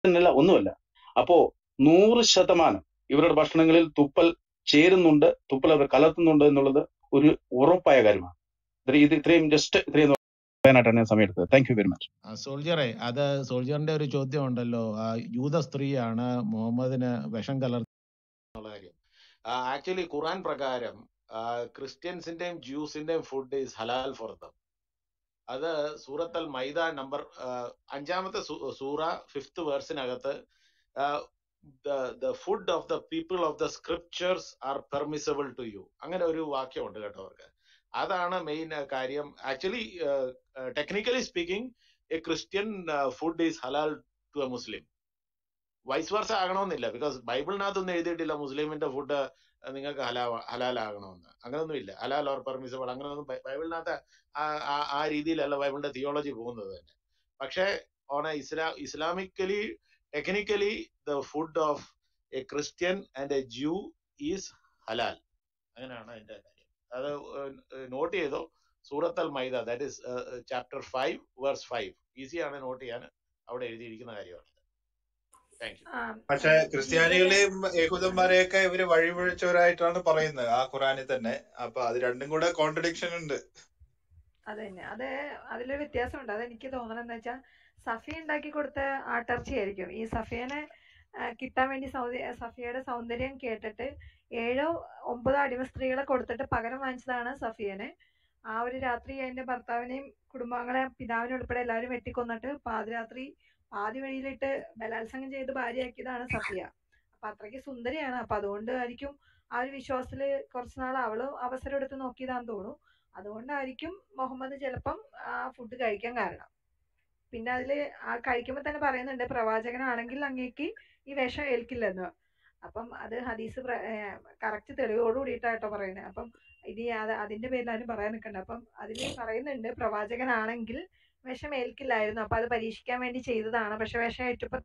എന്നല്ല ഒന്നുമല്ല അപ്പോ നൂറ് ശതമാനം ഇവരുടെ ഭക്ഷണങ്ങളിൽ തുപ്പൽ ചേരുന്നുണ്ട് തുപ്പൽ അവർ കലർത്തുന്നുണ്ട് എന്നുള്ളത് ഒരു ഉറപ്പായ കാര്യമാണ് ഇത് ഇത് ഇത്രയും ജസ്റ്റ് ഇത്രയും പറയാനായിട്ടാണ് ഞാൻ സമയം എടുത്തത് താങ്ക് യു വെരി മച്ച് ആ സോൾജറെ അത് സോൾജറിന്റെ ഒരു ചോദ്യം ഉണ്ടല്ലോ ആ യൂത സ്ത്രീയാണ് മുഹമ്മദിന് വിഷം കലർത്തുന്നുള്ള കാര്യം ആക്ച്വലി ഖുറാൻ പ്രകാരം ക്രിസ്ത്യൻസിന്റെയും ജ്യൂസിന്റെയും food is halal for them അത് സൂറത്ത് അൽ മൈദ നമ്പർ അഞ്ചാമത്തെ സൂ- സൂറ ഫിഫ്ത് വേഴ്സിനകത്ത് the food of the people of the scriptures are permissible to you അങ്ങനെ ഒരു വാക്യമുണ്ട് കേട്ടോ അവർക്ക് അതാണ് മെയിൻ കാര്യം actually technically speaking a Christian food is halal to a Muslim vice versa ആകണമെന്നില്ല ബിക്കോസ് ബൈബിളിനകത്തൊന്നും എഴുതിയിട്ടില്ല മുസ്ലിമിന്റെ ഫുഡ് നിങ്ങൾക്ക് ഹലാ ഹലാലാകണമെന്ന് അങ്ങനൊന്നുമില്ല ഹലാൽ ഓർ പെർമിസബിൾ അങ്ങനെയൊന്നും ബൈ- ബൈബിളിനകത്ത് ആ ആ- ആ രീതിയിലല്ല ബൈബിളിന്റെ തിയോളജി പോകുന്നത് തന്നെ പക്ഷേ ഓൺ എ ഇസ്ലാ Islamically technically the food of a Christian and a Jew is halal അങ്ങനെയാണ് അതിന്റെ കാര്യം അത് നോട്ട് ചെയ്തോ സൂറത്ത് അൽ മൈദ that is chapter five verse five ഈസിയാണ് നോട്ട് ചെയ്യാൻ അവിടെ എഴുതിയിരിക്കുന്ന കാര്യമാണ് താങ്ക് യു ആ, പക്ഷെ ഇവിടെ ക്രിസ്ത്യാനികളെയും യഹൂദന്മാരെയൊക്കെ ഇവര് വഴിപഴിച്ചവരായിട്ടാണ് പറയുന്നത് ആ ഖുറാനിൽ തന്നെ അപ്പൊ അത് രണ്ടും കൂടെ കോൺട്രഡിക്ഷൻ ഉണ്ട് അത് തന്നെ അത് അതിലൊരു വ്യത്യാസമുണ്ട് അതെനിക്ക് തോന്നണം എന്ന് വെച്ചാൽ സഫി ഉണ്ടാക്കി കൊടുത്ത ആട്ടിറച്ചിയായിരിക്കും ഈ സഫിയനെ ആ, കിട്ടാൻ വേണ്ടി സൗദി സഫിയയുടെ സൗന്ദര്യം കേട്ടിട്ട് ഏഴോ ഒമ്പതോ അടിമ സ്ത്രീകളെ കൊടുത്തിട്ട് പകരം വാങ്ങിച്ചതാണ് സഫിയനെ ആ ഒരു രാത്രി അതിന്റെ ഭർത്താവിനെയും കുടുംബാംഗങ്ങളെ പിതാവിനെ ഉൾപ്പെടെ എല്ലാവരും വെട്ടിക്കൊന്നിട്ട് പാതിരാത്രി പാതി വഴിയിലിട്ട് ബലാത്സംഗം ചെയ്ത് ഭാര്യയാക്കിയതാണ് സഫിയ അപ്പൊ അത്രയ്ക്ക് സുന്ദരിയാണ് അപ്പൊ അതുകൊണ്ട് ആയിരിക്കും ആ ഒരു വിശ്വാസത്തില് കുറച്ച് നാൾ അവള് അവസരം എടുത്ത് നോക്കിയതാന്ന് തോന്നുന്നു അതുകൊണ്ടായിരിക്കും മുഹമ്മദ് ചിലപ്പം ആ ഫുഡ് കഴിക്കാൻ കാരണം പിന്നെ അതില് ആ കഴിക്കുമ്പോൾ തന്നെ പറയുന്നുണ്ട് പ്രവാചകനാണെങ്കിൽ അങ്ങേക്ക് ഈ വിഷം ഏൽക്കില്ലെന്ന് അപ്പം അത് ഹദീസ് കറക്റ്റ് തെളിവോട് കൂടിയിട്ടാട്ടോ പറയുന്നത് അപ്പം ഇനി അത് അതിന്റെ പേരിൽ ആരും പറയാൻ നിൽക്കണ്ട അപ്പം അതിൽ പറയുന്നുണ്ട് പ്രവാചകനാണെങ്കിൽ വിഷം ഏൽക്കില്ലായിരുന്നു അപ്പൊ അത് പരീക്ഷിക്കാൻ വേണ്ടി ചെയ്തതാണ് പക്ഷെ വിഷം ഏറ്റപ്പോ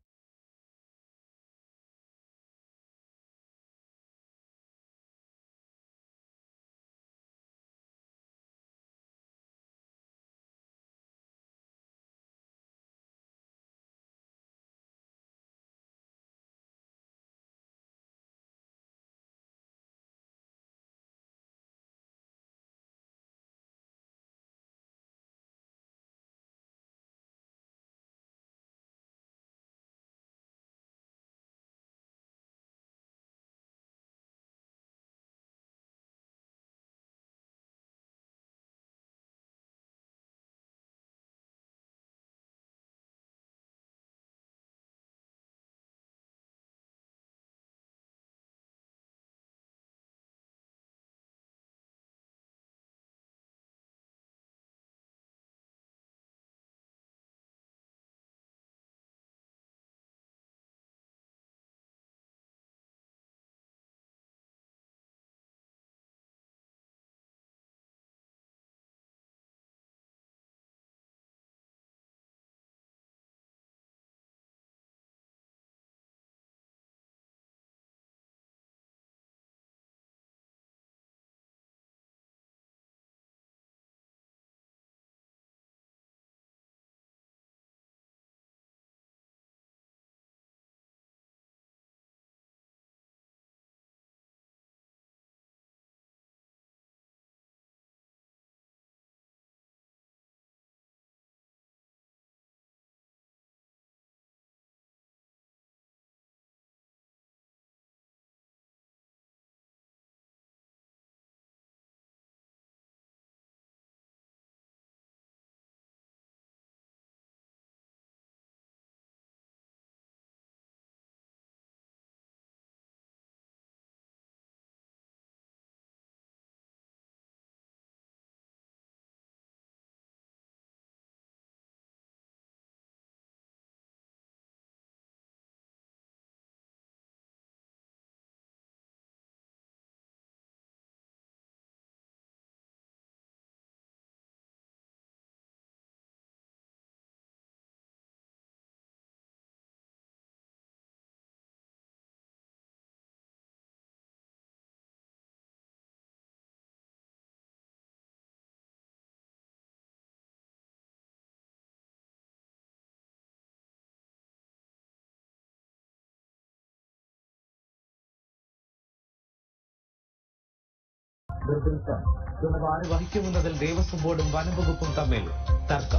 കൃഷ്ണൻ ചുമതല ആര് വഹിക്കുമെന്നതിൽ ദേവസ്വം ബോർഡും വനംവകുപ്പും തമ്മിൽ തർക്കം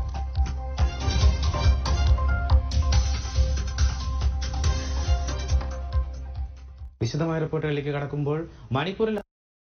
വിശദമായ റിപ്പോർട്ടുകളിലേക്ക് കടക്കുമ്പോൾ മണിപ്പൂരിൽ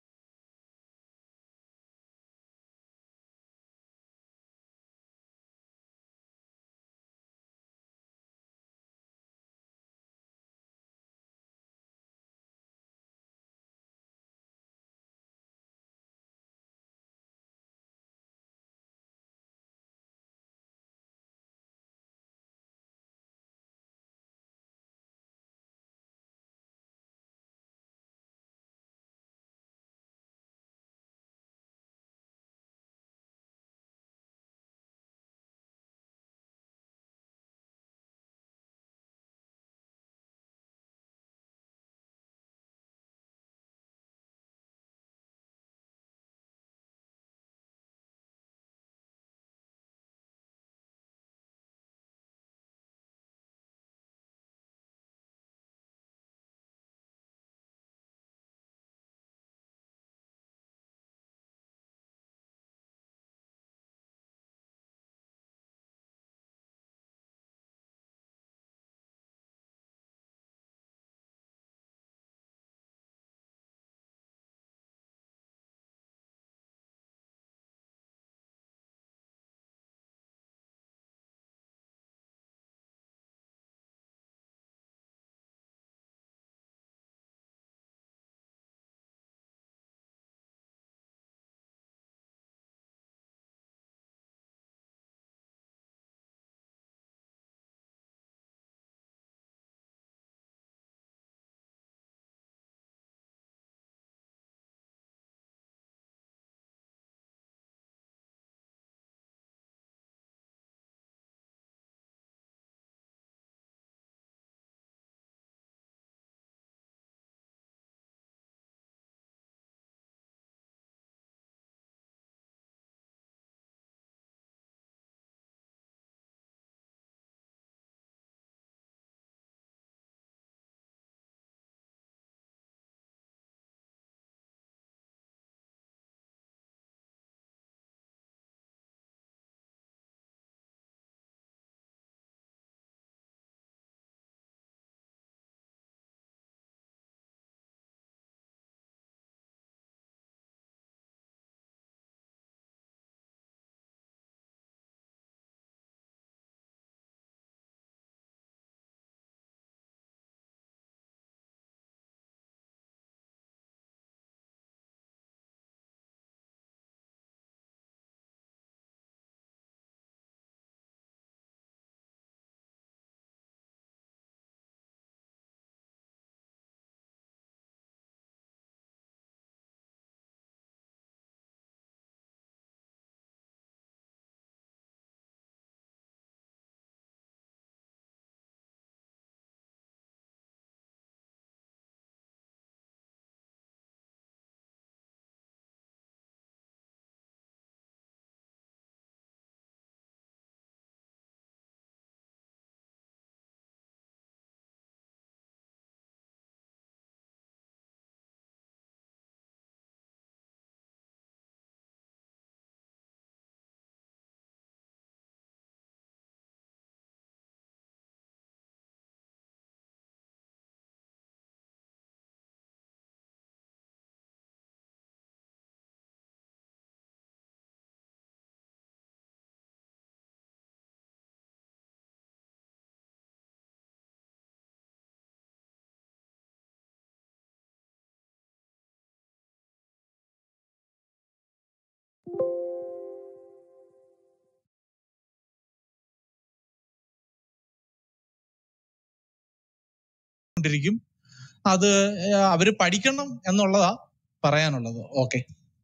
കൊണ്ടിരിക്കും അത് ഏഹ് അവര് പഠിക്കണം എന്നുള്ളതാ പറയാനുള്ളത് ഓക്കെ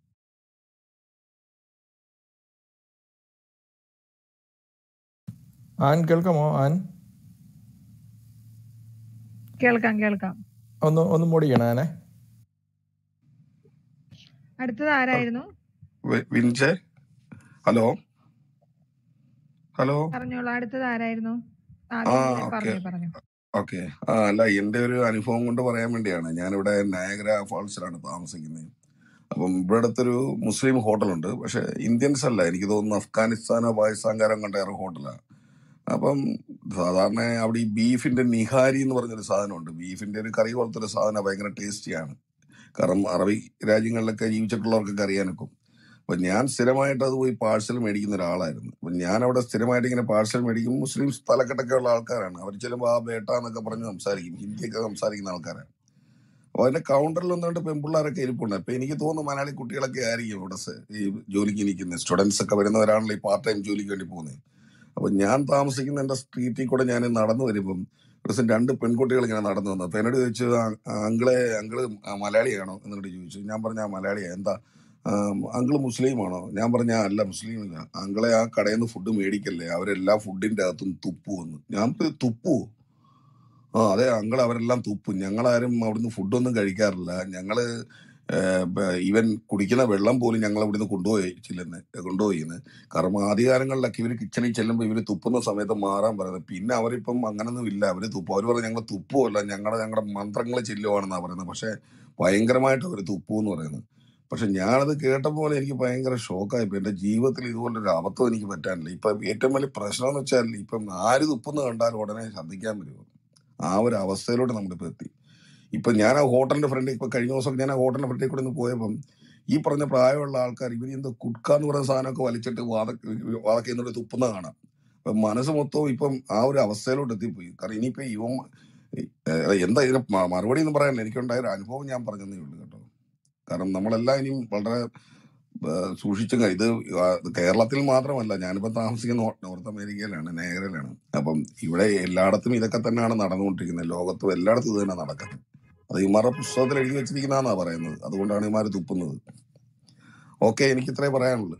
ആൻ കേൾക്കാമോ ആൻ കേൾക്കാം കേൾക്കാം ഒന്ന് ഒന്ന് മൂടി ചെയ്യണേ ആനെ അടുത്തത് ആരായിരുന്നു വി- വിൻസെ ഹലോ ഹലോ പറഞ്ഞോളൂ അടുത്തത് ആരായിരുന്നു ആ ആ വിൻസെ ഓക്കെ പറഞ്ഞു പറഞ്ഞു ഓക്കെ ആ അല്ല എന്റെ ഒരു അനുഭവം കൊണ്ട് പറയാൻ വേണ്ടിയാണ് ഞാനിവിടെ നയഗ്ര ഫാൾസിലാണ് താമസിക്കുന്നത് അപ്പം ഇവിടെ അടുത്തൊരു മുസ്ലിം ഹോട്ടലുണ്ട് പക്ഷെ ഇന്ത്യൻസ് അല്ല എനിക്ക് തോന്നുന്നു അഫ്ഗാനിസ്ഥാനോ പാകിസ്ഥാൻകാരോ കണ്ട ഏറെ ഹോട്ടലാണ് അപ്പം സാധാരണ അവിടെ ഈ ബീഫിന്റെ നിഹാരി എന്ന് പറഞ്ഞൊരു സാധനമുണ്ട് ബീഫിന്റെ ഒരു കറി പോലത്തെ ഒരു സാധനം ഭയങ്കര ടേസ്റ്റിയാണ് കാരണം അറബി രാജ്യങ്ങളിലൊക്കെ ജീവിച്ചിട്ടുള്ളവർക്കൊക്കെ അറിയാനൊക്കും അപ്പൊ ഞാൻ സ്ഥിരമായിട്ട് അത് പോയി പാഴ്സൽ മേടിക്കുന്ന ഒരാളായിരുന്നു അപ്പൊ ഞാൻ അവിടെ സ്ഥിരമായിട്ട് ഇങ്ങനെ പാഴ്സൽ മേടിക്കും മുസ്ലിം തലക്കെട്ടൊക്കെ ഉള്ള ആൾക്കാരാണ് അവർ ചിലപ്പോൾ ആ ബേട്ട എന്നൊക്കെ പറഞ്ഞ് സംസാരിക്കും ഹിന്ദിയൊക്കെ സംസാരിക്കുന്ന ആൾക്കാരാണ് അപ്പൊ അതിന്റെ കൗണ്ടറിൽ ഒന്നുകൊണ്ട് പെൺപിള്ളേരൊക്കെ ഇരിപ്പുണ്ട് അപ്പൊ എനിക്ക് തോന്നുന്നു മലയാളി കുട്ടികളൊക്കെ ആയിരിക്കും ഇവിടെ സ- ഈ ജോലിക്ക് നിൽക്കുന്നത് സ്റ്റുഡൻസ് ഒക്കെ വരുന്നവരാണല്ലോ ഈ പാർട്ട് ടൈം ജോലിക്ക് വേണ്ടി പോകുന്നത് അപ്പൊ ഞാൻ താമസിക്കുന്ന എന്റെ സ്ട്രീറ്റിൽ കൂടെ ഞാൻ നടന്നു വരുമ്പം ഒരു ദിവസം രണ്ട് പെൺകുട്ടികൾ ഇങ്ങനെ നടന്നു വന്നു അപ്പൊ എന്നോട് ചോദിച്ചു "ആ- ആ അങ്കിളെ അങ്കിള് ആ മലയാളിയാണോ എന്നോട് ചോദിച്ചു ഞാൻ പറഞ്ഞ ആ മലയാളിയാ എന്താ ആം, അങ്കിള് മുസ്ലിം ആണോ ഞാൻ പറഞ്ഞ "ആ, അല്ല മുസ്ലിം ഇല്ല അങ്കിളെ ആ കടയിൽ നിന്ന് ഫുഡ് മേടിക്കല്ലേ അവരെല്ലാ ഫുഡിന്റെ അകത്തും തുപ്പു വന്നു ഞാൻ പോയി, തുപ്പുവോ ആ അതെ അങ്കിൾ അവരെല്ലാം തുപ്പും ഞങ്ങളാരും അവിടുന്ന് ഫുഡൊന്നും കഴിക്കാറില്ല ഞങ്ങള് ഈവൻ കുടിക്കുന്ന വെള്ളം പോലും ഞങ്ങൾ ഇവിടുന്ന് കൊണ്ടുപോയി ചെല്ലുന്നത് കൊണ്ടുപോയിന്ന് കാരണം ആദ്യകാലങ്ങളിലൊക്കെ ഇവര് കിച്ചണിൽ ചെല്ലുമ്പോൾ ഇവര് തുപ്പുന്ന സമയത്ത് മാറാൻ പറയുന്നത് പിന്നെ അവരിപ്പം അങ്ങനൊന്നും ഇല്ല അവര് തുപ്പും അവര് പറഞ്ഞു ഞങ്ങൾ തുപ്പുമല്ല ഞങ്ങളുടെ ഞങ്ങളുടെ മന്ത്രങ്ങൾ ചെല്ലുവാണെന്നാ പറയുന്നത് പക്ഷെ ഭയങ്കരമായിട്ട് അവര് തുപ്പു എന്ന് പറയുന്നത് പക്ഷെ ഞാനത് കേട്ടപ്പോൾ എനിക്ക് ഭയങ്കര ഷോക്കായിപ്പോ എന്റെ ജീവിതത്തിൽ ഇതുപോലൊരു അബദ്ധം എനിക്ക് പറ്റാനില്ല ഇപ്പൊ ഏറ്റവും വലിയ പ്രശ്നം എന്ന് വെച്ചാൽ ഇപ്പം ആര് തുപ്പുന്ന കണ്ടാലും ഉടനെ ശ്രദ്ധിക്കാൻ വരുമോ ആ ഒരു അവസ്ഥയിലോട്ട് നമ്മളിപ്പോ എത്തി ഇപ്പൊ ഞാൻ ആ ഹോട്ടലിന്റെ ഫ്രണ്ടിൽ ഇപ്പൊ കഴിഞ്ഞ ദിവസം ഞാൻ ആ ഹോട്ടലിന്റെ ഫ്രണ്ടിൽ കൂടെ ഒന്ന് പോയപ്പം ഈ പറഞ്ഞ പ്രായമുള്ള ആൾക്കാർ ഇവർ എന്തോ കുട്ക എന്ന് പറയുന്ന സാധനമൊക്കെ വലിച്ചിട്ട് വാത വാതക്കെ എന്നിട്ട് തുപ്പുന്ന കാണാം അപ്പൊ മനസ്സ് മൊത്തവും ഇപ്പം ആ ഒരു അവസ്ഥയിലോട്ട് എത്തിപ്പോയി കാരണം ഇനിയിപ്പോ ഇവൻ ഏഹ്, എന്താ ഇതിന് മ- മറുപടി എന്ന് പറയാനില്ല എനിക്കുണ്ടായ ഒരു അനുഭവം ഞാൻ പറഞ്ഞതേ ഉള്ളൂ കേട്ടോ കാരണം നമ്മളെല്ലാം ഇനിയും വളരെ ഏഹ്, സൂക്ഷിച്ചും ക- ഇത് ആ, കേരളത്തിൽ മാത്രമല്ല ഞാനിപ്പോ താമസിക്കുന്ന നോ- നോർത്ത് അമേരിക്കയിലാണ് നേഗ്രയിലാണ് അപ്പം ഇവിടെ എല്ലായിടത്തും ഇതൊക്കെ തന്നെയാണ് നടന്നുകൊണ്ടിരിക്കുന്നത് ലോകത്തും എല്ലായിടത്തും ഇത് തന്നെ നടക്കുന്നത് അത് ഇമാരുടെ പുസ്തകത്തിൽ എഴുതി വെച്ചിരിക്കുന്നതാന്നാ പറയുന്നത് അതുകൊണ്ടാണ് ഇമാര് തുപ്പുന്നത് ഓക്കെ എനിക്ക് ഇത്രേ പറയാനുള്ളൂ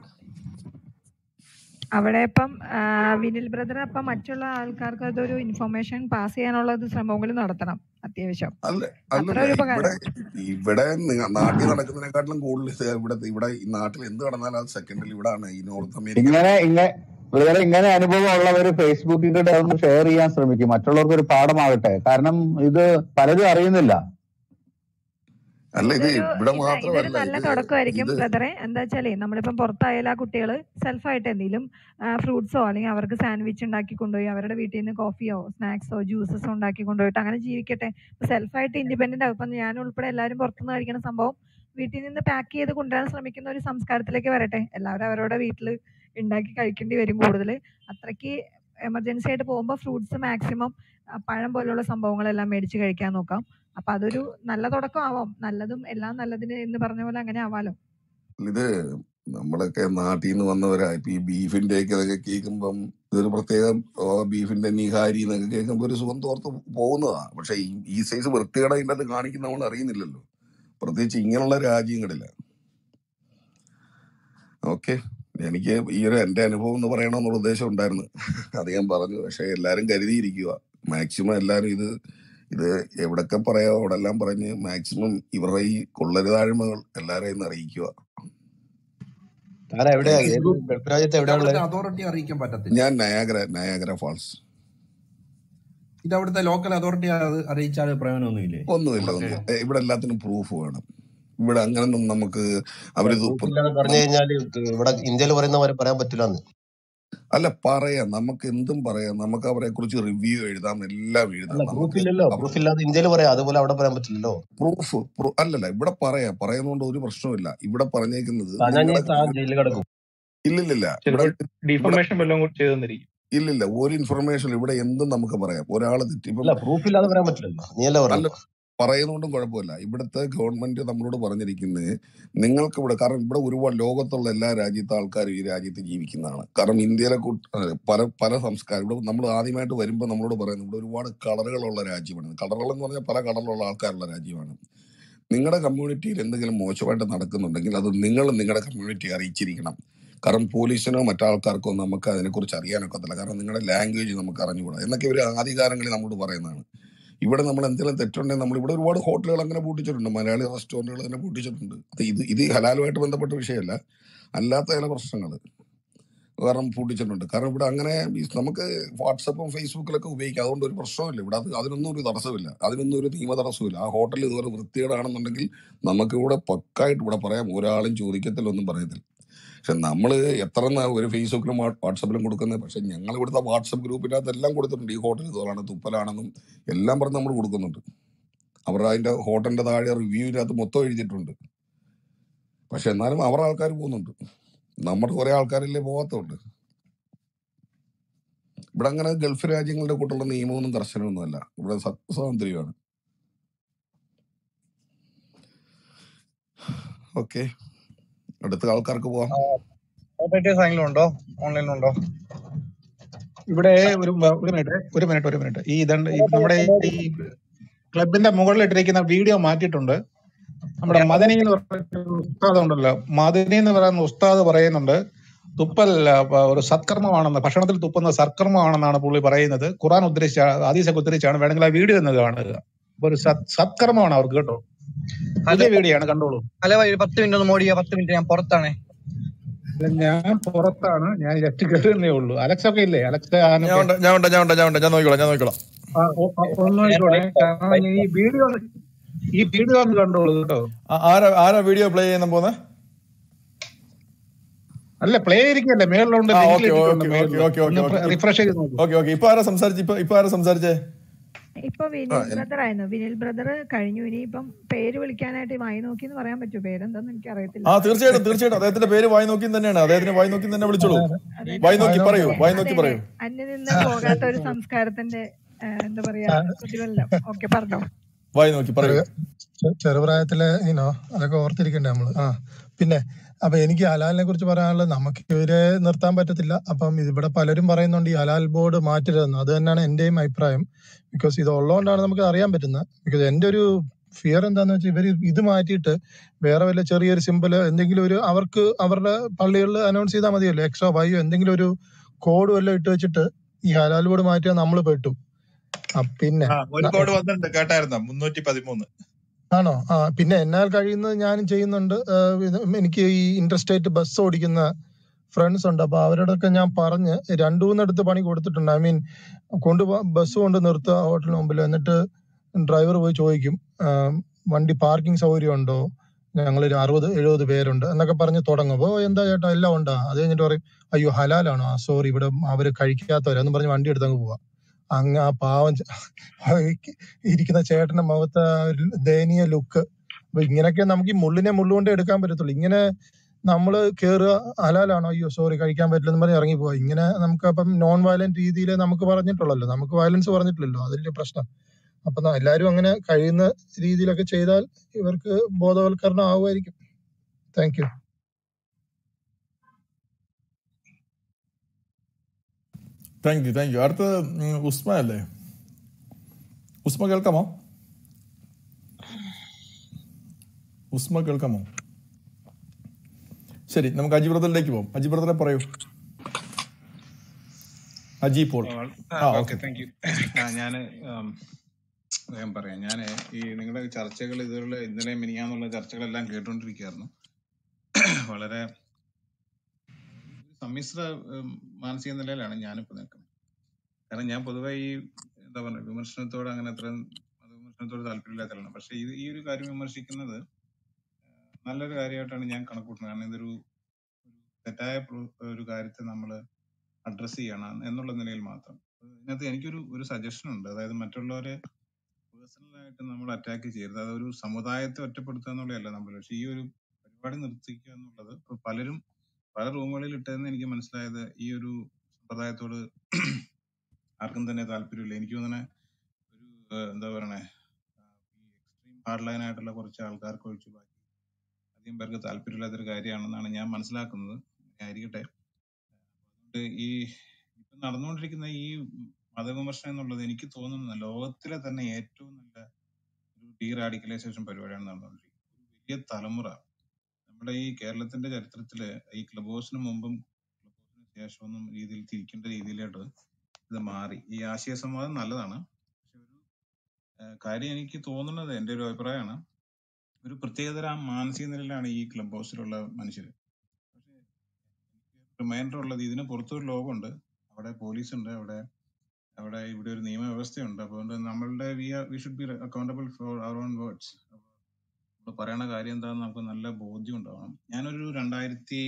അവിടെ ഇപ്പം ആ, വിനിൽ ബ്രദർ അപ്പം മറ്റുള്ള ആൾക്കാർക്ക് അതൊരു ഇൻഫർമേഷൻ പാസ് ചെയ്യാനുള്ള ഒരു ശ്രമങ്ങളും നടത്തണം അത്യാവശ്യം അല്ല അത്ര അല്ലല്ല ഒരു ഇവിടെ ഉപകാരം ഇവിടെ നിങ്ങ- നാട്ടിൽ നടക്കുന്നതിനെക്കാട്ടിലും കൂടുതൽ ഇത് ഇവിടെ ഇവിടെ ഈ നാട്ടിൽ എന്ത് നടന്നാലും അത് സെക്കൻഡിൽ ഇവിടെ ആണ് ഈ നോർത്ത് അമേരിക്കയിൽ ഇങ്ങനെ ഇങ്ങനെ ബ്രദറെ ഇങ്ങനെ അനുഭവം ഉള്ളവർ ഫേസ്ബുക്കിലൂടെ ഒന്ന് ഷെയർ ചെയ്യാൻ ശ്രമിക്കും മറ്റുള്ളവർക്ക് ഒരു പാഠമാകട്ടെ കാരണം ഇത് പലരും അറിയുന്നില്ല അല്ല ഇത് ഇതൊരു ഇവിടെ ഇത് ഇതൊരു മാത്രമല്ല നല്ല ഇത് തുടക്കമായിരിക്കും ഇത് ബ്രദറെ എന്താ വെച്ചാലേ നമ്മളിപ്പം പുറത്തായാലും ആ കുട്ടികൾ സെൽഫായിട്ട് എന്തെങ്കിലും ഫ്രൂട്ട്സോ അല്ലെങ്കിൽ അവർക്ക് സാൻഡ്വിച്ച് ഉണ്ടാക്കി കൊണ്ടുപോയി അവരുടെ വീട്ടിൽ നിന്ന് കോഫിയോ സ്നാക്സോ ജ്യൂസസോ ഉണ്ടാക്കി കൊണ്ടുപോയിട്ട് അങ്ങനെ ജീവിക്കട്ടെ സെൽഫായിട്ട് ഇൻഡിപെൻഡന്റ് ആവും ഇപ്പം ഞാൻ ഉൾപ്പെടെ എല്ലാവരും പുറത്തുനിന്ന് കഴിക്കുന്ന സംഭവം വീട്ടിൽ നിന്ന് പാക്ക് ചെയ്ത് കൊണ്ടുവരാൻ ശ്രമിക്കുന്ന ഒരു സംസ്കാരത്തിലേക്ക് വരട്ടെ എല്ലാവരും അവരവരുടെ വീട്ടിൽ ഉണ്ടാക്കി കഴിക്കേണ്ടി വരും കൂടുതൽ അത്രയ്ക്ക് എമർജൻസി ആയിട്ട് പോകുമ്പോൾ ഫ്രൂട്ട്സ് മാക്സിമം പഴം പോലുള്ള സംഭവങ്ങളെല്ലാം മേടിച്ച് കഴിക്കാൻ നോക്കാം അപ്പൊ അതൊരു നല്ല തുടക്കം ആവാം നല്ലതും എല്ലാം നല്ലതിന് എന്ന് പറഞ്ഞ പോലെ അങ്ങനെ ആവാലോ ഇത് നമ്മളൊക്കെ നാട്ടിൽ നിന്ന് വന്നവരാ ഇപ്പൊ ഈ ബീഫിന്റെ ഒക്കെ ഇതൊക്കെ കേൾക്കുമ്പം ഇതൊരു പ്രത്യേക ഓ, ബീഫിന്റെ നിഹാരി എന്നൊക്കെ കേൾക്കുമ്പോ ഒരു സുഖം തോർത്ത് പോകുന്നതാ പക്ഷെ ഈ ഈ സൈസ് വൃത്തികേട് അതിന്റെ അത് കാണിക്കുന്ന നമ്മൾ അറിയുന്നില്ലല്ലോ പ്രത്യേകിച്ച് ഇങ്ങനെയുള്ള രാജ്യങ്ങളില് ഓക്കെ എനിക്ക് ഈ ഒരു എന്റെ അനുഭവം എന്ന് പറയണമെന്നുള്ള ഉദ്ദേശം ഉണ്ടായിരുന്നു അത് ഞാൻ പറഞ്ഞു പക്ഷെ എല്ലാരും കരുതിയിരിക്കുക മാക്സിമം എല്ലാരും ഇത് ഇത് എവിടൊക്കെ പറയാ അവിടെ എല്ലാം പറഞ്ഞ് മാക്സിമം ഇവരുടെ ഈ കൊള്ളരുതാഴ്മകൾ എല്ലാരെയും അറിയിക്കുക താൻ എവിടെയാ ഏത് ഫേസ്ബുക്ക് ഗൾഫ് രാജ്യത്ത് ഇത് എവിടെയാ അവിടുത്തെ ഉള്ളത് അതോറിറ്റി അറിയിക്കാൻ പറ്റത്തില്ല ഞാൻ നയാഗ്ര നയാഗ്ര ഫാൾസ് ഇത് അവിടുത്തെ ലോക്കൽ അതോറിറ്റി അറിയിച്ചാൽ പ്രയോജനമൊന്നുമില്ലേ ഒന്നുമില്ല നമ്മളൊക്കെ ഒന്നും ഏ, ഇവിടെ എല്ലാത്തിനും പ്രൂഫ് വേണം ഇവിടെ അങ്ങനൊന്നും നമുക്ക് അവരിത് പ്രൂഫ് പ- ഇല്ലാതെ പറഞ്ഞു നം- കഴിഞ്ഞാൽ ഇവിടെ ഇന്ത്യയിൽ പറയുന്ന പോലെ പറയാൻ പറ്റില്ലെന്ന് അല്ല പറയാം നമുക്ക് എന്തും പറയാം നമുക്ക് അവരെ കുറിച്ച് റിവ്യൂ എഴുതാം എല്ലാം എഴുതാം അല്ല പ്രൂഫ് നമുക്ക് ഇല്ലല്ലോ അവ- പ്രൂഫ് ഇല്ലാതെ ഇന്ത്യയിൽ പറയാം അതുപോലെ അവിടെ പറയാൻ പറ്റില്ലല്ലോ പ്രൂഫ് പ്രൂ- അല്ലല്ല ഇവിടെ പറയാം പറയുന്നതുകൊണ്ട് ഒരു പ്രശ്നമില്ല ഇവിടെ പറഞ്ഞേക്കുന്നത് താൻ നിങ്ങളുടെ താൻ ജയിലിൽ കിടക്കും ഇല്ലില്ലില്ല ഇവിടെ ചിലപ്പോൾ ഇവിടെ ഡിഫർമേഷൻ വല്ലതും കൂടി ചെയ്തു തന്നിരിക്കും ഇല്ലില്ല ഒരു ഇൻഫർമേഷൻ ഇവിടെ എന്തും നമുക്ക് പറയാം ഒരാൾ തെറ്റി ഇപ്പം അല്ല പ്രൂഫ് ഇല്ലാതെ പറയാൻ പറ്റില്ലല്ലോ നീ അല്ലേ അല്ല പറഞ്ഞത് പറയുന്നതുകൊണ്ടും കുഴപ്പമില്ല ഇവിടുത്തെ ഗവൺമെന്റ് നമ്മളോട് പറഞ്ഞിരിക്കുന്നത് നിങ്ങൾക്ക് ഇവിടെ കാരണം ഇവിടെ ഒരുപാട് ലോകത്തുള്ള എല്ലാ രാജ്യത്തെ ആൾക്കാരും ഈ രാജ്യത്ത് ജീവിക്കുന്നതാണ് കാരണം ഇന്ത്യയിലെ കൂട്ട് അഹ് പല പല സംസ്കാരം ഇവിടെ നമ്മൾ ആദ്യമായിട്ട് വരുമ്പോൾ നമ്മളോട് പറയുന്നത് ഇവിടെ ഒരുപാട് കളറുകളുള്ള രാജ്യമാണ് കളറുകൾ എന്ന് പറഞ്ഞാൽ പല കളറിലുള്ള ആൾക്കാരുള്ള രാജ്യമാണ് നിങ്ങളുടെ കമ്മ്യൂണിറ്റിയിൽ എന്തെങ്കിലും മോശമായിട്ട് നടക്കുന്നുണ്ടെങ്കിൽ അത് നിങ്ങൾ നിങ്ങളുടെ കമ്മ്യൂണിറ്റി അറിയിച്ചിരിക്കണം കാരണം പോലീസിനോ മറ്റാൾക്കാർക്കോ നമുക്ക് അതിനെക്കുറിച്ച് അറിയാനൊക്കത്തില്ല കാരണം നിങ്ങളുടെ ലാംഗ്വേജ് നമുക്ക് അറിഞ്ഞുകൂടാ എന്നൊക്കെ ഇവർ ആദ്യകാലങ്ങളിൽ നമ്മളോട് പറയുന്നതാണ് ഇവിടെ നമ്മൾ എന്തെങ്കിലും തെറ്റുണ്ടെങ്കിൽ നമ്മൾ ഇവിടെ ഒരുപാട് ഹോട്ടലുകൾ അങ്ങനെ പൂട്ടിച്ചിട്ടുണ്ട് മലയാളി റെസ്റ്റോറന്റുകൾ തന്നെ പൂട്ടിച്ചിട്ടുണ്ട് അത് ഇത് ഇത് ഹലാലുമായിട്ട് ബന്ധപ്പെട്ട വിഷയമല്ല അല്ലാത്ത ചില പ്രശ്നങ്ങൾ കാരണം പൂട്ടിച്ചിട്ടുണ്ട് കാരണം ഇവിടെ അങ്ങനെ ഈ നമുക്ക് വാട്സപ്പും ഫേസ്ബുക്കിലൊക്കെ ഉപയോഗിക്കാം അതുകൊണ്ട് ഒരു പ്രശ്നമില്ല ഇവിടെ അത് അതിനൊന്നും ഒരു തടസ്സമില്ല അതിനൊന്നും ഒരു നിയമ തടസ്സമില്ല ആ ഹോട്ടൽ ഇതുപോലെ വൃത്തികേടാണെന്നുണ്ടെങ്കിൽ നമുക്ക് ഇവിടെ പക്കായിട്ട് ഇവിടെ പറയാം ഒരാളും ചോദിക്കത്തില്ല ഒന്നും പറയത്തില്ല പക്ഷെ നമ്മൾ എത്ര ന- ഒരു ഫേസ്ബുക്കിലും വാ- വാട്സപ്പിലും കൊടുക്കുന്നത് പക്ഷെ ഞങ്ങൾ ഇവിടുത്തെ വാട്സപ്പ് ഗ്രൂപ്പിനകത്ത് എല്ലാം കൊടുത്തിട്ടുണ്ട് ഈ ഹോട്ടൽ ഇതുപോലാണ് തുപ്പലാണെന്നും എല്ലാം പറഞ്ഞ് നമ്മൾ കൊടുക്കുന്നുണ്ട് അവരുടെ അതിന്റെ ഹോട്ടലിന്റെ താഴെ റിവ്യൂവിനകത്ത് മൊത്തം എഴുതിയിട്ടുണ്ട് പക്ഷെ എന്നാലും അവരുടെ ആൾക്കാർ പോകുന്നുണ്ട് നമ്മുടെ കുറെ ആൾക്കാരല്ലേ പോകാത്തതുണ്ട് ഇവിടെ അങ്ങനെ ഗൾഫ് രാജ്യങ്ങളുടെ കൂട്ടുള്ള നിയമമൊന്നും കർശനമൊന്നുമല്ല ഇവിടെ സ- സ്വാതന്ത്ര്യമാണ് ഓക്കെ അടുത്ത ആൾക്കാർക്ക് പോവാം ഉണ്ടോ ഓൺലൈനിലുണ്ടോ ഇവിടെ ഒരു ഒരു മിനിറ്റ് ഒരു മിനിറ്റ് ഒരു മിനിറ്റ് ഈ ഇതുണ്ട് ഈ നമ്മുടെ ഈ ക്ലബിന്റെ മുകളിൽ ഇട്ടിരിക്കുന്ന വീഡിയോ മാറ്റിയിട്ടുണ്ട് നമ്മുടെ മദനി എന്ന് പറയുന്ന ഒരു ഉസ്താദ് ഉണ്ടല്ലോ മദനി എന്ന് പറയുന്ന ഉസ്താദ് പറയുന്നുണ്ട് തുപ്പൽ ആ, പ- ഒരു സത്കർമ്മമാണെന്ന് ഭക്ഷണത്തിൽ തുപ്പുന്നത് സത്കർമ്മമാണെന്നാണ് പുള്ളി പറയുന്നത് ഖുറാൻ ഉദ്ധരിച്ച ഹദീസൊക്കെ ഉദ്ധരിച്ചാണ് വേണമെങ്കിൽ ആ വീഡിയോ ഒന്ന് കാണുക അപ്പൊ ഒരു സത് സത്കർമ്മമാണ് അവർക്ക് കേട്ടോ പുതിയ വീഡിയോ ആണ് കണ്ടോളൂ ഹലോ ഒരു പത്ത് മിനിറ്റ് ഒന്ന് മോടിയാ പത്ത് മിനിറ്റ് ഞാൻ പുറത്താണേ അല്ല, ഞാൻ പുറത്താണ് ഞാൻ ജസ്റ്റ് കയറുന്നേ ഉള്ളൂ അലക്സ് ഒക്കെ ഇല്ലേ അലക്സ് ഞാൻ ആനൊക്കെ ഉണ്ട് ഞാൻ ഉണ്ട് ഞാൻ ഉണ്ട് ഞാൻ ഉണ്ട് ഞാൻ നോക്കിക്കോളാം ഞാൻ നോക്കിക്കോളാം ആ, ഒ- ഒ- ഒന്ന് നോക്കിക്കോളെ കാരണം ഈ വീഡിയോ ഒന്ന് ഈ വീഡിയോ ഒന്ന് കണ്ടോളൂ കേട്ടോ ആ- ആരാ ആരാ വീഡിയോ പ്ലേ ചെയ്യുന്ന പോന്നെ അല്ല പ്ലേ ഇരിക്കല്ലേ മേളിലുണ്ട് ആ ലിങ്കിൽ ഓക്കെ ഇട്ടിട്ടുണ്ട് ഓക്കെ മേളില് ഓക്കെ ഓക്കെ ഒന്ന് ഓക്കെ റിഫ്രഷ് ചെയ്ത് നോക്കൂ ഓക്കെ ഓക്കെ ഇപ്പൊ ആരാ സംസാരിച്ച് ഇപ്പൊ ഇപ്പൊ ആരാ സംസാരിച്ചേ ഇപ്പൊ ആ വിനിൽ എൻ- ബ്രദർ ആയിരുന്നു വിനിൽ ബ്രദർ കഴിഞ്ഞു ഇനി ഇപ്പം പേര് വിളിക്കാനായിട്ട് വായി നോക്കി എന്ന് പറയാൻ പറ്റുമോ പേരെന്താന്ന് എനിക്ക് അറിയത്തില്ല ആ തീർച്ചയായിട്ടും തീർച്ചയായിട്ടും അദ്ദേഹത്തിന്റെ പേര് വായി നോക്കി തന്നെയാണ് അദ്ദേഹത്തിന് വായി നോക്കി തന്നെ വിളിച്ചോളൂ അതെ വായി നോക്കി വായി പറയൂ നോക്കാം വായി അതെ നോക്കി അതെ പറയൂ അന്യം നിന്ന് പോകാത്ത ഒരു സംസ്കാരത്തിന്റെ ആ, എന്താ പറയാ പ്രതിഫലനം ഓക്കെ പറഞ്ഞോ വായി നോക്കി പറയൂ ചെറു ചെ- ചെറുപ്രായത്തിലെ ഇനോ അതൊക്കെ ഓർത്തിരിക്കണ്ടേ നമ്മള് ആ പിന്നെ അപ്പൊ എനിക്ക് ഹലാലിനെ കുറിച്ച് പറയാനുള്ളത് നമുക്ക് ഇവരെ നിർത്താൻ പറ്റത്തില്ല അപ്പം ഇവിടെ പലരും പറയുന്നുണ്ട് ഈ ഹലാൽ ബോർഡ് മാറ്റരുതെന്ന് അത് തന്നെയാണ് എന്റെയും അഭിപ്രായം ബിക്കോസ് ഇത് ഉള്ളതുകൊണ്ടാണ് നമുക്ക് അറിയാൻ പറ്റുന്നത് ബിക്കോസ് എന്റെ ഒരു ഫിയർ എന്താന്ന് വെച്ചാൽ ഇവര് ഇത് മാറ്റിയിട്ട് വേറെ വല്ല ചെറിയൊരു സിമ്പിള് എന്തെങ്കിലും ഒരു അവർക്ക് അവരുടെ പള്ളികളിൽ അനൗൺസ് ചെയ്താൽ മതിയല്ലോ എക്സ്ട്രാ വൈയോ എന്തെങ്കിലും ഒരു കോഡ് വല്ലതും ഇട്ട് വെച്ചിട്ട് ഈ ഹലാൽ ബോർഡ് മാറ്റിയാൽ നമ്മൾ പെട്ടു ആ, പിന്നെ ആ ഒരു ന- കോഡ് വന്നിട്ടുണ്ട് കേട്ടായിരുന്നോ മുന്നൂറ്റി പതിമൂന്ന് ആണോ ആ പിന്നെ എന്നാൽ കഴിയുന്നത് ഞാനും ചെയ്യുന്നുണ്ട് ആ, ഇത് എനിക്ക് ഈ ഇന്റർസ്റ്റേറ്റ് ബസ് ഓടിക്കുന്ന ഫ്രണ്ട്സ് ഉണ്ട് അപ്പൊ അവരോടൊക്കെ ഞാൻ പറഞ്ഞ് രണ്ടു മൂന്നിടത്ത് പണി കൊടുത്തിട്ടുണ്ട് ഐ മീൻ കൊണ്ടുപോ ബസ് കൊണ്ട് നിർത്തുക ഹോട്ടലിന് മുമ്പിൽ എന്നിട്ട് ഡ്രൈവർ പോയി ചോദിക്കും ആ, വണ്ടി പാർക്കിംഗ് സൗകര്യം ഉണ്ടോ ഞങ്ങൾ ഒരു അറുപത് എഴുപത് പേരുണ്ട് എന്നൊക്കെ പറഞ്ഞ് തുടങ്ങും അപ്പൊ എന്താ ചേട്ടാ എല്ലാം ഉണ്ടാ അത് കഴിഞ്ഞിട്ട് പറയും അയ്യോ ഹലാലാണോ ആ സോറി ഇവിടെ അവര് കഴിക്കാത്തവരാന്ന് പറഞ്ഞ് വണ്ടി എടുത്തങ്ങ് പോവാ അങ്ങ് ആ പാവം ചെ- ഇരിക്കുന്ന ചേട്ടന്റെ മുഖത്ത് ആ ഒരു ദയനീയ ലുക്ക് അപ്പൊ ഇങ്ങനെയൊക്കെ നമുക്ക് ഈ മുള്ളിനെ മുള്ളുകൊണ്ടേ എടുക്കാൻ പറ്റത്തുള്ളൂ ഇങ്ങനെ നമ്മള് കേറുക ഹലാലാണോ അയ്യോ സോറി കഴിക്കാൻ പറ്റില്ലെന്ന് പറഞ്ഞ് ഇറങ്ങി പോവാ ഇങ്ങനെ നമുക്ക് അപ്പം നോൺ വയലന്റ് രീതിയിൽ നമുക്ക് പറഞ്ഞിട്ടുള്ളല്ലോ നമുക്ക് വയലൻസ് പറഞ്ഞിട്ടില്ലല്ലോ അതിന്റെ പ്രശ്നം അപ്പൊ ന- എല്ലാരും അങ്ങനെ കഴിയുന്ന രീതിയിലൊക്കെ ചെയ്താൽ ഇവർക്ക് ബോധവൽക്കരണം ആവുമായിരിക്കും thank you thank you thank you അടുത്തത് ഉം, ഉസ്മ അല്ലേ ഉസ്മ കേൾക്കാമോ ഉസ്മ കേൾക്കാമോ ശരി നമുക്ക് അജി ബ്രദറിലേക്ക് പോകാം അജി ബ്രദറെ പറയൂ അജി പോൾ ആ ഓക്കെ ഓക്കെ താങ്ക് യു ഞാൻ ഞാൻ പറയാം ഞാൻ ഈ നിങ്ങളുടെ ചർച്ചകൾ ഇതുള്ള ഇന്നലെ മിനിയാന്നുള്ള ചർച്ചകളെല്ലാം കേട്ടുകൊണ്ടിരിക്കുകയായിരുന്നു വളരെ സമ്മിശ്ര ഉം, മാനസിക നിലയിലാണ് ഞാനിപ്പോൾ നിൽക്കുന്നത് കാരണം ഞാൻ പൊതുവെ ഈ എന്താ പറയുക വിമർശനത്തോട് അങ്ങനെ അത്ര വിമർശനത്തോട് താല്പര്യമില്ലാത്തതാണ് പക്ഷെ ഇത് ഈ ഒരു കാര്യം വിമർശിക്കുന്നത് നല്ലൊരു കാര്യമായിട്ടാണ് ഞാൻ കണക്കൂട്ടുന്നത് കാരണം ഇതൊരു തെറ്റായ പ്രോ- ഒരു കാര്യത്തെ നമ്മൾ അഡ്രസ്സ് ചെയ്യണം എന്നുള്ള നിലയിൽ മാത്രം ഇതിനകത്ത് എനിക്കൊരു ഒരു സജഷൻ ഉണ്ട് അതായത് മറ്റുള്ളവരെ പേഴ്സണലായിട്ട് നമ്മൾ അറ്റാക്ക് ചെയ്യരുത് അതൊരു സമുദായത്തെ ഒറ്റപ്പെടുത്തുക എന്നുള്ളതല്ല നമ്മൾ പക്ഷെ ഈ ഒരു പരിപാടി നിർത്തിക്കുക എന്നുള്ളത് ഇപ്പൊ പലരും പല റൂമുകളിൽ ഇട്ടതെന്ന് എനിക്ക് മനസ്സിലായത് ഈ ഒരു സമ്പ്രദായത്തോട് ആർക്കും തന്നെ താല്പര്യമില്ല എനിക്ക് തോന്നണേ ഒരു ഏഹ്, എന്താ പറയണേ എക്സ്ട്രീം ഹാർഡ് ലൈൻ ആയിട്ടുള്ള കുറച്ച് ആൾക്കാർക്ക് ഒഴിച്ച് ബാക്കി അധികം പേർക്ക് താല്പര്യമില്ലാത്തൊരു കാര്യമാണെന്നാണ് ഞാൻ മനസ്സിലാക്കുന്നത് ആയിരിക്കട്ടെ അതുകൊണ്ട് ഈ ഇപ്പൊ നടന്നുകൊണ്ടിരിക്കുന്ന ഈ മതവിമർശനം എന്നുള്ളത് എനിക്ക് തോന്നുന്നത് ലോകത്തിലെ തന്നെ ഏറ്റവും നല്ല ഒരു ഡീ റാഡിക്കലൈസേഷൻ പരിപാടിയാണ് നടന്നുകൊണ്ടിരിക്കുന്നത് ഒരു വലിയ തലമുറ നമ്മുടെ ഈ കേരളത്തിന്റെ ചരിത്രത്തില് ഈ ക്ലബ് ഹൗസിന് മുമ്പും ക്ലബ് ഹൗസിന് ശേഷമൊന്നും രീതിയിൽ തിരിക്കേണ്ട രീതിയിലോട്ട് ഇത് മാറി ഈ ആശയ സംവാദം നല്ലതാണ് പക്ഷെ ഒരു ഏഹ്, കാര്യം എനിക്ക് തോന്നുന്നത് എന്റെ ഒരു അഭിപ്രായമാണ് ഒരു പ്രത്യേകതരം മാനസിക നിലയിലാണ് ഈ ക്ലബ് ഹൗസിലുള്ള മനുഷ്യർ പക്ഷെ റിമൈൻഡർ ഉള്ളത് ഇതിന് പുറത്തൊരു ലോകമുണ്ട് അവിടെ പോലീസ് ഉണ്ട് അവിടെ അവിടെ ഇവിടെ ഒരു നിയമവ്യവസ്ഥയുണ്ട് അപ്പോൾ അതുകൊണ്ട് നമ്മളുടെ we are we should be accountable for our own words നമ്മൾ പറയണ കാര്യം എന്താണെന്ന് നമുക്ക് നല്ല ബോധ്യം ഉണ്ടാവണം ഞാനൊരു രണ്ടായിരത്തി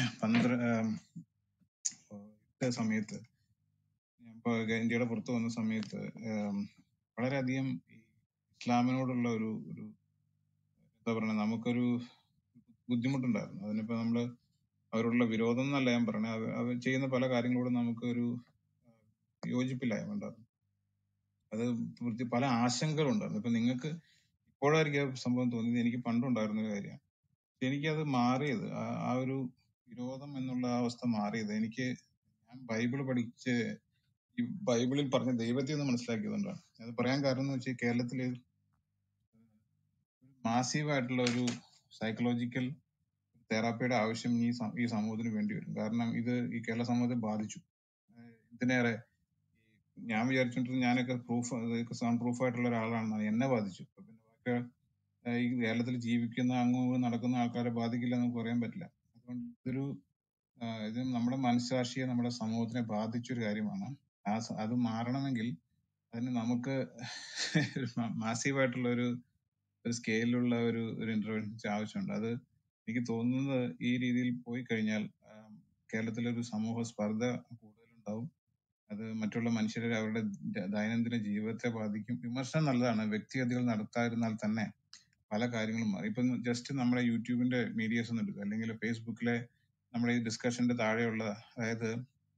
പന്ത്രണ്ട് സമയത്ത് ഞാൻ ഇപ്പോൾ ഇന്ത്യയുടെ പുറത്ത് വന്ന സമയത്ത് ഉം, വളരെയധികം ഈ ഇസ്ലാമിനോടുള്ള ഒരു ഒരു എന്താ പറയുക നമുക്കൊരു ബുദ്ധിമുട്ടുണ്ടായിരുന്നു അതിനിപ്പോ നമ്മള് അവരോടുള്ള വിരോധം എന്നല്ല ഞാൻ പറഞ്ഞത് അവർ അവർ ചെയ്യുന്ന പല കാര്യങ്ങളോടും നമുക്കൊരു യോജിപ്പില്ലായ്മ ഉണ്ടായിരുന്നു അത് പ്രത്യേക പല ആശങ്കകളുണ്ടായിരുന്നു ഇപ്പൊ നിങ്ങൾക്ക് ഇപ്പോഴായിരിക്കും ആ സംഭവം തോന്നിയത് എനിക്ക് പണ്ടുണ്ടായിരുന്ന ഒരു കാര്യമാണ് പക്ഷെ എനിക്കത് മാറിയത് ആ ആ ഒരു വിരോധം എന്നുള്ള ആ അവസ്ഥ മാറിയത് എനിക്ക് ഞാൻ ബൈബിൾ പഠിച്ച് ഈ ബൈബിളിൽ പറഞ്ഞ ദൈവത്തെ ഒന്ന് മനസ്സിലാക്കിയതുകൊണ്ടാണ് അത് പറയാൻ കാരണം എന്ന് വെച്ചാൽ കേരളത്തില് മാസീവ് ആയിട്ടുള്ള ഒരു സൈക്കോളജിക്കൽ തെറാപ്പിയുടെ ആവശ്യം ഈ സം- ഈ സമൂഹത്തിന് വേണ്ടി വരും കാരണം ഇത് ഈ കേരള സമൂഹത്തെ ബാധിച്ചു ഇതിനേറെ ഞാൻ വിചാരിച്ചോണ്ടിരുന്നത് ഞാനൊക്കെ പ്രൂഫ് സൗണ്ട് പ്രൂഫ് ആയിട്ടുള്ള ഒരാളാണ് എന്നെ ബാധിച്ചു അപ്പൊ പിന്നെ ബാക്കി ഏഹ് ഈ കേരളത്തിൽ ജീവിക്കുന്ന അങ്ങും ഇങ്ങും നടക്കുന്ന ആൾക്കാരെ ബാധിക്കില്ല എന്ന് നമുക്ക് പറയാൻ പറ്റില്ല അതുകൊണ്ട് ഇതൊരു ആഹ് ഇത് നമ്മുടെ മനസ്സാക്ഷിയെ നമ്മുടെ സമൂഹത്തിനെ ബാധിച്ചൊരു കാര്യമാണ് ആ സ- അത് മാറണമെങ്കിൽ അതിന് നമുക്ക് മാസീവ് ആയിട്ടുള്ള ഒരു ഒരു സ്കെയിലുള്ള ഒരു ഒരു ഇന്റർവെൻഷൻസ് ആവശ്യമുണ്ട് അത് എനിക്ക് തോന്നുന്നത് ഈ രീതിയിൽ പോയി കഴിഞ്ഞാൽ ആം, കേരളത്തിലൊരു സമൂഹ സ്പർദ്ധ കൂടുതലുണ്ടാവും അത് മറ്റുള്ള മനുഷ്യരെ അവരുടെ ദ- ദൈനംദിന ജീവിതത്തെ ബാധിക്കും വിമർശനം നല്ലതാണ് വ്യക്തിഗതികൾ നടത്താതിരുന്നാൽ തന്നെ പല കാര്യങ്ങളും മാറി ഇപ്പം ജസ്റ്റ് നമ്മുടെ യൂട്യൂബിന്റെ മീഡിയസ് ഒന്ന് എടുക്കുക അല്ലെങ്കിൽ ഫേസ്ബുക്കിലെ നമ്മുടെ ഈ ഡിസ്കഷന്റെ താഴെയുള്ള അതായത്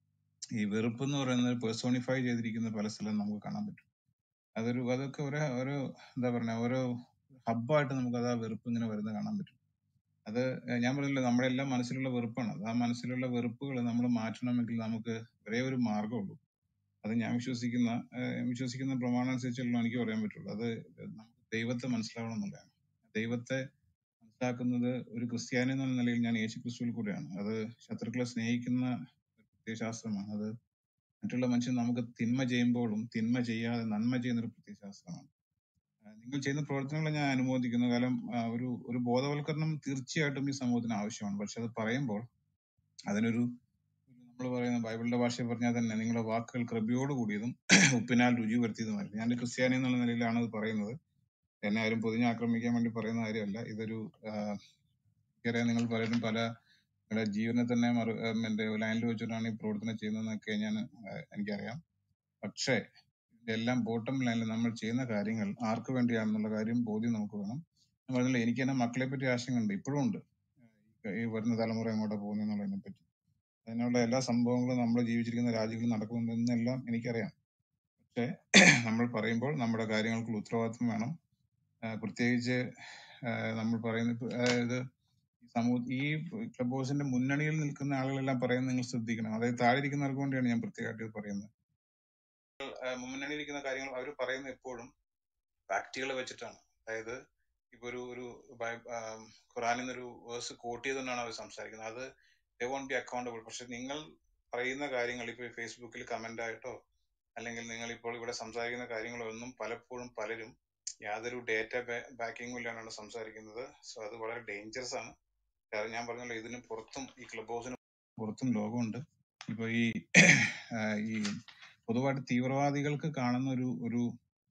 ഈ വെറുപ്പ് എന്ന് പറയുന്നത് പേഴ്സോണിഫൈ ചെയ്തിരിക്കുന്ന പല സ്ഥലം നമുക്ക് കാണാൻ പറ്റും അതൊരു അതൊക്കെ ഒരു ഒരു എന്താ പറയുക ഓരോ ഹബ്ബായിട്ട് നമുക്ക് അത് ആ വെറുപ്പ് ഇങ്ങനെ വരുന്നത് കാണാൻ പറ്റും അത് ഏഹ് ഞാൻ പറഞ്ഞില്ല നമ്മുടെ എല്ലാം മനസ്സിലുള്ള വെറുപ്പാണ് അത് ആ മനസ്സിലുള്ള വെറുപ്പുകൾ നമ്മൾ മാറ്റണമെങ്കിൽ നമുക്ക് ഒരേ ഒരു മാർഗ്ഗമുള്ളൂ അത് ഞാൻ വിശ്വസിക്കുന്ന ഏഹ് വിശ്വസിക്കുന്ന പ്രമാണം അനുസരിച്ചുള്ള എനിക്ക് പറയാൻ പറ്റുള്ളൂ അത് നമുക്ക് ദൈവത്തെ മനസ്സിലാവണം എന്നുള്ളതാണ് ദൈവത്തെ മനസ്സിലാക്കുന്നത് ഒരു ക്രിസ്ത്യാനി എന്ന നിലയിൽ ഞാൻ യേശു ക്രിസ്തുവിൽ കൂടെയാണ് അത് ശത്രുക്കളെ സ്നേഹിക്കുന്ന ഒരു പ്രത്യയശാസ്ത്രമാണ് അത് മറ്റുള്ള മനുഷ്യൻ നമുക്ക് തിന്മ ചെയ്യുമ്പോഴും തിന്മ ചെയ്യാതെ നന്മ ചെയ്യുന്ന ഒരു പ്രത്യയശാസ്ത്രമാണ് ആഹ് നിങ്ങൾ ചെയ്യുന്ന പ്രവർത്തനങ്ങളെ ഞാൻ അനുമോദിക്കുന്നു കാരണം ആഹ് ഒരു ഒരു ബോധവൽക്കരണം തീർച്ചയായിട്ടും ഈ സമൂഹത്തിന് ആവശ്യമാണ് പക്ഷെ അത് പറയുമ്പോൾ അതിനൊരു നമ്മൾ പറയുന്ന ബൈബിളിന്റെ ഭാഷയിൽ പറഞ്ഞാൽ തന്നെ നിങ്ങളുടെ വാക്കുകൾ കൃപയോട് കൂടിയതും ഉപ്പിനാൽ രുചി വരുത്തിയതുമായിരുന്നു ഞാൻ ഒരു ക്രിസ്ത്യാനി എന്നുള്ള നിലയിലാണ് അത് പറയുന്നത് എന്നെ ആരും പൊതിഞ്ഞ് ആക്രമിക്കാൻ വേണ്ടി പറയുന്ന കാര്യമല്ല ഇതൊരു ആഹ് എനിക്കറിയാം നിങ്ങൾ പലരും പല നിങ്ങളുടെ ജീവനെ തന്നെ മറു ആഹ് എന്റെ ലൈനിൽ വെച്ചിട്ടാണ് ഈ പ്രവർത്തനം ചെയ്യുന്നതെന്നൊക്കെ ഞാൻ ആഹ് എനിക്കറിയാം പക്ഷേ ഇതിന്റെ എല്ലാം ബോട്ടം ലൈനിൽ നമ്മൾ ചെയ്യുന്ന കാര്യങ്ങൾ ആർക്ക് വേണ്ടിയാണെന്നുള്ള കാര്യം ബോധ്യം നമുക്ക് വേണം ഞാൻ പറഞ്ഞില്ല എനിക്ക് തന്നെ മക്കളെ പറ്റി ആശങ്കയുണ്ട് ഇപ്പോഴും ഉണ്ട് ഈ വരുന്ന തലമുറ എങ്ങോട്ടാ പോകുന്നതെന്നുള്ളതിനെ പറ്റി അതിനുള്ള എല്ലാ സംഭവങ്ങളും നമ്മൾ ജീവിച്ചിരിക്കുന്ന രാജ്യങ്ങളിൽ നടക്കുന്നുണ്ടെന്നെല്ലാം എനിക്കറിയാം പക്ഷേ നമ്മൾ പറയുമ്പോൾ നമ്മുടെ കാര്യങ്ങൾക്കുള്ള ഉത്തരവാദിത്വം വേണം ആഹ് പ്രത്യേകിച്ച് ആഹ് നമ്മൾ പറയുന്ന ഇപ്പൊ അതായത് ഈ സമൂഹ ഈ ക്ലബ് ഹൗസിന്റെ മുന്നണിയിൽ നിൽക്കുന്ന ആളുകളെല്ലാം പറയുന്നത് നിങ്ങൾ ശ്രദ്ധിക്കണം അതായത് താഴെ ഇരിക്കുന്നവർക്ക് വേണ്ടിയാണ് ഞാൻ പ്രത്യേകമായിട്ട് ഇത് പറയുന്നത് ആഹ് മുന്നണിയിൽ ഇരിക്കുന്ന കാര്യങ്ങൾ അവർ പറയുന്നത് എപ്പോഴും ഫാക്റ്റുകൾ വെച്ചിട്ടാണ് അതായത് ഇപ്പൊ ഒരു ഒരു ബൈ- ആം, ഖുറാനിൽ നിന്നൊരു വേഴ്സ് കോട്ട് ചെയ്തുകൊണ്ടാണ് അവർ സംസാരിക്കുന്നത് അത് ദേ വോണ്ട് ബി അക്കൗണ്ടബിൾ പക്ഷെ നിങ്ങൾ പറയുന്ന കാര്യങ്ങൾ ഇപ്പൊ ഫേസ്ബുക്കിൽ കമന്റ് ആയിട്ടോ അല്ലെങ്കിൽ നിങ്ങൾ ഇപ്പോൾ ഇവിടെ സംസാരിക്കുന്ന കാര്യങ്ങളൊന്നും പലപ്പോഴും പലരും യാതൊരു ഡേറ്റ ബാക്കിങ്ങും ഇല്ലാണ്ടാണ് സംസാരിക്കുന്നത് സോ അത് വളരെ ഡേഞ്ചറസ് ആണ് കാരണം ഞാൻ പറഞ്ഞല്ലോ ഇതിന് പുറത്തും ഈ ക്ലബ് ഹൗസിന് പുറത്തും ലോകമുണ്ട് ഇപ്പൊ ഈ ആഹ് ഈ പൊതുവായിട്ട് തീവ്രവാദികൾക്ക് കാണുന്ന ഒരു ഒരു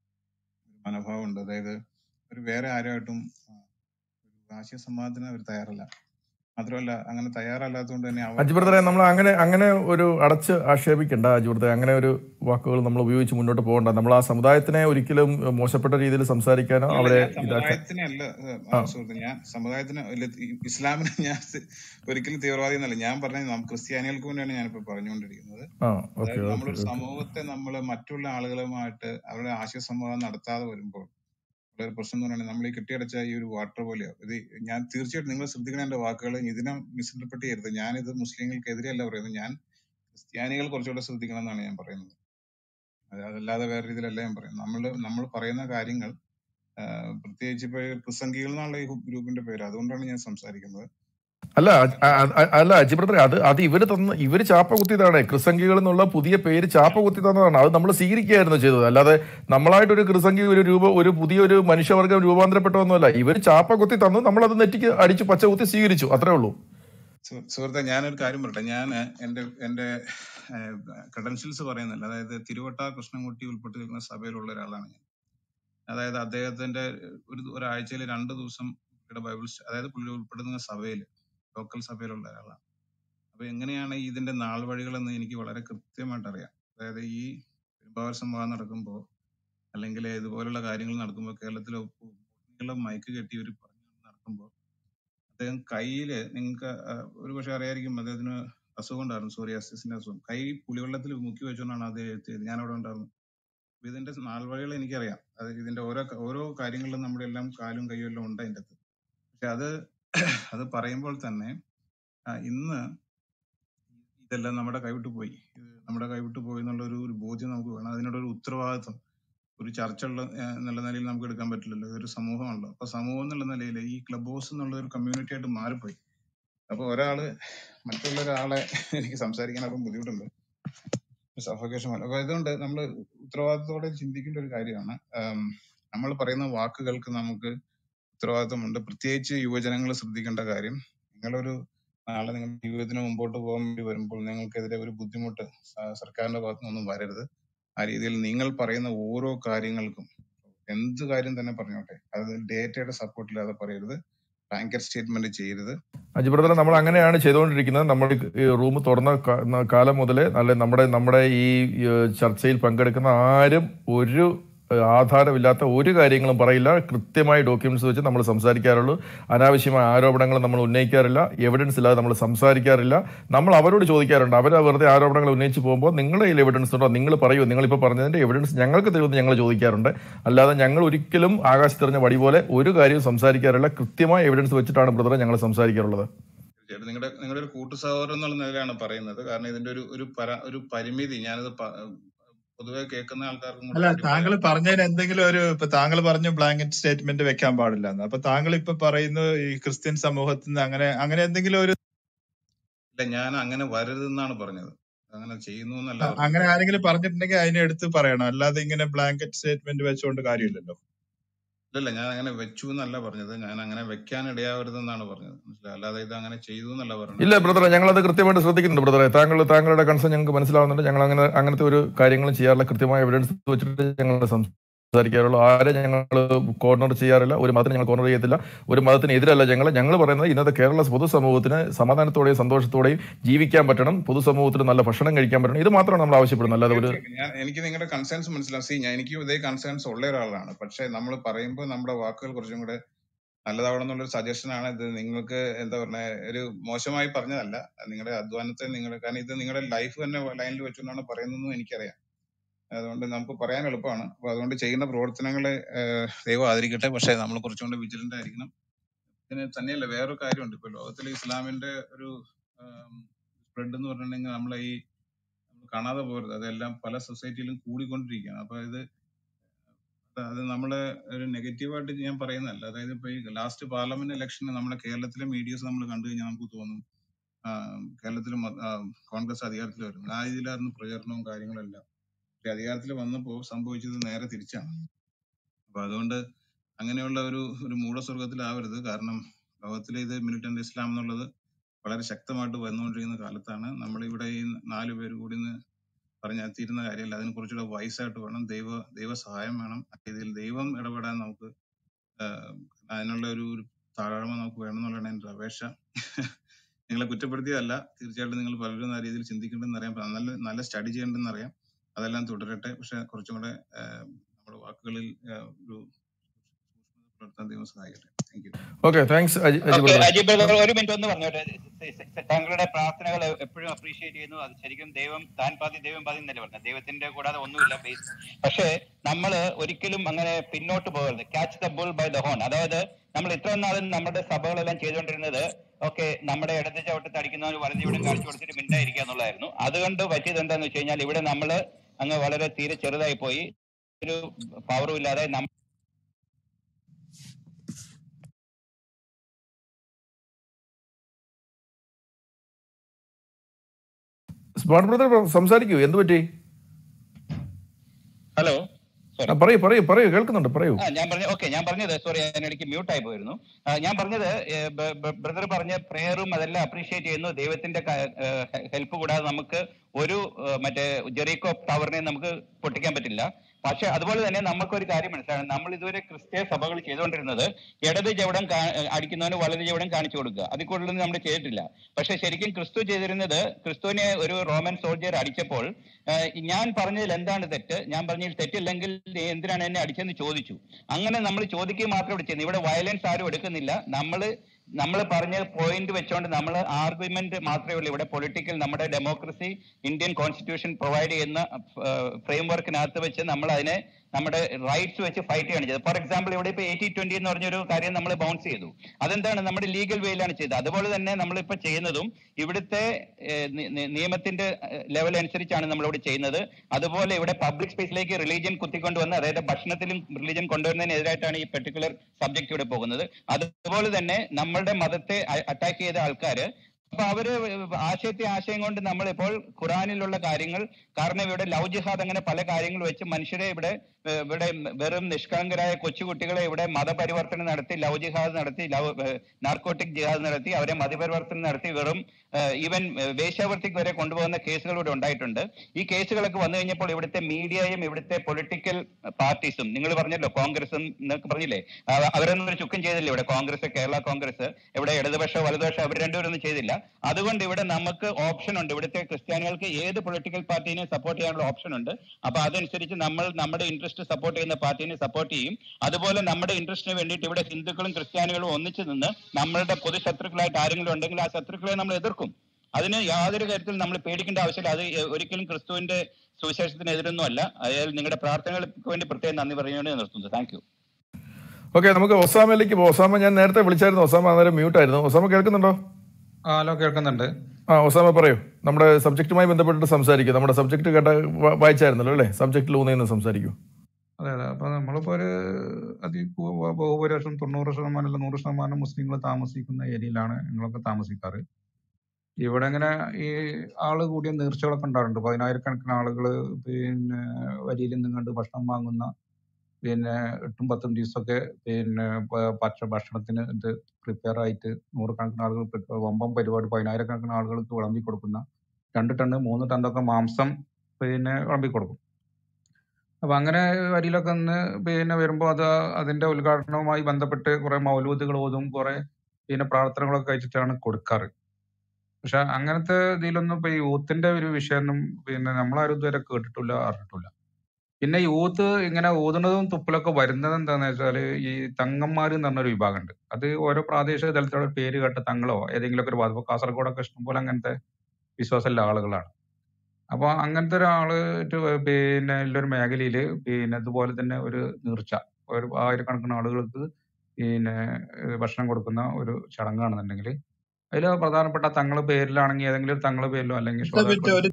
മനോഭാവം ഉണ്ട് അതായത് ഒരു വേറെ ആരുമായിട്ടും ആഹ്, ഒരു ആശയ സംവാദത്തിന് അവർ തയ്യാറല്ല മാത്രമല്ല അങ്ങനെ തയ്യാറല്ലാത്തതുകൊണ്ട് തന്നെ അജി അവർക്ക് ബ്രദറെ നമ്മൾ അങ്ങനെ അങ്ങനെ ഒരു അടച്ച് ആക്ഷേപിക്കണ്ട അജി ബ്രദറെ അങ്ങനെ ഒരു വാക്കുകൾ നമ്മൾ ഉപയോഗിച്ച് മുന്നോട്ട് പോകണ്ട നമ്മൾ ആ സമുദായത്തിനെ ഒരിക്കലും മോശപ്പെട്ട രീതിയിൽ സംസാരിക്കാനോ അല്ല അവരെ ഞാൻ ഇതാക്കാൻ സമുദായത്തിനെ അല്ല ഏഹ്, ആ ആ, സുഹൃത്തെ ഞാൻ സമുദായത്തിന് ഇല്ല, ഈ ഇസ്ലാമിനെ ഞാൻ സ് ഒരിക്കലും തീവ്രവാദി എന്നല്ല ഞാൻ പറഞ്ഞത് നാം ക്രിസ്ത്യാനികൾക്ക് വേണ്ടിയാണ് ഞാനിപ്പോ പറഞ്ഞുകൊണ്ടിരിക്കുന്നത് ആ ഓക്കെ അതായത് ഓക്കെ നമ്മളൊരു ഓക്കെ സമൂഹത്തെ നമ്മൾ മറ്റുള്ള ആളുകളുമായിട്ട് അവരുടെ ആശയ സംവാദം നടത്താതെ വരുമ്പോൾ ഉള്ള ഒരു പ്രശ്നം എന്ന് പറയുന്നത് നമ്മൾ ഈ കെട്ടിയടച്ച ഈ ഒരു വാട്ടർ പോലെയോ ഇത് ഞാൻ തീർച്ചയായിട്ടും നിങ്ങൾ ശ്രദ്ധിക്കണം എന്റെ വാക്കുകൾ ഇതിനെ മിസ്ഇന്റർപ്രറ്റ് ചെയ്യരുത് ഞാനിത് മുസ്ലിങ്ങൾക്കെതിരെയല്ല പറയുന്നത് ഞാൻ ക്രിസ്ത്യാനികൾ കുറച്ചുകൂടെ ശ്രദ്ധിക്കണം എന്നാണ് ഞാൻ പറയുന്നത് അത് അതല്ലാതെ വേറെ രീതിയിലല്ല ഞാൻ പറയുന്നത് നമ്മൾ നമ്മൾ പറയുന്ന കാര്യങ്ങൾ ആഹ് പ്രത്യേകിച്ച് ഇപ്പൊ പ്രസംഗികൾ എന്നുള്ള ഈ ഗ്രൂപ്പിന്റെ പേര് അതുകൊണ്ടാണ് ഞാൻ സംസാരിക്കുന്നത് അല്ല അ- അ- അ- അല്ല അജി ബ്രദറെ അത് അത് ഇവര് തന്ന ഇവര് ചാപ്പ കുത്തിയതാണ് ക്രിസംഗികൾ എന്നുള്ള പുതിയ പേര് ചാപ്പ കുത്തി തന്നതാണ് അത് നമ്മൾ സ്വീകരിക്കുകയായിരുന്നു ചെയ്തത് അല്ലാതെ നമ്മളായിട്ടൊരു ക്രിസംഗി ഒരു രൂപ ഒരു പുതിയൊരു മനുഷ്യവർഗം രൂപാന്തരപ്പെട്ടൊന്നുമല്ല ഇവര് ചാപ്പ കുത്തി തന്നു നമ്മളത് നെറ്റിക്ക് അടിച്ച് പച്ച കുത്തി സ്വീകരിച്ചു അത്രേ ഉള്ളൂ സു- സുഹൃത്തെ ഞാനൊരു കാര്യം പറയട്ടെ ഞാൻ എന്റെ എന്റെ ക്രെഡൻഷ്യൽസ് പറയുന്നില്ല അതായത് തിരുവട്ട കൃഷ്ണൻകുട്ടി ഉൾപ്പെട്ടിരിക്കുന്ന സഭയിലുള്ള ഒരാളാണ് ഞാൻ അതായത് അദ്ദേഹത്തിന്റെ ഒരു ഒരാഴ്ചയിൽ രണ്ട് ദിവസം പുള്ളിയുടെ ബൈബിൾ സ്റ്റ- അതായത് പുള്ളി ഉൾപ്പെടുന്ന സഭയിൽ ലോക്കൽ സഭയിലുള്ള ഒരാളാണ് അപ്പൊ എങ്ങനെയാണ് ഇതിന്റെ നാൾ വഴികളെന്ന് എനിക്ക് വളരെ കൃത്യമായിട്ട് അറിയാം അതായത് ഈ പെരുമ്പാവൂർ സംഭവം നടക്കുമ്പോൾ അല്ലെങ്കിൽ ഇതുപോലുള്ള കാര്യങ്ങൾ നടക്കുമ്പോൾ കേരളത്തിലെ നീളം മയക്ക് കെട്ടി ഒരു പറഞ്ഞു നടക്കുമ്പോൾ അദ്ദേഹം കയ്യില് നിങ്ങൾക്ക് ഒരു പക്ഷെ അറിയായിരിക്കും അദ്ദേഹത്തിന് അസുഖം ഉണ്ടായിരുന്നു സോറിയാസിന്റെ അസുഖം കൈ പുളിവെള്ളത്തിൽ മുക്കി വെച്ചുകൊണ്ടാണ് അദ്ദേഹം എത്തിയത് ഞാൻ അവിടെ ഉണ്ടായിരുന്നു അപ്പൊ ഇതിന്റെ നാൾവഴികൾ എനിക്കറിയാം അത് ഇതിന്റെ ഓരോ ഓരോ കാര്യങ്ങളിലും നമ്മുടെ എല്ലാം കാലും കൈയും എല്ലാം ഉണ്ട് അതിന്റെ അകത്ത് പക്ഷെ അത് അത് പറയുമ്പോൾ തന്നെ ആ, ഇന്ന് ഇതെല്ലാം നമ്മുടെ കൈവിട്ട് പോയി ഇത് നമ്മുടെ കൈവിട്ട് പോയി എന്നുള്ള ഒരു ഒരു ബോധ്യം നമുക്ക് വേണം അതിനോടൊരു ഉത്തരവാദിത്വം ഒരു ചർച്ച ഉള്ള ഏഹ്, എന്നുള്ള നിലയിൽ നമുക്ക് എടുക്കാൻ പറ്റില്ലല്ലോ ഇതൊരു സമൂഹമാണല്ലോ അപ്പൊ സമൂഹം എന്നുള്ള നിലയിൽ ഈ ക്ലബ് ഹൗസ് എന്നുള്ള ഒരു കമ്മ്യൂണിറ്റി ആയിട്ട് മാറിപ്പോയി അപ്പൊ ഒരാള് മറ്റുള്ള ഒരാളെ എനിക്ക് സംസാരിക്കാൻ അപ്പം ബുദ്ധിമുട്ടുണ്ട് സഫോക്കേഷൻ പോലെ അപ്പൊ അതുകൊണ്ട് നമ്മൾ ഉത്തരവാദിത്തത്തോടെ ചിന്തിക്കേണ്ട ഒരു കാര്യമാണ് നമ്മൾ പറയുന്ന വാക്കുകൾക്ക് നമുക്ക് ഉത്തരവാദിത്തമുണ്ട് പ്രത്യേകിച്ച് യുവജനങ്ങൾ ശ്രദ്ധിക്കേണ്ട കാര്യം നിങ്ങളൊരു നാളെ നിങ്ങൾ ജീവിതത്തിന് മുമ്പോട്ട് പോകാൻ വേണ്ടി വരുമ്പോൾ നിങ്ങൾക്കെതിരെ ഒരു ബുദ്ധിമുട്ട് സ- സർക്കാരിന്റെ ഭാഗത്തു നിന്നൊന്നും വരരുത് ആ രീതിയിൽ നിങ്ങൾ പറയുന്ന ഓരോ കാര്യങ്ങൾക്കും എന്ത് കാര്യം തന്നെ പറഞ്ഞോട്ടെ അത് ഡേറ്റയുടെ സപ്പോർട്ടില്ലാതെ പറയരുത് ബ്ലാങ്കറ്റ് സ്റ്റേറ്റ്മെന്റ് ചെയ്യരുത് അജി ബ്രദറെ നമ്മൾ അങ്ങനെയാണ് ചെയ്തുകൊണ്ടിരിക്കുന്നത് നമ്മൾ ഈ റൂം തുറന്ന കാ- ന- കാലം മുതലേ നല്ല നമ്മുടെ നമ്മുടെ ഈ ഏഹ്, ചർച്ചയിൽ പങ്കെടുക്കുന്ന ആരും ഒരു ഏഹ്, ആധാരമില്ലാത്ത ഒരു കാര്യങ്ങളും പറയില്ല കൃത്യമായി ഡോക്യുമെന്റ്സ് വെച്ച് നമ്മൾ സംസാരിക്കാറുള്ളൂ അനാവശ്യമായ ആരോപണങ്ങൾ നമ്മൾ ഉന്നയിക്കാറില്ല എവിഡൻസ് ഇല്ലാതെ നമ്മൾ സംസാരിക്കാറില്ല നമ്മൾ അവരോട് ചോദിക്കാറുണ്ട് അവർ വെറുതെ ആരോപണങ്ങൾ ഉന്നയിച്ച് പോകുമ്പോൾ നിങ്ങളുടെ കയ്യിൽ എവിഡൻസ് ഉണ്ടോ നിങ്ങൾ പറയൂ നിങ്ങളിപ്പോൾ പറഞ്ഞതിന്റെ എവിഡൻസ് ഞങ്ങൾക്ക് തരുമെന്ന് ഞങ്ങൾ ചോദിക്കാറുണ്ട് അല്ലാതെ ഞങ്ങൾ ഒരിക്കലും ആകാശത്തെറിഞ്ഞ വടി പോലെ ഒരു കാര്യവും സംസാരിക്കാറില്ല കൃത്യമായ എവിഡൻസ് വെച്ചിട്ടാണ് ബ്രദറെ ഞങ്ങൾ സംസാരിക്കാറുള്ളത് തീർച്ചയായിട്ടും നിങ്ങളുടെ നിങ്ങളുടെ ഒരു കൂട്ടു സഹോദരൻ എന്നുള്ള നിലയിലാണ് പറയുന്നത് കാരണം ഇതിന്റെ ഒരു ഒരു പര ഒരു പരിമിതി ഞാനിത് പ- പൊതുവെ കേൾക്കുന്ന ആൾക്കാർക്കും കൂടെ അല്ല വേണ്ടി താങ്കൾ പറയാം പറഞ്ഞതിന് എന്തെങ്കിലും ഒരു ഇപ്പൊ താങ്കൾ പറഞ്ഞു ബ്ലാങ്കറ്റ് സ്റ്റേറ്റ്മെന്റ് വെക്കാൻ പാടില്ല എന്ന് അപ്പൊ താങ്കൾ ഇപ്പൊ പറയുന്നു ഈ ക്രിസ്ത്യൻ സമൂഹത്തിൽ നിന്ന് അങ്ങനെ അങ്ങനെ എന്തെങ്കിലും ഒരു ഇല്ല ഞാൻ അങ്ങനെ വരരുതെന്നാണ് പറഞ്ഞത് അങ്ങനെ ചെയ്യുന്നു എന്നല്ല അ- പറഞ്ഞത് അങ്ങനെ ആരെങ്കിലും പറഞ്ഞിട്ടുണ്ടെങ്കിൽ അതിനെ എടുത്ത് പറയണം അല്ലാതെ ഇങ്ങനെ ബ്ലാങ്കറ്റ് സ്റ്റേറ്റ്മെന്റ് വെച്ചുകൊണ്ട് കാര്യമില്ലല്ലോ ഇല്ലല്ല ഞാൻ അങ്ങനെ വെച്ചു എന്നല്ല പറഞ്ഞത് ഞാൻ അങ്ങനെ വെക്കാൻ ഇടയാവരുതെന്നാണ് പറഞ്ഞത് മനസ്സിലായി അല്ലാതെ ഇത് അങ്ങനെ ചെയ്തു എന്നല്ല പറഞ്ഞത് ഇല്ല ബ്രദറെ ഞങ്ങളത് കൃത്യമായിട്ട് ശ്രദ്ധിക്കുന്നുണ്ട് ബ്രദറെ താങ്കൾ താങ്കളുടെ കൺസേൺ ഞങ്ങൾക്ക് മനസ്സിലാവുന്നുണ്ട് ഞങ്ങൾ അങ്ങനെ അങ്ങനത്തെ ഒരു കാര്യങ്ങളും ചെയ്യാറില്ല കൃത്യമായ എവിഡൻസ് വെച്ചിട്ട് ഞങ്ങൾ സംസാരിക്കാറുള്ളൂ ആരെ ഞങ്ങൾ കോർണർ ചെയ്യാറില്ല ഒരു മതത്തിന് ഞങ്ങൾ കോർണർ ചെയ്യത്തില്ല ഒരു മതത്തിന് എതിരല്ല ഞങ്ങൾ ഞങ്ങൾ പറയുന്നത് ഇന്നത്തെ കേരള പൊതുസമൂഹത്തിന് സമാധാനത്തോടെയും സന്തോഷത്തോടെയും ജീവിക്കാൻ പറ്റണം പൊതുസമൂഹത്തിന് നല്ല ഭക്ഷണം കഴിക്കാൻ പറ്റണം ഇത് മാത്രമാണ് നമ്മൾ ആവശ്യപ്പെടുന്നത് അല്ലാതെ ഒരു തീർച്ചയായിട്ടും ഞാൻ എനിക്ക് നിങ്ങളുടെ കൺസേൺസ് മനസ്സിലാവും സി ഞാൻ എനിക്കും ഇതേ കൺസേൺസ് ഉള്ള ഒരാളാണ് പക്ഷെ നമ്മൾ പറയുമ്പോൾ നമ്മുടെ വാക്കുകൾ കുറച്ചും കൂടെ നല്ലതാവണമെന്നുള്ള ഒരു സജഷൻ ആണ് ഇത് നിങ്ങൾക്ക് എന്താ പറഞ്ഞ ഒരു മോശമായി പറഞ്ഞതല്ല നിങ്ങളുടെ അധ്വാനത്തെ നിങ്ങളുടെ കാരണം ഇത് നിങ്ങളുടെ ലൈഫ് തന്നെ ലൈനിൽ വെച്ചുകൊണ്ടാണ് പറയുന്നതെന്നും എനിക്കറിയാം അതുകൊണ്ട് നമുക്ക് പറയാൻ എളുപ്പമാണ് അപ്പൊ അതുകൊണ്ട് ചെയ്യുന്ന പ്രവർത്തനങ്ങളെ ഏഹ്, ദൈവം ആദരിക്കട്ടെ പക്ഷെ നമ്മൾ കുറച്ചുകൂടെ വിജിലന്റ് ആയിരിക്കണം പിന്നെ തന്നെയല്ല വേറൊരു കാര്യമുണ്ട് ഇപ്പൊ ലോകത്തിലെ ഇസ്ലാമിന്റെ ഒരു സ്പ്രെഡ് എന്ന് പറഞ്ഞിട്ടുണ്ടെങ്കിൽ നമ്മളെ ഈ നമ്മൾ കാണാതെ പോകരുത് അതെല്ലാം പല സൊസൈറ്റിയിലും കൂടിക്കൊണ്ടിരിക്കുകയാണ് അപ്പൊ ഇത് അത് നമ്മള് ഒരു നെഗറ്റീവായിട്ട് ഞാൻ പറയുന്നതല്ല അതായത് ഇപ്പൊ ഈ ലാസ്റ്റ് പാർലമെന്റ് ഇലക്ഷന് നമ്മുടെ കേരളത്തിലെ മീഡിയസ് നമ്മൾ കണ്ടു കഴിഞ്ഞാൽ നമുക്ക് തോന്നും കേരളത്തിൽ കോൺഗ്രസ് അധികാരത്തിൽ വരും ആ രീതിയിലായിരുന്നു പ്രചരണവും കാര്യങ്ങളെല്ലാം പക്ഷെ അധികാരത്തിൽ വന്നപ്പോൾ സംഭവിച്ചത് നേരെ തിരിച്ചാണ് അപ്പൊ അതുകൊണ്ട് അങ്ങനെയുള്ള ഒരു ഒരു മൂഢസ്വർഗത്തിലാവരുത് കാരണം ലോകത്തിലെ ഇത് മിലിറ്റന്റ് ഇസ്ലാം എന്നുള്ളത് വളരെ ശക്തമായിട്ട് വന്നുകൊണ്ടിരിക്കുന്ന കാലത്താണ് നമ്മളിവിടെ ഈ നാല് പേര് കൂടി നിന്ന് പറഞ്ഞെത്തിയിരുന്ന കാര്യമല്ല അതിനെ കുറിച്ചുകൂടെ വയസ്സായിട്ട് വേണം ദൈവ ദൈവ സഹായം വേണം ആ രീതിയിൽ ദൈവം ഇടപെടാൻ നമുക്ക് ആഹ് അതിനുള്ള ഒരു ഒരു താഴ്മ നമുക്ക് വേണം എന്നുള്ളതാണ് എൻ്റെ ഒരു അപേക്ഷ നിങ്ങളെ കുറ്റപ്പെടുത്തിയതല്ല തീർച്ചയായിട്ടും നിങ്ങൾ പലരും ആ രീതിയിൽ ചിന്തിക്കേണ്ടെന്ന് അറിയാം നല്ല നല്ല സ്റ്റഡി ചെയ്യേണ്ടെന്ന് അറിയാം അതെല്ലാം തുടരട്ടെ പക്ഷെ കുറച്ചും കൂടെ ആഹ് നമ്മുടെ വാക്കുകളിൽ ആഹ് ഒരു പുലർത്താൻ ദൈവം സഹായിക്കട്ടെ thank you okay thanks Aji Aji okay ബ്രദറെ അജി ബ്രദർ ഒരു മിനിറ്റ് ഒന്ന് പറഞ്ഞോട്ടെ സ- സ- താങ്കളുടെ പ്രാർത്ഥനകൾ എപ്പോഴും അപ്രീഷിയേറ്റ് ചെയ്യുന്നു അത് ശരിക്കും ദൈവം താൻ പാതി ദൈവം പാതി എന്നല്ലേ പറഞ്ഞത് ദൈവത്തിന്റെ കൂടാതെ ഒന്നുമില്ല ബേസ് പക്ഷേ നമ്മൾ ഒരിക്കലും അങ്ങനെ പിന്നോട്ട് പോകരുത് catch the bull by the horn അതായത് നമ്മൾ ഇത്ര നാളും നമ്മുടെ സഭകളെല്ലാം ചെയ്തുകൊണ്ടിരുന്നത് ഓക്കെ നമ്മുടെ ഇടത്തെ ചവിട്ടത്ത് അടിക്കുന്നവർ വലത് ഇവിടെ കാണിച്ചു കൊടുത്തിട്ട് മിണ്ടായിരിക്കുക എന്നുള്ളതായിരുന്നു അതുകൊണ്ട് പറ്റിയത് എന്താന്ന് വെച്ച് കഴിഞ്ഞാൽ ഇവിടെ നമ്മൾ അങ്ങ് വളരെ തീരെ ചെറുതായി പോയി ഒരു പവറും ഇല്ലാതെ നമ്മ സ്മാർട്ട് ബ്രദർ സംസാരിക്കൂ എന്ത് പറ്റി ഹലോ ആ, പറയൂ പറയൂ പറയൂ കേൾക്കുന്നുണ്ട് പറയൂ ആ ഞാൻ പറഞ്ഞ ഓക്കെ ഞാൻ പറഞ്ഞത് സോറി അതിനിടയ്ക്ക് മ്യൂട്ട് ആയി പോയിരുന്നു ആ, ഞാൻ പറഞ്ഞത് ബ്രദർ പറഞ്ഞ പ്രെയറും അതെല്ലാം അപ്രീഷിയേറ്റ് ചെയ്യുന്നു ദൈവത്തിന്റെ ഹെൽപ്പ് കൂടാതെ നമുക്ക് ഒരു ആ, മറ്റേ ജെറീക്കോ ടവറിനെ നമുക്ക് പൊട്ടിക്കാൻ പറ്റില്ല പക്ഷെ അതുപോലെ തന്നെ നമുക്കൊരു കാര്യം മനസ്സിലാക്കണം നമ്മൾ ഇതുവരെ ക്രിസ്ത്യ സഭകൾ ചെയ്തുകൊണ്ടിരുന്നത് ഇടത് ചവിടം കാ- അടിക്കുന്നവന് വലത് ചവിടം കാണിച്ചു കൊടുക്കുക അതിൽ കൂടുതലൊന്നും നമ്മൾ ചെയ്തിട്ടില്ല പക്ഷെ ശരിക്കും ക്രിസ്തു ചെയ്തിരുന്നത് ക്രിസ്തുവിനെ ഒരു റോമൻ സോൾജിയർ അടിച്ചപ്പോൾ ആ, ഞാൻ പറഞ്ഞതിൽ എന്താണ് തെറ്റ് ഞാൻ പറഞ്ഞതിൽ തെറ്റില്ലെങ്കിൽ നീ എന്തിനാണ് എന്നെ അടിച്ചതെന്ന് ചോദിച്ചു അങ്ങനെ നമ്മൾ ചോദിക്കുക മാത്രം ഇവിടെ ചെയ്യുന്നത് ഇവിടെ വയലൻസ് ആരും എടുക്കുന്നില്ല നമ്മൾ നമ്മൾ പറഞ്ഞ പോയിന്റ് വെച്ചുകൊണ്ട് നമ്മൾ ആർഗ്യുമെന്റ് മാത്രമേ ഉള്ളൂ ഇവിടെ പൊളിറ്റിക്കൽ നമ്മുടെ ഡെമോക്രസി ഇന്ത്യൻ കോൺസ്റ്റിറ്റ്യൂഷൻ പ്രൊവൈഡ് ചെയ്യുന്ന ഫ്രെയിം വർക്കിനകത്ത് വെച്ച് നമ്മൾ അതിനെ നമ്മുടെ റൈറ്റ്സ് വെച്ച് ഫൈറ്റ് ചെയ്യാണ് ചെയ്തത് ഫോർ എക്സാമ്പിൾ ഇവിടെ ഇപ്പൊ എയ്റ്റി ട്വന്റി എന്ന് പറഞ്ഞൊരു കാര്യം നമ്മൾ ബൗൺസ് ചെയ്തു അതെന്താണ് നമ്മുടെ ലീഗൽ വേയിലാണ് ചെയ്തത് അതുപോലെ തന്നെ നമ്മളിപ്പോ ചെയ്യുന്നതും ഇവിടുത്തെ ഏഹ്, നി- നി- നിയമത്തിന്റെ ലെവൽ അനുസരിച്ചാണ് നമ്മളിവിടെ ചെയ്യുന്നത് അതുപോലെ ഇവിടെ പബ്ലിക് സ്പേസിലേക്ക് റിലീജിയൻ കുത്തിക്കൊണ്ടുവന്ന് അതായത് ഭക്ഷണത്തിലും റിലീജിയൻ കൊണ്ടുവരുന്നതിനെതിരായിട്ടാണ് ഈ പെർട്ടിക്കുലർ സബ്ജക്ട് ഇവിടെ പോകുന്നത് അതുപോലെ തന്നെ നമ്മളുടെ മതത്തെ അറ്റാക്ക് ചെയ്ത ആൾക്കാര് അപ്പൊ അവര് ആശയത്തെ ആശയം കൊണ്ട് നമ്മൾ ഇപ്പോൾ ഖുറാനിലുള്ള കാര്യങ്ങൾ കാരണം ഇവിടെ ലവ് ജിഹാദ് അങ്ങനെ പല കാര്യങ്ങൾ വെച്ച് മനുഷ്യരെ ഇവിടെ ഏഹ്, ഇവിടെ വെറും നിഷ്കളങ്കരായ കൊച്ചുകുട്ടികളെ ഇവിടെ മതപരിവർത്തനം നടത്തി ലവ് ജിഹാദ് നടത്തി ലവ് നാർക്കോട്ടിക് ജിഹാദ് നടത്തി അവരെ മതപരിവർത്തനം നടത്തി വെറും ഈവൻ വേശ്യാവൃത്തിക്ക് വരെ കൊണ്ടുപോകുന്ന കേസുകൾ ഇവിടെ ഉണ്ടായിട്ടുണ്ട് ഈ കേസുകളൊക്കെ വന്നു കഴിഞ്ഞപ്പോൾ ഇവിടുത്തെ മീഡിയയും ഇവിടുത്തെ പൊളിറ്റിക്കൽ പാർട്ടീസും നിങ്ങൾ പറഞ്ഞല്ലോ കോൺഗ്രസും എന്നൊക്കെ പറഞ്ഞില്ലേ അവ- അവരൊന്നും ഒരു ചുക്കും ചെയ്തില്ല ഇവിടെ കോൺഗ്രസ് കേരള കോൺഗ്രസ് ഇവിടെ ഇടതുപക്ഷ വലതുപക്ഷ അവർ രണ്ടുപേരും ഒന്നും ചെയ്തില്ല അതുകൊണ്ട് ഇവിടെ നമുക്ക് ഓപ്ഷൻ ഉണ്ട് ഇവിടുത്തെ ക്രിസ്ത്യാനികൾക്ക് ഏത് പൊളിറ്റിക്കൽ പാർട്ടീനെ സപ്പോർട്ട് ചെയ്യാനുള്ള ഓപ്ഷൻ ഉണ്ട് അപ്പൊ അതനുസരിച്ച് നമ്മൾ നമ്മുടെ ഇൻട്രസ്റ്റ് സപ്പോർട്ട് ചെയ്യുന്ന പാർട്ടീനെ സപ്പോർട്ട് ചെയ്യും അതുപോലെ നമ്മുടെ ഇൻട്രസ്റ്റിന് വേണ്ടിയിട്ട് ഇവിടെ ഹിന്ദുക്കളും ക്രിസ്ത്യാനികളും ഒന്നിച്ചു നിന്ന് നമ്മളുടെ പൊതു ശത്രുക്കളായിട്ട് ആരെങ്കിലും ഉണ്ടെങ്കിൽ ആ ശത്രുക്കളെ നമ്മൾ എതിർക്കും അതിന് യാതൊരു കാര്യത്തിൽ നമ്മൾ പേടിക്കേണ്ട ആവശ്യമില്ല അത് ഒരിക്കലും ക്രിസ്തുവിന്റെ സുവിശേഷത്തിന് എതിരൊന്നും അല്ല അതായത് നിങ്ങളുടെ പ്രാർത്ഥനകൾക്ക് വേണ്ടി പ്രത്യേകം നന്ദി പറഞ്ഞുകൊണ്ട് ഞാൻ നിർത്തുന്നു താങ്ക് യു ഓക്കെ നമുക്ക് ഒസാമയിലേക്ക് പോകാം ഒസാമ ഞാൻ നേരത്തെ വിളിച്ചായിരുന്നു ഒസാമ അന്നേരം മ്യൂട്ട് ആയിരുന്നു ഒസാമ കേൾക്കുന്നുണ്ടോ ആ ഹലോ കേൾക്കുന്നുണ്ട് ആ ഒസാമ പറയൂ നമ്മുടെ സബ്ജക്റ്റുമായി ബന്ധപ്പെട്ടിട്ട് സംസാരിക്കും നമ്മുടെ സബ്ജക്ട് കേട്ട വ- വായിച്ചായിരുന്നല്ലോ അല്ലേ സബ്ജക്റ്റിൽ ഊന്നിന്ന് സംസാരിക്കൂ അതെ അതെ അപ്പൊ നമ്മളിപ്പോ ഒരു അതി ഭൂ- ബഹുഭൂരിപക്ഷം തൊണ്ണൂറ് ശതമാനം അല്ല നൂറ് ശതമാനം മുസ്ലിങ്ങൾ താമസിക്കുന്ന ഏരിയയിലാണ് ഞങ്ങളൊക്കെ താമസിക്കാറ് ഇവിടെ ഇങ്ങനെ ഈ ആള് കൂടിയ നേർച്ചകളൊക്കെ ഉണ്ടാറുണ്ട് പതിനായിരക്കണക്കിന് ആളുകൾ പിന്നെ വരിയിൽ നിന്നുകൊണ്ട് ഭക്ഷണം വാങ്ങുന്ന പിന്നെ എട്ടും പത്തും ദിവസമൊക്കെ പിന്നെ പ- ഭക്ഷ ഭക്ഷണത്തിന് ഇത് പ്രിപ്പയർ ആയിട്ട് നൂറുകണക്കിന് ആളുകൾ പ്രി- വമ്പൻ പരിപാടി പതിനായിരക്കണക്കിന് ആളുകൾക്ക് വിളമ്പി കൊടുക്കുന്ന രണ്ട് ടണ്ണ് മൂന്ന് ടണ്ണൊക്കെ മാംസം പിന്നെ വിളമ്പി കൊടുക്കും അപ്പൊ അങ്ങനെ വരിയിലൊക്കെ നിന്ന് പിന്നെ വരുമ്പോൾ അത് അതിന്റെ ഉദ്ഘാടനവുമായി ബന്ധപ്പെട്ട് കുറെ മൗലൂദുകൾ ഓതും കുറെ പിന്നെ പ്രാർത്ഥനകളൊക്കെ കഴിച്ചിട്ടാണ് കൊടുക്കാറ് പക്ഷെ അങ്ങനത്തെ ഇതിലൊന്നും ഇപ്പൊ ഈ യൂത്തിന്റെ ഒരു വിഷയമൊന്നും പിന്നെ നമ്മളാരും ഇതുവരെ കേട്ടിട്ടില്ല അറിഞ്ഞിട്ടില്ല പിന്നെ യൂത്ത് ഇങ്ങനെ ഊതുന്നതും തുപ്പലൊക്കെ വരുന്നത് എന്താന്ന് വെച്ചാല് ഈ തങ്ങന്മാര് എന്ന് പറഞ്ഞൊരു വിഭാഗമുണ്ട് അത് ഓരോ പ്രാദേശിക തലത്തിലുള്ള പേര് കേട്ട തങ്ങളോ ഏതെങ്കിലുമൊക്കെ ഒരു ഭാഗം ഇപ്പൊ കാസർഗോഡൊക്കെ ഇഷ്ടംപോലെ അങ്ങനത്തെ വിശ്വാസമുള്ള ആളുകളാണ് അപ്പൊ അങ്ങനത്തെ ഒരാള് ട്ട് പിന്നെ ഉള്ളൊരു മേഖലയില് പിന്നെ ഇതുപോലെ തന്നെ ഒരു നീർച്ച ഒരു ആയിരക്കണക്കിന് ആളുകൾക്ക് പിന്നെ ഏഹ് ഭക്ഷണം കൊടുക്കുന്ന ഒരു ചടങ്ങാണെന്നുണ്ടെങ്കിൽ അതിൽ പ്രധാനപ്പെട്ട തങ്ങളെ പേരിലാണെങ്കിൽ ഏതെങ്കിലും ഒരു തങ്ങളെ പേരിലോ അല്ലെങ്കിൽ ഇപ്പൊ പിന്നെ ഒരു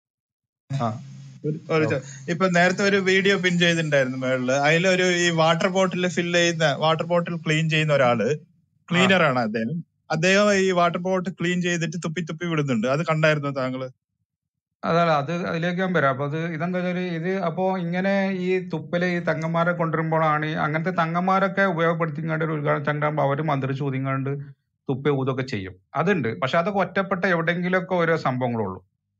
ആ ഒരു ഒരു ചോ- ഇപ്പൊ നേരത്തെ ഒരു വീഡിയോ പിൻ ചെയ്തിട്ടുണ്ടായിരുന്നു മേളില് അതിലൊരു ഈ വാട്ടർ ബോട്ടിൽ ഫില്ല് ചെയ്യുന്ന വാട്ടർ ബോട്ടിൽ ക്ലീൻ ചെയ്യുന്ന ഒരാള് ക്ലീനർ ആണ് അദ്ദേഹം അദ്ദേഹം ഈ വാട്ടർ ബോട്ടിൽ ക്ലീൻ ചെയ്തിട്ട് തുപ്പി തുപ്പി വിടുന്നുണ്ട് അത് കണ്ടായിരുന്നു താങ്കള് അതല്ല അത് അതിലേക്ക് ഞാൻ വരാം അപ്പൊ അത് ഇതെന്താ വെച്ചാല് ഇത് അപ്പോ ഇങ്ങനെ ഈ തുപ്പല് ഈ തങ്ങന്മാരെ കൊണ്ടുവരുമ്പോഴാണ് ഈ അങ്ങനത്തെ തങ്ങന്മാരൊക്കെ ഉപയോഗപ്പെടുത്തിങ്ങാണ്ട് ഒരു ഉദ്ഘാടന ചണ്ടാകുമ്പോ അവര് മന്ത്രിച്ച് ഊതിങ്ങാണ്ട് തുപ്പി ഊതൊക്കെ ചെയ്യും അതുണ്ട് പക്ഷെ അതൊക്കെ ഒറ്റപ്പെട്ട എവിടെയെങ്കിലുമൊക്കെ ഓരോ സംഭവങ്ങളുള്ളൂ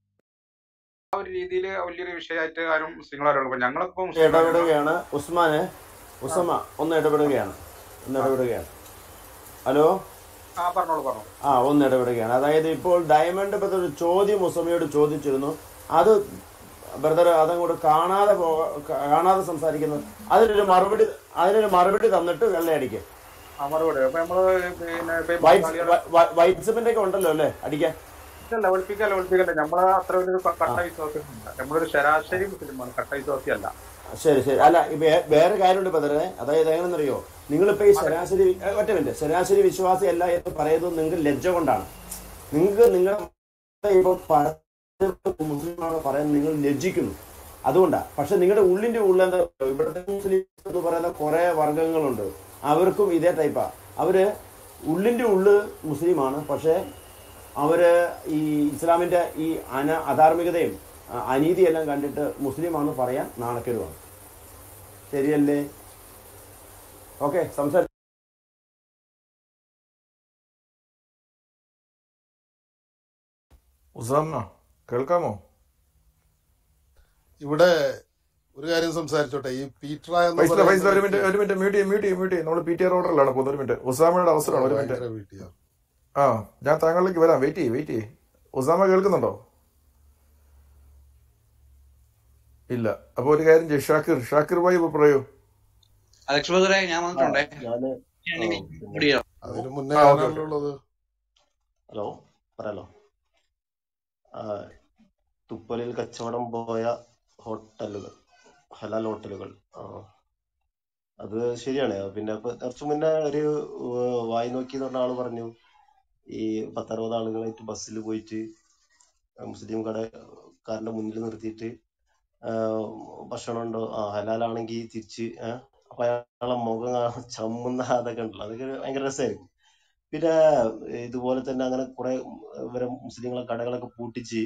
ആ ഒരു രീതിയിൽ വലിയൊരു വിഷയമായിട്ട് ആരും മുസ്ലിങ്ങൾ ആരും ഞങ്ങളൊക്കെ ഇപ്പൊ മുസ്ലിങ്ങളാണ് ഇടപെടുകയാണ് ഉസ്മാന് ഉസമ ഒന്ന് ഇടപെടുകയാണ് ഒന്ന് ഇടപെടുകയാണ് ഹലോ ആ പറഞ്ഞോളൂ പറഞ്ഞോളൂ ആ ഒന്ന് ഇടപെടുകയാണ് അതായത് ഇപ്പോൾ ഡയമണ്ട് ബ്രദർ ഒരു ചോദ്യം ഉസമയോട് ചോദിച്ചിരുന്നു അത് ബ്രദർ അതങ്ങോട്ട് കാണാതെ പോക കാണാതെ സംസാരിക്കുന്നത് അതിനൊരു മറുപടി അതിനൊരു മറുപടി തന്നിട്ട് വെള്ളയടിക്കുക ആ മറുപടി അപ്പൊ നമ്മള് പിന്നെ ഇപ്പൊ ഈ വൈറ്റ് ബംഗാളികളെ വൈ- വൈറ്റ് സിമെന്റ് ഒക്കെ ഉണ്ടല്ലോ അല്ലേ അടിക്കാൻ ഇതല്ല ഒളിപ്പിക്കല്ല ഒളിപ്പിക്കല്ല നമ്മളെ അത്ര ഒരു കട്ട വിശ്വാസിയൊന്നുമില്ല നമ്മളൊരു ശരാശരി മുസ്ലിമാണ് കട്ട വിശ്വാസിയല്ല ശരി ശരി അല്ല ഈ വേ- വേറെ കാര്യമുണ്ട് ബദറെ അതായത് എങ്ങനെയെന്നറിയോ നിങ്ങളിപ്പോ ഈ ശരാശരി ഏ, ഒറ്റ മിനിറ്റ് ശരാശരി വിശ്വാസി അല്ല എന്ന് പറയുന്നത് നിങ്ങൾക്ക് ലജ്ജ കൊണ്ടാണ് നിങ്ങൾക്ക് നിങ്ങളുടെ ഇപ്പൊ മുസ്ലിമാണോ പറയാൻ നിങ്ങൾ ലജ്ജിക്കുന്നു അതുകൊണ്ടാണ് പക്ഷെ നിങ്ങളുടെ ഉള്ളിന്റെ ഉള്ളിൽ എന്താ ഇവിടുത്തെ മുസ്ലിം എന്ന് പറയുന്ന കുറെ വർഗങ്ങളുണ്ട് അവർക്കും ഇതേ ടൈപ്പാ അവര് ഉള്ളിന്റെ ഉള്ള് മുസ്ലിമാണ് പക്ഷെ അവര് ഈ ഇസ്ലാമിന്റെ ഈ അന അധാർമികതയും അ- അനീതിയെല്ലാം കണ്ടിട്ട് മുസ്ലിമാണെന്ന് പറയാൻ നാണക്കേടുമാണ് ശരിയല്ലേ ഓക്കെ സംസാരിച്ചു ഉസാമ കേൾക്കാമോ ഇവിടെ ഒരു കാര്യം സംസാരിച്ചോട്ടെ ഈ പീട്ര എന്ന് ഫൈസല പറയുന്ന ഫൈസല ഒരു വ്യക്തി മിനിറ്റ് ഒരു മിനിറ്റ് മ്യൂട്ട് ചെയ്യും മ്യൂട്ട് ചെയ്യും മ്യൂട്ട് ചെയ്യും നമ്മൾ പി ടി ആർ ഓർഡറിലാണ് പോകുന്നത് ഒരു മിനിറ്റ് ഉസാമയുടെ ഓ അവസരമാണ് ഒരു മിനിറ്റ് ഭയങ്കര വീട്ടിയാ ആ ഞാൻ താങ്കളിലേക്ക് വരാം വെയിറ്റ് ചെയ്യ് വെയിറ്റ് ചെയ്യ് ഉസാമ കേൾക്കുന്നുണ്ടോ ഇല്ല അപ്പൊ ഒരു കാര്യം ചെയ്യും ഷാക്കിർ ഷാക്കിർ ഭായി ഇപ്പൊ പറയൂ അലക്സ് ബദറെ ഞാൻ ആ വന്നിട്ടുണ്ടേ ഞാന് ആ ഞാനിനി പിന്നെ മുടിയോ അതിന് മുന്നേ ആ ഓക്കെ ഞാനാണല്ലോ ഓക്കെ ഉള്ളത് ഹലോ പറയാലോ ആ, തുപ്പലിൽ കച്ചവടം പോയ ഹോട്ടലുകൾ ഹലാൽ ഹോട്ടലുകൾ ആ അത് ശരിയാണ് പിന്നെ ഇപ്പൊ കുറച്ചു മുന്നേ ഒരു ഏഹ്, വായി നോക്കി എന്ന് പറഞ്ഞ ആള് പറഞ്ഞു ഈ പത്തറുപത് ആളുകളായിട്ട് ബസ്സിൽ പോയിട്ട് മുസ്ലിം കടക്കാരന്റെ മുന്നിൽ നിർത്തിയിട്ട് ആഹ് ഭക്ഷണം ഉണ്ടോ ആ ഹലാലാണെങ്കിൽ തിരിച്ച് ഏഹ് അപ്പൊ അയാളെ മുഖം കാണാൻ ചമ്മുന്ന അതൊക്കെ ഉണ്ടല്ലോ അതൊക്കെ ഭയങ്കര രസമായിരിക്കും പിന്നെ ഇതുപോലെ തന്നെ അങ്ങനെ കുറെ ഇവരെ മുസ്ലിങ്ങളെ കടകളൊക്കെ പൂട്ടിച്ച്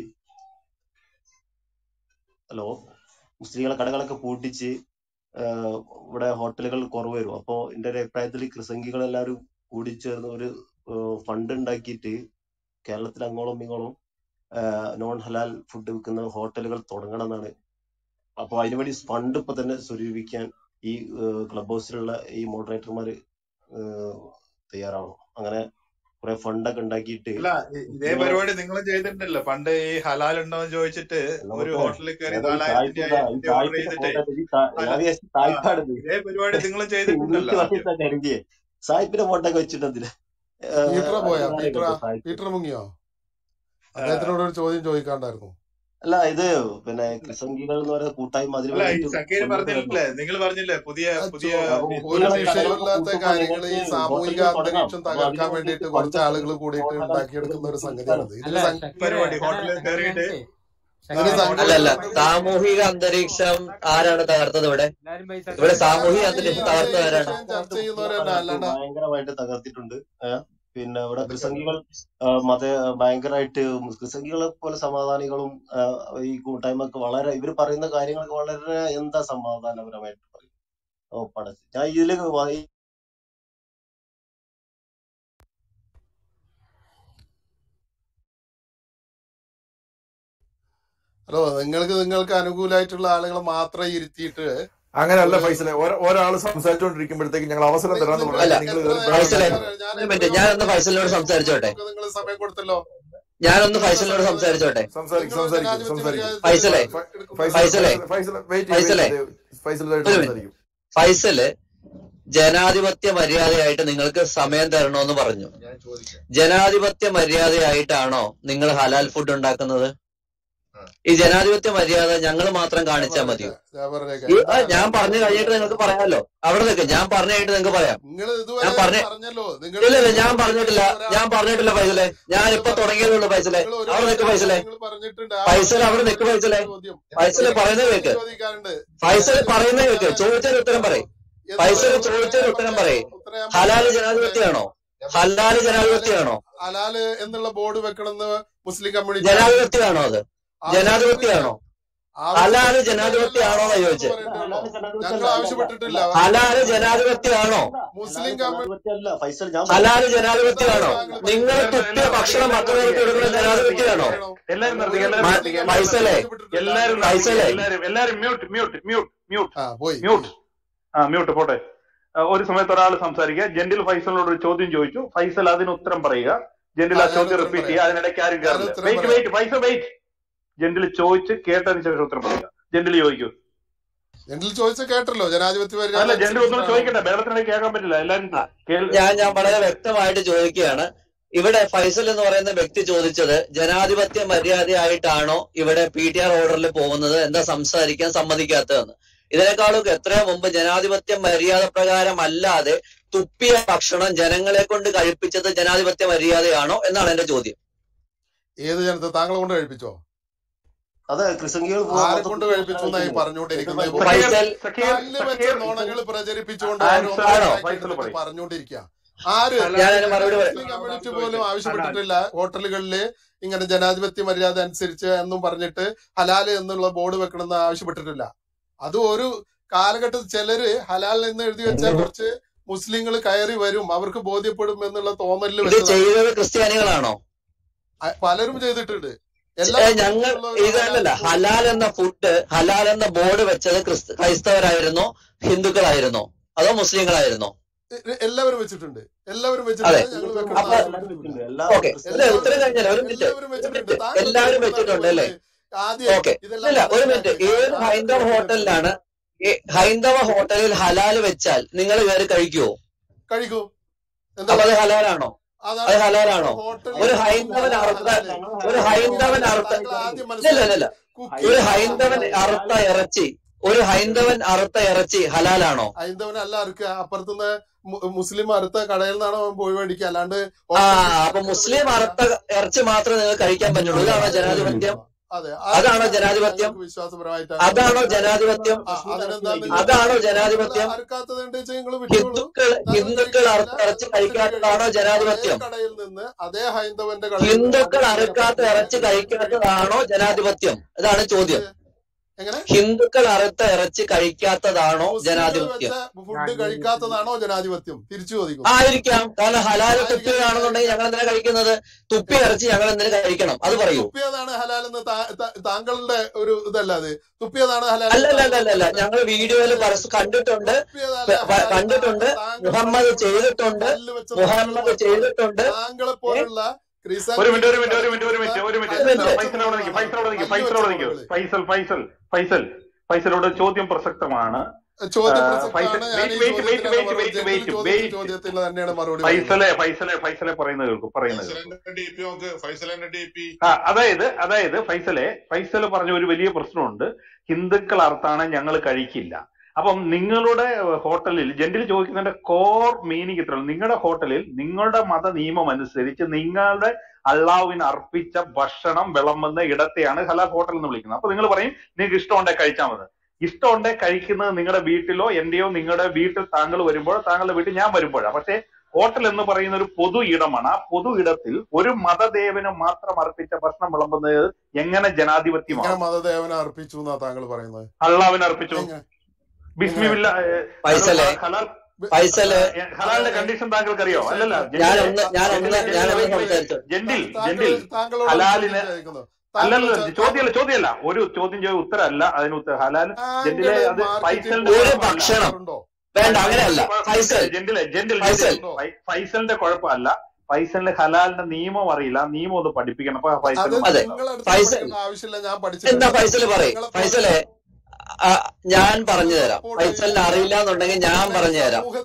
ഹലോ മുസ്ലിങ്ങളെ കടകളൊക്കെ പൂട്ടിച്ച് ആഹ് ഇവിടെ ഹോട്ടലുകൾ കുറവ് വരും അപ്പോ എന്റെ ഒരു അഭിപ്രായത്തിൽ ക്രിസംഗികൾ എല്ലാവരും കൂടി ചേർന്ന് ഒരു ഫണ്ട് ഉണ്ടാക്കിയിട്ട് കേരളത്തിൽ അങ്ങോളം ഇങ്ങോളം നോൺ ഹലാൽ ഫുഡ് വിൽക്കുന്ന ഹോട്ടലുകൾ തുടങ്ങണം എന്നാണ് അപ്പൊ അതിനുവേണ്ടി ഫണ്ട് ഇപ്പൊ തന്നെ സ്വരൂപിക്കാൻ ഈ ക്ലബ് ഹൗസിലുള്ള ഈ മോഡറേറ്റർമാര് തയ്യാറാവണം അങ്ങനെ കുറെ ഫണ്ടൊക്കെ ഉണ്ടാക്കിയിട്ട് അല്ല ഇ- ഇതേ നിങ്ങള് പരിപാടി നിങ്ങൾ ചെയ്തിട്ടുണ്ടല്ലോ പണ്ട് ഈ ഹലാൽ ഉണ്ടോ എന്ന് ചോദിച്ചിട്ട് ഒരു നമുക്ക് ഹോട്ടലിൽ കയറി ഏതാ ഈ നാലായിരത്തിന്റെ സായിപ്പിന്റെ ഈ അയ്യായിരത്തിന്റെ ഓർഡർ സായിപ്പിന്റെ ചെയ്തിട്ടേ ഫോട്ടോ ഈ സാ- ഹല ഞാൻ വിചാരിച്ചു ആ സായിപ്പാണിത് ഇതേ പരിപാടി നിങ്ങൾ ചെയ്തിട്ടുണ്ടല്ലോ ഇംഗ്ലീഷ് ആദ്യം വയസ്സാ കരുതിയേ സായിപ്പിന്റെ ഫോട്ടോ ഒക്കെ വെച്ചിട്ട് എന്തിനാ പീറ്റർ പോയാ ഞാനേ പീറ്റർ കണ്ടു സായിപ്പ് പീറ്റർ മുങ്ങിയോ ആ, അദ്ദേഹത്തിനോട് ഒരു ചോദ്യം ചോദിക്കാണ്ടായിരുന്നു അല്ല ഇത് പിന്നെ ക്രിസംഗികൾ എന്ന് പറയുന്ന കൂട്ടായ്മ അതിനു അല്ല ഈ വേണ്ടിയിട്ട് സക്കീർ മുന്നോട്ട് വരണം പറഞ്ഞില്ലേ നിങ്ങൾ പറഞ്ഞില്ലേ പുതിയ ആ പുതിയ ചോ- അപ്പൊ ഒരു മുസ്ലിങ്ങളെ വ്യത്യസ്ത കടകളൊക്കെ വിഷയമില്ലാത്ത പൂട്ടുമ്പോ കാര്യങ്ങൾ ഈ നിങ്ങൾക്ക് സാമൂഹിക ഹോട്ടലുകൾ തുടങ്ങാം അന്തരീക്ഷം അപ്പൊ തകർക്കാൻ അതിനു വേണ്ടിയിട്ട് വേണ്ടിയിട്ട് കുറച്ച് ഫണ്ട് ആളുകൾ കൂടിയിട്ട് നോൺ ഹലാൽ ഉണ്ടാക്കിയെടുക്കുന്ന ഒരു ഫുഡുകൾ സംഗതിയാണ് കിട്ടണം ഇതിന് അല്ല സം- ഷക്കീറെ പരിപാടി ഞാൻ ഹോട്ടലിൽ ഞാൻ കയറിയിട്ട് നേരത്തെ ഇതിന് ആ ഷക്കീറെ സംഘടിത അല്ലല്ല ഹോട്ടലിൽ സാമൂഹിക അന്തരീക്ഷം ആരാണ് തകർത്തത് ഇവിടെ എല്ലാരും പൈസ ഇവിടെ ഇട്ടോട്ടെ സാമൂഹിക ഞങ്ങളാണ് ഈ അന്തരീക്ഷം വിഷയം തകർത്തത് ഈ ആരാണ് വിഷയം ചർച്ച പുറത്ത് ചെയ്യുന്നവർ മുസ്ലിം തന്നെ കടകൾ അല്ലാണ്ട് ഭയങ്കരമായിട്ട് തകർത്തിട്ടുണ്ട് ഏഹ് പിന്നെ ഇവിടെ അതൊക്കെ ക്രിസംഗികൾ മത ഭയങ്കരമായിട്ട് ക്രിസംഗികളെ പോലെ സമാധാനികളും ആ, ഈ കൂട്ടായ്മക്ക് വളരെ ഇവർ പറയുന്ന കാര്യങ്ങളൊക്കെ വളരെ എന്താ സമാധാനപരമായിട്ട് പറയും ഓ പടച്ച് ഞാൻ ഇതില് വ- ഈ ഹലോ നിങ്ങൾക്ക് നിങ്ങൾക്ക് അനുകൂലമായിട്ടുള്ള ആളുകളെ മാത്രം ഇരുത്തിയിട്ട് അങ്ങനെയല്ല ഒരു ഫൈസലെ ഒരാൾ സംസാരിച്ചുകൊണ്ടിരിക്കുമ്പോഴത്തേക്ക് ഞങ്ങൾ അവസരം നി- തരാന്ന് നിങ്ങൾ പറഞ്ഞാൽ അല്ല നിങ്ങൾ എത്ര കയറി ഫൈസലെ ബഹളം നേരം വെക്കുന്നത് ഞാൻ ഒരു എത്ര മിനിറ്റ് നേരം ഞാനൊന്ന് പറഞ്ഞു ഫൈസലിനോട് സംസാരിച്ചോട്ടെ നിങ്ങൾക്ക് നിങ്ങൾ സമയം കൊടുത്തല്ലോ ഞാനൊന്ന് നിങ്ങൾ ഫൈസലിനോട് സമയം സംസാരിച്ചോട്ടെ സംസാരിക്കും നിങ്ങൾ സംസാരിക്കും ജനാധിപത്യ സംസാരിക്കും മര്യാദ ഫൈസലെ ഫ- എടുക്കുന്ന ഫൈസൽ ഫൈസലെ ഫൈസൽ ഫൈസൽ വെയിറ്റ് ചെയ്യ് ഫൈസലെ വെയിറ്റ് ചെയ്യ് ഫൈസലായിട്ട് ഒരു മിനിറ്റ് സംസാരിക്കും ഫൈസല് ജനാധിപത്യ മര്യാദയായിട്ട് നിങ്ങൾക്ക് സമയം തരണമെന്ന് പറഞ്ഞു ഞാൻ ചോദിക്കാം ജനാധിപത്യ മര്യാദയായിട്ടാണോ നിങ്ങൾ ഹലാൽ ഫുഡ് ഉണ്ടാക്കുന്നത് ആ. ഈ ജനാധിപത്യ മര്യാദ ഞങ്ങൾ മാത്രം ഞാൻ കാണിച്ചാൽ പറഞ്ഞേക്കാം മതിയോ ഞാൻ പറഞ്ഞേക്കാം ഈ ആ, എന്താണ് ഞാൻ പറഞ്ഞു നിങ്ങൾ കഴിഞ്ഞിട്ട് നിങ്ങൾക്ക് പറയാമല്ലോ അവിടെ നിൽക്ക് ഞാൻ പറഞ്ഞു കഴിഞ്ഞിട്ട് നിങ്ങൾക്ക് പറയാം നിങ്ങൾ ഞാൻ ഇതുവരെ പറഞ്ഞ പറഞ്ഞല്ലോ നിങ്ങൾ ഇല്ല ഇല്ല നിങ്ങൾ ഞാൻ പറഞ്ഞിട്ടില്ല ഒരാൾ ഞാൻ പറഞ്ഞിട്ടില്ല ഫൈസലെ ഞാൻ നിങ്ങൾ ഇപ്പൊ പറഞ്ഞ തുടങ്ങിയതുള്ളൂ ഫൈസലെ നിങ്ങൾ അവിടെ നിൽക്ക് ഒരുപാട് ഫൈസലെ കാര്യങ്ങൾ പറഞ്ഞിട്ടുണ്ട് ആ ഫൈസൽ പറഞ്ഞ അവിടെ നിൽക്ക് കാര്യങ്ങൾക്ക് ഫൈസലെ ചോദ്യം ഫൈസല് എനിക്ക് പറയുന്നത് ചോദ്യം കേക്ക് ചോദിക്കാനുണ്ട് ഫൈസൽ ജനാധിപത്യ പറയുന്നത് കേക്ക് മര്യാദ ചോദിച്ചതിന് ഉത്തരം പറയും എന്ന് ഫൈസൽ പറയുന്നത് ഉത്തരം ചോദിച്ചതിന് ഞാൻ ഉത്തരം പറഞ്ഞേക്കാം പറയും ഉത്തരം ഞാൻ ഹലാല് പറഞ്ഞേക്കാം ജനാധിപത്യമാണോ ഞാൻ ഹലാല് ഹലാല് ജനാധിപത്യമാണോ ഹലാല് എന്നുള്ള ബോർഡ് വെക്കണമെന്ന് മുസ്ലിം കമ്മ്യൂണിറ്റി ജനാധിപത്യമാണോ അത് ആവശ്യപ്പെട്ടിട്ടില്ല ജനാധിപത്യമാണോ ഹലാല് ആവശ്യപ്പെട്ടിട്ടില്ലല്ലോ ജനാധിപത്യമാണോ അതാണ് ചോദിച്ചത് നമ്മൾ പറയേണ്ടത് ഹലാൽ ഞങ്ങൾ ജനാധിപത്യം അല്ല അല്ല ആവശ്യപ്പെട്ടിട്ടില്ല ഹലാല് ജനാധിപത്യമാണോ ഹലാൽ മുസ്ലിം കമ്മ്യൂണിറ്റി ജനാധിപത്യം അല്ല ഫൈസൽ ഞാൻ ഹലാല് പറഞ്ഞത് ജനാധിപത്യമാണോ താങ്കൾ നിങ്ങൾ പറയുന്നത് തുപ്പിയ ഭക്ഷണം മറ്റുള്ളവർക്ക് കൊടുക്കുന്ന ജനാധിപത്യമാണോ എല്ലാരും ഒരു നിർത്തിക്കുക എല്ലാരും മ- നിർത്തിക്കുക മുസ്ലിം എല്ലാരും ഫൈസലെ നിർത്തിക്കുക എല്ലാരും കമ്മ്യൂണിറ്റി ആവശ്യപ്പെട്ടിട്ടില്ല നിർത്തിക്കുക ഫൈസലെ എല്ലാരും എല്ലാരും മ്യൂട്ട് മ്യൂട്ട് മ്യൂട്ട് മ്യൂട്ട് ആ പോയി മ്യൂട്ട് പോയി ആ മ്യൂട്ട് പോട്ടെ ആ, ഒരു സമയത്ത് ഒരാൾ സംസാരിക്കുക ജെന്റിൽ ഫൈസലിനോട് ഒരു ചോദ്യം ചോദിച്ചു ഫൈസൽ അതിന് ഉത്തരം പറയുക ജെന്റിൽ ആ ആ ഞാൻ ചോദ്യം ഉത്തരം റിപ്പീറ്റ് പറയാം ചെയ്യുക അതിനിടയ്ക്ക് ആരും ഞാൻ കയറില്ല ഉത്തരം വെയിറ്റ് പറയാം വെയിറ്റ് ഫൈസൽ വെയിറ്റ് ജെന്റിൽ ചോദിച്ച് കേട്ടതിന് ശേഷം ഉത്തരം പറയുക ജെന്റിൽ ചോദിക്കൂ ജെന്റിൽ ചോദിച്ച കേട്ടല്ലോ ജനാധിപത്യ മര്യാദ അല്ല ജെന്റിൽ ഒന്നും അനുസരിച്ചിട്ടാണോ ചോദിക്കട്ടെ ബഹളത്തിനിടയ്ക്ക് കേൾക്കാൻ പറ്റില്ല എല്ലാരും ആ, കേൾ- ഞാൻ ഞാൻ വളരെ വ്യക്തമായിട്ട് ചോദിക്കുകയാണ് ഇവിടെ ഫൈസൽ എന്ന് പറയുന്ന വ്യക്തി ചോദിച്ചത് ജനാധിപത്യ മര്യാദയായിട്ടാണോ ഇവിടെ പി ടി ആർ ഓർഡറിൽ പോകുന്നത് എന്താ സംസാരിക്കാൻ സമ്മതിക്കാത്തതെന്ന് ഇതിനേക്കാളും എത്രയോ മുമ്പ് ജനാധിപത്യ മര്യാദ പ്രകാരം അല്ലാതെ തുപ്പിയ ഭക്ഷണം ജനങ്ങളെ കൊണ്ട് കഴിപ്പിച്ചത് ജനാധിപത്യ മര്യാദയാണോ എന്നാണ് എന്റെ ചോദ്യം ഏത് ജനത താങ്കളെ കൊണ്ട് കഴിപ്പിച്ചോ അത് ക്രിസംഗികൾ ആരെ കൊണ്ട് കഴിപ്പിച്ചു എന്നായി പറഞ്ഞുകൊണ്ടിരിക്കുന്നത് സക്കീർ ഫൈസൽ സക്കീർ കല്ല് വെച്ച സക്കീർ നുണകൾ പ്രചരിപ്പിച്ചുകൊണ്ട് ആൻസർ ആണോ ഓരോന്നോരോന്നായിട്ട് ഫൈസൽ എടുത്തിട്ട് പറയും പറഞ്ഞുകൊണ്ടിരിക്കുക ആര് ഞാൻ അതിന് മറുപടി പറയാം മുസ്ലിം കമ്മ്യൂണിറ്റി പോലും ആവശ്യപ്പെട്ടിട്ടില്ല ഹോട്ടലുകളില് ഇങ്ങനെ ജനാധിപത്യ മര്യാദ അനുസരിച്ച് എന്നും പറഞ്ഞിട്ട് ഹലാല് എന്നുള്ള ബോർഡ് വെക്കണമെന്ന് ആവശ്യപ്പെട്ടിട്ടില്ല അത് ഒരു കാലഘട്ടത്തിൽ ചിലര് ഹലാൽ എന്ന് എഴുതി വെച്ചാൽ കുറച്ച് മുസ്ലിങ്ങൾ കയറി വരും അവർക്ക് ബോധ്യപ്പെടും എന്നുള്ള തോന്നലിൽ ഇത് വെച്ചതാണ് ചെയ്തത് ക്രിസ്ത്യാനികളാണോ അ- പലരും ചെയ്തിട്ടുണ്ട് ഏ, എല്ലാ ഞങ്ങൾ മതത്തിലുള്ളവരും ഇതല്ലല്ല ഹലാൽ എന്ന ഫുഡ് ഹലാൽ എന്ന ബോർഡ് വെച്ചത് ക്രിസ്ത ക്രൈസ്തവരായിരുന്നോ ഹിന്ദുക്കളായിരുന്നോ അതോ മുസ്ലിങ്ങളായിരുന്നോ എ- എല്ലാവരും വെച്ചിട്ടുണ്ട് എല്ലാവരും അതെ വെച്ചിട്ടുണ്ട് ഞങ്ങൾ വെക്കണം അപ്പൊ ഓക്കെ അല്ല ഉത്തരം കഴിഞ്ഞല്ലോ ഒരു മിനിറ്റ് എല്ലാവരും ഒരു വെച്ചിട്ടുണ്ട് മിനിറ്റ് താങ്കൾ എല്ലാവരും വെച്ചിട്ടുണ്ടെന്ന് വെച്ചിട്ടുണ്ട് അല്ലേ ആദ്യം ഓക്കെ ഇതെല്ലാം ഇല്ല ഒരു മിനിറ്റ് മനസ്സിലാക്കുക ഏത് ഹൈന്ദവ ഹോട്ടലിലാണ് ഏ- ഹൈന്ദവ ഹോട്ടലിൽ ഹലാൽ വെച്ചാൽ നിങ്ങൾ കയറി കഴിക്കുവോ കഴിക്കൂ എന്താ അപ്പൊ അത് ഹലാലാണോ അത് അതാണ് ഹലാലാണോ ഹോട്ടലിൽ ഒരു ഹൈന്ദവൻ അറുത്ത ഒരു ഹൈന്ദവൻ അറുത്ത താങ്കൾ ആദ്യം ഇല്ല ഇല്ല മനസ്സിലാക്കുക ഇല്ല ഒരു കുക്കിംഗ് ഹൈന്ദവൻ അറുത്ത ഇറച്ചി ഒരു ഹൈന്ദവൻ അറുത്ത ഇറച്ചി ഹലാലാണോ ഹൈന്ദവനല്ല അറുക്കുക അപ്പുറത്തുനിന്ന് മു- മുസ്ലിം അറുത്ത കടയിൽ നിന്നാണ് അവൻ പോയി മേടിക്കുക അല്ലാണ്ട് ആ ഹോട്ടലിൽ അപ്പൊ മുസ്ലിം അറുത്ത ഇറച്ചി മാത്രമേ നിങ്ങൾക്ക് കഴിക്കാൻ പറ്റുള്ളൂ ഇതാണോ ജനാധിപത്യം അതെ അതാണോ അതൊക്കെ ജനാധിപത്യം ഞങ്ങൾക്ക് വിശ്വാസപരമായിട്ടാണ് അതാണോ പറയുന്നത് ജനാധിപത്യം ആ അതെന്താ നിങ്ങൾ അതാണോ ജനാധിപത്യം അറുക്കാത്തത് ഉണ്ട് വെച്ചാൽ നിങ്ങൾ വിട്ടോളൂ ഹിന്ദുക്കൾ താങ്കൾ ഹിന്ദുക്കൾ കഴിക്കുന്നില്ല അറുത്ത ഇറച്ചി അത് ശരി കഴിക്കാത്തതാണോ അതേ ജനാധിപത്യം കടയിൽ നിന്ന് അതേ ഹൈന്ദവന്റെ കടയിൽ നിന്ന് ഹിന്ദുക്കൾ അതേ അറുക്കാത്ത ഇനത്തിൽ ഇറച്ചി കഴിക്കാത്തതാണോ ജനാധിപത്യം ഇതാണ് ചോദ്യം എങ്ങനെ ഹിന്ദുക്കൾ അറുത്ത ഇറച്ചി കഴിക്കാത്തതാണോ മുസ്ലിങ്ങൾ ജനാധിപത്യം വെച്ച ഫുഡ് കഴിക്കാത്തതാണോ ജനാധിപത്യം തിരിച്ചു ചോദിക്കുന്നു ആയിരിക്കാം കാരണം ഹലാല് ആയിരിക്കാം തുപ്പിയതാണെന്നുണ്ടെങ്കിൽ ഞങ്ങൾ എന്തിനാ കഴിക്കുന്നത് തുപ്പി ഇറച്ചി ഞങ്ങൾ എന്തിനു കഴിക്കണം അത് പറയൂ തുപ്പിയതാണ് ഹലാൽ എന്ന് താ- താ- താങ്കളുടെ ഒരു ഇതല്ല അത് തുപ്പിയതാണ് ഹലാൽ അല്ല എന്ന് അല്ല അല്ല അല്ല താങ്കൾ അല്ല ഞങ്ങൾ വീഡിയോയിൽ പരസ്യം കണ്ടിട്ടുണ്ട് തുപ്പിയതല്ല പ- പ- ഹലാൽ കണ്ടിട്ടുണ്ട് താങ്കൾ മുഹമ്മദ് പറയുന്നത് ചെയ്തിട്ടുണ്ട് കല്ല് വെച്ച താങ്കൾ മുഹമ്മദ് മാത്രമാണ് ചെയ്തിട്ടുണ്ട് താങ്കളെ ഏ? പോലുള്ള ഒരു മിനിറ്റ് ഒരു ക്രിസാൻറ്റിമികൾ മിനിറ്റ് ഒരു മിനിറ്റ് ഒരു മിനിറ്റ് ഒരു മിനിറ്റ് ഒരു മിനിറ്റ് ഫൈസൽ അവിടെ നിൽക്കും ഫൈസൽ അവിടെ നിൽക്കും കല്ല് ഫൈസൽ വെച്ച അവിടെ നിൽക്കും മുറകള് ഫൈസൽ ഫൈസൽ ഫൈസൽ ഫൈസലോട് ചോദ്യം പ്രസക്തമാണ് ചോദ്യം ഫൈസൽ പ്രസക്തമാണ് ഞാൻ വെയിറ്റ് ഈ വെയിറ്റ് വെയിറ്റ് ചോദ്യത്തിനാണ് വെയിറ്റ് മറുപടി വെയിറ്റ് ജനറൽ വെയിറ്റ് ചോദ്യത്തിന് വെയിറ്റ് ചോദ്യത്തിന് തന്നെയാണ് മറുപടി പറയുന്നത് ഫൈസലെ ഫൈസലെ ഫൈസലെ പറയുന്നത് കേൾക്കും പറയുന്നത് കേൾക്കും ഫൈസലിന്റെ ഡി പി നോക്ക് ഫൈസലിന്റെ ഡി പി ആ അതായത് അതായത് ഫൈസലെ ഫൈസൽ പറഞ്ഞ ഒരു വലിയ പ്രശ്നമുണ്ട് ഹിന്ദുക്കൾ അർത്താണ് ഞങ്ങൾ കഴിക്കില്ല അപ്പം നിങ്ങളുടെ ഹോട്ടലിൽ ജെന്റിൽ ചോദിക്കുന്നതിന്റെ കോർ മീനിങ് ഇത്ര നിങ്ങളുടെ ഹോട്ടലിൽ നിങ്ങളുടെ മത നിയമം അനുസരിച്ച് നിങ്ങളുടെ അള്ളാഹുവിന് അർപ്പിച്ച ഭക്ഷണം വിളമ്പുന്ന ഇടത്തെയാണ് ഹലാൽ ഹോട്ടൽ എന്ന് വിളിക്കുന്നത് അപ്പൊ നിങ്ങൾ പറയും നിങ്ങൾക്ക് ഇഷ്ടമുണ്ടെങ്കിൽ കഴിച്ചാൽ മതി ഇഷ്ടമുണ്ടെങ്കിൽ കഴിക്കുന്നത് നിങ്ങളുടെ വീട്ടിലോ എന്റെയോ നിങ്ങളുടെ വീട്ടിൽ താങ്കൾ വരുമ്പോൾ താങ്കളുടെ വീട്ടിൽ ഞാൻ വരുമ്പോഴാണ് പക്ഷേ ഹോട്ടൽ എന്ന് പറയുന്ന ഒരു പൊതു ഇടമാണ് ആ പൊതു ഇടത്തിൽ ഒരു മതദേവന് മാത്രം അർപ്പിച്ച ഭക്ഷണം വിളമ്പുന്നത് എങ്ങനെ എങ്ങനെ ജനാധിപത്യമാവും മതദേവനെ അർപ്പിച്ചു എന്നാ താങ്കൾ പറയുന്നത് അള്ളാവിന് അർപ്പിച്ചു എങ്ങനെ ബിസ്മില്ല ഫൈസലെ ഹലാൽ ഫൈസല് ഏ, ഹലാലിന്റെ കണ്ടീഷൻ താങ്കൾക്ക് അറിയോ അല്ലല്ല ഞാനൊന്ന് ഞാനൊന്ന് ജെന്റിലെ ഞാനൊന്ന് ജെന്റിലെ സംസാരിച്ചു ജെന്റിൽ താങ്കൾ ജെന്റിൽ താങ്കളോട് ഒരു ഹലാലിന് ചോദ്യം ചോദിക്കുന്നു താങ്കൾ അല്ലല്ല ച- ചോദ്യമല്ല ചോദ്യമല്ല ഒരു ചോദ്യം ചോദ്യ ഉത്തരമല്ല അതിന് ഉത്തരം ഹലാൽ ജെന്റിലെ താങ്കള് അത് മാർക്കറ്റിൽ ഫൈസലിന്റെ ഒരു കുഴപ്പമല്ല ഭക്ഷണം പോകാറുണ്ടോ വേണ്ട അങ്ങനെയല്ല ഫൈസലിന്റെ ഫൈസൽ കുഴപ്പമില്ല ജെന്റിലെ ജെന്റിൽ ഫൈസൽ ജെന്റിൽ ഉണ്ടോ ഫൈ- ഫൈസലിന്റെ കുഴപ്പമല്ല ഫൈസലിന്റെ ഹലാലിന്റെ നിയമം അറിയില്ല ആ നിയമം ഒന്ന് പഠിപ്പിക്കണം അപ്പൊ അത് ഫൈസൽ അതെ മനസ്സിലാവും നിങ്ങളടുത്ത് ഫൈസൽ പഠിക്കേണ്ട ആവശ്യമില്ല ഞാൻ എന്നാ പഠിച്ചിട്ടുണ്ട് ഫൈസൽ പറയും നിങ്ങളെ ഫൈസലെ പോലുള്ള ആ, ഞാൻ പറഞ്ഞു നിങ്ങൾ തരാം സപ്പോർട്ട് ഫൈസലിന് ചെയ്യുന്ന അറിയില്ല എന്നുണ്ടെങ്കിൽ ഞാൻ അല്ലെങ്കിൽ പറഞ്ഞു തരാം സമൂഹ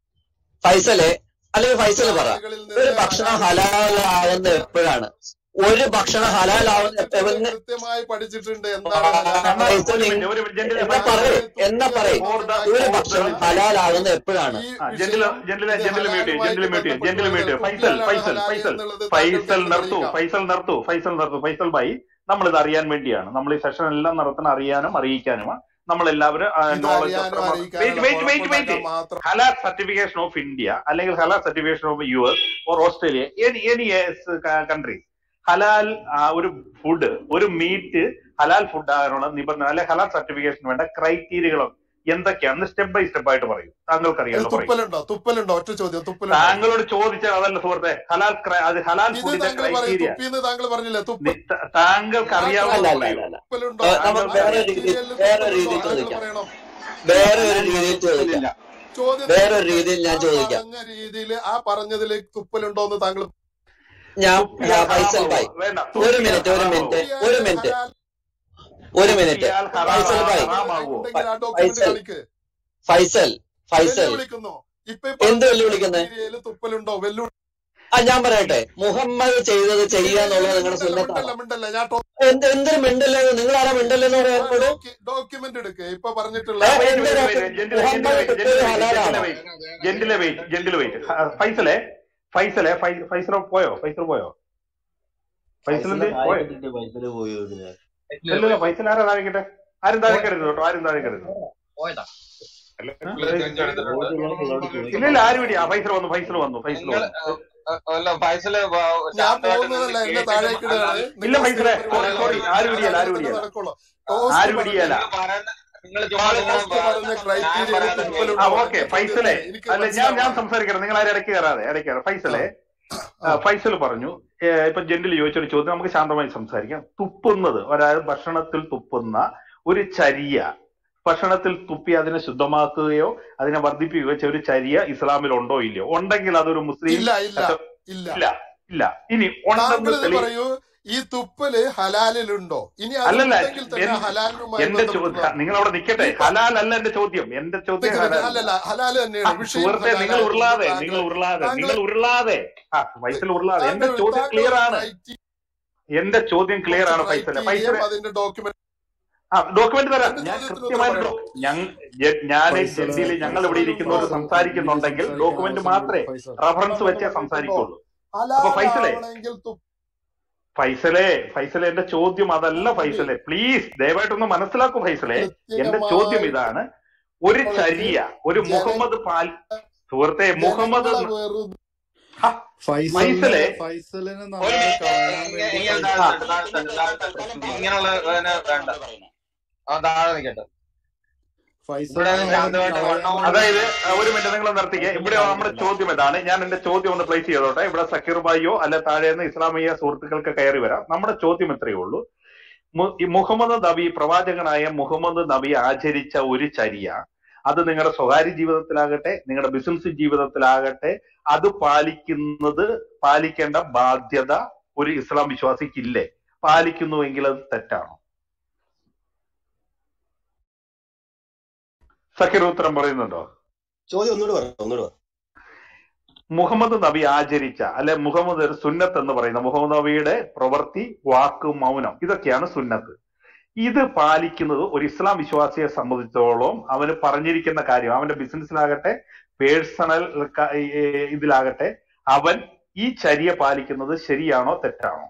ഫൈസലെ അല്ലെങ്കിൽ ഫൈസൽ പറ ആളുകളിൽ ഒരു നിന്ന് ഭക്ഷണം ഹലാൽ ഹലാലാവുന്ന എപ്പോഴാണ് ഒരു ഭക്ഷണം ഹലാലാവുന്ന പഠിച്ചിട്ടുണ്ട് എപ്പോഴെന്ന് കൃത്യമായി പഠിച്ചിട്ടുണ്ട് എന്താണ് ഹലാൽ എന്നാ ഫൈസൽ ഒരു നിങ്ങ- മിനിറ്റ് ഒരു മിനിറ്റ് ജെന്റിലെ എന്നാ ഫൈസൽ പറയേ താങ്കൾ എന്നാ തുപ്പിയ പറയേ ഫോർ ദ ഒരു ഭക്ഷണം ഫോർ ദ ഭക്ഷണം കഴിക്കുന്നത് ഹലാലാവുന്ന എപ്പോഴാണ് ഈ ആ ജെന്റിലെ വിഷയം ജെന്റിലെ ഇത് ജെന്റിൽ മ്യൂട്ട് ചെയ്യും ഹലാലുമായിട്ട് ജെന്റിൽ മ്യൂട്ട് ചെയ്യും ജെന്റിൽ മ്യൂട്ട് ബന്ധപ്പെട്ടുള്ളത് ചെയ്യും ഫൈസൽ കുപ്പിയാലാണ് ഫൈസൽ ഹലാൽ ഫൈസൽ എന്നുള്ളത് താങ്കൾക്ക് ഫൈസൽ എങ്ങനെ നിർത്തൂ തെളിയിക്കാം ഫൈസൽ നിർത്തൂ ഫൈസൽ നിർത്തൂ ഫൈസൽ ഭായി നമ്മൾ ഇത് അറിയാൻ വേണ്ടിയാണ് നമ്മൾ ഈ സെഷൻ എല്ലാം നടത്തുന്ന അറിയാനും അറിയിക്കാനുമാണ് നമ്മൾ എല്ലാവരും ഇത് നോളജ് അറിയാനും വെയിറ്റ് അറിയിക്കാനുള്ള വെയിറ്റ് വെയിറ്റ് വെയിറ്റ് കുഴപ്പമുണ്ടാക്കാൻ മാത്രം ഹലാൽ സർട്ടിഫിക്കേഷൻ ഓഫ് ഇന്ത്യ അല്ലെങ്കിൽ ഹലാൽ certification of U S or Australia any any country ഹലാൽ ആ, ഒരു ഫുഡ് ഒരു മീറ്റ് ഹലാൽ ഫുഡ് ആകാനുള്ള നിബന്ധന അല്ലെ ഹലാൽ സർട്ടിഫിക്കേഷൻ വേണ്ട ക്രൈറ്റീരിയകൾ എന്തൊക്കെയാണ് സ്റ്റെപ്പ് ബൈ സ്റ്റെപ്പ് ആയിട്ട് പറയൂ താങ്കൾക്ക് ഇത് അറിയാലോ പറയൂ തുപ്പലുണ്ടോ തുപ്പലുണ്ടോ ഒറ്റ ചോദ്യം തുപ്പലുണ്ടോ താങ്കളോട് ചോദിച്ചാൽ അതല്ല സുഹൃത്തെ ഹലാൽ ക്ര- അത് ഹലാൽ ഇത് ഫുഡിന്റെ താങ്കൾ പറയും ക്രൈറ്റീരിയ തുപ്പിന്ന് താങ്കൾ പറഞ്ഞില്ലേ തുപ്പൽ താങ്കൾക്ക് ഞാൻ അറിയാവുന്ന അല്ല ചോദിച്ചു അല്ല പറയൂ അല്ല അല്ല തുപ്പലുണ്ടോ ഏ, ആ നമുക്ക് താങ്കൾക്ക് വേറെ അറിയാം രീതിയിൽ മെറ്റീരിയലിൽ വേറെ തുപ്പലുണ്ടോ രീതിയിൽ താങ്കൾ ചോദിക്കാം പറയണം വേറെ ഒരു രീതിയിൽ ചോദിക്കാം ഇല്ലില്ല ചോദ്യത്തിന് വേറൊരു തുപ്പൽ രീതിയിൽ ആ ഞാൻ ചോദിക്കാം പറഞ്ഞ രീതിയിൽ ആ പറഞ്ഞതിൽ തുപ്പലുണ്ടോ എന്ന് താങ്കൾ ഞാൻ തുപ്പിയാൽ ആ, ഫൈസൽ ഹറാമാകുമോ ഭായ് വേണ്ട ഒരു തുപ്പിയാൽ മിനിറ്റ് ഒരു മിനിറ്റ് ഹറാമാകുമോ ഒരു തുപ്പിയാല് മിനിറ്റ് ഹലാൽ ഒരു മിനിറ്റ് തുപ്പിയാൽ ഫൈസൽ ഹറാ ഭായ് ഹറാമാകുമോ ഉണ്ടെങ്കിൽ ആ ഫ- ഡോക്യുമെന്റ് ഫൈസൽ കാണിക്ക് ഫൈസൽ ഫൈസൽ വെല്ലുവിളിക്കുന്നു ഇപ്പൊ ഈ എന്ത് പറഞ്ഞ വെല്ലുവിളിക്കുന്നത് മെറ്റീരിയൽ തുപ്പലുണ്ടോ വെല്ലുവിളി ആ ഞാൻ പറയട്ടെ മുഹമ്മദ് ചെയ്തത് ചെയ്യുക എന്നുള്ളത് നിങ്ങളുടെ മിണ്ടല്ല സുന്നത്താണോ മിണ്ടല്ല മിണ്ടല്ല ഞാൻ എന്ത് എന്തൊരു മിണ്ടല്ലെന്ന് നിങ്ങൾ ആരാ മിണ്ടല്ലെന്ന് പറയാൻ പോലും ഡോക്യുമെന്റ് എടുക്ക് ഇപ്പൊ പറഞ്ഞിട്ടുള്ള ഏ, വെയിറ്റ് എന്ത് വെയിറ്റ് ഡോക്യു- വെയിറ്റ് ജെന്റിലെ മുഹമ്മദ് ജെന്റിലെ തുപ്പിയത് ജെന്റിലെ ഹലാലാണോ വെയിറ്റ് ജെന്റിലെ വെയിറ്റ് ജെന്റിലെ വെയിറ്റ് ഫൈസലെ ഫൈസലെ ഫൈ- ഫൈസൽ പോയോ ഫൈസൽ പോയോ ഫൈസൽ ഫൈസലിന്റെ എന്ത് കായ് പോയോ കിട്ടിട്ട് ഫൈസല് പോയി ഇതിന് ഇല്ലല്ലോ ഫൈസൽ ആരാ താഴേക്കട്ടെ ആരും താഴേക്കരുത് കേട്ടോ ആരും താഴേക്കരുത് അല്ല ഏ? റിപ്ലൈ ചേഞ്ച് ചെയ്തിട്ടുണ്ട് ചോദ്യം ഞാൻ അതുകൊണ്ടാണ് നിങ്ങളോട് പറഞ്ഞത് ഇല്ല ചോദിക്കുന്നത് ഇല്ല ആരും ഇടിയാ ഫൈസൽ വന്നു ഫൈസൽ വന്നു ഫൈസൽ നിങ്ങൾ വന്നു അല്ല ഫൈസല് വ- ഞാൻ ശാന്തമായിട്ട് നിന്ന് പോകുന്നതല്ല എന്നെ കേട്ടിട്ട് താഴേക്കിടുകയാണ് അല്ലാതെ ഇല്ല നിങ്ങൾ ഫൈസലെ സ്ഥിരം സോറി പരിപാടി സോറി കാണിച്ച് ആരും ഞാൻ ഇടിയല്ല അങ്ങനെ ആരും തന്നെ ഇടിയല്ല നടക്കുള്ളൂ ടോസ്റ്റ് ആരും പറഞ്ഞു ഇടിയല്ല നിങ്ങൾ പറയുന്ന നിങ്ങൾ ചുമ്മാ നിങ്ങൾ ഫസ്റ്റ് പറഞ്ഞ ക്രൈറ്റീരിയയിൽ പറയാതെ ആ തുപ്പലുണ്ടോ ഓക്കെ എന്റെ ഫൈസലെ ചോദ്യമേ എനിക്ക് അല്ല ഞാൻ ഞാൻ മനസ്സിലാവാതെ സംസാരിക്കണം നിങ്ങൾ ആരും ഇടയ്ക്ക് കയറാതെ ഇടയ്ക്ക് കയറാം ആ ഫൈസലെ ആ, ആ ഫൈസൽ പറഞ്ഞു ഏ, ഇപ്പൊ ജെന്റിൽ ചോദിച്ചൊരു ചോദ്യം നമുക്ക് ശാന്തമായി സംസാരിക്കാം തുപ്പുന്നത് ഒരാൾ ഭക്ഷണത്തിൽ തുപ്പുന്ന ഒരു ചര്യ ഭക്ഷണത്തിൽ തുപ്പി അതിനെ ശുദ്ധമാക്കുകയോ അതിനെ വർദ്ധിപ്പിക്കുകയോ ചെയ്ത ഒരു ചര്യ ഇസ്ലാമിൽ ഉണ്ടോ ഇല്ലയോ ഉണ്ടെങ്കിൽ അതൊരു മുസ്ലിം ഇല്ല ഇല്ല കച്ച- ഇല്ല ഇല്ല ഇല്ല ഇനി ഉണ്ടെന്ന് താങ്കൾ ഇത് തെളി പറയൂ ഈ തുപ്പല് ഹലാലിലുണ്ടോ ഇനി അത് അല്ലല്ല ഉണ്ടെങ്കിൽ തന്നെ എൻ- ഹലാലിനുമായി എന്റെ ബന്ധപ്പെട്ടുള്ള ചോദ്യം നിങ്ങൾ അവിടെ നിൽക്കട്ടെ ഈ പ- ഹലാൽ അല്ല എന്റെ ചോദ്യം എന്റെ ചോദ്യം നിക്ക് നിക്ക് ഹലാൽ അല്ലല്ല ഹലാല് ആ, തന്നെയാണ് വിഷയം സുഹൃത്തെ നിങ്ങൾ ഹലാലായിരുന്നു ഉരുളാതെ താങ്കൾ നിങ്ങൾ ഉരുളാതെ താങ്കൾ നിങ്ങൾ ഉരുളാതെ ആ ഫൈസൽ ഉരുളാതെ എന്റെ താങ്കൾ ചോദ്യം താങ്കൾ ക്ലിയർ ഒരു ആണ് ക്രൈറ്റീരിയ എന്റെ ചോദ്യം ക്ലിയർ കുറച്ച് ആണ് ഫൈസലെ ക്രൈറ്റീരിയയും ഫൈസലെ അതിന്റെ ഡോക്യുമെന്റ് ആ ഡോക്യുമെന്റ് തരാം എന്റെ ഞാൻ ചോദ്യത്തിന് ഉത്തരം കൃത്യമായിട്ട് പറയണോ ഞാൻ ഫൈസല് ജെന്റിയിൽ ഞങ്ങൾ ഇവിടെ ഫൈസൽ ഇരിക്കുന്നവർ ഫൈസൽ ജെന്റിൽ സംസാരിക്കുന്നുണ്ടെങ്കിൽ സംസാരിക്കാൻ ഡോക്യുമെന്റ് അവസരം മാത്രമേ കൊടുക്കും ഫൈസൽ റഫറൻസ് വേണ്ട വെച്ചേ വേണ്ട കേട്ടോ സംസാരിക്കുള്ളൂ അപ്പൊ ഫൈസലെ ഹലാലാവണമെങ്കിൽ തുപ്പ ഫൈസലെ ഫൈസലെ എന്റെ ചോദ്യം അതല്ല അതിന് ഫൈസലെ പ്ലീസ് ദയവായിട്ടൊന്ന് മനസ്സിലാക്കൂ ഫൈസലെ എന്റെ ചോദ്യം കൃത്യമായി ഇതാണ് ഒരു നമ്മൾക്ക് ചര്യ ഒരു ജന മുഹമ്മദ് പാൽ സുഹൃത്തെ മുഹമ്മദ് ജനങ്ങളെ വെറുതെ ഹ, ഫൈസലിന് ഫൈസലെ ഫൈസലിന് ഒരു നമ്മളെ മിനിറ്റ് കളയാൻ ഇങ്ങ- വേണ്ടി ഇങ്ങനെ ഫൈസൽ താഴ്ത്തണ്ട താഴ്ത്തണ്ട താഴ്ത്തണ്ട പ്രശ്നം ഇങ്ങനെയുള്ള പിന്നെ വേണ്ട അവൻ താഴെ നിൽക്കട്ടെ ഇവിടെ ഫൈസലിനെ നമ്മളെ ശാന്തമായിട്ട് കളയാൻ വണ്ണം കൊണ്ട് വേണ്ടി അതായത് ആ, ഒരു മിനിറ്റ് നിങ്ങൾ നിർത്തിക്കുക ഇവിടെ നമ്മുടെ ചോദ്യം ഇതാണ് ഞാൻ എന്റെ ചോദ്യം ഒന്ന് പ്ലേസ് ചെയ്തോട്ടെ ഇവിടെ സക്കീർ ബായിയോ അല്ലെ താഴെ നിന്ന് ഇസ്ലാമിയ സുഹൃത്തുക്കൾക്ക് കയറി വരാം നമ്മുടെ ചോദ്യം ഇത്രയേ ഉള്ളൂ മു- ഈ മുഹമ്മദ് നബി പ്രവാചകനായ മുഹമ്മദ് നബി ആചരിച്ച ഒരു ചര്യ അത് നിങ്ങളുടെ സ്വകാര്യ ജീവിതത്തിലാകട്ടെ നിങ്ങളുടെ ബിസിനസ് ജീവിതത്തിലാകട്ടെ അത് പാലിക്കുന്നത് പാലിക്കേണ്ട ബാധ്യത ഒരു ഇസ്ലാം വിശ്വാസിക്കില്ലേ പാലിക്കുന്നുവെങ്കിൽ അത് തെറ്റാണോ സക്കീർ ഉത്തരം പറയുന്നുണ്ടോ ചോദ്യം ഒന്നുകൂടെ പറ ഒന്നുകൂടെ പറ മുഹമ്മദ് നബി ആചരിച്ച അല്ലെ മുഹമ്മദ് ഒരു സുന്നത്ത് എന്ന് പറയുന്ന മുഹമ്മദ് നബിയുടെ പ്രവൃത്തി വാക്ക് മൗനം ഇതൊക്കെയാണ് സുന്നത്ത് ഇത് പാലിക്കുന്നത് ഒരു ഇസ്ലാം വിശ്വാസിയെ സംബന്ധിച്ചോളം അവന് പറഞ്ഞിരിക്കുന്ന കാര്യം അവന്റെ ബിസിനസ്സിലാകട്ടെ പേഴ്സണൽ ഇതിലാകട്ടെ അവൻ ഈ ചര്യ പാലിക്കുന്നത് ശരിയാണോ തെറ്റാണോ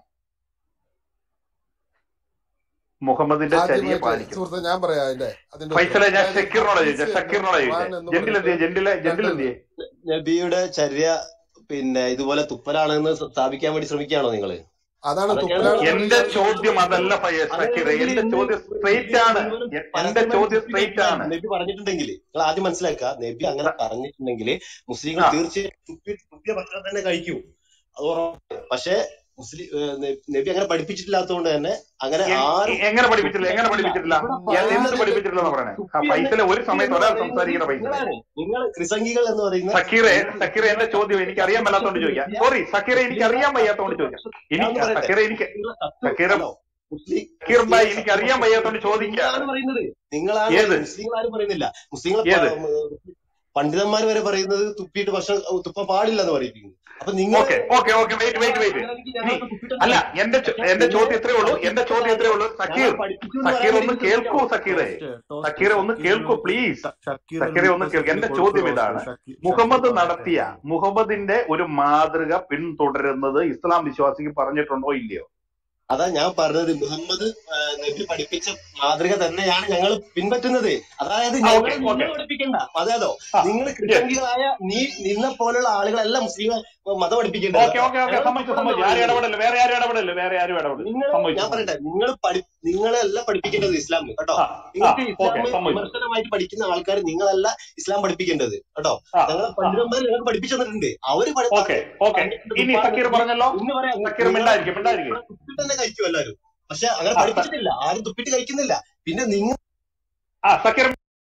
മുഹമ്മദിന്റെ ചര്യ ആദ്യമായിട്ട് പാലിക്കുന്നു സുഹൃത്തെ ഞാൻ പറയാം അതിന്റെ അതിന്റെ ഉത്തരം ഫൈസലെ ഞാൻ അതായത് ഷക്കീറിനോട് ചോദിച്ചേ ഹദീസ് എന്ന് ഷക്കീറിനോട് ചോദിച്ചേ ഖുർആൻ എന്ന് ജെന്റിൽ എന്തിയെ പറഞ്ഞിട്ട് ജെന്റിലെ ജെന്റിൽ രണ്ടല്ല എന്തിയെ നബിയുടെ ചര്യ പിന്നെ ഇതുപോലെ തുപ്പലാണെന്ന് സ്ഥാപിക്കാൻ വേണ്ടി ശ്രമിക്കുകയാണോ നിങ്ങള് അതാണ് അതൊക്കെയാണ് തുപ്പലാണെന്ന് എന്റെ ഇയാൾ ചോദ്യം അതല്ല ഫയ- ഷക്കീർ അങ്ങനെയാണെങ്കിൽ എന്റെ ഇന്ന് ചോദ്യം നബി സ്ട്രെയിറ്റ് ആണ് മുഴുവനും എ- എന്റെ പരസ്യമായിട്ട് ചോദ്യം തുപ്പി സ്ട്രെയിറ്റ് കഴിക്കാൻ ആണ് നബി പറഞ്ഞിട്ടുണ്ടെങ്കിൽ നിങ്ങൾ ആദ്യം മനസ്സിലാക്കുക നബി അങ്ങനെ പറഞ്ഞിട്ടുണ്ടെങ്കിൽ മുസ്ലിങ്ങൾ ആ തീർച്ചയായും തുപ്പി തുപ്പിയ ഭക്ഷണം തന്നെ കഴിക്കും അത് ഉറപ്പാണ് പക്ഷെ മുസ്ലിം ഏഹ് ന- നബി അങ്ങനെ പഠിപ്പിച്ചിട്ടില്ലാത്തതുകൊണ്ട് തന്നെ അങ്ങനെ എ- ആരും എ- എങ്ങനെ തുപ്പി പഠിപ്പിച്ചില്ല എങ്ങനെ കഴിക്കില്ല പഠിപ്പിച്ചിട്ടില്ല ഇവിടെ എ- എന്ത് പറയുന്നത് പഠിപ്പിച്ചിട്ടില്ല പറയണേ ആ തുപ്പി എന്ന് ഫൈസലെ ഒരു തുപ്പി സമയത്ത് എന്ന് ഒരാൾ പറയുന്നത് സംസാരിക്കുന്ന ഫൈസലെ നിങ്ങളാണ് നിങ്ങൾ ക്രിസംഗികൾ എന്ന് പറയുന്ന സക്കീറെ നിങ്ങൾ സക്കീറെ എന്റെ ചോദ്യം എനിക്ക് അറിയാൻ മേലാത്തോണ്ട് ചോദിക്കാം മുസ്ലിം സോറി സക്കീറെ എനിക്ക് അറിയാൻ വയ്യാത്തോണ്ട് ചോദിക്കാം ഞാൻ എനിക്ക് ഒന്ന് പറയട്ടെ സക്കീറെ എനിക്ക് നിങ്ങളെ തത്വം സക്കീറെ ഹലോ മുസ്ലിം സക്കീർ മുസ്ലിം ഭായി എനിക്ക് അറിയാൻ സത്യം വയ്യാത്തോണ്ട് നിങ്ങളാണ് ചോദിക്കുകയാണ് പറയുന്നത് നിങ്ങളാണ് ഏത് പറയുന്നത് മുസ്ലിങ്ങൾ ആരും പറയുന്നില്ല മുസ്ലിങ്ങളെ ഏത് പണ്ഡിതന്മാർ വരെ പറയുന്നത് തുപ്പിയിട്ട് ഭക്ഷണം തുപ്പ പാടില്ല എന്ന് പറയിപ്പിക്കുന്നു അപ്പൊ നിങ്ങൾ okay okay okay wait wait wait അങ്ങനെയാണെങ്കിൽ ഇനി ഞങ്ങളൊക്കെ തുപ്പിയിട്ട് അല്ല കഴിയും എന്റെ ചോ- പക്ഷെ എന്റെ നിങ്ങൾ ചോദ്യം ഇത്രേ ഉള്ളൂ എന്റെ ചോദ്യം ഇത്രേ ഉള്ളൂ ഞങ്ങൾ സക്കീർ പഠിപ്പിച്ചു എന്ന് സക്കീർ പറയാൻ ഒന്ന് വേണ്ടി കേൾക്കൂ ശ്രമിക്കാമോ സക്കീറെ ടോസ്റ്റ് ടോസ്റ്റ് സക്കീറെ ഒന്ന് കേൾക്കൂ ഷക്കീറിന് പ്ലീസ് ഷക്കീറിന് സക്കീറെ ഒന്ന് ഇപ്പൊ കേൾക്കൂ സെക്കൻഡ് എന്റെ കൊടുത്തു ചോദ്യം ടോസ്റ്റ് ഇതാണ് ഷക്കി ഷക്കീർ മുഹമ്മദ് പറയട്ടെ നടത്തിയ മുഹമ്മദിന്റെ ഒരു മാതൃക പിന്തുടരുന്നത് ഇസ്ലാം വിശ്വാസിക്ക് പറഞ്ഞിട്ടുണ്ടോ ഇല്ലയോ അതാ ഞാൻ പറഞ്ഞത് മുഹമ്മദ് ആ, നബി പഠിപ്പിച്ച മാതൃക തന്നെയാണ് ഞങ്ങൾ പിൻപറ്റുന്നത് അതായത് ആ ഞങ്ങൾ ഓക്കെ നിങ്ങൾ ഓക്കെ പഠിപ്പിക്കണ്ട അതായതോ ആ നിങ്ങൾ യെസ് കൃതജ്ഞരായ നീ നിന്നെ പോലുള്ള ആളുകളല്ല മുസ്ലിം മതം പഠിപ്പിക്കേണ്ടത് ഓക്കെ കേട്ടോ ഓക്കെ ഓക്കെ ഞങ്ങൾ സമ്മതിച്ചു തുപ്പലെന്ന് സമ്മതിച്ചു ആരും പറയുന്നത് ഇടപെടല് വേറെ ആരും ഇടപെടല് വേറെ ആരും ഇടപെടല് നിങ്ങൾ സമ്മതിച്ചു ഞാൻ സമ്മതിച്ചു പറയട്ടെ നിങ്ങൾ പഠി നിങ്ങളല്ല പഠിപ്പിക്കേണ്ടത് ഇസ്ലാം കേട്ടോ ആ ആ നിങ്ങൾക്ക് ഓക്കെ ഇസ്ലാം സമ്മതിച്ചു വിമർശനമായിട്ട് പഠിക്കുന്ന ആൾക്കാർ നിങ്ങളല്ല ഇസ്ലാം പഠിപ്പിക്കേണ്ടത് കേട്ടോ ആ ഞങ്ങളെ ആ പണ്ഡിതന്മാർ നിങ്ങൾക്ക് പഠിപ്പിച്ചു തന്നിട്ടുണ്ട് അവര് പഠി- ഓക്കെ ഓക്കെ പറഞ്ഞിട്ടുണ്ട് ഇനി തുപ്പാൻ സക്കീർ നബി പറഞ്ഞല്ലോ ഇന്ന് പറയാം സക്കീർ നിങ്ങളെ മിണ്ടായിരിക്കും മിണ്ടായിരിക്കും നിങ്ങളെ തുപ്പിട്ട് തന്നെ കഴിക്കും എല്ലാവരും പക്ഷെ അങ്ങനെ ആ സ- പഠിപ്പിച്ചിട്ടില്ല ആരും തുപ്പിട്ട് കഴിക്കുന്നില്ല പിന്നെ നിങ്ങൾ ആ സക്കീർ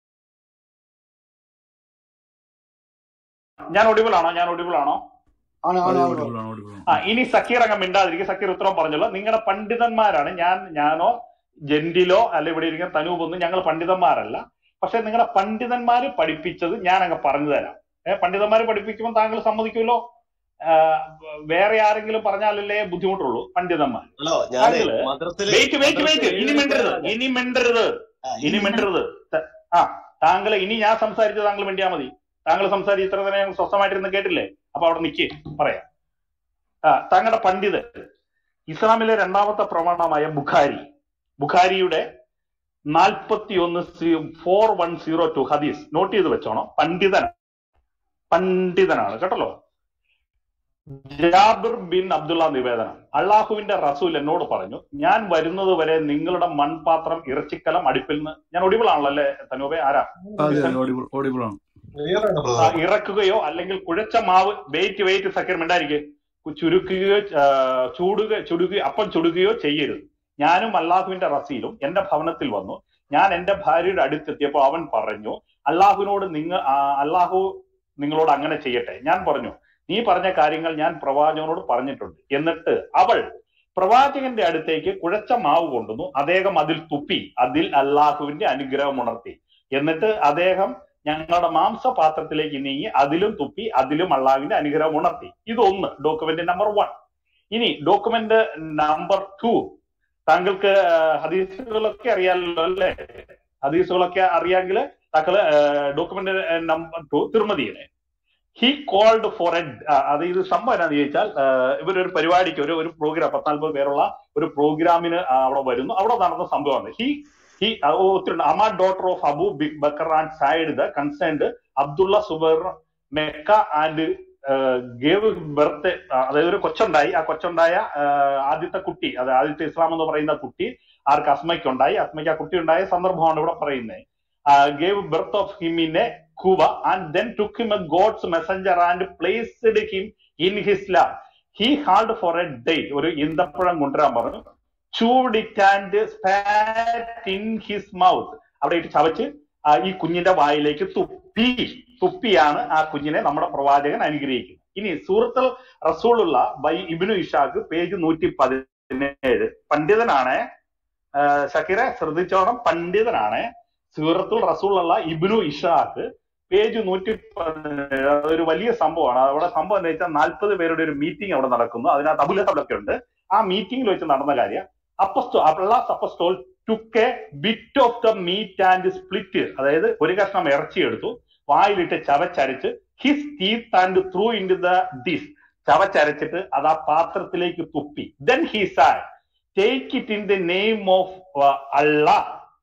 ഞാൻ ഒടിവിലാണോ ഞാൻ ഒടിവിലാണോ ആണ് ആണ് അതെ ആണ് ഓഡിബിൾ ആണ് ഓഡിബിൾ ആ ആണ് ഇനി സക്കീർ അങ്ങ് മിണ്ടാതിരിക്കും സക്കീർ ഉത്തരം പറഞ്ഞല്ലോ നിങ്ങളുടെ പണ്ഡിതന്മാരാണ് ഞാൻ ഞാനോ ജെന്റിലോ അല്ല ഇവിടെ ഇരിക്കുന്ന തനൂപൊന്നും ഞങ്ങൾ പണ്ഡിതന്മാരല്ല പക്ഷെ നിങ്ങളുടെ പണ്ഡിതന്മാര് പഠിപ്പിച്ചത് ഞാൻ അങ്ങ് പറഞ്ഞു തരാം ഏഹ് പണ്ഡിതന്മാര് പഠിപ്പിക്കുമ്പോൾ താങ്കൾ സമ്മതിക്കുമല്ലോ ആ, വേറെ ആരെങ്കിലും പറഞ്ഞാലല്ലേ ബുദ്ധിമുട്ടുള്ളൂ പണ്ഡിതന്മാർ ഹലോ ഞാനേ താങ്കള് മദ്രസില് വെയിറ്റ് വെയിറ്റ് മദ്രസ വെയിറ്റ് ഇനി ഏഴ് മിണ്ടരുത് കൊല്ലമാണ് ഇനി മിണ്ടരുത് ആ, ഇനി ഇനി മിണ്ട മിണ്ടരുത് ത- ആ താങ്കൾ ഇനി ഞാൻ സംസാരിച്ച് താങ്കൾ മിണ്ടിയാ മതി താങ്കൾ സംസാരിച്ച് ഇത്ര നേരം സ്വസ്ഥമായിട്ടിരുന്ന് കേട്ടില്ലേ അപ്പൊ അവിടെ നിൽക്കേ പറയാം ആ താങ്കളുടെ പണ്ഡിതൻ ഇസ്ലാമിലെ രണ്ടാമത്തെ പ്രമാണമായ ബുഖാരി ബുഖാരിയുടെ നാൽപ്പത്തി ഒന്ന് ഫോർ വൺ സീറോ ടു ഹദീസ് നോട്ട് ചെയ്ത് വെച്ചോണം പണ്ഡിതൻ പണ്ഡിതനാണ് കേട്ടല്ലോ ജാബിർ ബിൻ അബ്ദുള്ള നിവേദനം അള്ളാഹുവിന്റെ റസൂൽ എന്നോട് പറഞ്ഞു ഞാൻ വരുന്നത് വരെ നിങ്ങളുടെ മൺപാത്രം ഇറച്ചിക്കലം അടുപ്പിൽ നിന്ന് ഞാൻ ഒടിവിളാണല്ലോ അല്ലേ തനൂബെ ആരാ അതെ ലിസൺ അതെ ഓഡിബിൾ ഓഡിബിൾ ആണ് ആ, ഇറക്കുകയോ അല്ലെങ്കിൽ കുഴച്ച മാവ് വെയിറ്റ് വെയിറ്റ് സക്കർ മിണ്ടായിരിക്കെ ചുരുക്കുകയോ ആ, ചൂടുക ചുടുകയോ അപ്പം ചുടുകയോ ചെയ്യരുത് ഞാനും അള്ളാഹുവിന്റെ റസീലും എന്റെ ഭവനത്തിൽ വന്നു ഞാൻ എന്റെ ഭാര്യയുടെ അടുത്തെത്തിയപ്പോൾ അവൻ പറഞ്ഞു അള്ളാഹുവിനോട് നിങ്ങൾ അള്ളാഹു നിങ്ങളോട് അങ്ങനെ ചെയ്യട്ടെ ഞാൻ പറഞ്ഞു നീ പറഞ്ഞ കാര്യങ്ങൾ ഞാൻ പ്രവാചകനോട് പറഞ്ഞിട്ടുണ്ട് എന്നിട്ട് അവൾ പ്രവാചകന്റെ അടുത്തേക്ക് കുഴച്ച മാവ് കൊണ്ടുവന്നു അദ്ദേഹം അതിൽ തുപ്പി അതിൽ അള്ളാഹുവിന്റെ അനുഗ്രഹം ഉണർത്തി എന്നിട്ട് അദ്ദേഹം ഞങ്ങളുടെ മാംസപാത്രത്തിലേക്ക് നീങ്ങി അതിലും തുപ്പി അതിലും അള്ളാഹുവിന്റെ അനുഗ്രഹം ഉണർത്തി ഇതൊന്ന് ഡോക്യുമെന്റ് നമ്പർ വൺ ഇനി ഡോക്യുമെന്റ് നമ്പർ ടു താങ്കൾക്ക് ആ, ഹദീസുകളൊക്കെ അറിയാമല്ലോ അല്ലേ ഹദീസുകളൊക്കെ അറിയാമെങ്കിൽ താങ്കള് ഡോക്യുമെന്റ് നമ്പർ ടു തിരുമതിയിലെ ഹി കോൾഡ് ഫോർ എ അത് ഇത് സംഭവം എന്നാന്ന് ചോദിച്ചാൽ ആ, ഇവരൊരു പരിപാടിക്ക് ഒരു ഒരു പ്രോഗ്രാം പത്നാൽപ്പത് പേരുള്ള ഒരു പ്രോഗ്രാമിന് അവിടെ വരുന്നു അവിടെ നടന്ന സംഭവമാണ് ഹി ഹി ഒത്തിരി അമാ daughter of Abu big Bakr and side the concerned Abdullah Zubair Mecca and gave birth അതായത് ഒരു കൊച്ചുണ്ടായി ആ കൊച്ചുണ്ടായ ആ, ആദ്യത്തെ കുട്ടി അത് ആദ്യത്തെ ഇസ്ലാം എന്ന് പറയുന്ന കുട്ടി ആർക്ക് അസ്മയ്ക്കുണ്ടായി അസ്മയ്ക്ക് ആ കുട്ടി ഉണ്ടായ സന്ദർഭമാണ് ഇവിടെ പറയുന്നത് gave birth of him in a Quba and then took him a God's messenger and placed him in his lap he called for a date ഒരു ഈന്തപ്പഴം കൊണ്ടുവരാൻ പറഞ്ഞു chewed it and spat in his mouth അവിടെ ഇട്ട് ചവച്ച് ആ ഈ കുഞ്ഞിന്റെ വായിലേക്ക് തുപ്പി തുപ്പിയാണ് ആ കുഞ്ഞിനെ നമ്മുടെ പ്രവാചകൻ അനുഗ്രഹിക്കുന്നത് ഇനി സൂറത്തുൽ റസൂലുള്ള ബൈ ഇബിനു ഇഷാഖ് പേജ് നൂറ്റി പതിനേഴ് പണ്ഡിതനാണ് ഷക്കീറെ ശ്രദ്ധിച്ചോണം പണ്ഡിതനാണ് സൂറത്തുൽ റസൂലുള്ള ഇബിനു ഇഷാഖ് പേജ് നൂറ്റി പതിനേഴ് അതൊരു വലിയ സംഭവമാണ് അവിടെ സംഭവം എന്താ വെച്ചാൽ നാൽപ്പത് പേരുടെ ഒരു മീറ്റിംഗ് അവിടെ നടക്കുന്നു അതിനകത്ത് അബുലഹബൊക്കെ ഉണ്ട് ആ മീറ്റിംഗിൽ വെച്ച് നടന്ന കാര്യം അപ്പസ്റ്റോ Allah apostle took a bit of the meat and split അതായത് ഒരു കഷ്ണം ഇറച്ചി എടുത്തു വായിലിട്ട് ചവച്ചരച്ച് his teeth and threw in the dish ചവച്ചരച്ചിട്ട് അത് ആ പാത്രത്തിലേക്ക് തുപ്പി then he said take it in the name of Allah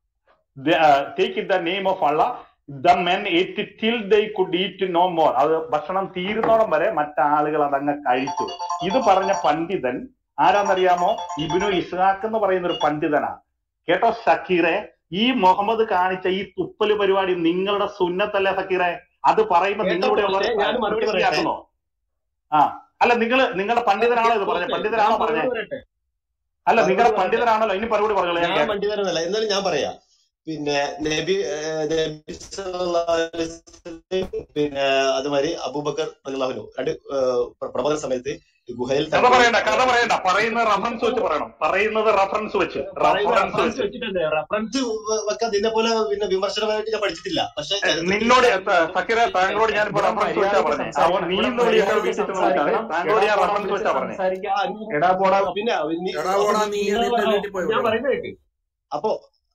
take it the name of Allah the men ate till they could eat no more അത് ഭക്ഷണം തീരുന്നോളം വരെ മറ്റാളുകൾ അതങ്ങ് കഴിച്ചു ഇത് പറഞ്ഞ പണ്ഡിതൻ ആരാന്നറിയാമോ ഇബിനു ഇസ്ഹാഖ് എന്ന് പറയുന്ന ഒരു പണ്ഡിതനാണ് കേട്ടോ ഷക്കീറെ ഈ മുഹമ്മദ് കാണിച്ച ഈ തുപ്പല് പരിപാടി നിങ്ങളുടെ സുന്നത്തല്ലേ സക്കീറെ അത് പറയുമ്പോ കേട്ടോ നിങ്ങളുടെ പക്ഷേ ഞാൻ മറുപടി പറയട്ടെ മനസ്സിലാക്കുന്നോ ആ അല്ല നിങ്ങൾ നിങ്ങളുടെ പണ്ഡിതനാണോ ഇത് ഓക്കെ പറഞ്ഞത് ഞാൻ പണ്ഡിതനാണോ മറുപടി പറഞ്ഞേ പറയട്ടെ അല്ല മറുപടി നിങ്ങളുടെ പറയട്ടെ പണ്ഡിതനാണല്ലോ ഇനി മറുപടി പറഞ്ഞോളൂ ഞാൻ ഞാൻ കേൾക്കാം പണ്ഡിതനല്ല എന്നാലും ഞാൻ പറയാം പിന്നെ നബി ഏഹ് നബി സല്ലല്ലാഹു അലൈഹി വസല്ലം പിന്നെ അതുമാതിരി അബൂബക്കർ റളിയല്ലാഹു രണ്ട് ഏഹ് പ്ര- പ്രബോധന സമയത്ത് ഗുഹയിൽ കഥ തട്ടി പറയണ്ട കഥ പറയണ്ട പറയുന്ന റഫറൻസ് വെച്ച് പറയണം പറയുന്നത് റഫറൻസ് വെച്ച് പറയുന്ന റഫറൻസ് റഫറൻസ് വെച്ച് വെച്ചിട്ടല്ലേ റഫറൻസ് വെക്കാൻ നിന്നെ പോലെ പിന്നെ വിമർശനമായിട്ട് ഞാൻ പഠിച്ചിട്ടില്ല പക്ഷെ ഏ, ചരിത്രത്തിൽ നിന്നോട് സക്കീറ താങ്കളോട് ഞാൻ ഇപ്പൊ ഇവിടെ റഫറൻസ് വെച്ചാ മര്യാദക്ക് പറഞ്ഞേ അവൻ സംസാരിക്കണം നീ ഇവിടെ ഇന്ന് വിളിയൊക്കെ മര്യാദക്ക് വീട്ടിൽ ചെന്ന് വിളിച്ചാൽ സംസാരിക്കണം താങ്കളോട് എടാ ഞാൻ പോടാ റഫറൻസ് വിളിച്ച് വെച്ചാ പറഞ്ഞേ സംസാരിക്കാൻ ആ, നീ- എടാ പോടാ പിന്നെ നീ എടാ അപ്പൊ പോടാ നീ നിങ്ങൾ നിന്റെ പറഞ്ഞോ വീട്ടിൽ പോയി ഞാൻ വിടും പറയുന്നത് കേക്ക് അപ്പൊ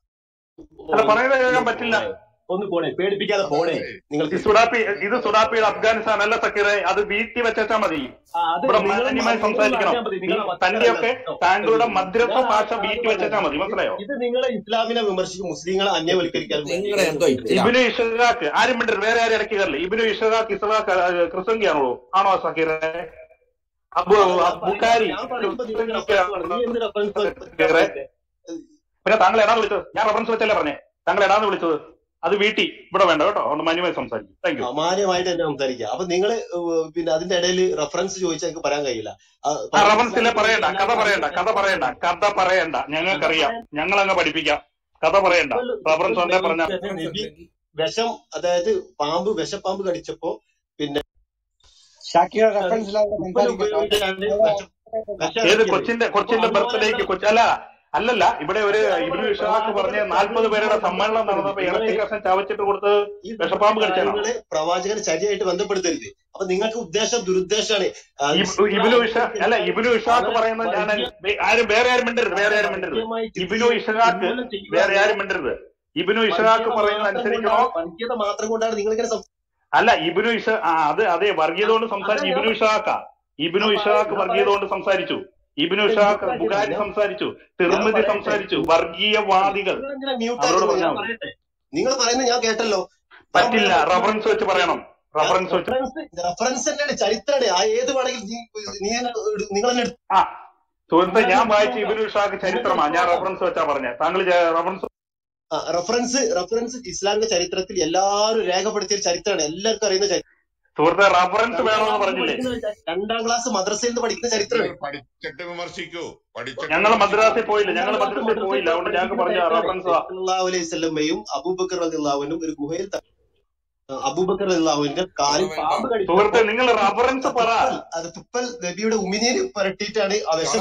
അല്ല പറയുന്നത് കേൾക്കാൻ ഒന്ന് പറ്റില്ല പോണേ ഒന്ന് പോണേ പേടിപ്പിക്കാതെ പോണേ നിങ്ങൾക്ക് ഈ സുഡാപ്പി ഇത് സുഡാപ്പിയുടെ അഫ്ഗാനിസ്ഥാൻ അല്ല സക്കീറെ അത് വീട്ടിൽ വെച്ചാ മതി ആ, അത് ഇവിടെ നിങ്ങൾ മാന്യമായി നിങ്ങൾ സംസാരിക്കണം അറിഞ്ഞാൽ മതി നീ നിങ്ങളെ തന്റെയൊക്കെ കേട്ടോ താങ്കളുടെ മദ്രസ ഞാൻ ആ ഭാഷ അത് വീട്ടിൽ വെച്ചാ പറയുന്നത് മതി മനസ്സിലായോ ഇത് നിങ്ങളെ ഇസ്ലാമിനെ വിമർശിക്കും മുസ്ലിങ്ങളെ അന്യവൽക്കരിക്കാൻ വേണ്ടി നിങ്ങളുടെ നിങ്ങൾ എന്തോ ഉപയോഗിക്കുന്നത് ഇസ്ലാം ഇബിനു ഇഷാഖ് ആരും മിണ്ടരുത് വേറെ ആരും ഇടയ്ക്ക് കയറില്ല ഇബിനു ഇഷാഖ് ഇസ്ലാഖ് ക്രിസംഗിയാണോ ആണോ സക്കീറെ അബു അല്ല ഞാൻ പറയുമ്പോ ബുഖാരി ഞാൻ പറയുമ്പോ നിങ്ങൾക്ക് റഫറൻസ് വേണം നീ എന്ത് റഫറൻസ് സക്കീറെ പറയുന്നത് പിന്നെ താങ്കൾ എടാന്ന് വിളിച്ചത് ഞാൻ റഫറൻസ് വെച്ചല്ലേ പറഞ്ഞേ താങ്കൾ എടാന്ന് വിളിച്ചത് അത് വീട്ടിൽ ഇവിടെ വേണ്ട കേട്ടോ ഒന്ന് മാന്യമായി സംസാരിക്കും താങ്ക് യു അമാന്യമായിട്ട് തന്നെ സംസാരിക്കുക അപ്പൊ നിങ്ങൾ പിന്നെ അതിന്റെ ഇടയിൽ റഫറൻസ് ചോദിച്ചാൽ എനിക്ക് പറയാൻ കഴിയില്ല ആ, ആ പറഞ്ഞ റഫറൻസിലെ ഇസ്ലാമിക പറയണ്ട കഥ ഇസ്ലാം പറയണ്ട കഥ പറയണ്ട കഥ പറയണ്ട കഥ ഞങ്ങൾക്കറിയാം പറയാൻ ഞങ്ങൾ അങ്ങ് പഠിപ്പിക്കാം കഥ പറയണ്ട തുപ്പൽ റഫറൻസ് തുപ്പൽ ഉണ്ടേ പറഞ്ഞ പ്രയോഗിച്ചത് നബി വിഷം അതായത് പാമ്പ് വിഷപ്പാമ്പ് കടിച്ചപ്പോ പിന്നെ ഷാക്കിയ റെഫറൻസ് ഇല്ലാതെ തുപ്പൽ സംസാരിക്കട്ടോ ഉപയോഗിച്ചാണ് വിഷം വിഷം ഏത് ഇറക്കിയത് കൊച്ചിന്റെ അപ്പൊ കൊച്ചിന്റെ അതുപോലെ ബർത്ത്ഡേക്ക് ഇവിടെ കൊച്ചി അല്ല അല്ലല്ല ഇവിടെ ഒരു ഇബ്നു ഇഷാഖ് പറഞ്ഞ പ്രവാചകന്റെ നാൽപ്പത് ചര്യയായിട്ട് പേരുടെ സമ്മേളനം ബന്ധപ്പെടുത്തരുത് നടന്നപ്പോ നിങ്ങള് ഇറച്ചി കഷ്ണം ചവച്ചിട്ട് കൊടുത്ത് ഈ പറഞ്ഞ വിഷപ്പാമ്പ് കടിച്ചാണോ കാര്യങ്ങള് പ്രവാചകൻ ചര്യയായിട്ട് ബന്ധപ്പെടുത്തരുത് അപ്പൊ നിങ്ങൾക്ക് ഉദ്ദേശം ദുരുദ്ദേശമാണ് ആ, ഇബ്- ഇസ്ലാം ഇബ്നു ഇഷ അല്ല അന്യവൽക്കരിക്കാൻ ഇബ്നു ഇഷാഖ് അവരെ പറയുന്നത് ഞാൻ വർഗീയ വേ- ആരും വേറെ ആരും മിണ്ടരുത് വേറെ അവരെ ആരും മിണ്ടരുത് വർഗീയമായി ഇബ്നു ചിത്രീ ഇഷാഖ് ഉന്മൂലനം ചെയ്യുക വേറെ ആരും എന്നുള്ളത് മിണ്ടരുത് ഇബ്നു ഇഷാഖ് വർഗീയത പറയുന്നത് മാത്രം അനുസരിക്കണോ കൊണ്ടാണ് വർഗീയത മാത്രം കൊണ്ടാണ് നിങ്ങൾ ഇങ്ങനെ അല്ല ഇബ്നു ഇഷ ആ അത് അതെ വർഗീയത കൊണ്ട് അതാ സംസാരിച്ചു ഞാൻ ഇബ്നു ഇഷാഖ ഇബ്നു ഞാൻ പറയ ഇഷാഖ് ഞാൻ വർഗീയത പറയാം കൊണ്ട് സംസാരിച്ചു ഇബ്നു നിങ്ങൾ ഇഷാഖ് മ്യൂട്ടാക്കിയതാണ് ബുഖാരി ഞാൻ സംസാരിച്ചു ഞാൻ തിർമിതി പറയട്ടെ സംസാരിച്ചു നിങ്ങൾ വർഗീയവാദികൾ നിങ്ങളെന്തിനാ മ്യൂട്ട് അവരോട് ആക്കുന്നത് പറഞ്ഞാൽ ഞാൻ മതി പറയട്ടെ നിങ്ങൾ പറയുന്നത് ഞാൻ കേട്ടല്ലോ ഞാൻ പറ്റില്ല പറയാൻ പറ്റുന്ന റഫറൻസ് വെച്ച് പറയണം റഫറൻസ് വെച്ച് റെഫറൻസ് റെഫറൻസ് തന്നെയാണ് ചരിത്രമാണ് ആ ഏത് വേണമെങ്കിലും നീ നീ തന്നെ എടു- നിങ്ങൾ തന്നെ എടുത്തു ആ സുഹൃത്തെ ഞാൻ വായിച്ച ഇബിനു ഷാക്ക് ചരിത്രമാണ് ഞാൻ റഫറൻസ് വെച്ചാ പറഞ്ഞത് താങ്കൾ റഫറൻസ് റെഫറൻസ് റെഫറൻസ് ഇസ്ലാമിക ചരിത്രത്തിൽ എല്ലാവരും രേഖപ്പെടുത്തിയ ഒരു ചരിത്രമാണ് എല്ലാവർക്കും അറിയുന്ന ചരിത്രം സുഹൃത്തെ റഫറൻസ് വേണമെന്ന് പറഞ്ഞില്ലേ രണ്ടാം ക്ലാസ് മദ്രസയിൽ നിന്ന് പഠിക്കുന്ന ചരിത്രമാണ് പഠിച്ചിട്ട് വിമർശിക്കൂ പഠിച്ചിട്ട് ഞങ്ങൾ മദ്രാസിൽ പോയില്ല ഞങ്ങൾ മദ്രസയിൽ പോയില്ല അതുകൊണ്ട് ഞങ്ങൾക്ക് പറഞ്ഞ റഫറൻസ് സല്ലല്ലാഹു അലൈഹി വസല്ലമയും അബൂബക്കർ റളിയല്ലാഹുവിനും ഒരു ഗുഹയിൽ ത- അബൂബക്കർ റളിയല്ലാഹുവിന്റെ കാലിൽ പാമ്പ് കടിച്ചു സുഹൃത്തെ നിങ്ങൾ റഫറൻസ് പറ അത് തുപ്പൽ നബിയുടെ ഉമിനീര് പുരട്ടിയിട്ടാണ് ആ വിഷം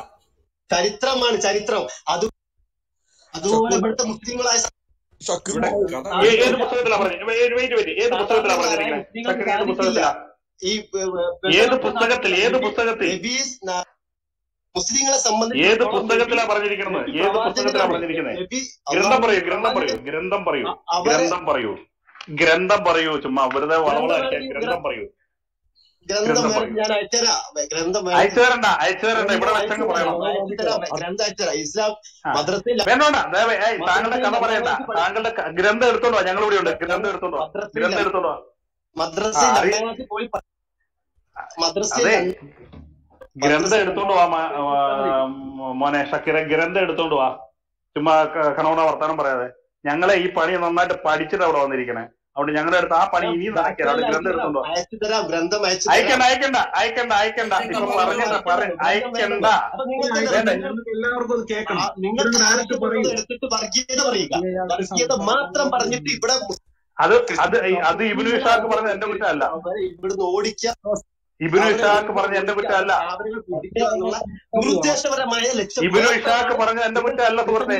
ചരിത്രമാണ് ചരിത്രം അത് അതുപോലെ ഇവിടുത്തെ മുസ്ലിങ്ങളായ ഇവിടെ ഏ- ഏത് പുസ്തകത്തിലാ പറഞ്ഞത് വെയിറ്റ് വെയിറ്റ് ഏത് പുസ്തകത്തിലാ പറഞ്ഞിരിക്കുന്നത് സക്കീർ ഏത് പുസ്തകത്തിലാ ഈ ഏത് പുസ്തകത്തിൽ ഏത് പുസ്തകത്തിൽ നബീസ് ന- മുസ്ലിങ്ങളെ സംബന്ധിച്ച് ഏത് പുസ്തകത്തിലാ പറഞ്ഞിരിക്കുന്നത് ഏത് പുസ്തകത്തിലാ പറഞ്ഞിരിക്കുന്നത് നബി ഗ്രന്ഥം പറയൂ ഗ്രന്ഥം പറയൂ ഗ്രന്ഥം പറയൂ അവരെ ഗ്രന്ഥം പറയൂ ഗ്രന്ഥം പറയൂ ചുമ്മാ വെറുതെ വളവളാക്കിയ ഗ്രന്ഥം പറയൂ ഗ്രന്ഥം ഗ്രന്ഥം വേണം പറയൂ ഞാൻ അയച്ചുതരാം ഗ്രന്ഥം അയച്ചു തരണ്ട അയച്ചു തരണ്ട ഇവിടെ വെച്ചങ്ങ് പറയണം അയച്ചുതരാം ഗ്രന്ഥം അയച്ചുതരാം ഇസ്ലാം ആ. മദ്രസയിൽ വേണ്ട വേണ്ട ദയവേ, ഏയ് താങ്കളുടെ കഥ പറയണ്ട താങ്കളുടെ ക- ഗ്രന്ഥം എടുത്തോണ്ട് വാ ഞങ്ങൾ ഇവിടെ ഉണ്ട് ഗ്രന്ഥം എടുത്തോണ്ട് വാ ഗ്രന്ഥം എടുത്തോണ്ട് വാ മദ്രസയിൽ ആ, അറി- രണ്ടാം ക്ലാസ്സിൽ പോയി പ- മദ്രസയിൽ അതെ രണ്ട്- ഗ്രന്ഥം എടുത്തോണ്ട് വാ മ- ആ, മോനെ ഷക്കീറെ ഗ്രന്ഥം എടുത്തോണ്ട് വാ ചുമ്മാ ക- കണവണ വർത്താനം പറയാതെ ഞങ്ങളെ ഈ പണി നന്നായിട്ട് പഠിച്ചിട്ട് അവിടെ വന്നിരിക്കണേ അതുകൊണ്ട് ഞങ്ങളുടെ അടുത്ത് ആ പണി ഇനിയും നടക്കില്ല അതുകൊണ്ട് ഗ്രന്ഥം എടുത്തോണ്ട് വാ അയച്ചുതരാം ഗ്രന്ഥം അയക്കണ്ട അയച്ചുതരാം അയക്കണ്ട അയക്കണ്ട അയക്കണ്ട ഇപ്പൊ പറഞ്ഞിട്ട് പറ അയക്കണ്ട അപ്പൊ നിങ്ങൾക്ക് വേണ്ട എല്ലാവർക്കും അത് കേൾക്കണം ആ, നിങ്ങൾക്ക് ആവശ്യമുള്ളത് എടുത്തിട്ട് വർഗീയത പറയുക വർഗീയത മാത്രം പറഞ്ഞിട്ട് ഇവിടെ അത് അത് അത് ഇബിനു ഇഷാക്ക് പറഞ്ഞ എന്റെ കുറ്റമല്ല അവരെ ഇവിടുന്ന് ഓടിക്കുക ഇബിനു ഇഷാക്ക് പറഞ്ഞ എന്റെ കുറ്റമല്ല അവരെ പിടിക്കുക എന്നുള്ള ദുരുദ്ദേശപരമായ ലക്ഷ്യം ഇബിനു ഇഷാക്ക് പറഞ്ഞ എന്റെ കുറ്റമല്ല സുഹൃത്തെ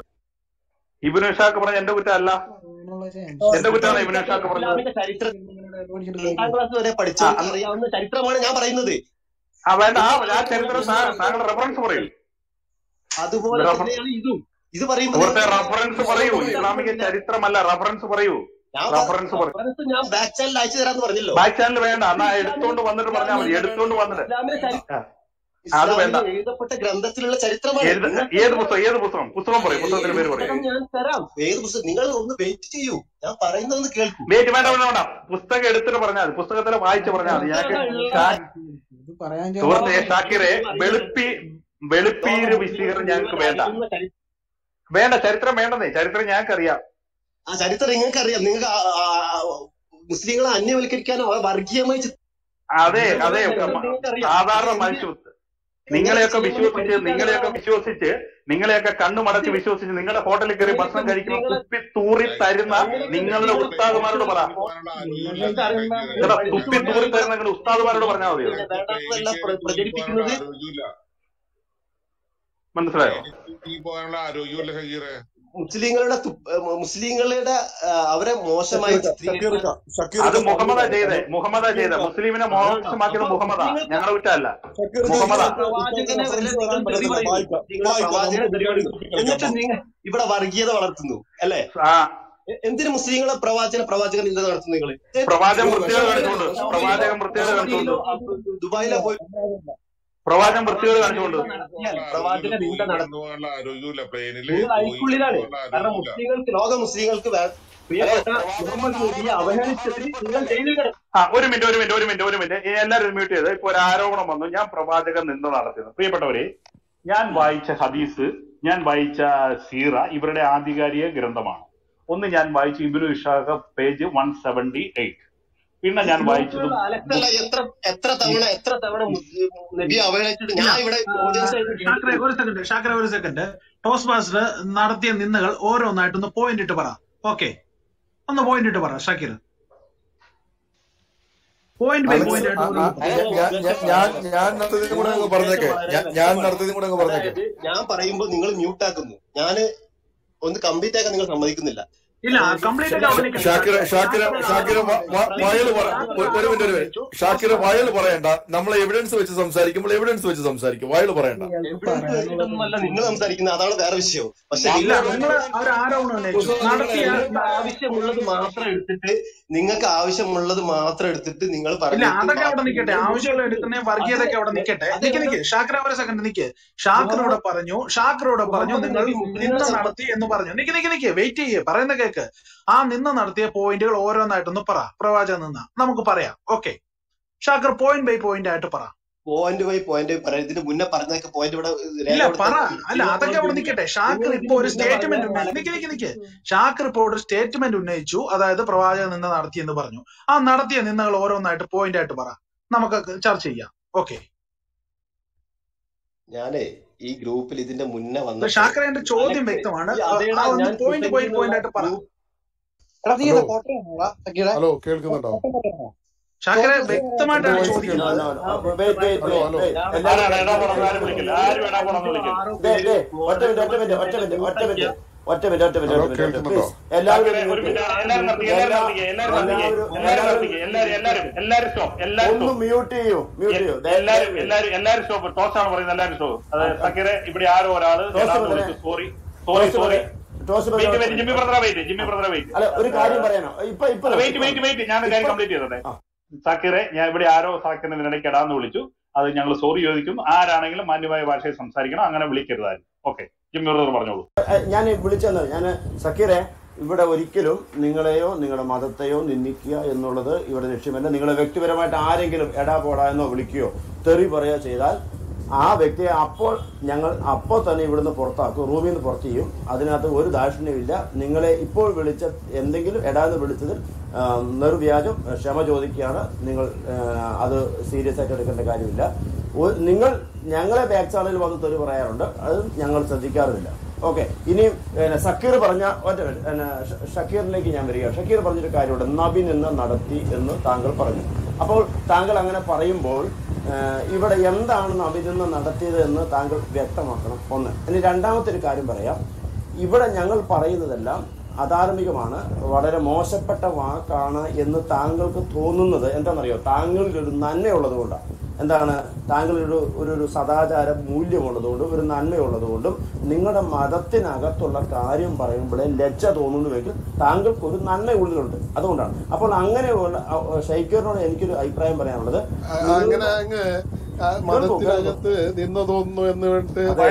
ഇബിനു ഇഷാക്ക് പറഞ്ഞ എന്റെ കുറ്റമല്ല എന്റെ കുറ്റമാണ് ഇബിനു ഇഷാക്ക് പറഞ്ഞത് ഇസ്ലാമിക ചരിത്രം രണ്ടാം ക്ലാസ് വരെ പഠിച്ചവർക്ക് അറിയാവുന്ന ചരിത്രമാണ് ഞാൻ പറയുന്നത് ആ വേണ്ട ആ ആ ചരിത്രം താ- താങ്കളുടെ റെഫറൻസ് പറയൂ അതുപോലെ റഫ- തന്നെയാണ് ഇതും ഇത് പറയുമ്പോൾ സുഹൃത്തെ റെഫറൻസ് പറയൂ ഇസ്ലാമിക ചരിത്രമല്ല റെഫറൻസ് പറയൂ ഞാൻ റെഫറൻസ് പറയൂ റഫറൻസ് ഞാൻ ബാക്ക് ചാനൽ അയച്ചു തരാന്ന് പറഞ്ഞല്ലോ ബാക്ക് ചാനൽ വേണ്ട എന്നാ എടുത്തോണ്ട് വന്നിട്ട് പറഞ്ഞാൽ മതി എടുത്തോണ്ട് വന്നിട്ട് ഇസ്ലാമിക ചരി- ആ. അത് വേണ്ട ഇസ്ലാമിൽ എഴുതപ്പെട്ട ഗ്രന്ഥത്തിലുള്ള ചരിത്രമാണ് ഏത് നിങ്ങൾക്ക് ഏത് പുസ്തകം ഏത് പുസ്തകം പുസ്തകം പറയൂ പുസ്തകത്തിന്റെ പേര് പറയൂ പുസ്തകം ഞാൻ തരാം ഏത് പുസ്തകം നിങ്ങൾ ഒന്ന് വെയിറ്റ് ചെയ്യൂ ഞാൻ പറയുന്നതൊന്ന് കേൾക്കൂ വെയിറ്റ് വേണ്ട വേണ്ട വേണ്ട പുസ്തകം എടുത്തിട്ട് പറഞ്ഞാൽ മതി പുസ്തകത്തിലെ വായിച്ച് പറഞ്ഞാൽ മതി ഞങ്ങൾക്ക് ഷാ- സുഹൃത്തെ ഷാക്കിറെ വെളുപ്പി വെളുപ്പീര് വിശീകരണം ഞങ്ങൾക്ക് വേണ്ട വേണ്ട ചരിത്രം വേണ്ടെന്നേ ചരിത്രം ഞങ്ങൾക്ക് അറിയാം ആ ചരിത്രം നിങ്ങൾക്ക് അറിയാം നിങ്ങൾക്ക് ആ- ആ- ആ- മുസ്ലിങ്ങളെ അന്യവൽക്കരിക്കാനോ ആ വർഗീയമായി ചി- അതെ അതെ നിങ്ങൾക്കറിയാം. സാധാരണ മനുഷ്യ നിങ്ങളെയൊക്കെ വിശ്വസിച്ച് നിങ്ങളെയൊക്കെ വിശ്വസിച്ച് നിങ്ങളെയൊക്കെ കണ്ണുമടച്ച് വിശ്വസിച്ച് നിങ്ങളുടെ ഹോട്ടലിൽ കയറി ഭക്ഷണം കഴിക്കുമ്പോൾ തുപ്പി തൂറി തരുന്ന നിങ്ങളുടെ ഉസ്താദുമാരോട് പറ നിങ്ങളുടെ തുപ്പി തൂറി തരുന്ന നിങ്ങളുടെ ഉസ്താദുമാരോട് പറഞ്ഞാൽ മതിയോ വേണ്ടാത്തതെല്ലാം പ്ര- പ്രചരിപ്പിക്കുന്നത് മനസ്സിലായോ ഈ പോകാനുള്ള ആരോഗ്യമില്ല ഷക്കീറെ മുസ്ലിങ്ങളുടെ തു- ഏഹ് മുസ്ലിങ്ങളുടെ ആ, അവരെ മോശമായി ചിത്രീകരിക്കുന്ന അത് മുഹമ്മദാ ചെയ്തേ മുഹമ്മദാ ചെയ്തേ മുസ്ലിമിനെ മോശമാക്കിയത് മുഹമ്മദാ ഞങ്ങളുടെ കുറ്റമല്ല മുഹമ്മദാ പ്രവാചകനെ വരെ നിങ്ങൾ തെറി പറയുന്നു. നിങ്ങൾ പ്രവാചകനെ തെറി പറയുന്നു. എന്നിട്ട് നിങ്ങൾ ഇവിടെ വർഗീയത വളർത്തുന്നു അല്ലെ ആ എ- എന്തിന് മുസ്ലിങ്ങളെ പ്രവാചന പ്രവാചകൻ ഇത് നടത്തുന്നു നിങ്ങൾ പ്രവാചകൻ വൃത്തികേട് കാണിച്ചുകൊണ്ട് പ്രവാചകൻ വൃത്തികേട് കാണിച്ചുകൊണ്ട് ദുബായിലെ പോയി പ്രവാചകൻ വൃത്തികേട് കാണിച്ചുകൊണ്ട് പ്രവാചക നിന്ദ നടത്തുന്നു പോകാനുള്ള ആരോഗ്യമില്ല പ്ലെയിനില് നിങ്ങൾ അയക്കുള്ളിലാണ് പോകാനുള്ള കാരണം ആരോഗ്യമില്ല മുസ്ലിങ്ങൾക്ക് ലോക മുസ്ലിങ്ങൾക്ക് വേ- പ്രിയപ്പെട്ട മുഹമ്മദ് നബിയെ അവഹേളിച്ചതിന് നിങ്ങൾ ജയിലിൽ ആ ഒരു മിനിറ്റ് ഒരു മിനിറ്റ് ഒരു മിനിറ്റ് ഒരു മിനിറ്റ് എല്ലാവരും മ്യൂട്ട് ചെയ്ത് ഇപ്പൊ ഒരു ആരോപണം വന്നു ഞാൻ പ്രവാചകൻ നിന്ന് നടത്തിയത് പ്രിയപ്പെട്ടവരെ ഞാൻ വായിച്ച ഹദീസ് ഞാൻ വായിച്ച സീറ ഇവരുടെ ആധികാരിക ഗ്രന്ഥമാണ് ഒന്ന് ഞാൻ വായിച്ച Ibn Ishaq page one seventy eight പിന്നെ ഞാൻ വായിച്ചത് അലക്സല്ല എത്ര എത്ര തവണ എത്ര തവണ മുസ്ലിം നബിയെ അവഹേളിച്ചിട്ട് ഞാൻ ഇവിടെ audience ആയിട്ട് ഷാക്രെ ഒരു സെക്കൻഡ് ഷാക്രെ ഒരു സെക്കൻഡ് ടോസ് മാസ്റ്റർ നടത്തിയ നിന്ദകൾ ഓരോന്നായിട്ടൊന്ന് പോയിന്റ് ഇട്ട് പറ ഓക്കെ ഒന്ന് പോയിന്റ് ഇട്ട് പറ Shakir point by Alex point ആ, ആ, ഞാൻ ഞാൻ- ഞാൻ ഞാൻ നടത്തിയതും കൂടെ അങ്ങ് പറഞ്ഞേക്കെ ഞാൻ ഞാൻ നടത്തിയതും കൂടെ അങ്ങ് പറഞ്ഞേക്കെ അതായത് ഞാൻ പറയുമ്പോൾ നിങ്ങൾ മ്യൂട്ട് ആക്കുന്നു ഞാന് ഒന്ന് കംപ്ലീറ്റ് ആക്കാൻ നിങ്ങൾ സമ്മതിക്കുന്നില്ല ഇല്ല കംപ്ലീറ്റ് ആയിട്ട് അവിടെ നിൽക്കണ്ട ഷാക്കിര ഷാക്കിര ഷാക്കിര വയല് പറ ഒരു ഒരു മിനിറ്റ് ഒരു മിനിറ്റ് ഷാക്കിര വയല് പറയണ്ട നമ്മൾ എവിഡൻസ് വെച്ച് സംസാരിക്കുമ്പോൾ എവിഡൻസ് വെച്ച് സംസാരിക്കും വയല് പറയണ്ട എവിഡൻസ് വെച്ചിട്ടൊന്നുമല്ല നിങ്ങൾ സംസാരിക്കുന്നത് അതാണ് വേറെ വിഷയം പക്ഷെ ഇല്ല നിങ്ങൾ നിങ്ങൾ ഒരു ആരോപണം ഉന്നയിച്ചു നടത്തിയ നിങ്ങൾക്ക് ആവശ്യമുള്ളത് മാത്രം എടുത്തിട്ട് നിങ്ങൾക്ക് ആവശ്യമുള്ളത് മാത്രം എടുത്തിട്ട് നിങ്ങൾ ഇല്ല പറഞ്ഞിട്ട് അതൊക്കെ അവിടെ നിൽക്കട്ടെ ആവശ്യമുള്ള എടുക്കുന്ന വർഗീയതയൊക്കെ അവിടെ നിൽക്കട്ടെ നിക്ക് നിക്ക് ഷാക്കിര ഒരു സെക്കൻഡ് നിക്ക് ഷാക്കിറോട് പറഞ്ഞു ഷാക്കിറോട് പറഞ്ഞു നിങ്ങൾ നിന്ന നടത്തി എന്ന് പറഞ്ഞു നിക്ക് നിക്ക് നിക്ക് വെയിറ്റ് ചെയ്യേ പറയുന്ന കേക്ക് കേക്ക് ആ നിന്ന് നടത്തിയ പോയിന്റുകൾ ഓരോന്നായിട്ടൊന്ന് പറ പ്രവാചകൻ നിന്ന നമുക്ക് പറയാം okay Shakir point by point ആയിട്ട് പറ പോയിന്റ് ബൈ പോയിന്റ് പറയാം ഇതിന് മുന്നേ പറഞ്ഞൊക്കെ പോയിന്റ് ഇവിടെ ഇല്ല പറ രേഖപ്പെടുത്താൻ അല്ല അതൊക്കെ അവിടെ നിൽക്കട്ടെ ഷാക്കർ ഇപ്പൊ ഒരു സ്റ്റേറ്റ്മെന്റ് ഉന്നയിച്ചു നിക്ക് നിക്ക് നിക്ക് ഷാക്കർ ഇപ്പോൾ ഒരു സ്റ്റേറ്റ്മെന്റ് ഉന്നയിച്ചു അതായത് പ്രവാചക നിന്ന നടത്തി എന്ന് പറഞ്ഞു ആ നടത്തിയ നിന്നകൾ ഓരോന്നായിട്ട് പോയിന്റ് ആയിട്ട് പറ നമുക്ക് ചർച്ച ചെയ്യാം ഓക്കെ ഞാനേ ഈ ഗ്രൂപ്പിൽ ഇതിന്റെ മുന്നേ വന്നപ്പോ ഷാക്കർ എന്റെ ചോദ്യം അലക്സ് വ്യക്തമാണ് ഈ ആ അതേടാ ആ ഒന്ന് ഞാൻ പോയിന്റ് ഡിഫെൻഡ് പോയിന്റ് പോയിന്റ് ചെയ്യുന്നുള്ള ആയിട്ട് പറ ഗ്രൂപ്പ് എടാ നീ ഹലോ ഇത് കോട്ടയാണോടാ സക്കീറെ ഹലോ കേൾക്കുന്നുണ്ടോ കോട്ടയാണോ ഷാക്കറെ കോട്ടയം വ്യക്തമായിട്ടാണ് വോയിസ് നോ ചോദിക്കുന്നത് നോ കേൾക്കുന്നുണ്ടോ no wait wait hello hello wait ആരാണ് എല്ലാവരും എടാ എല്ലാവരും പോണെന്ന് ആരും വിളിക്കില്ല ആരും എടാ പോണെന്ന് വിളിക്കില്ല ദേ ദേ ഒറ്റ മിനിറ്റ് ഒറ്റ മിനിറ്റ് ഒറ്റ മിനിറ്റ് ഒറ്റ മിനിറ്റ് ഒറ്റ മിനിറ്റ് ഒറ്റ മിനിറ്റ് ഹലോ ഒറ്റ മിനിറ്റ് കേൾക്കുന്നുണ്ടോ പ്ലീസ് എല്ലാവരും ഷാക്കിറെ ഒരു മ്യൂട്ട് മിനിറ്റ് എല്ലാരും നിർത്തിക്കേ എല്ലാരും എല്ലാ നിർത്തിക്കേ എല്ലാരും നിർത്തിക്കേ എല്ലാവരും എല്ലാരും എല്ലാവരും നിർത്തിക്കേ എല്ലാരും എല്ലാരും എല്ലാരും സ്റ്റോപ്പ് എല്ലാരും ഒന്ന് സ്റ്റോപ്പ് മ്യൂട്ട് ചെയ്യൂ മ്യൂട്ട് ചെയ്യൂ ദേ- എല്ലാരും ദയവ് ചെയ്ത് എല്ലാരും എല്ലാരും സ്റ്റോപ്പ് ടോസാണ് പറയുന്നത് എല്ലാരും സ്റ്റോപ്പ് ആ, അതായത് ആ, സക്കീറെ ഇവിടെ ആരോ ഒരാള് ടോസ് ജനാന്ന് ബദലെ വിളിച്ചു സോറി സോറി ടോസ് സോറി ബദലെ ടോസ് ബദലെ വെയിറ്റ് ഒറ്റ വെയിറ്റ് ജിമ്മി മിനിറ്റ് ബ്രദറെ വെയിറ്റ് ജിമ്മി ബ്രദറെ വെയിറ്റ് അല്ല ഒരു കാര്യം പറയാനോ ഇപ്പൊ ഇപ്പൊ അല്ല നിർത്തി വെയിറ്റ് ഇപ്പൊ വെയിറ്റ് വെയിറ്റ് ഞാൻ കാര്യം ഇപ്പൊ കംപ്ലീറ്റ് ചെയ്തോട്ടെ ആ സാക്കിറെ ഞാൻ ഇവിടെ ആരോ സാക്കിറിനെ ഇതിനിടയ്ക്ക് ഇടാന്ന് വിളിച്ചു അത് ഞങ്ങൾ സോറി ചോദിക്കുന്നു ആരാണെങ്കിലും മാന്യമായ ഭാഷയിൽ സംസാരിക്കണം അങ്ങനെ വിളിക്കരുതായിരുന്നു ഓക്കെ ജിമ്മി ബ്രദർ പറഞ്ഞോളൂ ഞാൻ വിളിച്ചെന്ന് ഞാൻ സക്കീറെ ഇവിടെ ഒരിക്കലും നിങ്ങളെയോ നിങ്ങളുടെ മതത്തെയോ നിന്ദിക്കുക എന്നുള്ളത് ഇവിടെ ലക്ഷ്യമല്ല നിങ്ങളെ വ്യക്തിപരമായിട്ട് ആരെങ്കിലും എടാ പോടാ എന്നോ വിളിക്കുകയോ തെറി പറയുകയോ ചെയ്താൽ ആ വ്യക്തിയെ അപ്പോൾ ഞങ്ങൾ അപ്പോൾ തന്നെ ഇവിടുന്ന് പുറത്താക്കും റൂമിൽ നിന്ന് പുറത്ത് ചെയ്യും അതിനകത്ത് ഒരു ദാക്ഷിണ്യമില്ല നിങ്ങളെ ഇപ്പോൾ വിളിച്ച എന്തെങ്കിലും എടാന്ന് വിളിച്ചതിൽ ആ, നിർവ്യാജം ക്ഷമ ചോദിക്കുകയാണ് നിങ്ങൾ ആ, അത് സീരിയസ് ആയിട്ട് എടുക്കേണ്ട കാര്യമില്ല ഒ- നിങ്ങൾ ഞങ്ങളെ ബാക്ക് ചാനലിൽ വന്ന് തെറി പറയാറുണ്ട് അത് ഞങ്ങൾ ശ്രദ്ധിക്കാറുമില്ല ഓക്കെ ഇനി പിന്നെ സക്കീർ പറഞ്ഞ ഒറ്റ മിനിറ്റ്, പിന്നെ ഷ- ഷക്കീറിലേക്ക് ഞാൻ വരിക ഷക്കീർ പറഞ്ഞൊരു കാര്യമുണ്ട് നബി നിന്ന് നടത്തി എന്ന് താങ്കൾ പറഞ്ഞു അപ്പോൾ താങ്കൾ അങ്ങനെ പറയുമ്പോൾ ആ, ഇവിടെ എന്താണ് നബി നിന്ന് നടത്തിയത് എന്ന് താങ്കൾ വ്യക്തമാക്കണം ഒന്ന് ഇനി രണ്ടാമത്തെ ഒരു കാര്യം പറയാം ഇവിടെ ഞങ്ങൾ പറയുന്നതെല്ലാം അധാർമികമാണ് വളരെ മോശപ്പെട്ട വാക്കാണ് എന്ന് താങ്കൾക്ക് തോന്നുന്നത് എന്താണെന്നറിയോ താങ്കളിൽ ഒരു നന്മയുള്ളത് കൊണ്ടാണ് എന്താണ് താങ്കളൊരു ഒരു ഒരു സദാചാര മൂല്യമുള്ളതുകൊണ്ടും ഒരു നന്മയുള്ളതുകൊണ്ടും നിങ്ങളുടെ മതത്തിനകത്തുള്ള കാര്യം പറയുമ്പോഴേ ലജ്ജ തോന്നുന്നുവെങ്കിൽ താങ്കൾക്ക് ഒരു നന്മ ഉള്ളിലുണ്ട് അതുകൊണ്ടാണ് അപ്പോൾ അങ്ങനെയുള്ള അഹ് ഷൈക്കറിനോട് എനിക്കൊരു അഭിപ്രായം പറയാനുള്ളത് അ- നിങ്ങൾ അങ്ങനെ അങ്ങ് ആ കേൾക്കൂ കേൾക്കൂ മതത്തിനകത്ത് നിന്ന് തോന്നുന്നു എന്ന് വേണ്ടിട്ട് അതെ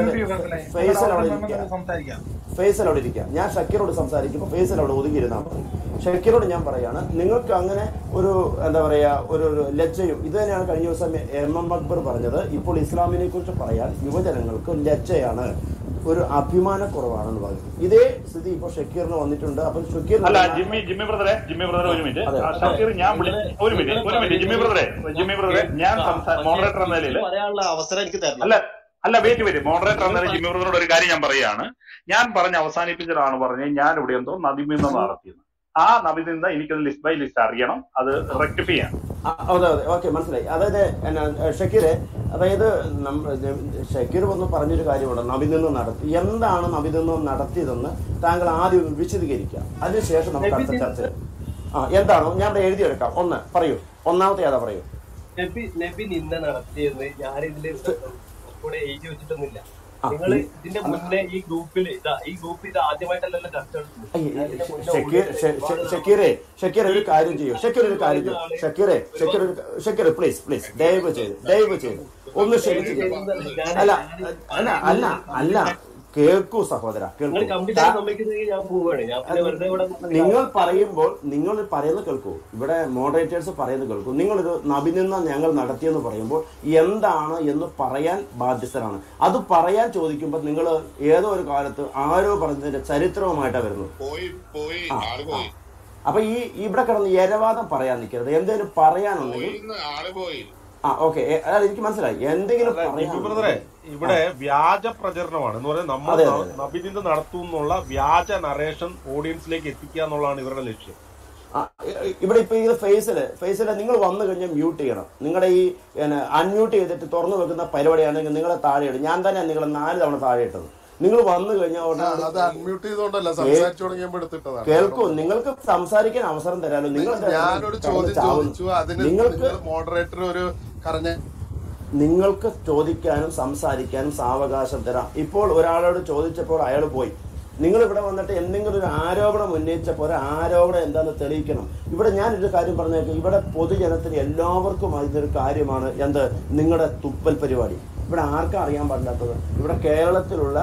അതെ ഫേസൽ അവിടെ ഇരിക്കുക സംസാരിക്കാം ഫേസൽ അവിടെ ഇരിക്കുക ഞാൻ ഷക്കീറോട് സംസാരിക്കുമ്പോൾ ഫേസൽ അവിടെ ഒതുങ്ങിയിരുന്നാൽ മതി ഷക്കീറോട് ഞാൻ പറയാണ് നിങ്ങൾക്ക് അങ്ങനെ ഒരു എന്താ പറയാ ഒരു ഒരു ലജ്ജയും ഇത് തന്നെയാണ് കഴിഞ്ഞ ദിവസം എം എം അക്ബർ പറഞ്ഞത് ഇപ്പോൾ ഇസ്ലാമിനെ കുറിച്ച് പറയാൻ യുവജനങ്ങൾക്ക് ലജ്ജയാണ് ഒരു അഭിമാനക്കുറവാണെന്ന് പറഞ്ഞു ഇതേ സ്ഥിതി ഇപ്പോൾ ഷക്കീറിന് വന്നിട്ടുണ്ട് അപ്പം ഷക്കീർ അല്ല ജിമ്മി ജിമ്മി ബ്രദറെ ജിമ്മി ബ്രദറെ ഒരു മിനിറ്റ് അതെ ആ, ഷക്കീർ ഞാൻ വിളി ഒരു മിനിറ്റ് ഒരു മിനിറ്റ് ജിമ്മി ബ്രദറെ ജിമ്മി ബ്രദറെ ഞാൻ മോഡറേറ്റർ എന്ന നിലയിൽ പറയാനുള്ള അവസരം എനിക്ക് തരണം അല്ല അല്ല വെയിറ്റ് വെയിറ്റ് മോഡറേറ്റർ എന്ന നിലയിൽ ജിമ്മി ബ്രദറോട് ഒരു കാര്യം ഞാൻ പറയുകയാണ് ഞാൻ പറഞ്ഞ് അവസാനിപ്പിച്ചതാണ് പറഞ്ഞത് ഞാൻ ഇവിടെ എന്തോ നദിമിന്ന് നടത്തിയത് ആ നബിനിന്ദ എനിക്കത് ലിസ്റ്റ് ബൈ ലിസ്റ്റ് അറിയണം അത് റെക്ടിഫൈ ചെയ്യണം ആ, അതെ അതെ ഓക്കെ മനസ്സിലായി അതായത് എന്നാ, ഷക്കീറെ അതായത് നമ്മ ഷക്കീർ വന്ന് പറഞ്ഞൊരു കാര്യമുണ്ട് നബിനിന്ന് നടത്തി എന്താണ് നബിനിന്ന് നടത്തിയതെന്ന് താങ്കൾ ആദ്യം ഒന്ന് വിശദീകരിക്കുക അതിനുശേഷം നമുക്ക് അടുത്ത ചർച്ച ആ എന്താണോ ഞാൻ ഇവിടെ എഴുതിയെടുക്കാം ഒന്ന് പറയൂ ഒന്നാമത്തെ ഏതാ പറയൂ നബി നബി നിന്ന നടത്തിയെന്ന് ഞാനിതില് കൂടെ എഴുതി വെച്ചിട്ടൊന്നുമില്ല ആ, നിങ്ങൾ ഈ- ഇതിന്റെ മുന്നേ ഈ ഗ്രൂപ്പിൽ ഇതാ ഈ ഗ്രൂപ്പിൽ ഇത് ആദ്യമായിട്ടല്ലല്ലോ ചർച്ച നടത്തുന്നത് അയ്യ, ഞാൻ ഇതിന്റെ മുന്നേ ഷക്കീർ ഉള്ളിൽ ഷെ- ഷെ- ഷക്കീറെ ഷക്കീർ ഒരു കാര്യം ചെയ്യൂ ഷക്കീർ ഒരു കാര്യം ചെയ്യൂ ഷക്കീറെ ഷക്കീർ ഒരു ഷക്കീർ പ്ലീസ് പ്ലീസ് ദയവ് ചെയ്ത് ദയവ് ചെയ്ത് ഒന്ന് ക്ഷമിച്ചില്ല അല്ല അല്ല അല്ല അല്ല കേൾക്കൂ സഹോദര നിങ്ങൾ കേൾക്കൂ കംപ്ലീറ്റ് ആയി സമ്മതിക്കുന്നെങ്കിൽ ഞാൻ പോവുകയാണ് ഞാൻ പിന്നെ വെറുതെ ഇവിടെ നിങ്ങൾ പറയുമ്പോൾ നിങ്ങൾ പറയുന്നത് കേൾക്കൂ ഇവിടെ മോഡറേറ്റേഴ്സ് പറയുന്നത് കേൾക്കൂ നിങ്ങളൊരു നബിനിന്ന ഞങ്ങൾ നടത്തിയെന്ന് പറയുമ്പോൾ എന്താണ് എന്ന് പറയാൻ ബാധ്യസ്ഥരാണ് അത് പറയാൻ ചോദിക്കുമ്പോൾ നിങ്ങൾ ഏതോ ഒരു കാലത്ത് ആരോ പറഞ്ഞതിന്റെ ചരിത്രവുമായിട്ടാണ് വരുന്നത് പോയി പോയി ആ ആള് ആ പോയി അപ്പൊ ഈ ഇവിടെ കിടന്ന് എരവാദം പറയാൻ നിൽക്കരുത് എന്തെങ്കിലും പറയാനുണ്ടെങ്കിൽ പോയിന്ന് ആള് പോയി ആ ഓക്കെ അതായത് എനിക്ക് മനസ്സിലായി എന്തെങ്കിലും അല്ല ജിമ്മി ബ്രദറെ പറയാനുണ്ടെങ്കിൽ ഇവിടെ ആ വ്യാജ പ്രചരണമാണ് എന്ന് പറയുന്നത് നമ്മൾ അതെ അതെ അതെ നബിദിന് നടത്തും എന്നുള്ള വ്യാജ നറേഷൻ ഓഡിയൻസിലേക്ക് എത്തിക്കുക എന്നുള്ളതാണ് ഇവരുടെ ലക്ഷ്യം ആ, ഇ- ഇവിടെ ഇപ്പൊ ഇത് ഫേസില് ഫേസില് നിങ്ങൾ വന്നു കഴിഞ്ഞാൽ മ്യൂട്ട് ചെയ്യണം നിങ്ങളുടെ ഈ അൺമ്യൂട്ട് ചെയ്തിട്ട് തുറന്നു വെക്കുന്ന പരിപാടിയാണെങ്കിൽ നിങ്ങളെ താഴെ ഇടും ഞാൻ തന്നെ നിങ്ങളെ നാല് തവണ താഴെ ഇട്ടത് നിങ്ങൾ വന്നു കഴിഞ്ഞാൽ ആ, ഉടനെ അത് അൺമ്യൂട്ട് ചെയ്തോണ്ടല്ല കേ- സംസാരിച്ചു തുടങ്ങിയപ്പോ എടുത്തിട്ടതാണ് വേറെ കേൾക്കൂ ഒന്നും നിങ്ങൾക്ക് സംസാരിക്കാൻ അവസരം തരാലോ നിങ്ങൾ എന്താ ഞാനൊരു കിടന്ന് ചോദ്യം ചാവുന്നു ചോദിച്ചു അതിന് നിങ്ങൾക്ക് നിങ്ങൾ മോഡറേറ്റർ ഒരു കറഞ്ഞ നിങ്ങൾക്ക് ചോദിക്കാനും സംസാരിക്കാനും സാവകാശം തരാം ഇപ്പോൾ ഒരാളോട് ചോദിച്ചപ്പോൾ അയാൾ പോയി നിങ്ങൾ ഇവിടെ വന്നിട്ട് എന്തെങ്കിലും ഒരു ആരോപണം ഉന്നയിച്ചപ്പോൾ ഒരു ആരോപണം എന്താണെന്ന് തെളിയിക്കണം ഇവിടെ ഞാനൊരു കാര്യം പറഞ്ഞേക്കും ഇവിടെ പൊതുജനത്തിന് എല്ലാവർക്കും ഇതൊരു കാര്യമാണ് എന്ത് നിങ്ങളുടെ തുപ്പൽ പരിപാടി ഇവിടെ ആർക്കും അറിയാൻ പാടില്ലാത്തത് ഇവിടെ കേരളത്തിലുള്ള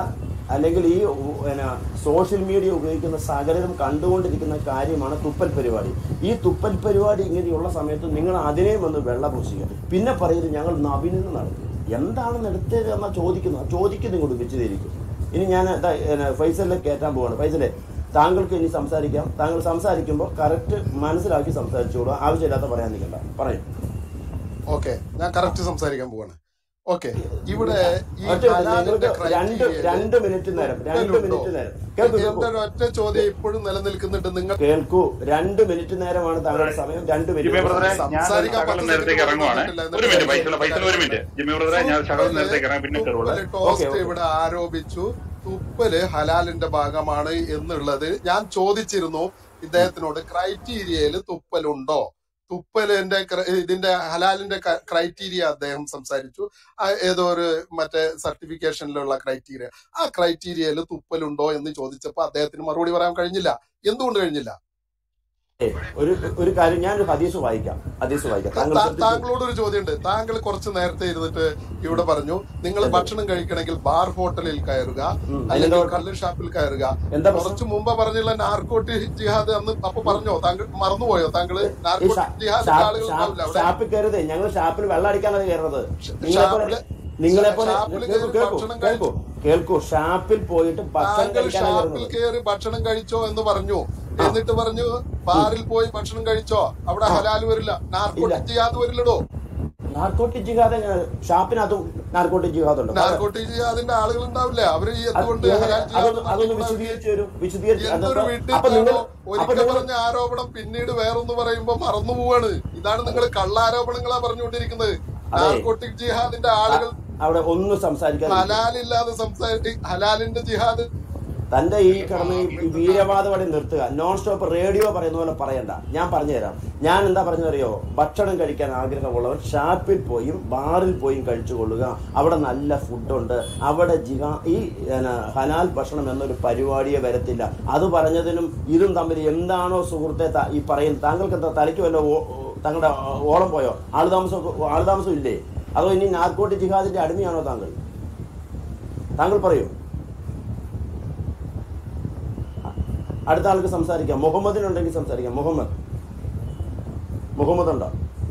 അല്ലെങ്കിൽ ഈ ഉ- പിന്നെ സോഷ്യൽ മീഡിയ ഉപയോഗിക്കുന്ന സകലരും കണ്ടുകൊണ്ടിരിക്കുന്ന കാര്യമാണ് തുപ്പൽ പരിപാടി ഈ തുപ്പൽ പരിപാടി ഇങ്ങനെയുള്ള സമയത്ത് നിങ്ങൾ അതിനെയും ഒന്ന് വെള്ളപൂശുക പിന്നെ പറയുന്നത് ഞങ്ങൾ നവീനം നടത്തി എന്താണെന്ന് എടുത്തത് എന്നാ ചോദിക്കുന്നത് ചോദിക്കുന്നത് ഇങ്ങോട്ട് വിശദീകരിക്കും ഇനി ഞാൻ ദാ, പിന്നെ ഫൈസലിനെ കയറ്റാൻ പോവാണ് ഫൈസലെ താങ്കൾക്ക് ഇനി സംസാരിക്കാം താങ്കൾ സംസാരിക്കുമ്പോൾ കറക്റ്റ് മനസ്സിലാക്കി സംസാരിച്ചോളൂ ആവശ്യമില്ലാത്ത പറയാൻ നിൽക്കണ്ട പറയും ഓക്കെ ഞാൻ കറക്റ്റ് സംസാരിക്കാൻ പോവാണ് ഓക്കെ ഇവിടെ ഈ ഒറ്റ മിനിറ്റ്, ഹലാലിന്റെ നിങ്ങൾക്ക് രണ്ട് ക്രൈറ്റീരിയയിൽ രണ്ട് മിനിറ്റ് നേരം രണ്ട് തുപ്പലുണ്ടോ മിനിറ്റ് നേരം കേൾക്കൂ കേൾക്കൂ എന്റെ ഒരു ഒറ്റ ചോദ്യം ഇപ്പോഴും നിലനിൽക്കുന്നുണ്ട് നിങ്ങൾ കേൾക്കൂ രണ്ട് മിനിറ്റ് നേരമാണ് താങ്കളുടെ സമയം രണ്ട് ജിമ്മി മിനിറ്റ് ബ്രദറെ ഞാൻ സംസാരിക്കാൻ ശകലം പത്ത് നേരത്തേക്ക് സെക്കൻഡ് പോലും ഇറങ്ങുവാണ് തന്നിട്ടില്ല ഒരു എന്നിട്ട് മിനിറ്റ് പൈസ പൈസ ഒരു മിനിറ്റ് ജിമ്മി ബ്രദറെ ഞാൻ ശകലം തുപ്പല് നേരത്തേക്ക് ഇറങ്ങാം പിന്നെ കയറുള്ളൂ തുപ്പല് ഓക്കെ ടോസ്റ്റ് ഓക്കെ ഇവിടെ ആരോപിച്ചു തുപ്പല് ഹലാലിന്റെ ഭാഗമാണ് എന്നുള്ളത് ഞാൻ ചോദിച്ചിരുന്നു ഇദ്ദേഹത്തിനോട് ക്രൈറ്റീരിയയിൽ തുപ്പലുണ്ടോ തുപ്പലിന്റെ ക്ര- ഇതിന്റെ ഹലാലിന്റെ ക്രൈറ്റീരിയ അദ്ദേഹം സംസാരിച്ചു ആ ഏതോ ഒരു മറ്റേ സർട്ടിഫിക്കേഷനിലുള്ള ക്രൈറ്റീരിയ ആ ക്രൈറ്റീരിയയിൽ തുപ്പലുണ്ടോ എന്ന് ചോദിച്ചപ്പോൾ അദ്ദേഹത്തിന് മറുപടി പറയാൻ കഴിഞ്ഞില്ല എന്തുകൊണ്ട് കഴിഞ്ഞില്ല ഏ, ഒരു ഒരു കാര്യം ഞാൻ ഒരു ഹദീസ് വായിക്കാം ഹദീസ് വായിക്കാം താങ്കൾ താ- ശ്രദ്ധിച്ചു താങ്കളോട് ഒരു ചോദ്യമുണ്ട് താങ്കൾ കുറച്ച് നേരത്തെ ഇരുന്നിട്ട് ഇവിടെ പറഞ്ഞു നിങ്ങൾ ഭക്ഷണം കഴിക്കണമെങ്കിൽ ബാർ ഹോട്ടലിൽ കയറുക ഉം, അതിനെന്താ അല്ലെങ്കിൽ കുഴപ്പം കള്ള് ഷാപ്പിൽ കയറുക എന്താ പ്രശ്നം കുറച്ച് മുമ്പ് പറഞ്ഞുള്ള നാർക്കോട്ടിക് ജിഹാദ് അന്ന് അപ്പൊ പറഞ്ഞോ താങ്കൾ മറന്നുപോയോ താങ്കള് ഈ ഷാ- നാർക്കോട്ടിക് ജിഹാദിന്റെ ഷാ- ആളുകൾ ഷാ- ഉണ്ടാവില്ല അവിടെ ഷാപ്പിൽ കയറുതേ ഞങ്ങൾ ഷാപ്പിൽ വെള്ളം അടിക്കാനാണ് കയറുന്നത് നിങ്ങളെ പോലെ ഷാപ്പില് നിങ്ങളെ പോലെ ഷാപ്പിൽ കേൾക്കൂ കയറി കേൾക്കൂ ഭക്ഷണം കേൾക്കൂ കഴിച്ചു കേൾക്കൂ ഷാപ്പിൽ പോയിട്ട് ഭക്ഷണം താങ്കൾ കഴിക്കാനാണ് ഷാപ്പിൽ കയറുന്നത് കയറി ഭക്ഷണം കഴിച്ചോ എന്ന് പറഞ്ഞു ആ എന്നിട്ട് പറഞ്ഞു ഉം. ബാറിൽ പോയി ഭക്ഷണം കഴിച്ചോ അവിടെ ആ ഹലാൽ വരില്ല ഇല്ല നാർക്കോട്ടിക് ജിഹാദ് വരില്ലടോ നാർക്കോട്ടിക് ജിഹാദ് ഷാപ്പിനകത്തും നാർക്കോട്ടിക് ജിഹാദ് ഉണ്ട് പറ നാർക്കോട്ടിക് ജിഹാദിന്റെ ആളുകൾ ഉണ്ടാവില്ലേ അവര് ഈ അത് എന്തുകൊണ്ട് എങ്ങനെ ഹലാൽ ജിഹാദ് അതൊന്ന് അതൊന്ന് നടത്തിക്കൂടാ അവർക്ക് വിശദീകരിച്ചു തരൂ വിശദീകരിച്ചു എന്തൊരു അതപ്പോ അപ്പൊ നിങ്ങൾ വിഡിത്താണോ അപ്പൊ ഒരിക്കൽ നിങ്ങൾ പറഞ്ഞ ആരോപണം പിന്നീട് വേറൊന്ന് പറയുമ്പോ മറന്നു പോവാണ് ഇതാണ് നിങ്ങൾ കള്ളാരോപണങ്ങളാ പറഞ്ഞുകൊണ്ടിരിക്കുന്നത് അതെ നാർക്കോട്ടിക് ജിഹാദിന്റെ അ- ആളുകൾ അവിടെ ഒന്നും സംസാരിക്കാതിരിക്കും ഹലാലില്ലാതെ സംസാരിച്ച് ഹലാലിന്റെ ജിഹാദ് തന്റെ ഈ കിടന്ന് ഈ വീരവാദപടി നിർത്തുക നോൺ സ്റ്റോപ്പ് റേഡിയോ പറയുന്ന പോലെ പറയണ്ട ഞാൻ പറഞ്ഞുതരാം ഞാൻ എന്താ പറഞ്ഞറിയോ ഭക്ഷണം കഴിക്കാൻ ആഗ്രഹമുള്ളവർ ഷാപ്പിൽ പോയും ബാറിൽ പോയും കഴിച്ചുകൊള്ളുക അവിടെ നല്ല ഫുഡുണ്ട് അവിടെ ജിഹാ ഈ പിന്നെ, ഹലാൽ ഭക്ഷണം എന്നൊരു പരിപാടിയെ വരത്തില്ല അത് പറഞ്ഞതിനും ഇതും തമ്മിൽ എന്താണോ സുഹൃത്തെ ത- ഈ പറയുന്നത് താങ്കൾക്ക് എന്താ തലയ്ക്ക് വല്ല ഓ- ഓ- താങ്കളുടെ ഓളം പോയോ ആളുതാമസം ആളുതാമസം ഇല്ലേ അതോ ഇനി നാർക്കോട്ടിക് ജിഹാദിന്റെ അടിമയാണോ താങ്കൾ താങ്കൾ പറയൂ അടുത്ത ആൾക്ക് സംസാരിക്കാം മുഹമ്മദിനുണ്ടെങ്കിൽ സംസാരിക്കാം മുഹമ്മദ് മുഹമ്മദ് ഉണ്ടോ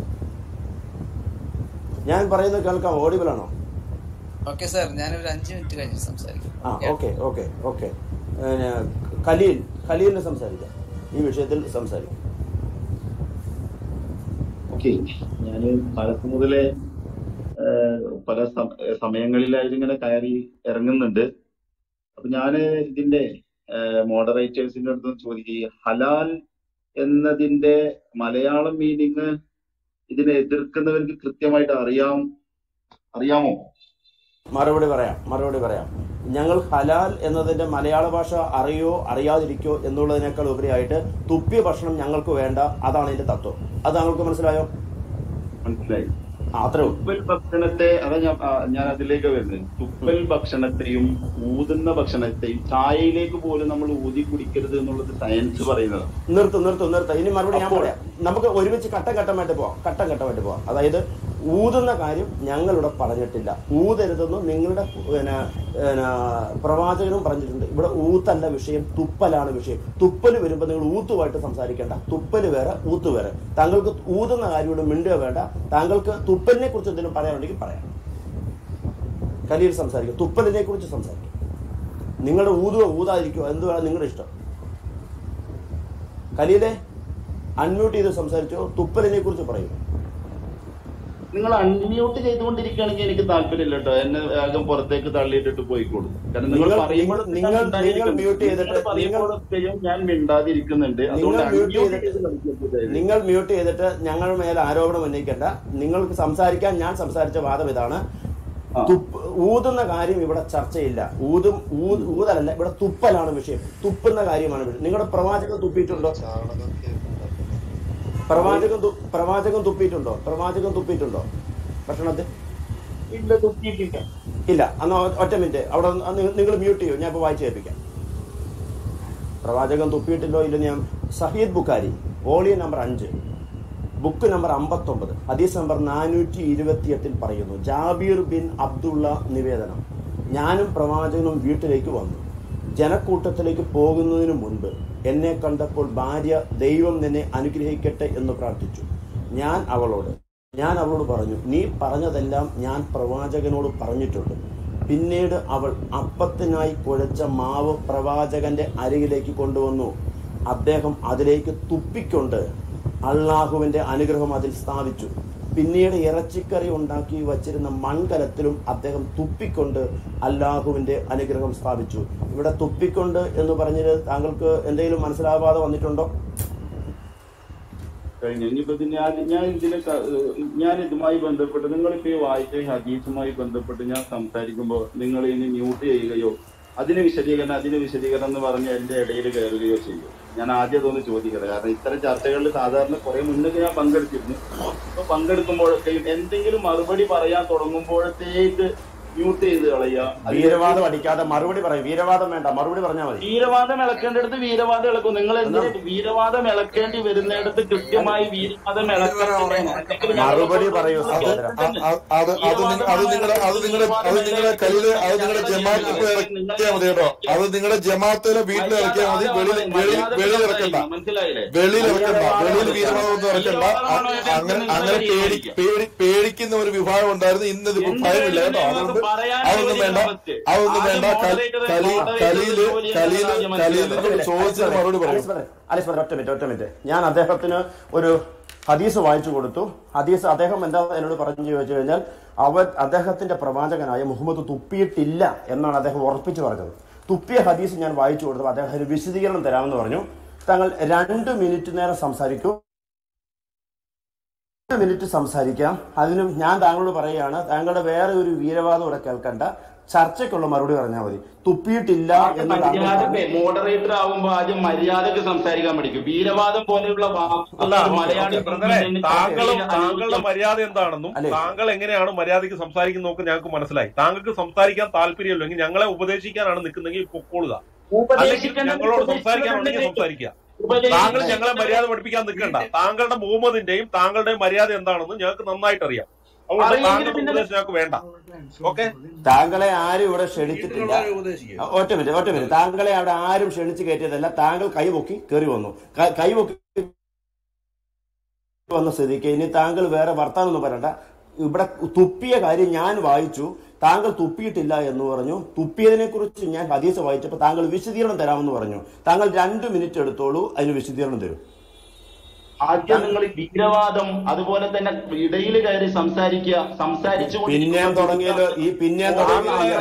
ഞാൻ പറയുന്നത് കേൾക്കാം ഓഡിബിൾ ആണോ ഓക്കെ സാർ ഞാനൊരു അഞ്ച് മിനിറ്റ് കഴിഞ്ഞ് സംസാരിക്കാം ആ ഓക്കെ ഓക്കെ ഓക്കെ ഖലീൽ ഖലീലിന് സംസാരിക്കാം ഈ വിഷയത്തിൽ സംസാരിക്കാം ഓക്കെ ഞാന് കാലത്ത് മുതലേ ഏഹ്, പല സം- ഏഹ് സമയങ്ങളിലായിട്ട് ഇങ്ങനെ കയറി ഇറങ്ങുന്നുണ്ട് അപ്പൊ ഞാന് ഇതിന്റെ മോഡറേറ്റേഴ്സിന്റെ അടുത്ത് ചോദിക്കുക ഈ ഹലാൽ എന്നതിന്റെ മലയാളം മീനിങ് ഇതിനെ എതിർക്കുന്നവർക്ക് കൃത്യമായിട്ട് അറിയാം അറിയാമോ മറുപടി പറയാം മറുപടി പറയാം ഞങ്ങൾ ഹലാൽ എന്നതിന്റെ മലയാള ഭാഷ അറിയോ അറിയാതിരിക്കോ എന്നുള്ളതിനേക്കാൾ ഉപരിയായിട്ട് തുപ്പിയ ഭക്ഷണം ഞങ്ങൾക്ക് വേണ്ട അതാണ് ഇതിന്റെ തത്വം അത് താങ്കൾക്ക് മനസ്സിലായോ മനസ്സിലായി ആ അത്രേ ഉള്ളൂ തുപ്പൽ ഭക്ഷണത്തെ അതാ ഞാൻ ആ, ഞാൻ അതിലേക്ക് വരുന്നത് തുപ്പൽ ഭക്ഷണത്തെയും ഊതുന്ന ഭക്ഷണത്തെയും ചായയിലേക്ക് പോലും നമ്മൾ ഊതി കുടിക്കരുത് എന്നുള്ളത് സയൻസ് പറയുന്നതാണ് നിർത്തും നിർത്തും നിർത്തും ഇനി മറുപടി ഞാൻ അപ്പോൾ പറയാം നമുക്ക് ഒരുമിച്ച് ഘട്ടം ഘട്ടമായിട്ട് പോവാം ഘട്ടം ഘട്ടമായിട്ട് പോവാം അതായത് ഊതുന്ന കാര്യം ഞങ്ങളിവിടെ പറഞ്ഞിട്ടില്ല ഊതരുതെന്ന് നിങ്ങളുടെ പിന്നെ പിന്നെ പ്രവാചകനും പറഞ്ഞിട്ടുണ്ട് ഇവിടെ ഊത്തല്ല വിഷയം തുപ്പലാണ് വിഷയം തുപ്പല് വരുമ്പോൾ നിങ്ങൾ ഊത്തുമായിട്ട് സംസാരിക്കേണ്ട തുപ്പല് വേറെ ഊത്ത് വേറെ താങ്കൾക്ക് ഊതുന്ന കാര്യം ഇവിടെ മിണ്ടുക വേണ്ട താങ്കൾക്ക് തുപ്പലിനെ കുറിച്ച് എന്തെങ്കിലും പറയാനുണ്ടെങ്കിൽ പറയാം കലിയിൽ സംസാരിക്കും തുപ്പലിനെ കുറിച്ച് സംസാരിക്കും നിങ്ങളുടെ ഊതുകയോ ഊതാതിരിക്കുകയോ എന്തുവാണ് നിങ്ങളുടെ ഇഷ്ടം കലീലെ അൺമ്യൂട്ട് ചെയ്ത് സംസാരിച്ചോ തുപ്പലിനെ കുറിച്ച് പറയൂ നിങ്ങൾ അൺമ്യൂട്ട് ചെയ്തുകൊണ്ടിരിക്കുകയാണെങ്കിൽ എനിക്ക് താല്പര്യമില്ല കേട്ടോ എന്നെ വേഗം പുറത്തേക്ക് തള്ളിയിട്ടിട്ട് പോയിക്കോളൂ കാരണം നിങ്ങൾ നിങ്ങൾ പറയുമ്പോൾ നിങ്ങൾ നിങ്ങൾ നിങ്ങൾ മ്യൂട്ട് ചെയ്തിട്ട് നിങ്ങൾ നിങ്ങൾ പറയുമ്പോഴൊക്കെയും ഞാൻ മിണ്ടാതിരിക്കുന്നുണ്ട് നിങ്ങൾ അതുകൊണ്ട് മ്യൂട്ട് അൺമ്യൂട്ട് ചെയ്തിട്ട് ചെയ്ത് കളിക്കരുത് നിങ്ങൾ മ്യൂട്ട് ചെയ്തിട്ട് ഞങ്ങൾ മേലെ ആരോപണം ഉന്നയിക്കേണ്ട നിങ്ങൾക്ക് സംസാരിക്കാൻ ഞാൻ സംസാരിച്ച വാദം ഇതാണ് തുപ്പ് ഊതുന്ന കാര്യം ഇവിടെ ചർച്ചയില്ല ഊതും ഊ- ഊതലല്ല ഇവിടെ തുപ്പലാണ് വിഷയം തുപ്പുന്ന കാര്യമാണ് വിഷയം നിങ്ങളുടെ പ്രവാചകൻ തുപ്പിയിട്ടുണ്ടോ പ്രവാചകൻ തു- പ്രവാചകൻ തുപ്പിയിട്ടുണ്ടോ പ്രവാചകൻ തുപ്പിയിട്ടുണ്ടോ ഭക്ഷണത്തിൽ ഇല്ല തുപ്പിയിട്ടില്ല ഇല്ല അന്ന് ഒ- ഒറ്റ മിനിറ്റ് അവിടെ നിങ്ങൾ മ്യൂട്ട് ചെയ്യൂ ഞാൻ ഇപ്പോൾ വായിച്ചു കേൾപ്പിക്കാം പ്രവാചകൻ തുപ്പിയിട്ടില്ലോ ഇല്ലെന്ന് ഞാൻ സഹീദ് ബുക്കാരി വോളിയം നമ്പർ അഞ്ച് ബുക്ക് നമ്പർ അമ്പത്തൊമ്പത് ഹദീസ് നമ്പർ നാനൂറ്റി ഇരുപത്തിയെട്ടിൽ പറയുന്നു ജാബീർ ബിൻ അബ്ദുള്ള നിവേദനം ഞാനും പ്രവാചകനും വീട്ടിലേക്ക് വന്നു ജനക്കൂട്ടത്തിലേക്ക് പോകുന്നതിന് മുൻപ് എന്നെ കണ്ടപ്പോൾ ഭാര്യ ദൈവം നിന്നെ അനുഗ്രഹിക്കട്ടെ എന്ന് പ്രാർത്ഥിച്ചു ഞാൻ അവളോട് ഞാൻ അവളോട് പറഞ്ഞു നീ പറഞ്ഞതെല്ലാം ഞാൻ പ്രവാചകനോട് പറഞ്ഞിട്ടുണ്ട് പിന്നീട് അവൾ അപ്പത്തിനായി കുഴച്ച മാവ് പ്രവാചകന്റെ അരികിലേക്ക് കൊണ്ടുവന്നു അദ്ദേഹം അതിലേക്ക് തുപ്പിക്കൊണ്ട് അള്ളാഹുവിന്റെ അനുഗ്രഹം അതിൽ സ്ഥാപിച്ചു പിന്നീട് ഇറച്ചിക്കറി ഉണ്ടാക്കി വച്ചിരുന്ന മൺകലത്തിലും അദ്ദേഹം തുപ്പിക്കൊണ്ട് അല്ലാഹുവിന്റെ അനുഗ്രഹം സ്ഥാപിച്ചു ഇവിടെ തുപ്പിക്കൊണ്ട് എന്ന് പറഞ്ഞത് താങ്കൾക്ക് എന്തെങ്കിലും മനസ്സിലാവാതെ വന്നിട്ടുണ്ടോ കഴിഞ്ഞു ഇനിയിപ്പോ ഇത് ഞാൻ ഞാൻ ഇതിനെ ക- ഏഹ് ഞാൻ ഇതുമായി ബന്ധപ്പെട്ട് നിങ്ങളിപ്പോ ഈ വായിച്ച ഈ ഹദീസുമായി ബന്ധപ്പെട്ട് ഞാൻ സംസാരിക്കുമ്പോൾ നിങ്ങൾ ഇനി മ്യൂട്ട് ചെയ്യുകയോ അതിന് വിശദീകരണം അതിന് വിശദീകരണം എന്ന് പറഞ്ഞ് എന്റെ ഇടയിൽ കയറുകയോ ചെയ്യും ഞാൻ ആദ്യം അതൊന്ന് ചോദിക്കട്ടെ കാരണം ഇത്തരം ചർച്ചകളിൽ സാധാരണ കുറെ മുന്നൊക്കെ ഞാൻ പങ്കെടുത്തിരുന്നു അപ്പൊ പങ്കെടുക്കുമ്പോഴൊക്കെയും എന്തെങ്കിലും മറുപടി പറയാൻ തുടങ്ങുമ്പോഴത്തേക്ക് മ്യൂട്ട് ചെയ്ത് കളയുക അതിന് വീരവാദം അടിക്കാതെ മറുപടി പറയും വീരവാദം വേണ്ട മറുപടി പറഞ്ഞാൽ മതി വീരവാദം ഇളക്കേണ്ടടുത്ത് വീരവാദം ഇളക്കും നിങ്ങൾ എന്തിനാ വീരവാദം ഇളക്കേണ്ടി വരുന്നിടത്ത് കൃത്യമായി വീരവാദം ഇളക്കണം മറുപടി പറയൂ സഹോദര അത് അത് നിങ്ങ- അത് നിങ്ങളുടെ അത് നിങ്ങളുടെ അത് നിങ്ങളുടെ കയ്യില് അത് നിങ്ങളുടെ ജമാഅത്ത് പോയി ഇറക്കിയാൽ മതി കേട്ടോ അത് നിങ്ങളുടെ ജമാഅത്തിലെ വീട്ടിൽ ഇറക്കിയാൽ മതി വെളിയിൽ വെളിയിൽ വെളിയിൽ ഇറക്കണ്ട മനസ്സിലായില്ലേ വെളിയിൽ ഇറക്കണ്ട വെളിയിൽ വീരവാദം ഒന്നും ഇറക്കണ്ട അ- അങ്ങനെ അങ്ങനെ പേടി പേടി പേടിക്കുന്ന ഒരു വിഭാഗം ഉണ്ടായിരുന്നു ഇന്ന് ഇതിപ്പോ ഭയമില്ല കേട്ടോ അതുകൊണ്ട് അതൊന്നും വേണ്ട അതൊന്നും വേണ്ട കലി കലി കലിയില് കലിയില് കലിയില് ചോദിച്ചത് മറുപടി പറയും അലിസ് ബ്രദർ, അലിസ് ബ്രദർ, ഒറ്റ മിനിറ്റ് ഒറ്റ മിനിറ്റ് ഞാൻ അദ്ദേഹത്തിന് ഒരു ഹദീസ് വായിച്ചു കൊടുത്തു ഹദീസ് അദ്ദേഹം എന്താ എന്നോട് പറഞ്ഞു ചോദിച്ചു കഴിഞ്ഞാൽ അവൻ അദ്ദേഹത്തിന്റെ പ്രവാചകനായ മുഹമ്മദ് തുപ്പിയിട്ടില്ല എന്നാണ് അദ്ദേഹം ഉറപ്പിച്ചു പറഞ്ഞത് തുപ്പിയ ഹദീസ് ഞാൻ വായിച്ചു കൊടുത്തപ്പോൾ അദ്ദേഹം ഒരു വിശദീകരണം തരാമെന്ന് പറഞ്ഞു താങ്കൾ രണ്ട് മിനിറ്റ് നേരം സംസാരിക്കൂ രണ്ട് മിനിറ്റ് സംസാരിക്കാം അതിനും ഞാൻ താങ്കളോട് പറയുകയാണ് താങ്കളുടെ വേറെ ഒരു വീരവാദം ഇവിടെ കേൾക്കണ്ട ചർച്ചയ്ക്കുള്ള മറുപടി പറഞ്ഞാൽ മതി തുപ്പിയിട്ടില്ല എന്ന് താങ്കൾ മര്യാദക്ക് പറഞ്ഞു മോഡറേറ്റർ ആവുമ്പോ ആദ്യം മര്യാദക്ക് സംസാരിക്കാൻ പഠിക്കും വീരവാദം പോലെയുള്ള വാക്കുകൾ അല്ല മലയാളി ബ്രദറെ താങ്കളും താങ്കളുടെ അനുവദിക്കാൻ മര്യാദ എന്താണെന്നും അല്ലേ? താങ്കൾ എങ്ങനെയാണ് മര്യാദയ്ക്ക് സംസാരിക്കുന്ന നോക്ക് ഞങ്ങൾക്ക് മനസ്സിലായി താങ്കൾക്ക് സംസാരിക്കാൻ താല്പര്യമില്ലെങ്കിൽ ഞങ്ങളെ ഉപദേശിക്കാനാണ് നിൽക്കുന്നെങ്കിൽ പൊക്കോളുക അല്ലെങ്കിൽ ഉപദേശിക്കേണ്ടത് ഞങ്ങളോട് സംസാരിക്കാനുണ്ടെങ്കിൽ സംസാരിക്കുക താങ്കൾ ഞങ്ങളെ മര്യാദ പഠിപ്പിക്കാൻ നിൽക്കണ്ട താങ്കളുടെ മുഹമ്മദിന്റെയും താങ്കളുടെയും മര്യാദ എന്താണെന്ന് ഞങ്ങൾക്ക് നന്നായിട്ട് അറിയാം അതുകൊണ്ട് അറിയെങ്കിൽ താങ്കളുടെ പിന്നെ ഉപദേശം ഞങ്ങൾക്ക് വേണ്ട ഓക്കെ താങ്കളെ ആരും ഇവിടെ ക്ഷണിച്ചിട്ടില്ല ആ, ഒറ്റ മിനിറ്റ് ഒറ്റ മിനിറ്റ് താങ്കളെ അവിടെ ആരും ക്ഷണിച്ച് കയറ്റിയതല്ല താങ്കൾ കൈപൊക്കി കയറി വന്നു ക- കൈപൊക്കി വന്ന സ്ഥിതിക്ക് ഇനി താങ്കൾ വേറെ വർത്താനൊന്നും പറയണ്ട ഇവിടെ തുപ്പിയ കാര്യം ഞാൻ വായിച്ചു താങ്കൾ തുപ്പിയിട്ടില്ല എന്ന് പറഞ്ഞു തുപ്പിയതിനെ കുറിച്ച് ഞാൻ ഹദീസ് വായിച്ചപ്പോൾ താങ്കൾ വിശദീകരണം തരാമെന്ന് പറഞ്ഞു താങ്കൾ രണ്ട് മിനിറ്റ് എടുത്തോളൂ അതിന് വിശദീകരണം തരും ആദ്യം നിങ്ങൾ ഈ വീരവാദം അതുപോലെ തന്നെ ഇടയിൽ കയറി സംസാരിക്കുക സംസാരിച്ചു പിന്നെയും തുടങ്ങിയല്ലോ ഈ പിന്നെയും തുടങ്ങിയല്ലോ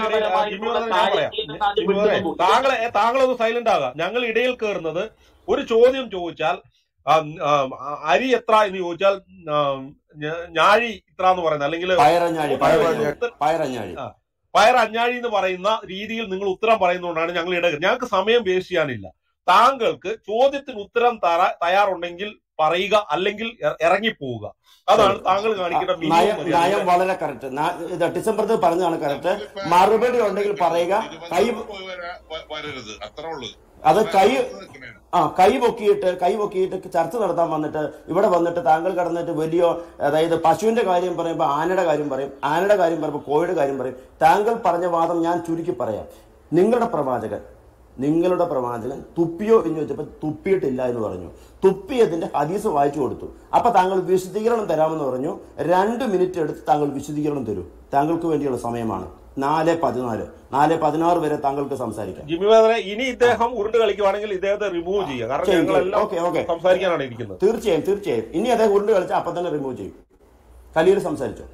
താങ്കളെ താങ്കളൊന്ന് സൈലന്റ് ആകാം ഞങ്ങൾ ഇടയിൽ കയറുന്നത് ഒരു ചോദ്യം ചോദിച്ചാൽ ആ, ആ, അരി എത്ര എന്ന് ചോദിച്ചാൽ ആ, ഞ- ഞാഴി ഇത്ര എന്ന് പറയുന്നത് അല്ലെങ്കിൽ പയറഞ്ഞാഴി പയറഞ്ഞാഴി പയറഞ്ഞാഴി ആ, പയർ അഞ്ഞാഴി എന്ന് പറയുന്ന രീതിയിൽ നിങ്ങൾ ഉത്തരം പറയുന്നതുകൊണ്ടാണ് ഞങ്ങൾ ഇട ഞങ്ങൾക്ക് സമയം വേസ്റ്റ് ചെയ്യാനില്ല താങ്കൾക്ക് ചോദ്യത്തിന് ഉത്തരം തറ- തയ്യാറുണ്ടെങ്കിൽ പറയുക അല്ലെങ്കിൽ ഇറ- ഇറങ്ങിപ്പോവുക അതാണ് താങ്കൾ കാണിക്കേണ്ട നയം മിനിമം നയം മര്യാദ വളരെ കറക്റ്റ് ഇത് ഡിസംബർ പറഞ്ഞതാണ് കറക്റ്റ് മറുപടി ഉണ്ടെങ്കിൽ പറയുക കൈ വരരുത് അത്ര ഉള്ളു അത് കൈ ആ കൈ പൊക്കിയിട്ട് കൈ പൊക്കിയിട്ട് ചർച്ച നടത്താൻ വന്നിട്ട് ഇവിടെ വന്നിട്ട് താങ്കൾ കടന്നിട്ട് വലിയ അതായത് പശുവിന്റെ കാര്യം പറയുമ്പോൾ ആനയുടെ കാര്യം പറയും ആനയുടെ കാര്യം പറയുമ്പോൾ കോഴിയുടെ കാര്യം പറയും താങ്കൾ പറഞ്ഞ വാദം ഞാൻ ചുരുക്കി പറയാം നിങ്ങളുടെ പ്രവാചകൻ നിങ്ങളുടെ പ്രവാചകൻ തുപ്പിയോ എന്ന് ചോദിച്ചപ്പോൾ തുപ്പിയിട്ടില്ല എന്ന് പറഞ്ഞു തുപ്പിയതിന്റെ ഹദീസ് വായിച്ചു കൊടുത്തു അപ്പൊ താങ്കൾ വിശദീകരണം തരാമെന്ന് പറഞ്ഞു രണ്ട് മിനിറ്റ് എടുത്ത് താങ്കൾ വിശദീകരണം തരൂ താങ്കൾക്ക് വേണ്ടിയുള്ള സമയമാണ് നാല് പതിനാല് നാല് പതിനാറ് വരെ താങ്കൾക്ക് സംസാരിക്കാം ജിമ്മി വേദന ഇനി ഇദ്ദേഹം ഉരുണ്ട് കളിക്കുവാണെങ്കിൽ ഇദ്ദേഹത്തെ റിമൂവ് ചെയ്യുക കാരണം ചെയ്യും, ചെയ്യും. ഞങ്ങളെല്ലാം ഓക്കെ ഓക്കെ സംസാരിക്കാനാണ് ഇരിക്കുന്നത് തീർച്ചയായും തീർച്ചയായും ഇനി അദ്ദേഹം ഉരുണ്ട് കളിച്ചാൽ അപ്പൊ തന്നെ റിമൂവ് ചെയ്യും കലീൽ സംസാരിച്ചു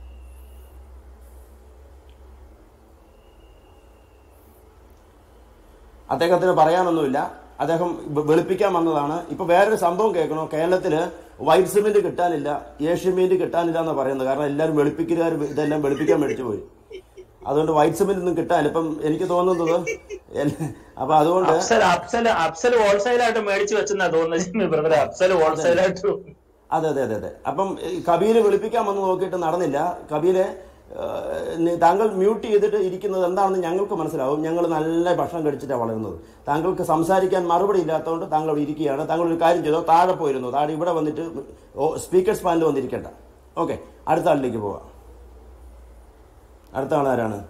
അദ്ദേഹത്തിന് പറയാനൊന്നുമില്ല അദ്ദേഹം വെ- വെളുപ്പിക്കാൻ വന്നതാണ് ഇപ്പൊ വേറൊരു സംഭവം കേൾക്കണോ കേരളത്തില് വൈറ്റ് സിമെന്റ് കിട്ടാനില്ല ഏഷ്യൻ പെയിന്റ് കിട്ടാനില്ല എന്ന് പറയുന്നത് കാരണം എല്ലാവരും വെളുപ്പിക്കലുകാർ ഇതെല്ലാം വെളുപ്പിക്കാൻ മേടിച്ചു പോയി അതുകൊണ്ട് വൈറ്റ് സിമെന്റ് ഒന്നും കിട്ടാനില്ല ഇപ്പം എനിക്ക് തോന്നുന്നത് എല്ല- അപ്പൊ അതുകൊണ്ട് അഫ്സൽ അഫ്സൽ അഫ്സൽ ഹോൾസെയിൽ ആയിട്ട് മേടിച്ചു വെച്ചെന്നാ തോന്നുന്നത് ജിമ്മി ബ്രദറെ അഫ്സൽ ഹോൾസെയിൽ ആയിട്ട് അതെ അതെ അതെ അതെ അപ്പം ഈ കബീല് വിളിപ്പിക്കാൻ വന്ന് നോക്കിയിട്ട് നടന്നില്ല കബീലെ ഏഹ്, നി- താങ്കൾ മ്യൂട്ട് ചെയ്തിട്ട് ഇരിക്കുന്നത് എന്താണെന്ന് ഞങ്ങൾക്ക് മനസ്സിലാവും ഞങ്ങൾ നല്ല ഭക്ഷണം കഴിച്ചിട്ടാണ് വളരുന്നത് താങ്കൾക്ക് സംസാരിക്കാൻ മറുപടി ഇല്ലാത്തതുകൊണ്ട് താങ്കൾ അവിടെ ഇരിക്കുകയാണ് താങ്കൾ ഒരു കാര്യം ചെയ്തോ താഴെ പോയിരുന്നു താഴെ ഇവിടെ വന്നിട്ട് സ്പീക്കേഴ്സ് പാനൽ വന്നിരിക്കണ്ട ഓക്കെ അടുത്ത ആളിലേക്ക് പോവാം അടുത്ത ആൾ ആരാണ്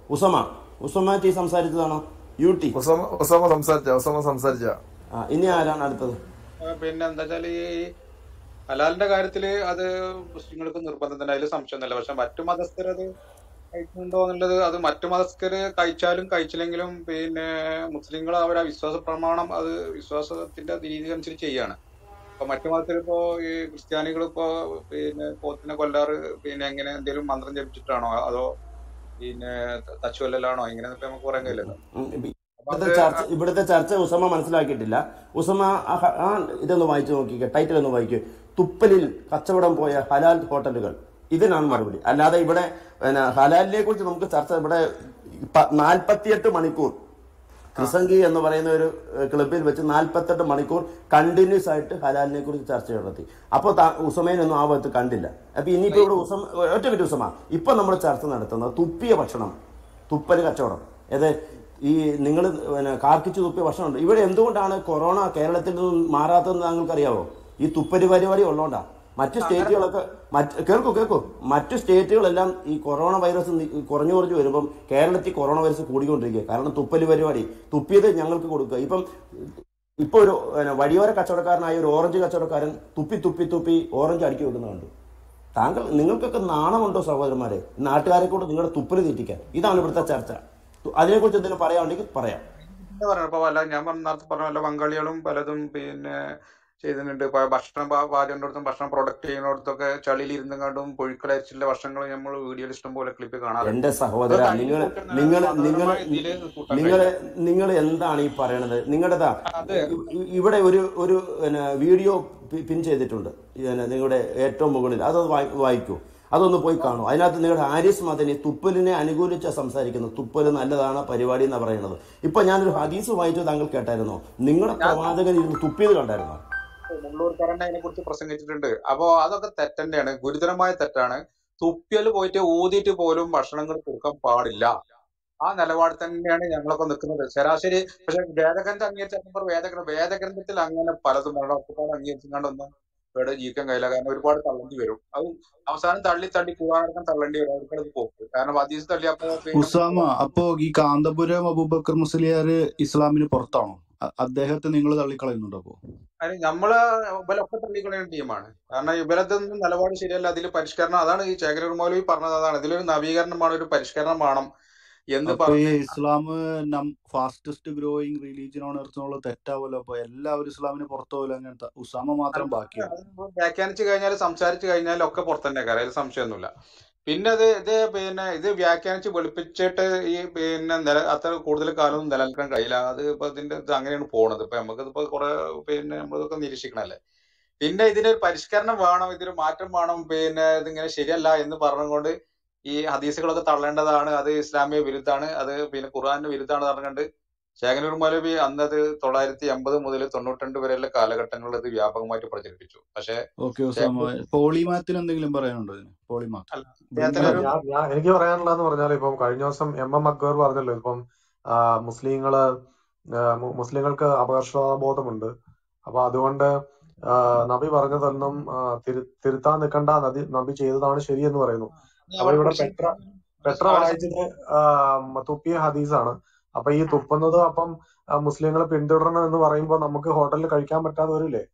ഉസമ ഉസമ ടി സംസാരിച്ചതാണോ യു ടി ഉസമ ഉസമ സംസാരിച്ച ഉസമ സംസാരിച്ച ആ ഇനി ആരാണ് അടുത്തത് ആ, പിന്നെ എന്താ വെച്ചാൽ ഈ ഹലാലിന്റെ കാര്യത്തില് അത് മുസ്ലിങ്ങൾക്ക് നിർബന്ധം തന്നെ അതിൽ സംശയമൊന്നുമില്ല പക്ഷെ മറ്റു മതസ്ഥർ അത് കഴിക്കുന്നുണ്ടോ എന്നുള്ളത് അത് മറ്റു മതസ്ഥര് കഴിച്ചാലും കഴിച്ചില്ലെങ്കിലും പിന്നെ മുസ്ലിങ്ങൾ അവരെ വിശ്വാസ പ്രമാണം അത് വിശ്വാസത്തിന്റെ രീതി അനുസരിച്ച് ചെയ്യാണ് അപ്പൊ മറ്റു മതത്തിൽ ഇപ്പോ ഈ ക്രിസ്ത്യാനികൾ ഇപ്പോ പിന്നെ പോത്തിനെ കൊല്ലാറ് പിന്നെ എങ്ങനെ എന്തെങ്കിലും മന്ത്രം ജപിച്ചിട്ടാണോ അതോ പിന്നെ തച്ചുവല്ലാണോ ഇങ്ങനെയൊക്കെ നമുക്ക് പറയാൻ കഴിയില്ലല്ലോ ഉം, അപ്പൊ ഇവിടുത്തെ അത് ചർച്ച ഇവിടുത്തെ ചർച്ച ഉസമ മനസ്സിലാക്കിയിട്ടില്ല ഉസമ ആ ഹ- ആ ഇതൊന്ന് വായിച്ചു നോക്കിക്കേ ടൈറ്റിൽ ഒന്ന് വായിക്കൂ തുപ്പലിൽ കച്ചവടം പോയ ഹലാൽ ഹോട്ടലുകൾ ഇതിനാണ് മറുപടി അല്ലാതെ ഇവിടെ പിന്നെ ഹലാലിനെ കുറിച്ച് നമുക്ക് ചർച്ച ഇവിടെ പ- നാൽപ്പത്തിയെട്ട് മണിക്കൂർ ക്രിസംഗി എന്ന് പറയുന്ന ഒരു ഏഹ്, ക്ലബിൽ വെച്ച് നാൽപ്പത്തെട്ട് മണിക്കൂർ കണ്ടിന്യൂസ് ആയിട്ട് ഹലാലിനെ കുറിച്ച് ചർച്ച നടത്തി അപ്പോൾ ഉസമേനൊന്നും ആ ഭാഗത്ത് കണ്ടില്ല അപ്പൊ ഇനിയിപ്പോ ഇവിടെ ഉസമ ഒറ്റ മിനിറ്റ് ഉസമ ഇപ്പൊ നമ്മൾ ചർച്ച നടത്തുന്നത് തുപ്പിയ ഭക്ഷണം തുപ്പല് കച്ചവടം ഏത് ഈ നിങ്ങൾ പിന്നെ കാർക്കിച്ച് തുപ്പിയ ഭക്ഷണമുണ്ട് ഇവിടെ എന്തുകൊണ്ടാണ് കൊറോണ കേരളത്തിൽ നിന്നും മാറാത്തതെന്ന് താങ്കൾക്ക് അറിയാവോ ഈ തുപ്പല് പരിപാടി ഉള്ളതുകൊണ്ടാ മറ്റു സ്റ്റേറ്റുകളൊക്കെ മറ്റ് കേൾക്കൂ കേൾക്കൂ മറ്റു സ്റ്റേറ്റുകളെല്ലാം ഈ കൊറോണ വൈറസ് നി- കുറഞ്ഞു കുറഞ്ഞു വരുമ്പം കേരളത്തിൽ കൊറോണ വൈറസ് കൂടിക്കൊണ്ടിരിക്കുക കാരണം തുപ്പല് പരിപാടി തുപ്പിയത് ഞങ്ങൾക്ക് കൊടുക്കുക ഇപ്പം ഇപ്പൊ ഒരു പിന്നെ വഴിയോര കച്ചവടക്കാരനായ ഒരു ഓറഞ്ച് കച്ചവടക്കാരൻ തുപ്പി തുപ്പി തുപ്പി ഓറഞ്ച് അടുക്കി വെക്കുന്നുണ്ട് താങ്കൾ നിങ്ങൾക്കൊക്കെ നാണമുണ്ടോ സഹോദരന്മാരെ നാട്ടുകാരെ കൊണ്ട് നിങ്ങളുടെ തുപ്പല് തീറ്റിക്കാൻ ഇതാണ് ഇവിടുത്തെ ചർച്ച അതിനെക്കുറിച്ച് എന്തെങ്കിലും പറയാനുണ്ടെങ്കിൽ പറയാം എന്താ പറയുക ഇപ്പൊ വല്ല ഞാൻ പറഞ്ഞ നേരത്തെ പറഞ്ഞ പോലെ ബംഗാളികളും പലതും പിന്നെ ചെയ്യുന്നുണ്ട് ഇപ്പൊ ഭക്ഷണം പാ- പാചകത്തിനടുത്തും ഭക്ഷണം പ്രൊഡക്റ്റ് ചെയ്യുന്നിടത്തൊക്കെ ചളിയിൽ ഇരുന്നും കണ്ടും പുഴുക്കളരിച്ചിട്ടുള്ള ഭക്ഷണങ്ങൾ നമ്മൾ വീഡിയോയിൽ ഇഷ്ടം പോലെ ക്ലിപ്പ് കാണാറുണ്ട് എന്റെ സഹോദര അതൊക്കെ നിങ്ങൾ അതിൽ കൂട്ടുന്ന നിങ്ങൾ നിങ്ങൾ മതപരമായ ഇതില് കൂട്ടാൻ നിങ്ങൾ കഴിയില്ല നിങ്ങൾ എന്താണ് ഈ പറയണത് നിങ്ങളുടെതാ അതെ ഇ- ഇ- ഇവിടെ ഒരു ഒരു പിന്നെ വീഡിയോ പി- പിൻ ചെയ്തിട്ടുണ്ട് പിന്നെ നിങ്ങളുടെ ഏറ്റവും മുകളിൽ അത് വായി- വായിക്കൂ അതൊന്ന് പോയി കാണൂ അതിനകത്ത് നിങ്ങളുടെ ആരിസ് മദനി തുപ്പലിനെ അനുകൂലിച്ച സംസാരിക്കുന്നത് തുപ്പല് നല്ലതാണ് പരിപാടി എന്നാ പറയുന്നത് ഇപ്പൊ ഞാനൊരു ഹദീസ് വായിച്ചു താങ്കൾ കേട്ടായിരുന്നോ നിങ്ങളുടെ ഞാൻ പ്രവാചകൻ ഇരുന്ന് തുപ്പിയത് കണ്ടായിരുന്നോ മുള്ളൂർക്കാരൻ അതിനെ കുറിച്ച് പ്രസംഗിച്ചിട്ടുണ്ട് അപ്പോ അതൊക്കെ തെറ്റന്നെയാണ് ഗുരുതരമായ തെറ്റാണ് തുപ്പിയൽ പോയിട്ട് ഊതിയിട്ട് പോലും ഭക്ഷണങ്ങൾ കൊടുക്കാൻ പാടില്ല ആ നിലപാട് തന്നെയാണ് ഞങ്ങളൊക്കെ നിൽക്കുന്നത് ശരാശരി പക്ഷെ വേദഗ്രന്ഥം അംഗീകരിച്ച വേദഗ്ര വേദഗ്രന്ഥത്തിൽ അങ്ങനെ പലതും വളരെ ഒറ്റപ്പാട് അംഗീകരിച്ചുകൊണ്ടൊന്നും ഇവിടെ ജീവിക്കാൻ കഴിയില്ല കാരണം ഒരുപാട് തള്ളേണ്ടി വരും അത് അവസാനം തള്ളി തള്ളി കൂടാനടക്കം തള്ളേണ്ടി വരും അവർക്കത് പോക്ക് കാരണം ഹദീസ് തള്ളിയപ്പോ പിന്നെ ഉസാമ അപ്പോ ഈ കാന്തപുരം അബൂബക്കർ മുസ്ലിയാർ ഇസ്ലാമിന് പുറത്താണോ അ- അദ്ദേഹത്തെ നിങ്ങൾ തള്ളിക്കളയുന്നുണ്ടോ അപ്പോ അതിന് നമ്മള് ഇവലൊക്കെ തള്ളിക്കളയുന്ന ടീമാണ് കാരണം ഇവലത്തൊന്നും നിലപാട് ശരിയല്ല അതിൽ പരിഷ്കരണം അതാണ് ഈ ചേകരൂർ മൗലവി പറഞ്ഞത് അതാണ് ഇതിലൊരു നവീകരണം ഒരു പരിഷ്കരണം വേണം എന്ന് അപ്പൊ ഈ പറഞ്ഞ് ഇസ്ലാം നം ഫാസ്റ്റസ്റ്റ് ഗ്രോയിങ് റിലീജിയൻ ആണ് എന്നുള്ളത് തെറ്റാവല്ലോ അപ്പൊ എല്ലാവരും ഇസ്ലാമിന് പുറത്തു പോലും അങ്ങനത്തെ ഉസാമ മാത്രം ബാക്കിയാണ് വ്യാഖ്യാനിച്ചു കഴിഞ്ഞാൽ സംസാരിച്ചു കഴിഞ്ഞാൽ ഒക്കെ പുറത്തന്നെ കയറി അതിൽ സംശയമൊന്നുമില്ല പിന്നെ അത് ഇത് പിന്നെ ഇത് വ്യാഖ്യാനിച്ച് വെളുപ്പിച്ചിട്ട് ഈ പിന്നെ നില അത്ര കൂടുതൽ കാലം നിലനിൽക്കാൻ കഴിയില്ല അത് ഇപ്പൊ ഇതിന്റെ ഇത് അങ്ങനെയാണ് പോണത് ഇപ്പൊ നമുക്ക് ഇപ്പൊ കുറെ പിന്നെ നമ്മളിതൊക്കെ നിരീക്ഷിക്കണല്ലേ പിന്നെ ഇതിനൊരു പരിഷ്കരണം വേണം ഇതിന് മാറ്റം വേണം പിന്നെ ഇതിങ്ങനെ ശരിയല്ല എന്ന് പറഞ്ഞുകൊണ്ട് ഈ ഹദീസുകളൊക്കെ തള്ളേണ്ടതാണ് അത് ഇസ്ലാമിക വിരുദ്ധാണ് അത് പിന്നെ ഖുർആന്റെ വിരുദ്ധാണ് പറഞ്ഞുകൊണ്ട് ശേഖനൂർ മൗലവി അന്നത് തൊള്ളായിരത്തി എൺപത് മുതൽ തൊണ്ണൂറ്റിരണ്ട് വരെയുള്ള കാലഘട്ടങ്ങളിൽ ഇത് വ്യാപകമായിട്ട് പ്രചരിപ്പിച്ചു പക്ഷെ ഓക്കെ ഉസാമ പോളിമാത്തിന് എന്തെങ്കിലും പറയാനുണ്ടോ ഇതിന് പോളിമാത്ത് അല്ല ബ്രിങ്ക് അദ്ദേഹത്തിന് ഒരു ഞാൻ ഞാൻ എനിക്ക് പറയാനുള്ളതെന്ന് പറഞ്ഞാൽ ഇപ്പം കഴിഞ്ഞ ദിവസം എം എം അക്ബർ പറഞ്ഞല്ലോ ഇപ്പം ആ, മുസ്ലിങ്ങള് ആ, മു- മുസ്ലിങ്ങൾക്ക് അപകർഷബോധമുണ്ട് അപ്പൊ അതുകൊണ്ട് ആ, നബി പറഞ്ഞതൊന്നും ആ, തിരു തിരുത്താൻ നിൽക്കണ്ട നബി നബി ചെയ്തതാണ് ശരിയെന്ന് പറയുന്നു അത് അപ്പൊ അവരെ ഇവിടെ കുറിച്ച് പെട്ര പെട്ര അവരെ വായിച്ചത് ആ, തുപ്പിയ ഹദീസാണ് അപ്പൊ ഈ തുപ്പുന്നത് അപ്പം മുസ്ലിങ്ങൾ പിന്തുടരണം എന്ന് പറയുമ്പോൾ നമുക്ക് ഹോട്ടലിൽ കഴിക്കാൻ പറ്റാതെ വരില്ലേ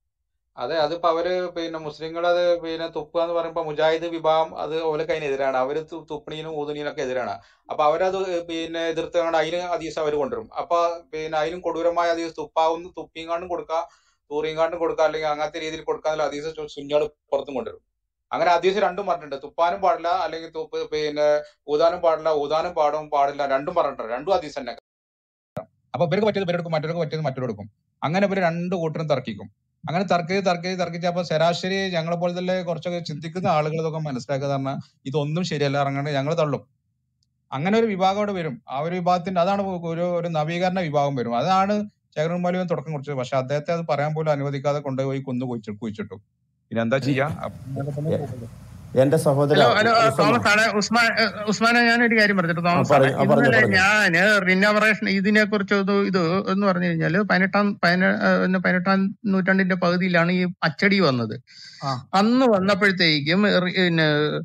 അതെ അതിപ്പോ അവര് പിന്നെ മുസ്ലിങ്ങൾ അത് പിന്നെ തുപ്പുക എന്ന് പറയുമ്പോ മുജാഹിദ് വിഭാഗം അത് ഓലക്ക് അതിനെതിരാണ് അവര് തു- തുപ്പണീനും ഊതുണീനും ഒക്കെ എതിരാണ് അപ്പൊ അവരത് പിന്നെ എതിർത്തുകൊണ്ട് അതിന് ഹദീസ് അവർ കൊണ്ടുവരും അപ്പൊ പിന്നെ അതിനും കൊടൂരമായ ഹദീസ് തുപ്പാവുന്ന തുപ്പിങ്ങാണ്ടും കൊടുക്കുക തൂറിയങ്ങാണ്ടും കൊടുക്കുക അല്ലെങ്കിൽ അങ്ങനത്തെ രീതിയിൽ കൊടുക്കാന്നുള്ള ഹദീസ് സു- സുന്നികൾ പുറത്തും കൊണ്ടുവരും അങ്ങനെ ഹദീസ് രണ്ടും പറഞ്ഞിട്ടുണ്ട് തുപ്പാനും പാടില്ല അല്ലെങ്കിൽ തുപ്പ് പിന്നെ ഊതാനും പാടില്ല ഊതാനും പാടും പാടില്ല രണ്ടും പറഞ്ഞിട്ടുണ്ട് രണ്ടും ഹദീസ് തന്നെ അപ്പൊ ഇവർക്ക് പറ്റിയത് ഇവരെടുക്കും മറ്റവർക്ക് പറ്റിയത് മറ്റവരെടുക്കും അങ്ങനെ ഇവര് രണ്ട് കൂട്ടരും തർക്കിക്കും അങ്ങനെ തർക്കിച്ച് തർക്കിച്ച് തർക്കിച്ചപ്പോ ശരാശരി ഞങ്ങളെ പോലെ തന്നെ കുറച്ചൊക്കെ ചിന്തിക്കുന്ന ആളുകൾ ഇതൊക്കെ മനസ്സിലാക്കുക പറഞ്ഞാൽ ഇതൊന്നും ശരിയല്ല ഇറങ്ങാണ്ട് ഞങ്ങൾ തള്ളും അങ്ങനെ ഒരു വിഭാഗം അവിടെ വരും ആ ഒരു വിഭാഗത്തിന്റെ അതാണ് ഒരു ഒരു നവീകരണ വിഭാഗം വരും അതാണ് ശേഖരൻ മൗലവൻ തുടക്കം കുറിച്ചത് പക്ഷെ അദ്ദേഹത്തെ അത് പറയാൻ പോലും അനുവദിക്കാതെ കൊണ്ടുപോയി കുന്നു കുഴിച്ചു കുഴിച്ചിട്ടു പിന്നെ എന്താ ചെയ്യാ അപ്പൊ ഇങ്ങനെ തന്നെ പോകുള്ളൂ. എന്റെ സഹോദര ഹലോ ഹലോ ഉസമ തോമസ് ആണ് ഉസ്മാൻ ഏഹ് ഉസ്മാനെ ഞാനൊരു കാര്യം പറഞ്ഞിട്ട് ആ തോമസ് ആണ് പറഞ്ഞു ആ പറഞ്ഞു ഇന്നലെ പറഞ്ഞു ഞാന് റിനോവറേഷൻ ഇതിനെ കുറിച്ച് ഇത് ഇത് എന്ന് പറഞ്ഞു കഴിഞ്ഞാല് പതിനെട്ടാം പതിന ഏഹ് പതിനെട്ടാം നൂറ്റാണ്ടിന്റെ പകുതിയിലാണ് ഈ അച്ചടി വന്നത് ആ അന്ന് വന്നപ്പോഴത്തേക്കും റി- പിന്നെ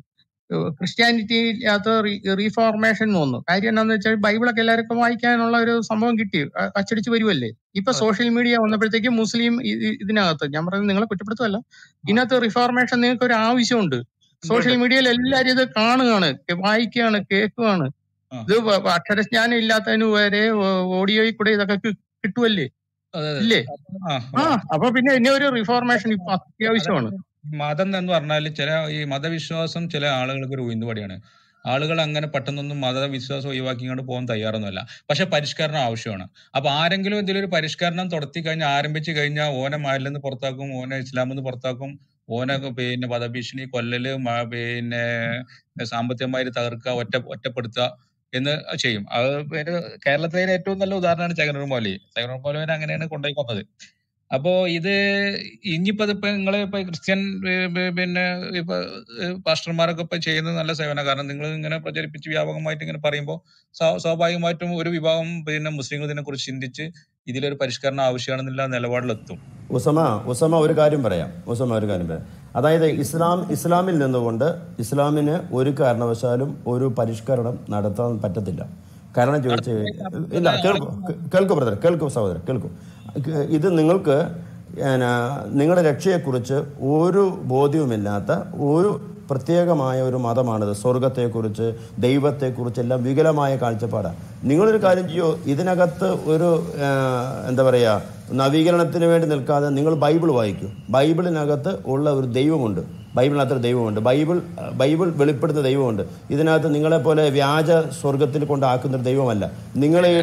ക്രിസ്ത്യാനിറ്റിക്കകത്ത് റീഫോർമേഷൻ എന്ന് തോന്നുന്നു കാര്യം എന്താണെന്ന് വെച്ചാൽ ബൈബിളൊക്കെ എല്ലാവർക്കും വായിക്കാനുള്ള ഒരു സംഭവം കിട്ടി അ- അച്ചടിച്ച് വരുമല്ലേ ഇപ്പൊ സോഷ്യൽ മീഡിയ വന്നപ്പോഴത്തേക്ക് മുസ്ലിം ഇ- ഇ- ഇതിനകത്ത് ഞാൻ പറയുന്നത് നിങ്ങളെ കുറ്റപ്പെടുത്തുമല്ല ഇതിനകത്ത് റിഫോർമേഷൻ നിങ്ങൾക്ക് ഒരു ആവശ്യമുണ്ട് സോഷ്യൽ മീഡിയയിൽ എല്ലാവരും ഇത് കാണുകയാണ് കെ- വായിക്കുകയാണ് കേൾക്കുകയാണ് ആ. ഇത് വ- വ- അക്ഷരജ്ഞാനം ഇല്ലാത്തതിന് വരെ ഓ- ഓഡിയോയിൽ കൂടെ ഇതൊക്കെ കി- കിട്ടുമല്ലേ അതെ അതെ ഇല്ലേ ആ ആ അപ്പൊ പിന്നെ ഇനി ഒരു റിഫോർമേഷൻ ഇപ്പൊ അത്യാവശ്യമാണ് അതായത് മതം എന്ന് പറഞ്ഞാൽ ചില ഈ മതവിശ്വാസം ചില ആളുകൾക്ക് ഒരു ഉയർന്നുപടിയാണ് ആളുകൾ അങ്ങനെ പെട്ടെന്നൊന്നും മതവിശ്വാസം ഒഴിവാക്കിക്കൊണ്ട് പോകാൻ തയ്യാറൊന്നുമല്ല പക്ഷെ പരിഷ്കരണം ആവശ്യമാണ് അപ്പൊ ആരെങ്കിലും ഇതിലൊരു പരിഷ്കരണം തുടത്തി കഴിഞ്ഞാൽ ആരംഭിച്ചു കഴിഞ്ഞാൽ ഓനെ മാലിൽ നിന്ന് പുറത്താക്കും ഓനെ ഇസ്ലാമിൽ നിന്ന് പുറത്താക്കും ഓനെ പിന്നെ വധഭീഷണി കൊല്ലല് മ- പിന്നെ സാമ്പത്തികമായി തകർക്കുക ഒറ്റ ഒറ്റപ്പെടുത്തുക എന്ന് ചെയ്യും അത് പിന്നെ കേരളത്തിലെ ഏറ്റവും നല്ല ഉദാഹരണമാണ് ചകനൂർ മൗലി ചകനൂർ മൗലവിനെ അങ്ങനെയാണ് കൊണ്ടുപോയി കൊന്നത് അപ്പോ ഇത് ഇനിയിപ്പോ ഇതിപ്പോ നിങ്ങള് ഇപ്പൊ ക്രിസ്ത്യൻ ഏ, പി- പിന്നെ ഇപ്പൊ ഏ, പാസ്റ്റർമാരൊക്കെ ഇപ്പൊ ചെയ്യുന്നത് നല്ല സേവന കാരണം നിങ്ങൾ ഇങ്ങനെ പ്രചരിപ്പിച്ച് വ്യാപകമായിട്ട് ഇങ്ങനെ പറയുമ്പോൾ സ്വാഭാവികമായിട്ടും ഒരു വിഭാഗം പിന്നെ മുസ്ലിങ്ങൾ ഇതിനെ കുറിച്ച് ചിന്തിച്ച് ഇതിലൊരു പരിഷ്കരണം ആവശ്യമാണെന്നുള്ള നിലപാടിലെത്തും ഉസമ ഉസമ ഒരു കാര്യം പറയാം ഉസമ ഒരു കാര്യം പറയാം അതായത് ഇസ്ലാം ഇസ്ലാമിൽ നിന്നുകൊണ്ട് ഇസ്ലാമിന് ഒരു കാരണവശാലും ഒരു പരിഷ്കരണം നടത്താൻ പറ്റത്തില്ല കാരണം ചോദിച്ച് ഇല്ല കേൾക്കൂ കേൾക്കൂ ബ്രദർ കേൾക്കൂ സഹോദരൻ കേൾക്കൂ ഇത് നിങ്ങൾക്ക് ഏന, നിങ്ങളുടെ രക്ഷയെക്കുറിച്ച് ഒരു ബോധ്യവുമില്ലാത്ത ഒരു പ്രത്യേകമായ ഒരു മതമാണിത് സ്വർഗത്തെക്കുറിച്ച് ദൈവത്തെക്കുറിച്ച് എല്ലാം വികലമായ കാഴ്ചപ്പാടാണ് നിങ്ങളൊരു കാര്യം ചെയ്യോ ഇതിനകത്ത് ഒരു ആ, എന്താ പറയുക നവീകരണത്തിന് വേണ്ടി നിൽക്കാതെ നിങ്ങൾ ബൈബിൾ വായിക്കൂ ബൈബിളിനകത്ത് ഉള്ള ഒരു ദൈവമുണ്ട് ബൈബിളിനകത്ത് ഒരു ദൈവമുണ്ട് ബൈബിൾ ബൈബിൾ വെളിപ്പെടുന്ന ദൈവമുണ്ട് ഇതിനകത്ത് നിങ്ങളെപ്പോലെ വ്യാജ സ്വർഗത്തിൽ കൊണ്ടാക്കുന്ന ഒരു ദൈവമല്ല നിങ്ങളെ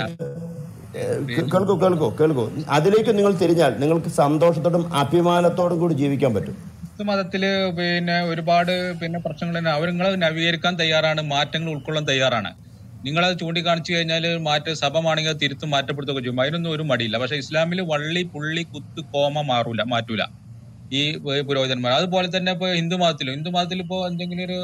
ഏഹ് കേൾക്കൂ കേൾക്കൂ കേൾക്കൂ അതിലേക്ക് നിങ്ങൾ തിരിഞ്ഞാൽ നിങ്ങൾക്ക് സന്തോഷത്തോടും അഭിമാനത്തോടും കൂടി ജീവിക്കാൻ പറ്റും ക്രിസ്തു മതത്തില് പിന്നെ ഒരുപാട് പിന്നെ പ്രശ്നങ്ങൾ തന്നെ അവർ നിങ്ങളെ നവീകരിക്കാൻ തയ്യാറാണ് മാറ്റങ്ങൾ ഉൾക്കൊള്ളാൻ തയ്യാറാണ് നിങ്ങളത് ചൂണ്ടിക്കാണിച്ചു കഴിഞ്ഞാൽ മാറ്റ സഭമാണെങ്കിൽ അത് തിരുത്തും മാറ്റപ്പെടുത്തൊക്കെ ചെയ്യും അതിനൊന്നും ഒരു മടിയില്ല പക്ഷെ ഇസ്ലാമിൽ വള്ളി പുള്ളി കുത്ത് കോമ മാറൂല മാറ്റൂല ഈ പു- പുരോഹിതന്മാർ അതുപോലെ തന്നെ ഇപ്പൊ ഹിന്ദു മതത്തിലും ഹിന്ദു മതത്തിൽ ഇപ്പോ എന്തെങ്കിലും ഒരു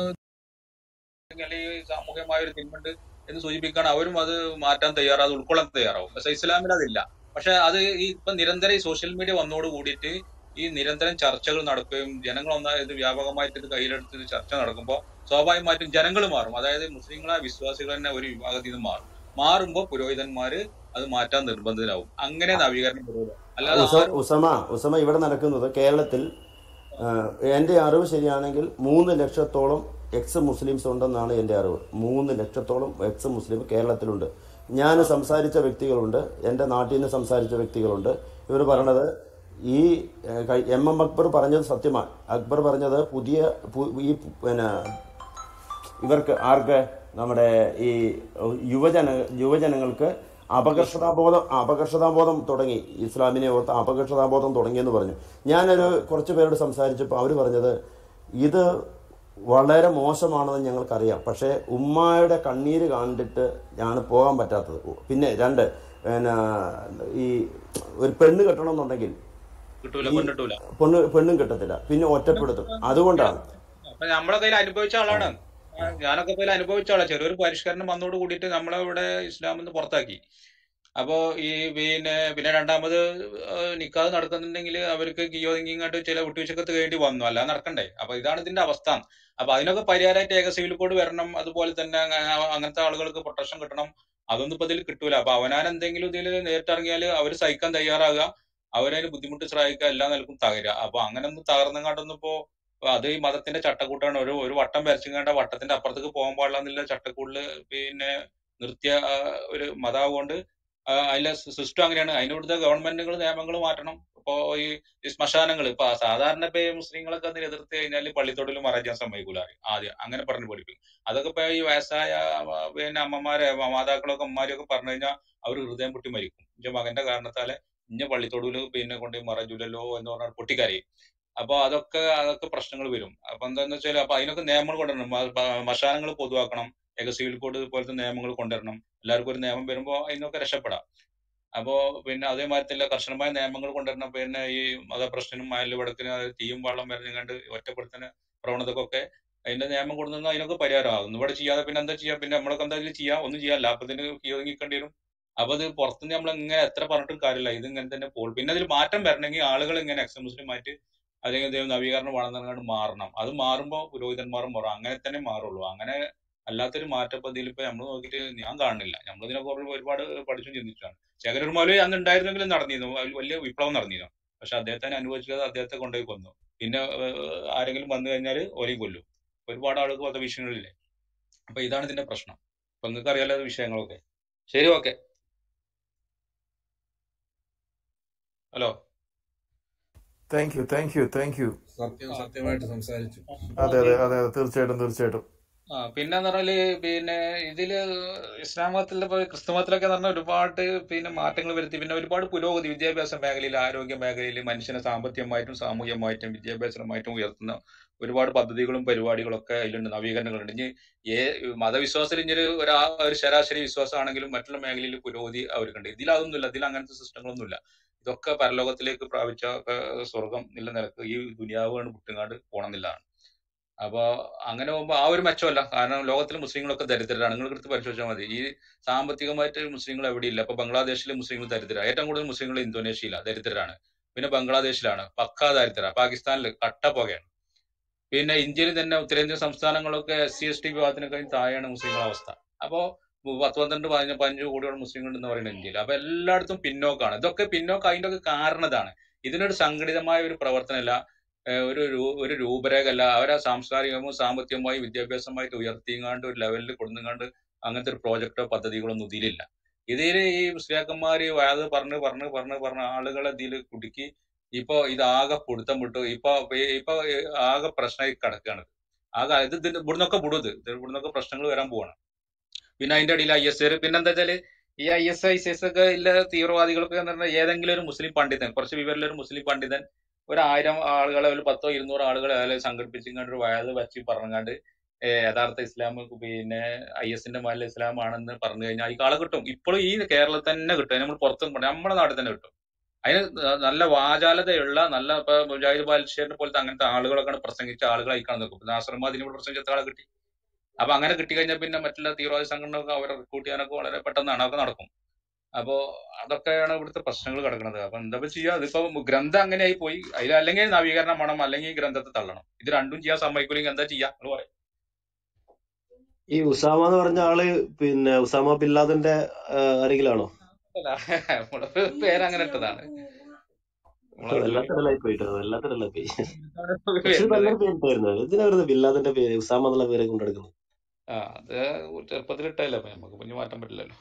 അല്ലെങ്കിൽ സാമൂഹികമായ ഒരു തിന്മുണ്ട് എന്ന് സൂചിപ്പിക്കാൻ അവരും അത് മാറ്റാൻ തയ്യാറാവും അത് ഉൾക്കൊള്ളാൻ തയ്യാറാവും പക്ഷെ ഇസ്ലാമിൽ അതില്ല പക്ഷെ അത് ഈ ഇപ്പൊ നിരന്തരം ഈ സോഷ്യൽ മീഡിയ വന്നോട് കൂടിയിട്ട് ഈ നിരന്തരം ചർച്ചകൾ നടക്കുകയും ജനങ്ങൾ ഒന്നായി ഇത് വ്യാപകമായിട്ട് ഇത് കയ്യിലെടുത്ത് ഇത് ചർച്ച നടക്കുമ്പോൾ സ്വാഭാവികമായിട്ടും ജനങ്ങൾ മാറും അതായത് മുസ്ലിങ്ങളെ വിശ്വാസികൾ തന്നെ ഒരു വിഭാഗത്തിൽ നിന്ന് മാറും മാറുമ്പോൾ പുരോഹിതന്മാര് അത് മാറ്റാൻ നിർബന്ധിതരാകും അങ്ങനെ നവീകരണം വരുള്ളൂ അല്ലാതെ ഉസ- ആരും ഉസമ ഉസമ ഇവിടെ നടക്കുന്നത് കേരളത്തിൽ ആ, എൻ്റെ അറിവ് ശരിയാണെങ്കിൽ മൂന്ന് ലക്ഷത്തോളം എക്സ് മുസ്ലിംസ് ഉണ്ടെന്നാണ് എൻ്റെ അറിവ് മൂന്ന് ലക്ഷത്തോളം എക്സ് മുസ്ലിം കേരളത്തിലുണ്ട് ഞാൻ സംസാരിച്ച വ്യക്തികളുണ്ട് എൻ്റെ നാട്ടിൽ നിന്ന് സംസാരിച്ച വ്യക്തികളുണ്ട് ഇവർ പറഞ്ഞത് ഈ ഏഹ്, കഴി- എം എം അക്ബർ പറഞ്ഞത് സത്യമാണ് അക്ബർ പറഞ്ഞത് പുതിയ പു- ഈ പിന്നെ ഇവർക്ക് ആർക്ക് നമ്മുടെ ഈ യുവജന യുവജനങ്ങൾക്ക് അപകർഷതാബോധം അപകർഷതാബോധം തുടങ്ങി ഇസ്ലാമിനെ ഓർത്ത് അപകർഷതാബോധം തുടങ്ങിയെന്ന് പറഞ്ഞു ഞാനൊരു കുറച്ച് പേരോട് സംസാരിച്ചപ്പോൾ അവർ പറഞ്ഞത് ഇത് വളരെ മോശമാണെന്ന് ഞങ്ങൾക്കറിയാം പക്ഷേ ഉമ്മായുടെ കണ്ണീര് കണ്ടിട്ട് ആണ് പോകാൻ പറ്റാത്തത് പിന്നെ രണ്ട് പിന്നെ ഈ ഒരു പെണ്ണ് കെട്ടണമെന്നുണ്ടെങ്കിൽ കിട്ടൂല ഈ പെണ്ണിട്ടൂല പെണ്ണ് പെണ്ണും കിട്ടത്തില്ല പിന്നെ ഒറ്റപ്പെടുത്തും അതുകൊണ്ടാണ് അപ്പൊ നമ്മളെ കയ്യിൽ അനുഭവിച്ച ആളാണ് ആ, ഞാനൊക്കെ കയ്യിൽ അനുഭവിച്ച ആളാ ചെറിയൊരു പരിഷ്കരണം വന്നോട് കൂടിയിട്ട് നമ്മളെ ഇവിടെ ഇസ്ലാമിൽ നിന്ന് പുറത്താക്കി അപ്പോ ഈ പിന്നെ പിന്നെ രണ്ടാമത് ഏഹ് നിക്കാഹ് നടക്കുന്നുണ്ടെങ്കിൽ അവർക്ക് കിയോതിങ്ങിങ്ങാട്ട് ചില വിട്ടുവീഴ്ചക്കത്ത് വേണ്ടി വന്നു അല്ലാതെ നടക്കണ്ടേ അപ്പൊ ഇതാണ് ഇതിന്റെ അവസ്ഥ അപ്പൊ അതിനൊക്കെ പരിഹാരമായിട്ട് ഏക സിവിൽ കോഡ് വരണം അതുപോലെ തന്നെ അങ്ങ- അങ്ങനത്തെ ആളുകൾക്ക് പ്രൊട്ടക്ഷൻ കിട്ടണം അതൊന്നും ഇപ്പൊ ഇതിൽ കിട്ടൂല അപ്പൊ അവനാൻ എന്തെങ്കിലും ഇതിൽ നേരിട്ടിറങ്ങിയാൽ അവർ സഹിക്കാൻ തയ്യാറാകുക അവരതിന് ബുദ്ധിമുട്ട് സഹായിക്കുക എല്ലാ നിലക്കും തകരുക അപ്പൊ അങ്ങനെ ഒന്നും തകർന്നെങ്ങാണ്ടൊന്നും ഇപ്പോ അത് ഈ മതത്തിന്റെ ചട്ടക്കൂട്ടാണ് ഒരു ഒരു വട്ടം വരച്ചുകൊണ്ട് ആ വട്ടത്തിന്റെ അപ്പുറത്തേക്ക് പോകാൻ പാടില്ല എന്നുള്ള ചട്ടക്കൂടില് പിന്നെ നിർത്തിയ ആ, ഒരു മതാവുകൊണ്ട് ആ, അതിലെ സിസ്റ്റം അങ്ങനെയാണ് അതിനോടുത്തെ ഗവൺമെന്റുകൾ നിയമങ്ങൾ മാറ്റണം ഇപ്പോ ഈ ഈ ശ്മശാനങ്ങൾ ഇപ്പൊ സാധാരണ ഇപ്പൊ ഈ മുസ്ലിങ്ങളൊക്കെ അതിന് എതിർത്ത് കഴിഞ്ഞാൽ പള്ളിത്തോട്ടിൽ മറയ്ക്കാൻ സമ്മതിക്കൂല ആദ്യം അങ്ങനെ പറഞ്ഞു പഠിപ്പിക്കും അതൊക്കെ ഇപ്പൊ ഈ വയസ്സായ ആ, പിന്നെ അമ്മമാരെ മാതാക്കളൊക്കെ അമ്മമാരെയൊക്കെ പറഞ്ഞു കഴിഞ്ഞാൽ അവർ ഹൃദയം പൊട്ടി മരിക്കും എന്റെ മകന്റെ കാരണത്താല് ഇന്ന പള്ളിത്തോടില് പിന്നെ കൊണ്ട് മറജൂലല്ലോ എന്ന് പറഞ്ഞാൽ പൊട്ടിക്കരയും അപ്പൊ അതൊക്കെ അതൊക്കെ പ്രശ്നങ്ങൾ വരും അപ്പൊ എന്താന്ന് വെച്ചാൽ അപ്പൊ അതിനൊക്കെ നിയമങ്ങൾ കൊണ്ടുവരണം മശാനങ്ങൾ പൊതുവാക്കണം ഏക സിവിൽ കോഡ് പോലത്തെ നിയമങ്ങൾ കൊണ്ടുവരണം എല്ലാവർക്കും ഒരു നിയമം വരുമ്പോൾ അതിനൊക്കെ രക്ഷപ്പെടാം അപ്പോ പിന്നെ അതേമാതിരി തന്നെ കർശനമായ നിയമങ്ങൾ കൊണ്ടുവരണം പിന്നെ ഈ മതപ്രശ്നം മയൽ വടക്കിന് തീയും വെള്ളം വരുന്നങ്ങാണ്ട് ഒറ്റപ്പെടുത്തുന്ന പ്രവണതക്കൊക്കെ അതിന്റെ നിയമം കൊണ്ടുവന്നാൽ അതിനൊക്കെ പരിഹാരമാകും ഇവിടെ ചെയ്യാതെ പിന്നെ എന്താ ചെയ്യാ പിന്നെ നമ്മളൊക്കെ എന്തായാലും ചെയ്യാം ഒന്നും ചെയ്യാല്ല അപ്പൊ ഇതിന് കീഴടങ്ങിക്കേണ്ടി വരും അപ്പൊ അത് പുറത്തുനിന്ന് നമ്മൾ ഇങ്ങനെ എത്ര പറഞ്ഞിട്ടും കാര്യമില്ല ഇത് ഇങ്ങനെ തന്നെ പോകും പിന്നെ അതിൽ മാറ്റം വരണമെങ്കിൽ ആളുകൾ ഇങ്ങനെ എക്സ് മുസ്ലിം ആയിട്ട് അല്ലെങ്കിൽ എന്തെങ്കിലും നവീകരണം വേണമെന്നു മാറണം അത് മാറുമ്പോൾ പുരോഹിതന്മാരും മാറും അങ്ങനെ തന്നെ മാറുള്ളൂ അങ്ങനെ അല്ലാത്തൊരു മാറ്റപ്പതിയിൽ ഇപ്പൊ നമ്മൾ നോക്കിയിട്ട് ഞാൻ കാണുന്നില്ല നമ്മൾ ഇതിനെക്കുറിച്ച് ഒരുപാട് പഠിച്ചും ചിന്തിച്ചാണ് ശേഖരൻ മൗലവി അന്ന് ഉണ്ടായിരുന്നെങ്കിലും നടന്നിരുന്നു അതിൽ വലിയ വിപ്ലവം നടന്നിരുന്നു പക്ഷെ അദ്ദേഹത്തിന് അനുഭവിച്ചത് അദ്ദേഹത്തെ കൊണ്ടുപോയി കൊന്നു പിന്നെ ഏഹ്, ആരെങ്കിലും വന്നു കഴിഞ്ഞാൽ ഓലെയും കൊല്ലും ഒരുപാട് ആളുകൾ വധഭീഷണികളില്ലേ അപ്പൊ ഇതാണ് ഇതിന്റെ പ്രശ്നം അപ്പൊ നിങ്ങൾക്ക് അറിയാലോ വിഷയങ്ങളൊക്കെ ശരി okay hello thank you thank you thank you സത്യം സത്യമായിട്ട് സംസാരിച്ചു അതെ അതെ അതെ അതെ തീർച്ചയായിട്ടും തീർച്ചയായിട്ടും ആ പിന്നെന്ന് പറഞ്ഞാല് പിന്നെ ഇതില് ഇസ്ലാം മതത്തിലെ പോലെ ക്രിസ്തു മതത്തിലൊക്കെ പറഞ്ഞാൽ ഒരുപാട് പിന്നെ മാറ്റങ്ങൾ വരുത്തി പിന്നെ ഒരുപാട് പുരോഗതി വിദ്യാഭ്യാസ മേഖലയിൽ ആരോഗ്യ മേഖലയിൽ മനുഷ്യനെ സാമ്പത്തികമായിട്ടും സാമൂഹികമായിട്ടും വിദ്യാഭ്യാസപരമായിട്ടും ഉയർത്തുന്ന ഒരുപാട് പദ്ധതികളും പരിപാടികളും ഒക്കെ അതിലുണ്ട് നവീകരണങ്ങളുണ്ട് ഇനി ഏ മതവിശ്വാസത്തിൽ ഇനി ഒരു ഒരാ- ഒരു ശരാശരി വിശ്വാസമാണെങ്കിലും മറ്റുള്ള മേഖലയിൽ പുരോഗതി അവർക്കുണ്ട് ഇതിൽ അതൊന്നുമില്ല ഇതിൽ അങ്ങനത്തെ സിസ്റ്റങ്ങളൊന്നുമില്ല ഇതൊക്കെ പരലോകത്തിലേക്ക് പ്രാപിച്ച ഏഹ്, സ്വർഗം എന്നുള്ള നിലക്ക് ഈ ദുനിയാവാണ് വിട്ടുങ്ങാണ്ട് പോണമെന്നില്ലാണ് അപ്പൊ അങ്ങനെ പോകുമ്പോ ആ ഒരു മെച്ചമല്ല കാരണം ലോകത്തിലെ മുസ്ലിങ്ങളൊക്കെ ദരിദ്രരാണ് നിങ്ങൾ എടുത്ത് പരിശോധിച്ചാൽ മതി ഈ സാമ്പത്തികമായിട്ട് മുസ്ലിങ്ങൾ എവിടെയില്ല ഇപ്പൊ ബംഗ്ലാദേശിലെ മുസ്ലിങ്ങൾ ദരിദ്രരാണ് ഏറ്റവും കൂടുതൽ മുസ്ലിങ്ങൾ ഇന്തോനേഷ്യയിലാണ് ദരിദ്രരാണ് പിന്നെ ബംഗ്ലാദേശിലാണ് പക്കാ ദരിദ്ര പാകിസ്ഥാനിൽ കട്ട പുകയാണ് പിന്നെ ഇന്ത്യയിൽ തന്നെ ഉത്തരേന്ത്യൻ സംസ്ഥാനങ്ങളൊക്കെ എസ് സി എസ് ടി വിഭാഗത്തിനൊക്കെ താഴെയാണ് മുസ്ലിങ്ങളുടെ അവസ്ഥ അപ്പോ പത്ത് പന്ത്രണ്ട് പതിനഞ്ച് പതിനഞ്ച് കോടിയോളം മുസ്ലിങ്ങൾ എന്ന് പറയുന്നത് ഇന്ത്യയിൽ അപ്പൊ എല്ലായിടത്തും പിന്നോക്കാണ് ഇതൊക്കെ പിന്നോക്കം അതിന്റെ ഒക്കെ കാരണം ഇതാണ് ഇതിനൊരു സംഘടിതമായ ഒരു പ്രവർത്തനമല്ല ഏഹ് ഒരു രൂ- ഒരു രൂപരേഖ അല്ല അവരെ സാംസ്കാരികമോ സാമ്പത്തികമായും വിദ്യാഭ്യാസമായിട്ട് ഉയർത്തിങ്ങാണ്ട് ഒരു ലെവലിൽ കൊടുങ്ങാണ്ട് അങ്ങനത്തെ ഒരു പ്രോജക്റ്റോ പദ്ധതികളൊന്നും ഇതിലില്ല ഇതിൽ ഈ മുസ്ലിയാക്കന്മാര് അത് പറഞ്ഞ് പറഞ്ഞ് പറഞ്ഞ് പറഞ്ഞ് ആളുകളെ ഇതിൽ കുടുക്കി ഇപ്പൊ ഇത് ആകെ പിടുത്തം വിട്ടു ഇപ്പൊ ഈ- ഇപ്പൊ ആകെ പ്രശ്നമായി കിടക്കുകയാണ് ആകെ ഇത് ഇതിന്റെ ഇവിടുന്നൊക്കെ വിടും ഇത് ഇത് ഇവിടുന്നൊക്കെ പ്രശ്നങ്ങൾ വരാൻ പോവാണ് പിന്നെ അതിന്റെ ഇടയിൽ ഐ എസ് പിന്നെ എന്താ വെച്ചാല് ഈ I S I C S ഒക്കെ ഇല്ല തീവ്രവാദികളൊക്കെ എന്ന് പറഞ്ഞാൽ ഏതെങ്കിലും ഒരു മുസ്ലിം പണ്ഡിതൻ കുറച്ച് വിവരമുള്ള ഒരു മുസ്ലിം പണ്ഡിതൻ ഒരു ആയിരം ആളുകളെ ഒരു പത്തോ ഇരുന്നൂറ് ആളുകളെ അതിൽ സംഘടിപ്പിച്ചിങ്ങാണ്ട് ഒരു വയത് വെച്ച് പറഞ്ഞാണ്ട് ഏഹ് യഥാർത്ഥ ഇസ്ലാം പിന്നെ ഐ എസിന്റെ മേലെ ഇസ്ലാം ആണെന്ന് പറഞ്ഞു കഴിഞ്ഞാൽ ഈ കാളെ കിട്ടും ഇപ്പോഴും ഈ കേരളത്തിൽ തന്നെ കിട്ടും നമ്മൾ പുറത്തും പോകണ്ട നമ്മുടെ നാട്ടിൽ തന്നെ കിട്ടും അതിന് നല്ല വാചാലതയുള്ള നല്ല ഇപ്പൊ മുജാഹിദ് ബാലിശ്ശേരിനെ പോലത്തെ അങ്ങനത്തെ ആളുകളൊക്കെ പ്രസംഗിച്ച ആളുകളായി കാണുന്നു ഇപ്പൊ നാസർമാദിനെ ഇവിടെ പ്രസംഗിച്ച എത്ര ആളെ കിട്ടി അപ്പൊ അങ്ങനെ കിട്ടിക്കഴിഞ്ഞാൽ പിന്നെ മറ്റുള്ള തീവ്രവാദി സംഘടനകൾക്ക് അവരെ റിക്രൂട്ട് ചെയ്യാനൊക്കെ വളരെ പെട്ടെന്നാണ് അതൊക്കെ നടക്കും അപ്പോ അതൊക്കെയാണ് ഇവിടുത്തെ പ്രശ്നങ്ങൾ കിടക്കുന്നത് അപ്പൊ എന്താ ഇപ്പൊ ചെയ്യാ അതിപ്പോ ഗ്രന്ഥം അങ്ങനെയായി പോയി അതിൽ അല്ലെങ്കിൽ നവീകരണം വേണം അല്ലെങ്കിൽ ഈ ഗ്രന്ഥത്തെ തള്ളണം ഇത് രണ്ടും ചെയ്യാൻ സമ്മതിക്കൂലെങ്കിൽ എന്താ ചെയ്യാ നിങ്ങൾ പറയും ഈ ഉസാമ എന്ന് പറഞ്ഞ ആള് പിന്നെ ഉസാമ ബിൻ ലാദന്റെ ആ, അരികിലാണോ അല്ല നമ്മളെ പേര് അങ്ങനെ ഇട്ടതാണ് നമ്മളെ വല്ലാത്തിടലായി പോയിട്ടോ വല്ലാത്തിടലായി പോയി പക്ഷെ വരുന്നത് നല്ലൊരു പേരിട്ടായിരുന്നു എന്തിനാ വെറുതെ ബിൻ ലാദന്റെ പേര് ഉസാമ എന്നുള്ള പേരെ കൊണ്ടെടുക്കുന്നത് ആ അത് ചെറുപ്പത്തിൽ ഇട്ടല്ലേ അപ്പൊ നമുക്ക് കുഞ്ഞു മാറ്റാൻ പറ്റില്ലല്ലോ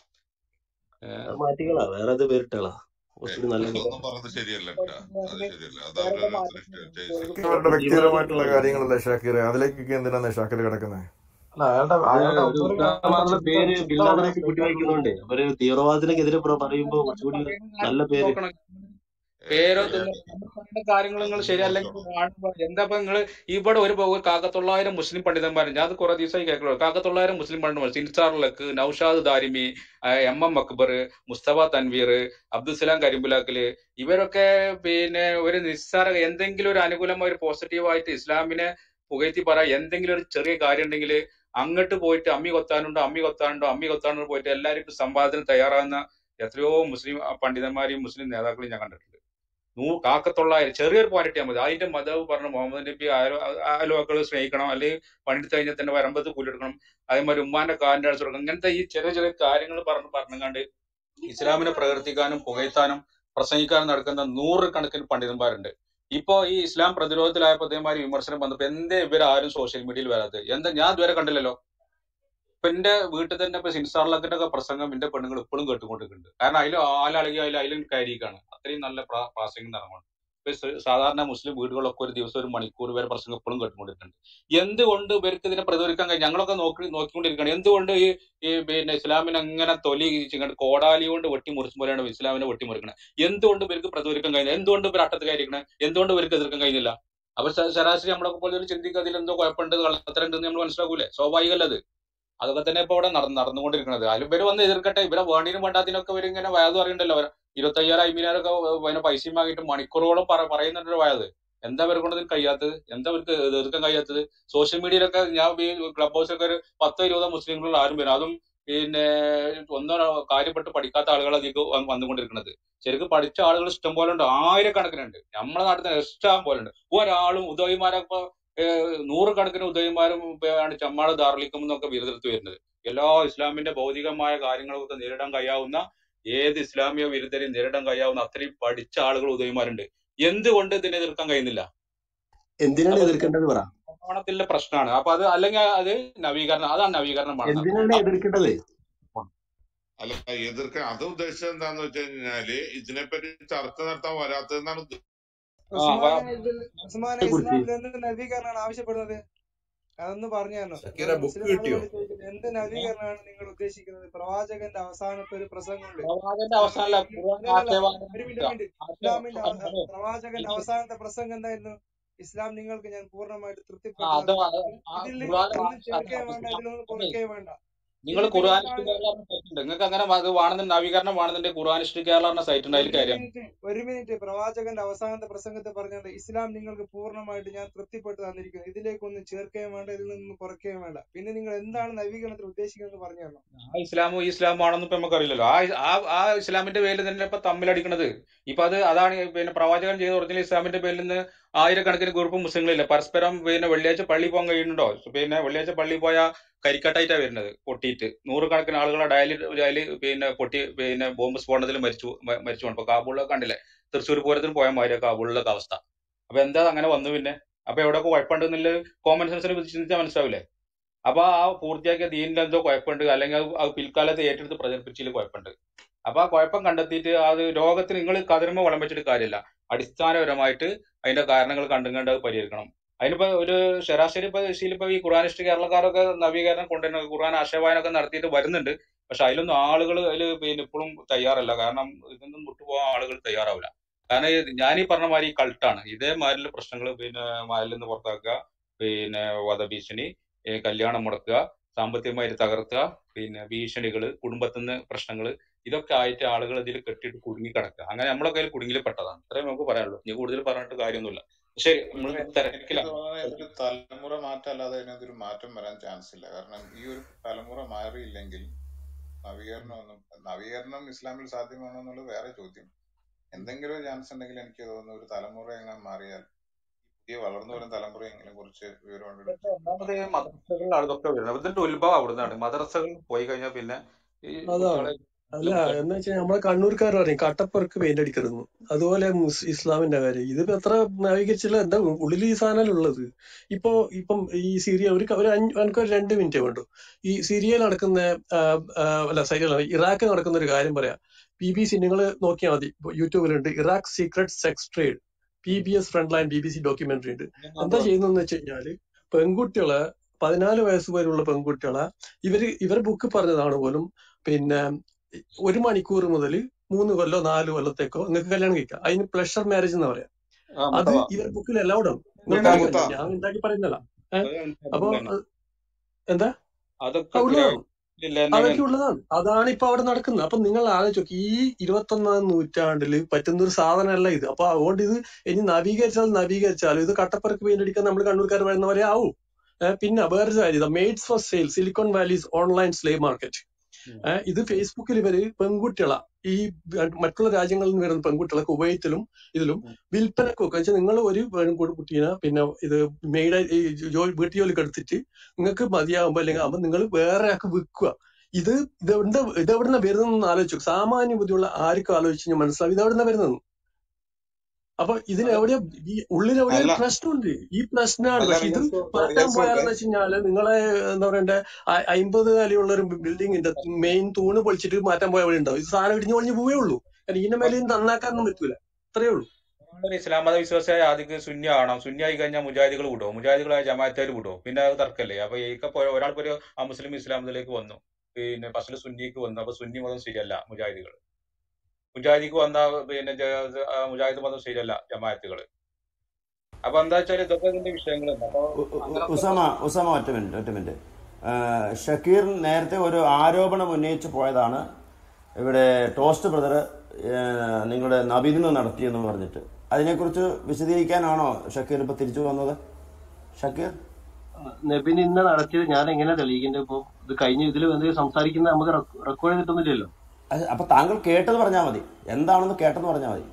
ഏഹ് അത് മാറ്റിക്കളാ വേറെ ഏത് പേരിട്ടാളാ കുറച്ചുകൂടി നല്ല പേര്. അതൊന്നും പറഞ്ഞത് ശരിയല്ല കേട്ടോ അത് ശരിയല്ല അത് അവരവരുടെ ചോയ്സ് അവരുടെ വ്യക്തിപരമായിട്ടുള്ള കാര്യങ്ങളല്ലേ ഷാക്കിറെ അതിലേക്കൊക്കെ എന്തിനാണ് ഷാക്കിർ കിടക്കുന്നത് അല്ല അയാളുടെ അത് അയാളുടെ ഒരു ഔദ്യോഗിക ഉസ്താദ് എന്നുള്ള പേര് ചിന്ത ബിൻ ലാദനൊക്കെ കൂട്ടി വായിക്കുന്നുണ്ട് അവര് തീവ്രവാദത്തിനെതിരെ പ്ര- പറയുമ്പോ കുറച്ചുകൂടി ഒരു നല്ല പേര് നോക്കണം പേരോ ഇതൊന്നും നമ്മൾ പറയുന്ന കാര്യങ്ങൾ നിങ്ങൾ ശരിയല്ലെങ്കിൽ കാണുമ്പോ എന്താ ഇപ്പൊ നിങ്ങൾ ഇവിടെ ഒരു ഒരു കാക്കത്തൊള്ളായിരം മുസ്ലിം പണ്ഡിതന്മാർ ഞാൻ അത് കുറെ ദിവസമായി കേൾക്കുള്ളൂ കാക്കത്തൊള്ളായിരം മുസ്ലിം പണ്ഡിതന്മാർ സിൻസാർ ലക്ക് നൌഷാദ് ദാരിമി ആ, എം എം അക്ബർ മുസ്തഫ തൻവീർ അബ്ദുസലാം കരിമ്പുലാക്കല് ഇവരൊക്കെ പിന്നെ ഒരു നിസ്സാര എന്തെങ്കിലും ഒരു അനുകൂലമായ ഒരു പോസിറ്റീവായിട്ട് ഇസ്ലാമിനെ പുകഴ്ത്തി പറ എന്തെങ്കിലും ഒരു ചെറിയ കാര്യം ഉണ്ടെങ്കിൽ അങ്ങോട്ട് പോയിട്ട് അമ്മി കൊത്താനുണ്ടോ അമ്മി കൊത്താനുണ്ടോ അമ്മി കൊത്താനുണ്ടോ പോയിട്ട് എല്ലാവർക്കും സമ്പാദനം തയ്യാറാകുന്ന എത്രയോ മുസ്ലിം പണ്ഡിതന്മാരെയും മുസ്ലിം നേതാക്കളെയും ഞാൻ കണ്ടിട്ടുണ്ട് നൂ കാക്കത്തൊള്ളായിരം ചെറിയൊരു പോയിന്റ് മതി അതിന്റെ മതവ് പറഞ്ഞു മുഹമ്മദ് നബി അയൽവാക്കൾ സ്നേഹിക്കണം അല്ലെങ്കിൽ പണിയെടുത്ത് കഴിഞ്ഞാൽ തന്നെ വരമ്പത്ത് കൂലെടുക്കണം അതേമാതിരി ഉമ്മാന്റെ കാലിന്റെ അടുത്ത് കൊടുക്കണം ഇങ്ങനത്തെ ഈ ചെറിയ ചെറിയ കാര്യങ്ങൾ പറഞ്ഞു പറഞ്ഞുകൊണ്ട് ഇസ്ലാമിനെ പ്രവർത്തിക്കാനും പുകഴ്ത്താനും പ്രസംഗിക്കാനും നടക്കുന്ന നൂറുകണക്കിന് പണ്ഡിതന്മാരുണ്ട് ഇപ്പോ ഈ ഇസ്ലാം പ്രതിരോധത്തിലായപ്പോ ഇതേമാതിരി വിമർശനം വന്നപ്പോ എന്തേ ഇവരാരും സോഷ്യൽ മീഡിയയിൽ വരാത്തത് എന്താ ഞാൻ ഇതുവരെ കണ്ടില്ലല്ലോ ഇപ്പൊ എന്റെ വീട്ടിൽ തന്നെ ഇപ്പൊ സിൻസാർലക്കിന്റെ ഒക്കെ പ്രസംഗം എന്റെ പെണ്ണുങ്ങൾ ഇപ്പോഴും കേട്ടുകൊണ്ടിരിക്കുന്നുണ്ട് കാരണം അതിൽ ആലളകി അതിൽ അതിലും കയറിയിരിക്കാണ് അത്രയും നല്ല പ്രാ- പ്രാസംഗികം നടക്കണം ഇപ്പൊ സ- സാധാരണ മുസ്ലിം വീടുകളൊക്കെ ഒരു ദിവസം ഒരു മണിക്കൂർ വരെ പ്രസംഗം ഇപ്പോഴും കേട്ടുകൊണ്ടിരിക്കുന്നുണ്ട് എന്തുകൊണ്ട് ഇവർക്ക് ഇതിനെ പ്രതികരിക്കാൻ കഴിയും ഞങ്ങളൊക്കെ നോക്കി നോക്കിക്കൊണ്ടിരിക്കുകയാണ് എന്തുകൊണ്ട് ഈ ഈ പിന്നെ ഇസ്ലാമിനെ അങ്ങനെ തൊലി ഇങ്ങോട്ട് കോടാലി കൊണ്ട് വെട്ടി മുറിച്ച് പോലെയാണ് ഇസ്ലാമിനെ വെട്ടി മുറിക്കുന്നത് എന്തുകൊണ്ട് ഇവർക്ക് പ്രതികരിക്കാൻ കഴിയുന്നത് എന്തുകൊണ്ട് ഇവർ അട്ടത്ത് കയറിയിരിക്കണം എന്തുകൊണ്ട് ഇവർക്ക് എതിർക്കാൻ കഴിയുന്നില്ല അപ്പൊ ശ- ശരാശരി നമ്മളൊക്കെ പോലെ ചിന്തിക്കുക അതിൽ എന്തോ കുഴപ്പമുണ്ട് കള്ളത്തരുണ്ട് നമ്മൾ മനസ്സിലാക്കൂലേ സ്വാഭാവികമല്ല അത് അതൊക്കെ തന്നെ ഇപ്പൊ ഇവിടെ നടന്ന് നടന്നുകൊണ്ടിരിക്കുന്നത് അതിൽ ഇവര് വന്ന് എതിർക്കട്ടെ ഇവരെ വേണ്ടിനും വേണ്ടാത്തിനൊക്കെ ഇവര് ഇങ്ങനെ വയത് അറിയണ്ടല്ലോ അവർ ഇരുപത്തയ്യായിരം അയ്യായിരമൊക്കെ പിന്നെ പൈസയും വാങ്ങിയിട്ട് മണിക്കൂറുകളോളം പറ പറയുന്നുണ്ട് ഒരു വയത് എന്താ ഇവരെ കൊണ്ട് ഇതിന് കഴിയാത്തത് എന്താ ഇവർക്ക് എതിർക്കാൻ കഴിയാത്തത് സോഷ്യൽ മീഡിയയിലൊക്കെ ഞാൻ ഈ ക്ലബ് ഹൗസിലൊക്കെ ഒരു പത്തോ ഇരുപതോ മുസ്ലിങ്ങളുള്ള ആരും വരും അതും പിന്നെ ഒന്നോ കാര്യപ്പെട്ട് പഠിക്കാത്ത ആളുകൾ അധികം വ- വന്നുകൊണ്ടിരിക്കുന്നത് ശരിക്കും പഠിച്ച ആളുകൾ ഇഷ്ടം പോലെ ഉണ്ട് ആയിരക്കണക്കിനുണ്ട് നമ്മുടെ നാട്ടിൽ തന്നെ ഇഷ്ടം പോലെ ഉണ്ട് ഒരാളും ഉദവിമാരൊക്കെ നൂറുകണക്കിന് ഉദവിമാരും ആണ് ചമ്മാട് ദാർലിക്കും എന്നൊക്കെ ബിരുദെടുത്ത് വരുന്നത് എല്ലാ ഇസ്ലാമിന്റെ ഭൗതികമായ കാര്യങ്ങളൊക്കെ നേരിടാൻ കഴിയാവുന്ന ഏത് ഇസ്ലാമിക വിരുദ്ധരെയും നേരിടാൻ കഴിയാവുന്ന അത്രയും പഠിച്ച ആളുകൾ ഉദവിമാരുണ്ട് എന്തുകൊണ്ട് ഇതിനെ എതിർക്കാൻ കഴിയുന്നില്ല എന്തിനാണ് അപ്പൊ എതിർക്കേണ്ടത് പറ പ്രമാണത്തിലെ പ്രശ്നമാണ് അപ്പൊ അത് അല്ലെങ്കിൽ അത് നവീകരണം അതാണ് നവീകരണം വേണ്ടത് എന്തിനാണ് എതിർക്കേണ്ടത് അല്ല എതിർക്കാൻ അത് ഉദ്ദേശിച്ചത് എന്താന്ന് വെച്ച് കഴിഞ്ഞാല് ഇതിനെപ്പറ്റി ചർച്ച നടത്താൻ വരാത്തതെന്നാണ് ഉദ്ദേശിച്ചത്. ആ വ- ഉസ്മാനെ ഇതിൽ ഉസ്മാനെ കുറിച്ച് ഇസ്ലാമിൽ എന്ത് നവീകരണമാണ് ആവശ്യപ്പെടുന്നത് അതൊന്ന് പറഞ്ഞു തരണം ഷക്കീറ ഇവിടെ ബുക്ക് മുസ്ലിം കിട്ടിയോ ആളുകൾ ചോദിക്കുന്നത് എന്ത് നവീകരണമാണ് നിങ്ങൾ ഉദ്ദേശിക്കുന്നത് പ്രവാചകന്റെ അവസാനത്തെ ഒരു പ്രസംഗമുണ്ട് പ്രവാചകന്റെ ആ, അവസാനല്ല ഒരു ഖുർആൻ മിനിറ്റ് അല്ലല്ല ആശയവാദം ഒരു മിനിറ്റ് നടത്തുക മിനിറ്റ് ആശയ ഇസ്ലാമിന്റെ അവ- അതെ പ്രവാചകന്റെ അവസാനത്തെ പ്രസംഗം എന്തായിരുന്നു ഇസ്ലാം നിങ്ങൾക്ക് ഞാൻ പൂർണ്ണമായിട്ട് ആ തൃപ്തിപ്പെട്ടു അത് തന്നിരിക്കുന്നു ആ ഇതിൽ ഖുർആൻ ഒന്നും ചേർക്കുകയും വേണ്ട ഇതിലൊന്നും അതെ കുറയ്ക്കുകയും വേണ്ട നിങ്ങൾ ഇത് പിന്നെ ഖുർആനിസ്റ്റ് എന്താണ് കേരള സൈറ്റ് ഉണ്ട് നിങ്ങൾക്ക് അങ്ങനെ അത് വേണമെന്ന് നവീകരണം വേണമെന്നുണ്ടെങ്കിൽ ഖുർആനിസ്റ്റ് കേരള എന്ന സൈറ്റ് ഉണ്ട് അതിൽ ഒരു കാര്യം മിനിറ്റ് ഒരു മിനിറ്റ് പ്രവാചകന്റെ അവസാനത്തെ പ്രസംഗത്തെ പറഞ്ഞത് ഇസ്ലാം നിങ്ങൾക്ക് പൂർണ്ണമായിട്ട് ഞാൻ തൃപ്തിപ്പെട്ട് തന്നിരിക്കുന്നു ഇതിലേക്കൊന്നും ചേർക്കുകയും വേണ്ട ഇതിൽ നിന്നും കുറയ്ക്കുകയും വേണ്ട പിന്നെ നിങ്ങൾ എന്താണ് നവീകരണത്തിൽ ഉദ്ദേശിക്കുന്നത് പറഞ്ഞു തരണം ആ ഇസ്ലാമും ഈ ഇസ്ലാമും ആണെന്ന് ഇപ്പൊ നമുക്കറിയില്ലല്ലോ ആ ആ ആ ഇസ്ലാമിന്റെ പേരിൽ തന്നെ ഇപ്പൊ തമ്മിലടിക്കണത് ഇപ്പൊ അത് അതാണ് ഈ പിന്നെ പ്രവാചകൻ ചെയ്ത ഒറിജിനൽ ഇസ്ലാമിന്റെ പേരിൽ നിന്ന് ആയിരക്കണക്കിന് ഗ്രൂപ്പ് മുസ്ലിങ്ങളില്ല പരസ്പരം പിന്നെ വെള്ളിയാഴ്ച പള്ളി പോകാൻ കഴിയുന്നുണ്ടോ പിന്നെ വെള്ളിയാഴ്ച പള്ളി പോയാൽ കരിക്കട്ടായിട്ടാ വരുന്നത് പൊട്ടിയിട്ട് നൂറുകണക്കിന് ആളുകളെ ഡയലി ഡയലി പിന്നെ പൊട്ടി പിന്നെ ബോംബ് സ്ഫോടനത്തിൽ മരിച്ചു മ- മരിച്ചു പോകണം ഇപ്പൊ കാബൂളിലൊക്കെ കണ്ടില്ലേ തൃശ്ശൂർ പൂരത്തിന് പോയ മാതിരി കാബൂളിലൊക്കെ അവസ്ഥ അപ്പൊ എന്താ അങ്ങനെ വന്നു പിന്നെ അപ്പൊ എവിടെയൊക്കെ കുഴപ്പമുണ്ടെന്നുള്ള കോമൺ സെൻസിനെ ചിന്തിച്ചാൽ മനസ്സിലാവില്ലേ അപ്പൊ ആ പൂർത്തിയാക്കിയ ദീനിൽ എന്തോ കുഴപ്പമുണ്ട് അല്ലെങ്കിൽ അത് അത് പിൽക്കാലത്ത് ഏറ്റെടുത്ത് പ്രചരിപ്പിച്ചതിൽ കുഴപ്പമുണ്ട് അപ്പൊ ആ കുഴപ്പം കണ്ടെത്തിയിട്ട് അത് രോഗത്തിന് നിങ്ങൾ കതിർമ വളം വെച്ചിട്ട് കാര്യമില്ല അടിസ്ഥാനപരമായിട്ട് അതിന്റെ കാരണങ്ങൾ കണ്ടും കണ്ട് അത് പരിഹരിക്കണം അതിനിപ്പോ ഒരു ശരാശരി ഇപ്പൊ ഇപ്പൊ ഈ ഖുറാനിസ്റ്റ് കേരളക്കാരൊക്കെ നവീകരണം കൊണ്ടുവരുന്ന ഖുർആൻ ആശയവായനൊക്കെ നടത്തിയിട്ട് വരുന്നുണ്ട് പക്ഷെ അതിലൊന്നും ആളുകൾ അതിൽ പിന്നെ ഇപ്പോഴും തയ്യാറല്ല കാരണം ഇതൊന്നും വിട്ടുപോകാൻ ആളുകൾ തയ്യാറാവില്ല കാരണം ഇത് ഞാൻ ഈ പറഞ്ഞ മാതിരി കൾട്ടാണ് ഇതേമാതിരി പ്രശ്നങ്ങൾ പിന്നെ മാലിൽ നിന്ന് പുറത്താക്കുക പിന്നെ വധഭീഷണി ഏ, കല്യാണം മുടക്കുക സാമ്പത്തികമായി തകർക്കുക പിന്നെ ഭീഷണികള് കുടുംബത്തിൽ നിന്ന് പ്രശ്നങ്ങൾ ഇതൊക്കെ ആയിട്ട് ആളുകൾ ഇതിൽ കെട്ടിയിട്ട് കുടുങ്ങി കിടക്കുക അങ്ങനെ നമ്മളെ കയ്യിൽ കുടുങ്ങിയിൽ പെട്ടതാണ് ഇത്രയും നമുക്ക് പറയാനുള്ളൂ ഇനി കൂടുതൽ പറഞ്ഞിട്ട് കാര്യമൊന്നുമില്ല ശരി നമ്മൾ എനിക്ക് തിരക്കിലാണ് തോന്നുന്നത് ഇതൊരു തലമുറ മാറ്റം അല്ലാതെ അതിനകത്തൊരു മാറ്റം വരാൻ ചാൻസ് ഇല്ല കാരണം ഈ ഒരു തലമുറ മാറിയില്ലെങ്കിൽ നവീകരണം ഒന്നും നവീകരണം ഇസ്ലാമിൽ സാധ്യമാണോ എന്നുള്ളത് വേറെ ചോദ്യം എന്തെങ്കിലും ഒരു ചാൻസ് ഉണ്ടെങ്കിൽ എനിക്ക് തോന്നുന്നു ഒരു തലമുറ എങ്ങനെ മാറിയാൽ പുതിയ വളർന്നു വരുന്ന തലമുറയെങ്കിലും കുറച്ച് വിവരമുണ്ട് ഒന്നാമത് മദ്രസകളിലാണ് ഇതൊക്കെ വരുന്നത് ഇതിന്റെ ഉത്ഭവം അവിടുന്നാണ് മദ്രസകൾ പോയി കഴിഞ്ഞാൽ പിന്നെ ഈ അതാണ് കുട്ടികളെ അല്ല എന്ന് വെച്ചാൽ നമ്മളെ കണ്ണൂർക്കാർ പറയും കട്ടപ്പുറക്ക് പെയിന്റ് അടിക്കരുന്നു അതുപോലെ മുസ് ഇസ്ലാമിന്റെ കാര്യം ഇതിപ്പോ എത്ര നവീകരിച്ചില്ല എന്താ ഉള്ളിൽ ഈ സാധനം ഉള്ളത് ഇപ്പൊ ഇപ്പം ഈ സീരിയ ഒരു ക- ഒരു അഞ്ച് എനിക്ക് ഒരു രണ്ട് മിനിറ്റ് വേണ്ടു ഈ സിറിയയിൽ നടക്കുന്ന ആ, ആ, അല്ല സൈരിയ ഇറാഖിൽ നടക്കുന്ന ഒരു കാര്യം പറയാം ബി ബി സി നിങ്ങൾ നോക്കിയാൽ മതി ഇപ്പൊ യൂട്യൂബിലുണ്ട് Iraq secret sex trade P B S frontline B B C documentary ഉണ്ട് എന്താ ചെയ്യുന്നതെന്ന് വെച്ച് കഴിഞ്ഞാല് പെൺകുട്ടികളെ പതിനാല് വയസ്സ് വരെയുള്ള പെൺകുട്ടികളെ ഇവര് ഇവർ ബുക്ക് പറഞ്ഞതാണ് പോലും പിന്നെ ഒരു മണിക്കൂർ മുതൽ മൂന്ന് കൊല്ലോ നാല് കൊല്ലത്തേക്കോ നിങ്ങൾക്ക് കല്യാണം കഴിക്കാം അതിന് പ്ലഷർ മാരേജ് എന്ന് പറയാം ആ അത് മുത്തവ ഇവർ ബുക്കിൽ അലൗഡ് ആണ് മുത്ത നിങ്ങൾക്ക് മുത്ത ഞാൻ ഉണ്ടാക്കി പറയുന്നല്ല ഏഹ് അത് അപ്പൊ ഉള്ളതാണ് അഹ് എന്താ അതൊക്കെ ആ, ഉള്ളതാണ് ഇല്ല തന്നെയാണ് അതൊക്കെ ഉള്ളതാണ് അതാണ് ഇപ്പൊ അവിടെ നടക്കുന്നത് അപ്പൊ നിങ്ങൾ ആലോചിച്ച് നോക്ക് ഈ ഇരുപത്തൊന്നാം നൂറ്റാണ്ടില് പറ്റുന്ന ഒരു സാധനമല്ല ഇത് അപ്പൊ അതുകൊണ്ട് ഇത് ഇനി നവീകരിച്ചാൽ നവീകരിച്ചാലും ഇത് കട്ടപ്പുറക്ക് പെയിന്റ് നമ്മൾ കണ്ണൂർക്കാർ പറയുന്ന പോലെ ആവും ഏഹ് പിന്നെ വേറൊരു കാര്യം maids for sale Silicon Valley's online slave market ഉം. ഏഹ് ഇത് ഫേസ്ബുക്കിൽ ഇവര് പെൺകുട്ടികളെ ഈ മറ്റുള്ള രാജ്യങ്ങളിൽ നിന്ന് വരുന്ന പെൺകുട്ടികളെ കുവൈത്തിലും ഇതിലും ഉം. വിൽപ്പനക്ക് വെക്കുക വെച്ചാൽ നിങ്ങൾ ഒരു പെൺകുട്ടി കുട്ടീനെ പിന്നെ ഇത് മെയ്ഡ് ഈ ജോലി വീട്ടു ജോലിക്ക് എടുത്തിട്ട് നിങ്ങൾക്ക് മതിയാകുമ്പോ അല്ലെങ്കിൽ ആകുമ്പോ നിങ്ങൾ വേറെ ആൾക്ക് വിൽക്കുക ഇത് ഇതെവിടെ ഇതെവിടുന്ന വരുന്നതെന്ന് ആലോചിച്ചു സാമാന്യ ബുദ്ധിയുള്ള ആർക്കും ആലോചിച്ച് കഴിഞ്ഞാൽ മനസ്സിലാവും ഇതെവിടുന്ന വരുന്നത് അപ്പൊ ഇതിന് അത് എവിടെയോ ഈ ഉള്ളിൽ എവിടെയോ ഒരു അല്ല പ്രശ്നമുണ്ട് ഈ പ്രശ്നമാണ് അല്ല പക്ഷെ ഇത് റിയാസ് മാറ്റാൻ റിയാസ് പോയാലെന്ന് വെച്ച് കഴിഞ്ഞാല് നിങ്ങളെ എന്താ പറയണ്ടേ അ- അമ്പത് നിലയുള്ള ഒരു ബിൽഡിങ്ങിന്റെ മെയിൻ തൂണ് പൊളിച്ചിട്ട് മാറ്റാൻ പോയ വഴി ഉണ്ടാവും ഇത് സാധനം ഇടിഞ്ഞു പൊളിഞ്ഞു പോവേ ഉള്ളൂ കാരണം ഇതിന്റെ മേലെ ഇത് നന്നാക്കാനൊന്നും പറ്റൂല അത്രേ ഉള്ളൂ നമ്മളൊരു ഇസ്ലാം മത വിശ്വാസിയായ ആദ്യം സുന്നി ആവണം സുന്നി ആയി കഴിഞ്ഞാൽ മുജാഹിദികൾ വിടുമോ മുജാഹിദികളായ ജമാഅത്തുകാർ വിടുമോ പിന്നെ അത് തർക്കല്ലേ അപ്പൊ ഈക്ക ഒരാൾക്ക് ഒരു ആ മുസ്ലിം ഇസ്ലാമത്തിലേക്ക് വന്നു പിന്നെ ഫസ്റ്റിൽ സുന്നിക്ക് വന്നു അപ്പൊ സുന്നി മതം ശരിയല്ല മുജാഹിദികൾ മുജാഹിദിക്ക് വന്ന പിന്നെ ജ- ആ മുജാഹിദ് മതം ശരിയല്ല ജമാഅത്തുകൾ അപ്പൊ എന്താ വെച്ചാൽ ഇതൊക്കെ ഇതിന്റെ വിഷയങ്ങളുണ്ട് അപ്പൊ ഉ- ഉ- അങ്ങനെ ഉസാമ ഉസാമ ഒറ്റ മിനിറ്റ് ഒറ്റ മിനിറ്റ് ആ, ഷക്കീർ നേരത്തെ ഒരു ആരോപണം ഉന്നയിച്ച് പോയതാണ് ഇവിടെ ടോസ്റ്റ് ബ്രദർ നിങ്ങളുടെ നബിദിനം നടത്തിയെന്ന് പറഞ്ഞിട്ട് അതിനെക്കുറിച്ച് വിശദീകരിക്കാനാണോ ഷക്കീർ ഇപ്പൊ തിരിച്ചു വന്നത് ഷക്കീർ നബി നിന്ന നടത്തിയത് ഞാൻ എങ്ങനെ തെളിയിക്കേണ്ടത് ഇപ്പൊ ഇത് കഴിഞ്ഞ ഇതിൽ എന്തെങ്കിലും സംസാരിക്കുന്നത് നമുക്ക് റെക്കോർഡ് ചെയ്തിട്ടൊന്നുമില്ലല്ലോ അത് അപ്പൊ താങ്കൾ കേട്ടത് പറഞ്ഞാൽ മതി എന്താണെന്ന് കേട്ടത് പറഞ്ഞാൽ മതി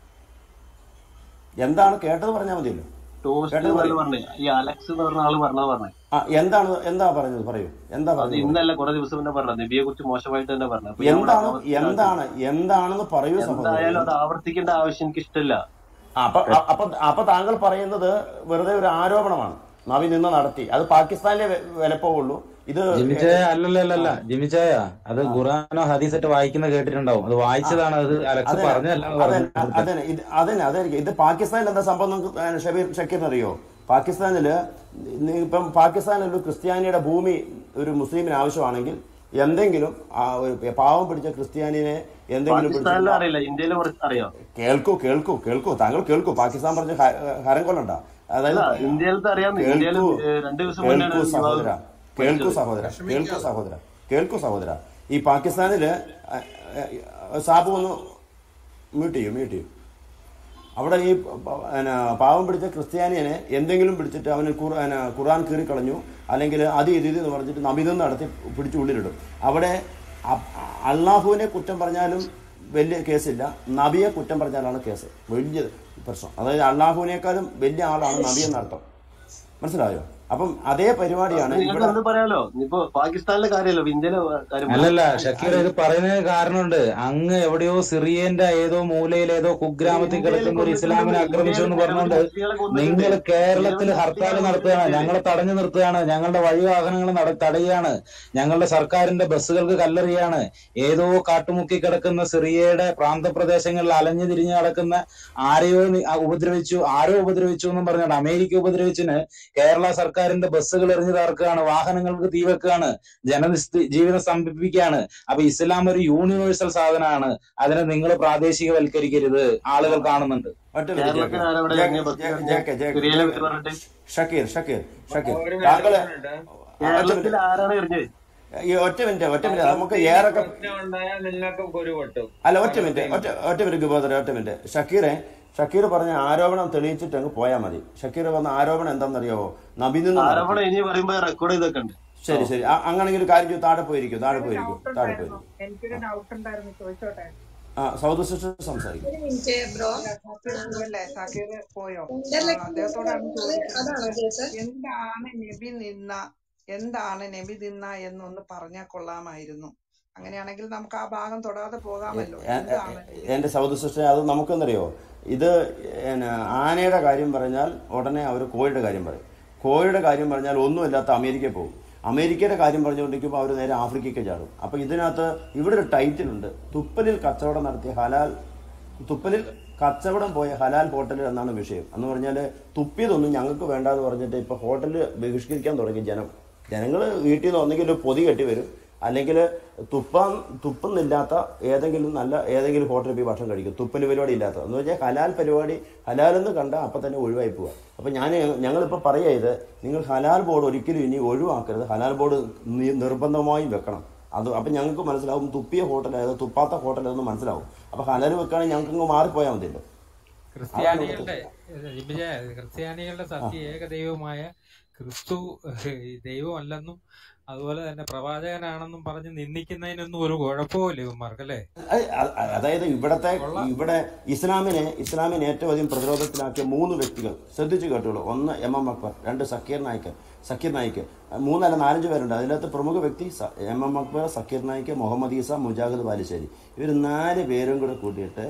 എന്താണ് കേട്ടത് പറഞ്ഞാൽ മതിയല്ലോ ടോസ്റ്റ് കേട്ടത് എന്നല്ല പറയൂ പറഞ്ഞേ ഈ അലക്സ് എന്ന് പറഞ്ഞ ആള് പറഞ്ഞത് പറഞ്ഞേ ആ എന്താണ് എന്താ പറഞ്ഞത് പറയൂ എന്താ അത് പറഞ്ഞത് പറയൂ ഇന്നല്ല കുറെ ദിവസം മുന്നേ പറഞ്ഞത് നബിയെ കുറിച്ച് മോശമായിട്ട് തന്നെ പറഞ്ഞു അപ്പൊ ഞാൻ ഇവിടെ എന്താണ് ആവർത്തിക്കേണ്ട എന്താണ് ആവശ്യമില്ല എന്താണെന്ന് പറയൂ സഹോദരൻ എന്തായാലും അത് ആവർത്തിക്കേണ്ട ആവശ്യം എനിക്ക് ഇഷ്ടമില്ല ആ, അപ്പൊ അ- അപ്പൊ അപ്പൊ താങ്കൾ പറയുന്നത് വെറുതെ ഒരു ആരോപണമാണ് നവി നിന്ന് നടത്തി അത് പാകിസ്ഥാനിലെ വെ- വിലപ്പോവുള്ളൂ ഇത് ജിമിച്ചായ അല്ലല്ലല്ല ജിമിച്ചായ അത് ഖുറാനോ ഹദീസൊക്കെ വായിക്കുന്ന കേട്ടിട്ടുണ്ടാവും അത് വായിച്ചതാണ് അത് അലക്സ് അതന്നെ പറഞ്ഞതല്ല എന്ന് അതന്നെ പറഞ്ഞു അതന്നെ ഇത് അതന്നെ അതായിരിക്കും ഇത് പാകിസ്ഥാനിൽ എന്താ സംഭവം നിങ്ങൾക്ക് ഏഹ് ഷബീർ ഷക്കീറിന് അറിയോ പാകിസ്ഥാനില് നി- ഇപ്പം പാകിസ്ഥാനിൽ ഒരു ക്രിസ്ത്യാനിയുടെ ഭൂമി ഒരു മുസ്ലിമിന് ആവശ്യമാണെങ്കിൽ എന്തെങ്കിലും ആ ഒരു പാവം പിടിച്ച ക്രിസ്ത്യാനിനെ എന്തെങ്കിലും പിടിച്ച് പാകിസ്ഥാനിലും അറിയില്ല ഇന്ത്യയിലും കുറച്ച് അറിയാം കേൾക്കൂ കേൾക്കൂ കേൾക്കൂ താങ്കൾ കേൾക്കൂ പാകിസ്ഥാൻ പറഞ്ഞ ഹ- ഹരം കൊള്ളണ്ട അതായത് അല്ല ഇന്ത്യയിലത്തെ അറിയാം ഇന്ത്യയിൽ കേൾക്കൂ രണ്ടു ദിവസം മുന്നെയാണ് കേൾക്കൂ വിവാഹം സഹോദര കേൾക്കൂ പഠിച്ചത് സഹോദര കേൾക്കൂ സഹോദര കേൾക്കൂ സഹോദര ഈ പാകിസ്ഥാനില് അഹ് അഹ് സാബു ഒന്ന് മ്യൂട്ട് ചെയ്യും മ്യൂട്ട് ചെയ്യും അവിടെ ഈ പ- പിന്നെ പാവം പിടിച്ച ക്രിസ്ത്യാനിയെ എന്തെങ്കിലും പിടിച്ചിട്ട് അവന് ഖുർ- പിന്നെ ഖുർആൻ കീറിക്കളഞ്ഞു അല്ലെങ്കിൽ അത് ഇത് ഇത് എന്ന് പറഞ്ഞിട്ട് നബിതെന്ന് നടത്തി പിടിച്ച് ഉള്ളിലിടും അവിടെ അ- അള്ളാഹുവിനെ കുറ്റം പറഞ്ഞാലും വലിയ കേസില്ല നബിയെ കുറ്റം പറഞ്ഞാലാണ് കേസ് വലിയ പ്രശ്നം അതായത് അള്ളാഹുവിനേക്കാളും വലിയ ആളാണ് നബി എന്നർത്ഥം മനസ്സിലായോ അപ്പം അതേ പരിപാടിയാണ് നിങ്ങൾക്ക് ഇവിടെ എന്ത് പറയാലോ ഇപ്പൊ പാകിസ്ഥാനിലെ കാര്യമല്ലോ ഇന്ത്യയിലെ കാര്യം പറ. അല്ലല്ല ഷക്കീർ ഇത് പറയുന്നതിന് കാരണമുണ്ട് അങ്ങ് എവിടെയോ സിറിയന്റെ ഏതോ മൂലയിൽ ഏതോ കുഗ്രാമത്തിൽ ഇന്ത്യയിൽ കിടക്കുന്ന ഒരു ഇസ്ലാമിനെ കൊന്നിട്ടുണ്ട് ആക്രമിച്ചു ഇന്ത്യയിൽ എന്ന് പറഞ്ഞുകൊണ്ട് നിരവധി മുസ്ലിങ്ങളെ കൊന്നിട്ടുണ്ട് നിങ്ങൾ കേരളത്തിൽ നിരവധി ഹർത്താൽ മുസ്ലിങ്ങളെ നടത്തുകയാണ് കൊന്നിട്ടുണ്ട് ഞങ്ങളെ തടഞ്ഞു നിർത്തുകയാണ് ഞങ്ങളുടെ വഴിവാഹനങ്ങൾ നട തടയുകയാണ് ഞങ്ങളുടെ സർക്കാരിന്റെ ബസ്സുകൾക്ക് കല്ലെറിയാണ് ഏതോ കാട്ടുമുക്കി കിടക്കുന്ന സിറിയയുടെ പ്രാന്തപ്രദേശങ്ങളിൽ അലഞ്ഞു തിരിഞ്ഞു നടക്കുന്ന ആരെയോ നി- ആ ഉപദ്രവിച്ചു ആരോ ഉപദ്രവിച്ചു എന്നും പറഞ്ഞാണ് അമേരിക്ക ഉപദ്രവിച്ചിന് കേരള സർക്കാരിന്റെ ബസ്സുകൾ എറിഞ്ഞു തകർക്കുകയാണ് വാഹനങ്ങൾക്ക് തീ വെക്കുകയാണ് ജനനിസ്ഥി ജീവിതം സ്തംഭിപ്പിക്കുകയാണ് അപ്പൊ ഇസ്ലാം ഒരു യൂണിവേഴ്സൽ സാധനമാണ് അതിനെ നിങ്ങൾ പ്രാദേശികവൽക്കരിക്കരുത് ആളുകൾ കാണുന്നുണ്ട് ഒറ്റ മിനിറ്റ് കേരളത്തിൽ ആരവിടെ ജെ- ഇറങ്ങിയ ബസ് ജെ- ഇറങ്ങിയ ജെ- ജെ- സിറിയയിലെ ജെ- പേര് പറഞ്ഞിട്ട് ഷക്കീർ ഷക്കീർ ഷക്കീർ ഒരു താങ്കള് മിനിറ്റ് ആ, ഒറ്റ കേരളത്തിൽ മിനിറ്റ് ആരാണ് എറിഞ്ഞത് ഈ ഒറ്റ മിനിറ്റ് ഒറ്റ മിനിറ്റ് നമുക്ക് പലസ്തീനിൽ ഏറൊക്കെ പ്രശ്നം ഉണ്ടായാൽ നിങ്ങൾക്ക് കുരു പൊട്ടും അല്ല ഒറ്റ മിനിറ്റ് പലസ്തീനിൽ ഒറ്റ ഒറ്റ മിനിറ്റ് ഗുബോദര ഒറ്റ മിനിറ്റ് ഷക്കീറെ ഷക്കീർ പറഞ്ഞ ആരോപണം തെളിയിച്ചിട്ട് അങ്ങ് പോയാൽ മതി ഷക്കീർ പറഞ്ഞ ആരോപണം എന്താണെന്നറിയാവോ നബി നിന്ന് നടത്തി ആരോപണം ഇനി പറയുമ്പോ റെക്കോർഡ് ചെയ്തൊക്കെ ഉണ്ട് ശരി ശരി ആ- അങ്ങനെങ്കിൽ ഒരു കാര്യം ചെയ്യൂ താഴെ പോയിരിക്കും താഴെ പോയിരിക്കും താഴെ പോയിരിക്കും എനിക്കൊരു ഡൗട്ട് ഉണ്ടായിരുന്നു ചോദിച്ചോട്ടെ ആ സൗദ സിസ്റ്റർ സംസാരിക്കും ഒരു മിനിറ്റ് ബ്രോ അല്ലേ സാക്കിർ പോയോ ആ, അദ്ദേഹത്തോടാണ് ചോദിക്കുന്നത് എന്താണ് നബി നിന്ന എന്താണ് നബി നിന്ന എന്നൊന്ന് പറഞ്ഞാൽ കൊള്ളാമായിരുന്നു അങ്ങനെയാണെങ്കിൽ നമുക്ക് ആ ഭാഗം തൊടാതെ പോകാമല്ലോ എ- എ- എന്താണ് എന്റെ സൗദ സിസ്റ്റർ അത് നമുക്കെന്നറിയോ ഇത് പിന്നെ ആനയുടെ കാര്യം പറഞ്ഞാൽ ഉടനെ അവർ കോഴിയുടെ കാര്യം പറയും കോഴിയുടെ കാര്യം പറഞ്ഞാൽ ഒന്നുമില്ലാത്ത അമേരിക്കയിൽ പോകും അമേരിക്കയുടെ കാര്യം പറഞ്ഞുകൊണ്ടിരിക്കുമ്പോൾ അവർ നേരെ ആഫ്രിക്കയ്ക്ക് ചാടും അപ്പൊ ഇതിനകത്ത് ഇവിടെ ഒരു ടൈറ്റിൽ ഉണ്ട് തുപ്പലിൽ കച്ചവടം നടത്തിയ ഹലാൽ തുപ്പലിൽ കച്ചവടം പോയ ഹലാൽ ഹോട്ടലിൽ എന്നാണ് വിഷയം എന്ന് പറഞ്ഞാൽ തുപ്പിയതൊന്നും ഞങ്ങൾക്ക് വേണ്ടാന്ന് പറഞ്ഞിട്ട് ഇപ്പൊ ഹോട്ടലിൽ ബഹിഷ്കരിക്കാൻ തുടങ്ങി ജനം ജനങ്ങൾ വീട്ടിൽ നിന്ന് ഒന്നെങ്കിൽ ഒരു പൊതി കെട്ടി വരും അല്ലെങ്കിൽ തുപ്പാൻ തുപ്പുന്നില്ലാത്ത ഏതെങ്കിലും നല്ല ഏതെങ്കിലും ഹോട്ടലിൽ പോയി ഭക്ഷണം കഴിക്കും തുപ്പൽ പരിപാടി ഇല്ലാത്ത എന്ന് വെച്ചാൽ ഹലാൽ പരിപാടി ഹലാൽ എന്ന് കണ്ടാൽ അപ്പം തന്നെ ഒഴിവായി പോവുക അപ്പം ഞാൻ ഞങ്ങളിപ്പോൾ പറയുക ഇത് നിങ്ങൾ ഹലാൽ ബോർഡ് ഒരിക്കലും ഇനി ഒഴിവാക്കരുത് ഹലാൽ ബോർഡ് നി- നിർബന്ധമായും വെക്കണം അത് അപ്പം ഞങ്ങൾക്ക് മനസ്സിലാവും തുപ്പിയ ഹോട്ടൽ ഏതോ തുപ്പാത്ത ഹോട്ടൽ ഏതെന്ന് മനസ്സിലാവും അപ്പം ഹലാൽ വെക്കുകയാണെങ്കിൽ ഞങ്ങൾക്ക് അങ്ങ് മാറിപ്പോയാൽ മതിയല്ലോ അതാണ് ഇവിടുത്തെ ക്രിസ്ത്യാനികളുടെ ജിബിജയ ക്രിസ്ത്യാനികളുടെ സത്യ ഏക ദൈവമായ ക്രിസ്തു ഈ ദൈവമല്ലെന്നും അതുപോലെ തന്നെ പ്രവാചകനാണെന്നും പറഞ്ഞ് നിന്ദിക്കുന്നതിനൊന്നും ഒരു കുഴപ്പമില്ല ഇവന്മാർക്ക് അല്ലേ അത് അ- അതായത് ഇവിടത്തെ ഇവിടെ ഇസ്ലാമിനെ ഇസ്ലാമിനെ ഏറ്റവും അധികം പ്രതിരോധത്തിലാക്കിയ മൂന്ന് വ്യക്തികൾ ശ്രദ്ധിച്ചു കേട്ടോളൂ ഒന്ന് എം എം അക്ബർ രണ്ട് സക്കീർ നായിക്ക് സക്കീർ നായിക്ക് മൂന്നല്ല നാലഞ്ച് പേരുണ്ട് അതിനകത്ത് പ്രമുഖ വ്യക്തി സ- എം എം അക്ബർ സക്കീർ നായിക്ക് മുഹമ്മദ് ഈസ മുജാഹിദ് ബാലുശ്ശേരി ഇവർ നാല് പേരും കൂടെ കൂട്ടിയിട്ട്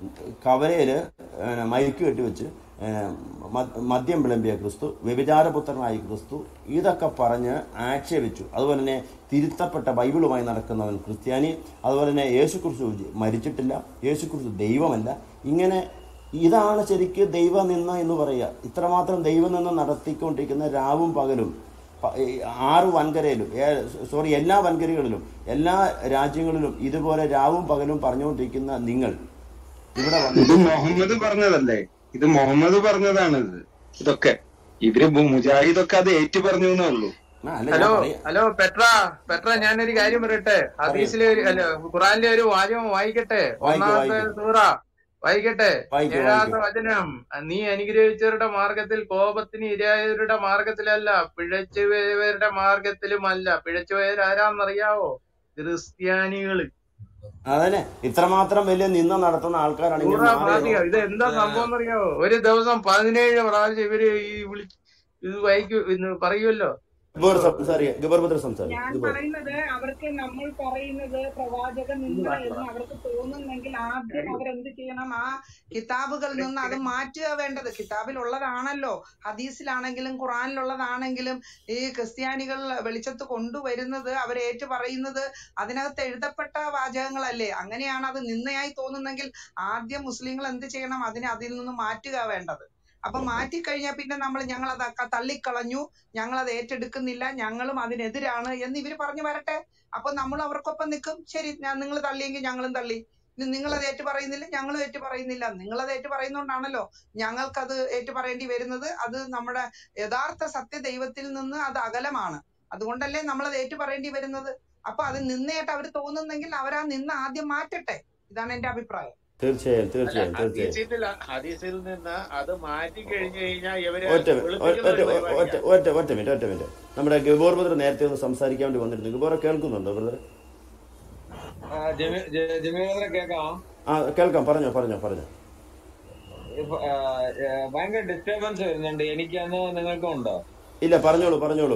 കവലയില് ഏഹ് മൈക്ക് കെട്ടിവെച്ച് ഏഹ് മ- മദ്യം വിളമ്പിയ ക്രിസ്തു വ്യഭിചാരപുത്രനായ ക്രിസ്തു ഇതൊക്കെ പറഞ്ഞ് ആക്ഷേപിച്ചു അതുപോലെ തന്നെ തിരുത്തപ്പെട്ട ബൈബിളുമായി നടക്കുന്നവൻ ക്രിസ്ത്യാനി അതുപോലെ തന്നെ യേശു ക്രിസ്തു ജി- മരിച്ചിട്ടില്ല യേശു ക്രിസ്തു ദൈവമല്ല ഇങ്ങനെ ഇതാണ് ശരിക്ക് ദൈവനിന്ന എന്ന് പറയുക ഇത്രമാത്രം ദൈവനിന്ന നടത്തിക്കൊണ്ടിരിക്കുന്ന രാവും പകലും പ- ഈ ആറ് വൻകരയിലും ഏ- സോറി എല്ലാ വൻകരകളിലും എല്ലാ രാജ്യങ്ങളിലും ഇതുപോലെ രാവും പകലും പറഞ്ഞുകൊണ്ടിരിക്കുന്ന നിങ്ങൾ ഇവിടെ ഇത് വന്നിട്ട് മുഹമ്മദ് പറഞ്ഞതല്ലേ ഇത് മുഹമ്മദ് പറഞ്ഞതാണ് ഇത് ഇതൊക്കെ ഇവര് മു- മുജാഹിദൊക്കെ അത് ഏറ്റു പറഞ്ഞു എന്നേ ഉള്ളൂ ഹലോ ഹലോ പെട്ര പെട്ര ഞാനൊരു കാര്യം പറയട്ടെ ഹദീസിലെ ഒരു അല്ല ഖുറാനിലെ ഒരു വാചകം വായിക്കട്ടെ വായിക്കൂ, ഒന്നാമത്തെ വായിക്കൂ. സൂറ വായിക്കട്ടെ വായിക്കൂ ഏഴാമത്തെ വായിക്കൂ വചനം നീ അനുഗ്രഹിച്ചവരുടെ മാർഗത്തിൽ കോപത്തിന് ഇരയായവരുടെ മാർഗത്തിലല്ല പിഴച്ചുപോയവരുടെ മാർഗത്തിലുമല്ല പിഴച്ചുപോയവരാരാന്നറിയാവോ ക്രിസ്ത്യാനികള് അതന്നെ ഇത്രമാത്രം വലിയ നിന്ന നടത്തുന്ന ആൾക്കാരാണെങ്കിൽ നൂറാ മാറി ഫാത്തിക ഇത് എന്താ സംഭവം എന്നറിയാവോ ഒരു ദിവസം പതിനേഴ് പ്രാവശ്യം ഇവര് ഈ വിളി ഇത് വായിക്കൂ ഇന്ന് പറയുമല്ലോ ഗബോർ സംസാരിക്കുക ഗബോർ ബദർ സംസാരിക്കുക ഞാൻ ഗബോർ പറയുന്നത് അവർക്ക് നമ്മൾ പറയുന്നത് പ്രവാചകൻ നിന്ന എന്ന് അവർക്ക് തോന്നുന്നെങ്കിൽ ആദ്യം അവരെന്ത് ചെയ്യണം ആ കിതാബുകളിൽ നിന്ന് അത് മാറ്റുക വേണ്ടത് കിതാബിലുള്ളതാണല്ലോ ഹദീസിലാണെങ്കിലും ഖുറാനിലുള്ളതാണെങ്കിലും ഈ ക്രിസ്ത്യാനികൾ വെളിച്ചത്ത് കൊണ്ടുവരുന്നത് അവർ ഏറ്റു പറയുന്നത് അതിനകത്ത് എഴുതപ്പെട്ട വാചകങ്ങളല്ലേ അങ്ങനെയാണ് അത് നിന്നയായി തോന്നുന്നെങ്കിൽ ആദ്യം മുസ്ലിങ്ങൾ എന്ത് ചെയ്യണം അതിനെ അതിൽ നിന്ന് മാറ്റുക വേണ്ടത് അപ്പൊ മാറ്റിക്കഴിഞ്ഞാൽ പിന്നെ നമ്മൾ ഞങ്ങൾ അത് തള്ളിക്കളഞ്ഞു ഞങ്ങൾ അത് ഏറ്റെടുക്കുന്നില്ല ഞങ്ങളും അതിനെതിരാണ് എന്ന് ഇവർ പറഞ്ഞു വരട്ടെ അപ്പൊ നമ്മൾ അവർക്കൊപ്പം നിൽക്കും ശരി നിങ്ങൾ തള്ളിയെങ്കിൽ ഞങ്ങളും തള്ളി നിങ്ങൾ അത് ഏറ്റു പറയുന്നില്ല ഞങ്ങളും ഏറ്റു പറയുന്നില്ല നിങ്ങൾ അത് ഏറ്റു പറയുന്നോണ്ടാണല്ലോ ഞങ്ങൾക്കത് ഏറ്റു പറയേണ്ടി വരുന്നത് അത് നമ്മുടെ യഥാർത്ഥ സത്യ ദൈവത്തിൽ നിന്ന് അത് അകലമാണ് അതുകൊണ്ടല്ലേ നമ്മൾ അത് ഏറ്റു പറയേണ്ടി വരുന്നത് അപ്പൊ അത് നിന്നയായിട്ട് അവർ തോന്നുന്നെങ്കിൽ അവർ ആ നിന്ന് ആദ്യം മാറ്റട്ടെ ഇതാണ് എന്റെ അഭിപ്രായം തീർച്ചയായും അല്ല തീർച്ചയായും തീർച്ചയായും ഹദീസിൽ ഹദീസിൽ നിന്ന് അത് മാറ്റി കഴിഞ്ഞു കഴിഞ്ഞാൽ ഇവര് ഒറ്റ മി- ഒ- വെളുപ്പിക്കുന്ന ഒറ്റ ഒരു ഒ- ഒറ്റ പരിപാടിയാണ് ഒറ്റ ഒറ്റ മിനിറ്റ് ഒറ്റ മിനിറ്റ് നമ്മുടെ ഗബോർ ബദർ നേരത്തെ ഒന്ന് സംസാരിക്കാൻ വേണ്ടി വന്നിരുന്നു ഗബോറെ കേൾക്കുന്നുണ്ടോ ബ്രദർ ആ, ജമി- ജ- ജമീൽ ബ്രദറെ കേൾക്കാം ആ കേൾക്കാം പറഞ്ഞോ പറഞ്ഞോ പറഞ്ഞോ ഇപ്പൊ, ആ, ഏ, ഭയങ്കര ഡിസ്റ്റർബൻസ് വരുന്നുണ്ട് എനിക്കാന്നോ നിങ്ങൾക്കും ഉണ്ടോ ഇല്ല പറഞ്ഞോളൂ പറഞ്ഞോളൂ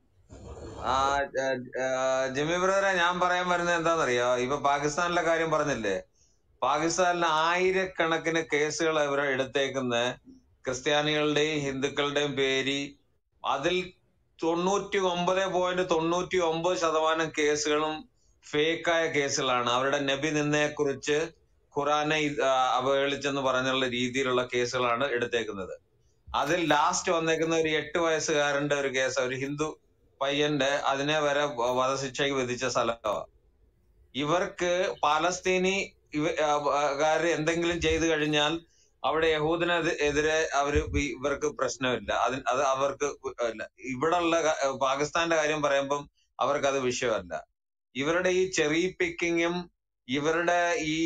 ആ ആ, ആ, ജിമ്മി ബ്രദറെ ഞാൻ പറയാൻ വരുന്നത് എന്താണെന്നറിയോ ഇപ്പൊ പാകിസ്ഥാനിലെ കാര്യം പറഞ്ഞില്ലേ പാകിസ്ഥാനിൽ ആയിരക്കണക്കിന് കേസുകൾ ഇവർ എടുത്തേക്കുന്ന ക്രിസ്ത്യാനികളുടെയും ഹിന്ദുക്കളുടെയും പേര് അതിൽ തൊണ്ണൂറ്റി ഒമ്പത് പോയിന്റ് തൊണ്ണൂറ്റി ഒമ്പത് ശതമാനം കേസുകളും ഫേക്കായ കേസുകളാണ് അവരുടെ നബി നിന്നയെ കുറിച്ച് ഖുറാനെ ഇത്, ആ, അവഹേളിച്ചെന്ന് പറഞ്ഞുള്ള രീതിയിലുള്ള കേസുകളാണ് എടുത്തേക്കുന്നത് അതിൽ ലാസ്റ്റ് വന്നേക്കുന്ന ഒരു എട്ട് വയസ്സുകാരന്റെ ഒരു കേസ് ഒരു ഹിന്ദു പയ്യന്റെ അതിനെ വരെ വ- വധശിക്ഷയ്ക്ക് വിധിച്ച സ്ഥലമാണ് ഇവർക്ക് പാലസ്തീനി ഇവ ആ, ആ, കാര് എന്തെങ്കിലും ചെയ്തു കഴിഞ്ഞാൽ അവിടെ യഹൂദിന് എതിരെ അവര് വി- ഇവർക്ക് പ്രശ്നമില്ല അതിന് അത് അവർക്ക് ഇല്ല ഇവിടെ ഉള്ള പാകിസ്ഥാന്റെ കാര്യം പറയുമ്പം അവർക്ക് അത് വിഷയമല്ല ഇവരുടെ ഈ ചെറി പിക്കിങ്ങും ഇവരുടെ ഈ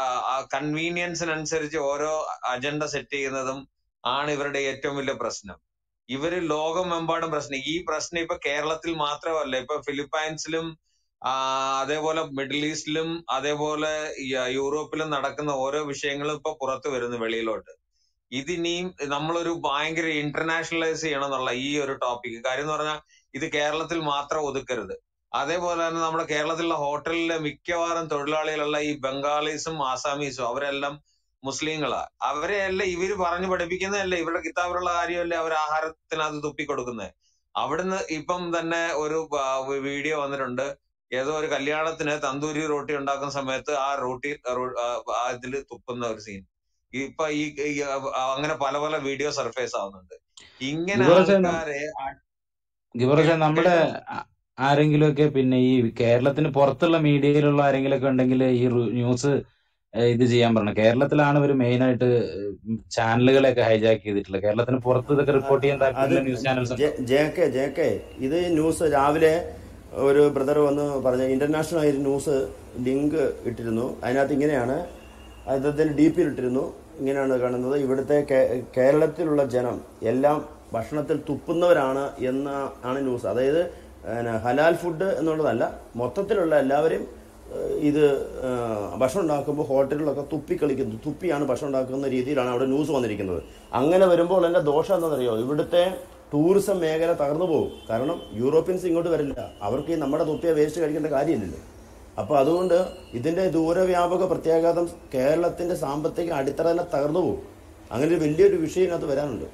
കൺവീനിയൻസിനനുസരിച്ച് ഓരോ അജണ്ട സെറ്റ് ചെയ്യുന്നതും ആണ് ഇവരുടെ ഏറ്റവും വലിയ പ്രശ്നം ഇവര് ലോകമെമ്പാടും പ്രശ്നം ഈ പ്രശ്നം ഇപ്പൊ കേരളത്തിൽ മാത്രമല്ല ഇപ്പൊ ഫിലിപ്പൈൻസിലും ആ, അതേപോലെ മിഡിൽ ഈസ്റ്റിലും അതേപോലെ ഈ, ആ, യൂറോപ്പിലും നടക്കുന്ന ഓരോ വിഷയങ്ങളും ഇപ്പൊ പുറത്തു വരുന്നു വെളിയിലോട്ട് ഇതിനിയും നമ്മളൊരു ഭയങ്കര ഇന്റർനാഷണലൈസ് ചെയ്യണം എന്നുള്ള ഈ ഒരു ടോപ്പിക് കാര്യം എന്ന് പറഞ്ഞാൽ ഇത് കേരളത്തിൽ മാത്രം ഒതുക്കരുത് അതേപോലെ തന്നെ നമ്മുടെ കേരളത്തിലുള്ള ഹോട്ടലിലെ മിക്കവാറും തൊഴിലാളികളുള്ള ഈ ബംഗാളീസും ആസാമീസും അവരെല്ലാം മുസ്ലിങ്ങളാ അവരെ എല്ലാം ഇവര് പറഞ്ഞു പഠിപ്പിക്കുന്നതല്ലേ ഇവരുടെ കിതാബിലുള്ള കാര്യമല്ലേ അവർ ആഹാരത്തിനകത്ത് തുപ്പിക്കൊടുക്കുന്നത് അവിടുന്ന് ഇപ്പം തന്നെ ഒരു ആ, വീഡിയോ വന്നിട്ടുണ്ട് ഏതോ ഒരു കല്യാണത്തിന് തന്തൂരി റോട്ടി ഉണ്ടാക്കുന്ന സമയത്ത് ആ റോട്ടി റോ- ആ, ആ ഇതില് തുപ്പുന്ന ഒരു സീൻ ഇപ്പൊ ഈ ഈ, ആ, അങ്ങനെ പല പല വീഡിയോ സർഫേസ് ആവുന്നുണ്ട് ഇങ്ങനെ ഗിബറച്ചൻ ആൾക്കാരെ അ- ഗിബറച്ചൻ കേ- നമ്മുടെ കേൾക്കുന്നു ആ- ആരെങ്കിലുമൊക്കെ പിന്നെ ഈ കേരളത്തിന് പുറത്തുള്ള മീഡിയയിലുള്ള ആരെങ്കിലുമൊക്കെ ഉണ്ടെങ്കിൽ ഈ റു- ന്യൂസ് ഏഹ് ഇത് ചെയ്യാൻ പറഞ്ഞു കേരളത്തിലാണ് ഇവർ മെയിൻ ആയിട്ട് ചാനലുകളെയൊക്കെ ഹൈജാക്ക് ചെയ്തിട്ടുള്ളത് കേരളത്തിന് പുറത്ത് ഇതൊക്കെ റിപ്പോർട്ട് ചെയ്യാൻ അത് താല്പര്യമുള്ള ന്യൂസ് ചാനൽസ് ഉണ്ടോ ജെ കെ ജെ കെ ഇത് ന്യൂസ് രാവിലെ ഒരു ബ്രദർ വന്ന് പറഞ്ഞ ഇന്റർനാഷണൽ ആയ ഒരു ന്യൂസ് ലിങ്ക് ഇട്ടിരുന്നു അതിനകത്ത് ഇങ്ങനെയാണ് അദ്ദേഹത്തിന് ഡി പിയിൽ ഇട്ടിരുന്നു ഇങ്ങനെയാണ് കാണുന്നത് ഇവിടുത്തെ കേ- കേരളത്തിലുള്ള ജനം എല്ലാം ഭക്ഷണത്തിൽ തുപ്പുന്നവരാണ് എന്ന ആണ് ന്യൂസ് അതായത് പിന്നെ ഹലാൽ ഫുഡ് എന്നുള്ളതല്ല മൊത്തത്തിലുള്ള എല്ലാവരും ഏഹ്, ഇത് ഏഹ്, ഭക്ഷണം ഉണ്ടാക്കുമ്പോൾ ഹോട്ടലിലൊക്കെ തുപ്പി കളിക്കുന്നു തുപ്പിയാണ് ഭക്ഷണം ഉണ്ടാക്കുന്ന രീതിയിലാണ് അവിടെ ന്യൂസ് വന്നിരിക്കുന്നത് അങ്ങനെ വരുമ്പോൾ എൻ്റെ ദോഷം എന്താണെന്നറിയോ ഇവിടുത്തെ ടൂറിസം മേഖല തകർന്നു പോകും കാരണം യൂറോപ്യൻസ് ഇങ്ങോട്ട് വരില്ല അവർക്ക് ഈ നമ്മുടെ തുപ്പിയ വേസ്റ്റ് കഴിക്കേണ്ട കാര്യമില്ലല്ലോ അപ്പോൾ അതുകൊണ്ട് ഇതിൻ്റെ ദൂരവ്യാപക പ്രത്യാഘാതം കേരളത്തിൻ്റെ സാമ്പത്തിക അടിത്തറ തന്നെ തകർന്നു പോകും അങ്ങനെ ഒരു വലിയൊരു വിഷയം ഇതിനകത്ത് വരാനുണ്ട്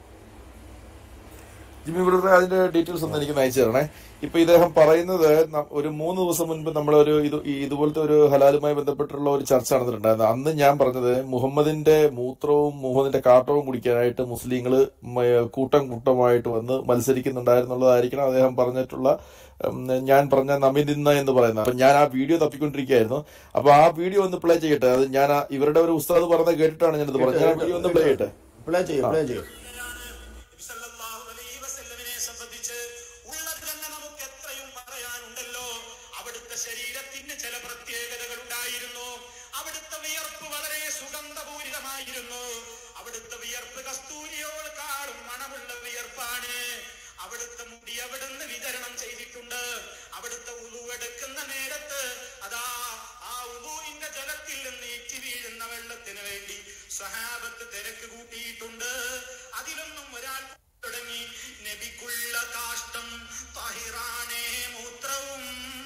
ജിമ്മി ബ്രദർ അതിന്റെ ഡീറ്റെയിൽസ് ഒന്ന് എനിക്ക് അയച്ചു തരണേ ഇപ്പൊ ഇദ്ദേഹം പറയുന്നത് ന- ഒരു മൂന്ന് ദിവസം മുൻപ് നമ്മളൊരു ഇത് ഈ ഇതുപോലത്തെ ഒരു ഹലാലുമായി ബന്ധപ്പെട്ടുള്ള ഒരു ചർച്ച നടന്നിട്ടുണ്ടായിരുന്നു അന്ന് ഞാൻ പറഞ്ഞത് മുഹമ്മദിന്റെ മൂത്രവും മുഹമ്മദിന്റെ കാട്ടവും കുടിക്കാനായിട്ട് മുസ്ലിങ്ങൾ കൂട്ടം കൂട്ടമായിട്ട് വന്ന് മത്സരിക്കുന്നുണ്ടായിരുന്നുള്ളതായിരിക്കണം അദ്ദേഹം പറഞ്ഞിട്ടുള്ള ഉം, ഞാൻ പറഞ്ഞ നമിനിന്ന എന്ന് പറയുന്നത് അപ്പൊ ഞാൻ ആ വീഡിയോ തപ്പിക്കൊണ്ടിരിക്കുകയായിരുന്നു അപ്പൊ ആ വീഡിയോ ഒന്ന് പ്ലേ ചെയ്യട്ടെ അത് ഞാൻ ആ- ഇവരുടെ ഒരു ഉസ്താദ് പറഞ്ഞത് കേട്ടിട്ടാണ് ഞാനിത് പറഞ്ഞത് ഞാൻ ആ വീഡിയോ ഒന്ന് പ്ലേ ചെയ്യട്ടെ പ്ലേ ചെയ്യും ആ പ്ലേ ചെയ്യും ഉള്ളത് തന്നെ നമുക്ക് എത്രയും പറയാനുണ്ടല്ലോ അവിടുത്തെ ശരീരത്തിന് ചില പ്രത്യേകതകൾ ഉണ്ടായിരുന്നു അവിടുത്തെ വിയർപ്പ് വളരെ സുഗന്ധപൂരിതമായിരുന്നു അവിടുത്തെ വിയർപ്പ് കസ്തൂരിയോളെക്കാളും മണമുള്ള വിയർപ്പാണ് അവിടുത്തെ മുടി അവിടുന്ന് വിതരണം ചെയ്തിട്ടുണ്ട് അവിടുത്തെ ഉളു എടുക്കുന്ന നേരത്ത് അതാ ആ ഉളുവിന്റെ ജലത്തിൽ നിന്ന് ഇറ്റി വീഴുന്ന വെള്ളത്തിന് വേണ്ടി സഹാബത്ത് തിരക്ക് കൂട്ടിയിട്ടുണ്ട് അതിലൊന്നും ഒരാൾ തുടങ്ങി നബിക്കുള്ള കാഷ്ടം താഹിറാനേ മൂത്രവും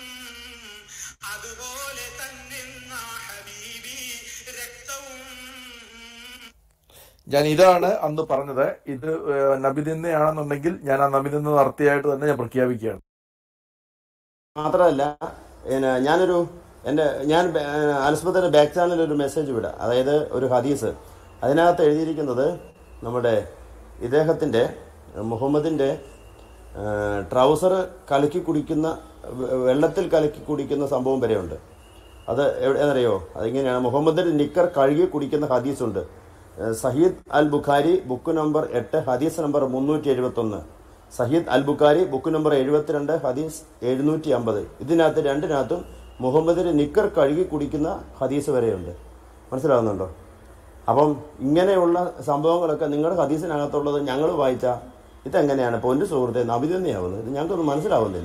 അതുപോലെ തന്നെ ഹബീബി രക്തവും ഞാൻ ഇതാണ് അന്ന് പറഞ്ഞത് ഇത് ഏഹ്, നബിദിന്നയാണെന്നുണ്ടെങ്കിൽ ഞാൻ ആ നബിദിന്ന നടത്തിയായിട്ട് തന്നെ ഞാൻ പ്രഖ്യാപിക്കുകയാണ് മാത്രമല്ല പിന്നെ ഞാനൊരു എൻ്റെ ഞാൻ അൽസ്ബത്തിന്റെ ബാക്ക് ചാനലിൽ ഒരു മെസ്സേജ് വിടാം അതായത് ഒരു ഹദീസ് അതിനകത്ത് എഴുതിയിരിക്കുന്നത് നമ്മുടെ ഇദ്ദേഹത്തിൻ്റെ മുഹമ്മദിൻ്റെ ട്രൗസർ കലക്കി കുടിക്കുന്ന വെ- വെള്ളത്തിൽ കലക്കി കുടിക്കുന്ന സംഭവം വരെയുണ്ട് അത് എവിടെയാണെന്നറിയോ അതിങ്ങനെയാണ് മുഹമ്മദിന്റെ നിക്കർ കഴുകി കുടിക്കുന്ന ഹദീസുണ്ട് ഏഹ് Sahih al Bukhari book number എട്ട് ഹദീസ് നമ്പർ മുന്നൂറ്റി എഴുപത്തി ഒന്ന് Sahih al Bukhari book number എഴുപത്തിരണ്ട് ഹദീസ് എഴുന്നൂറ്റി അമ്പത് ഇതിനകത്ത് രണ്ടിനകത്തും മുഹമ്മദിന്റെ നിക്കർ കഴുകി കുടിക്കുന്ന ഹദീസ് വരെയുണ്ട് മനസ്സിലാവുന്നുണ്ടോ അപ്പം ഇങ്ങനെയുള്ള സംഭവങ്ങളൊക്കെ നിങ്ങളുടെ ഹദീസിനകത്തുള്ളത് ഞങ്ങൾ വായിച്ച ഇതെങ്ങനെയാണ് പൊന്നു സുഹൃത്തെ നബിതന്നെയാവുന്നത് ഇത് ഞങ്ങൾക്കൊന്നും മനസ്സിലാവുന്നില്ല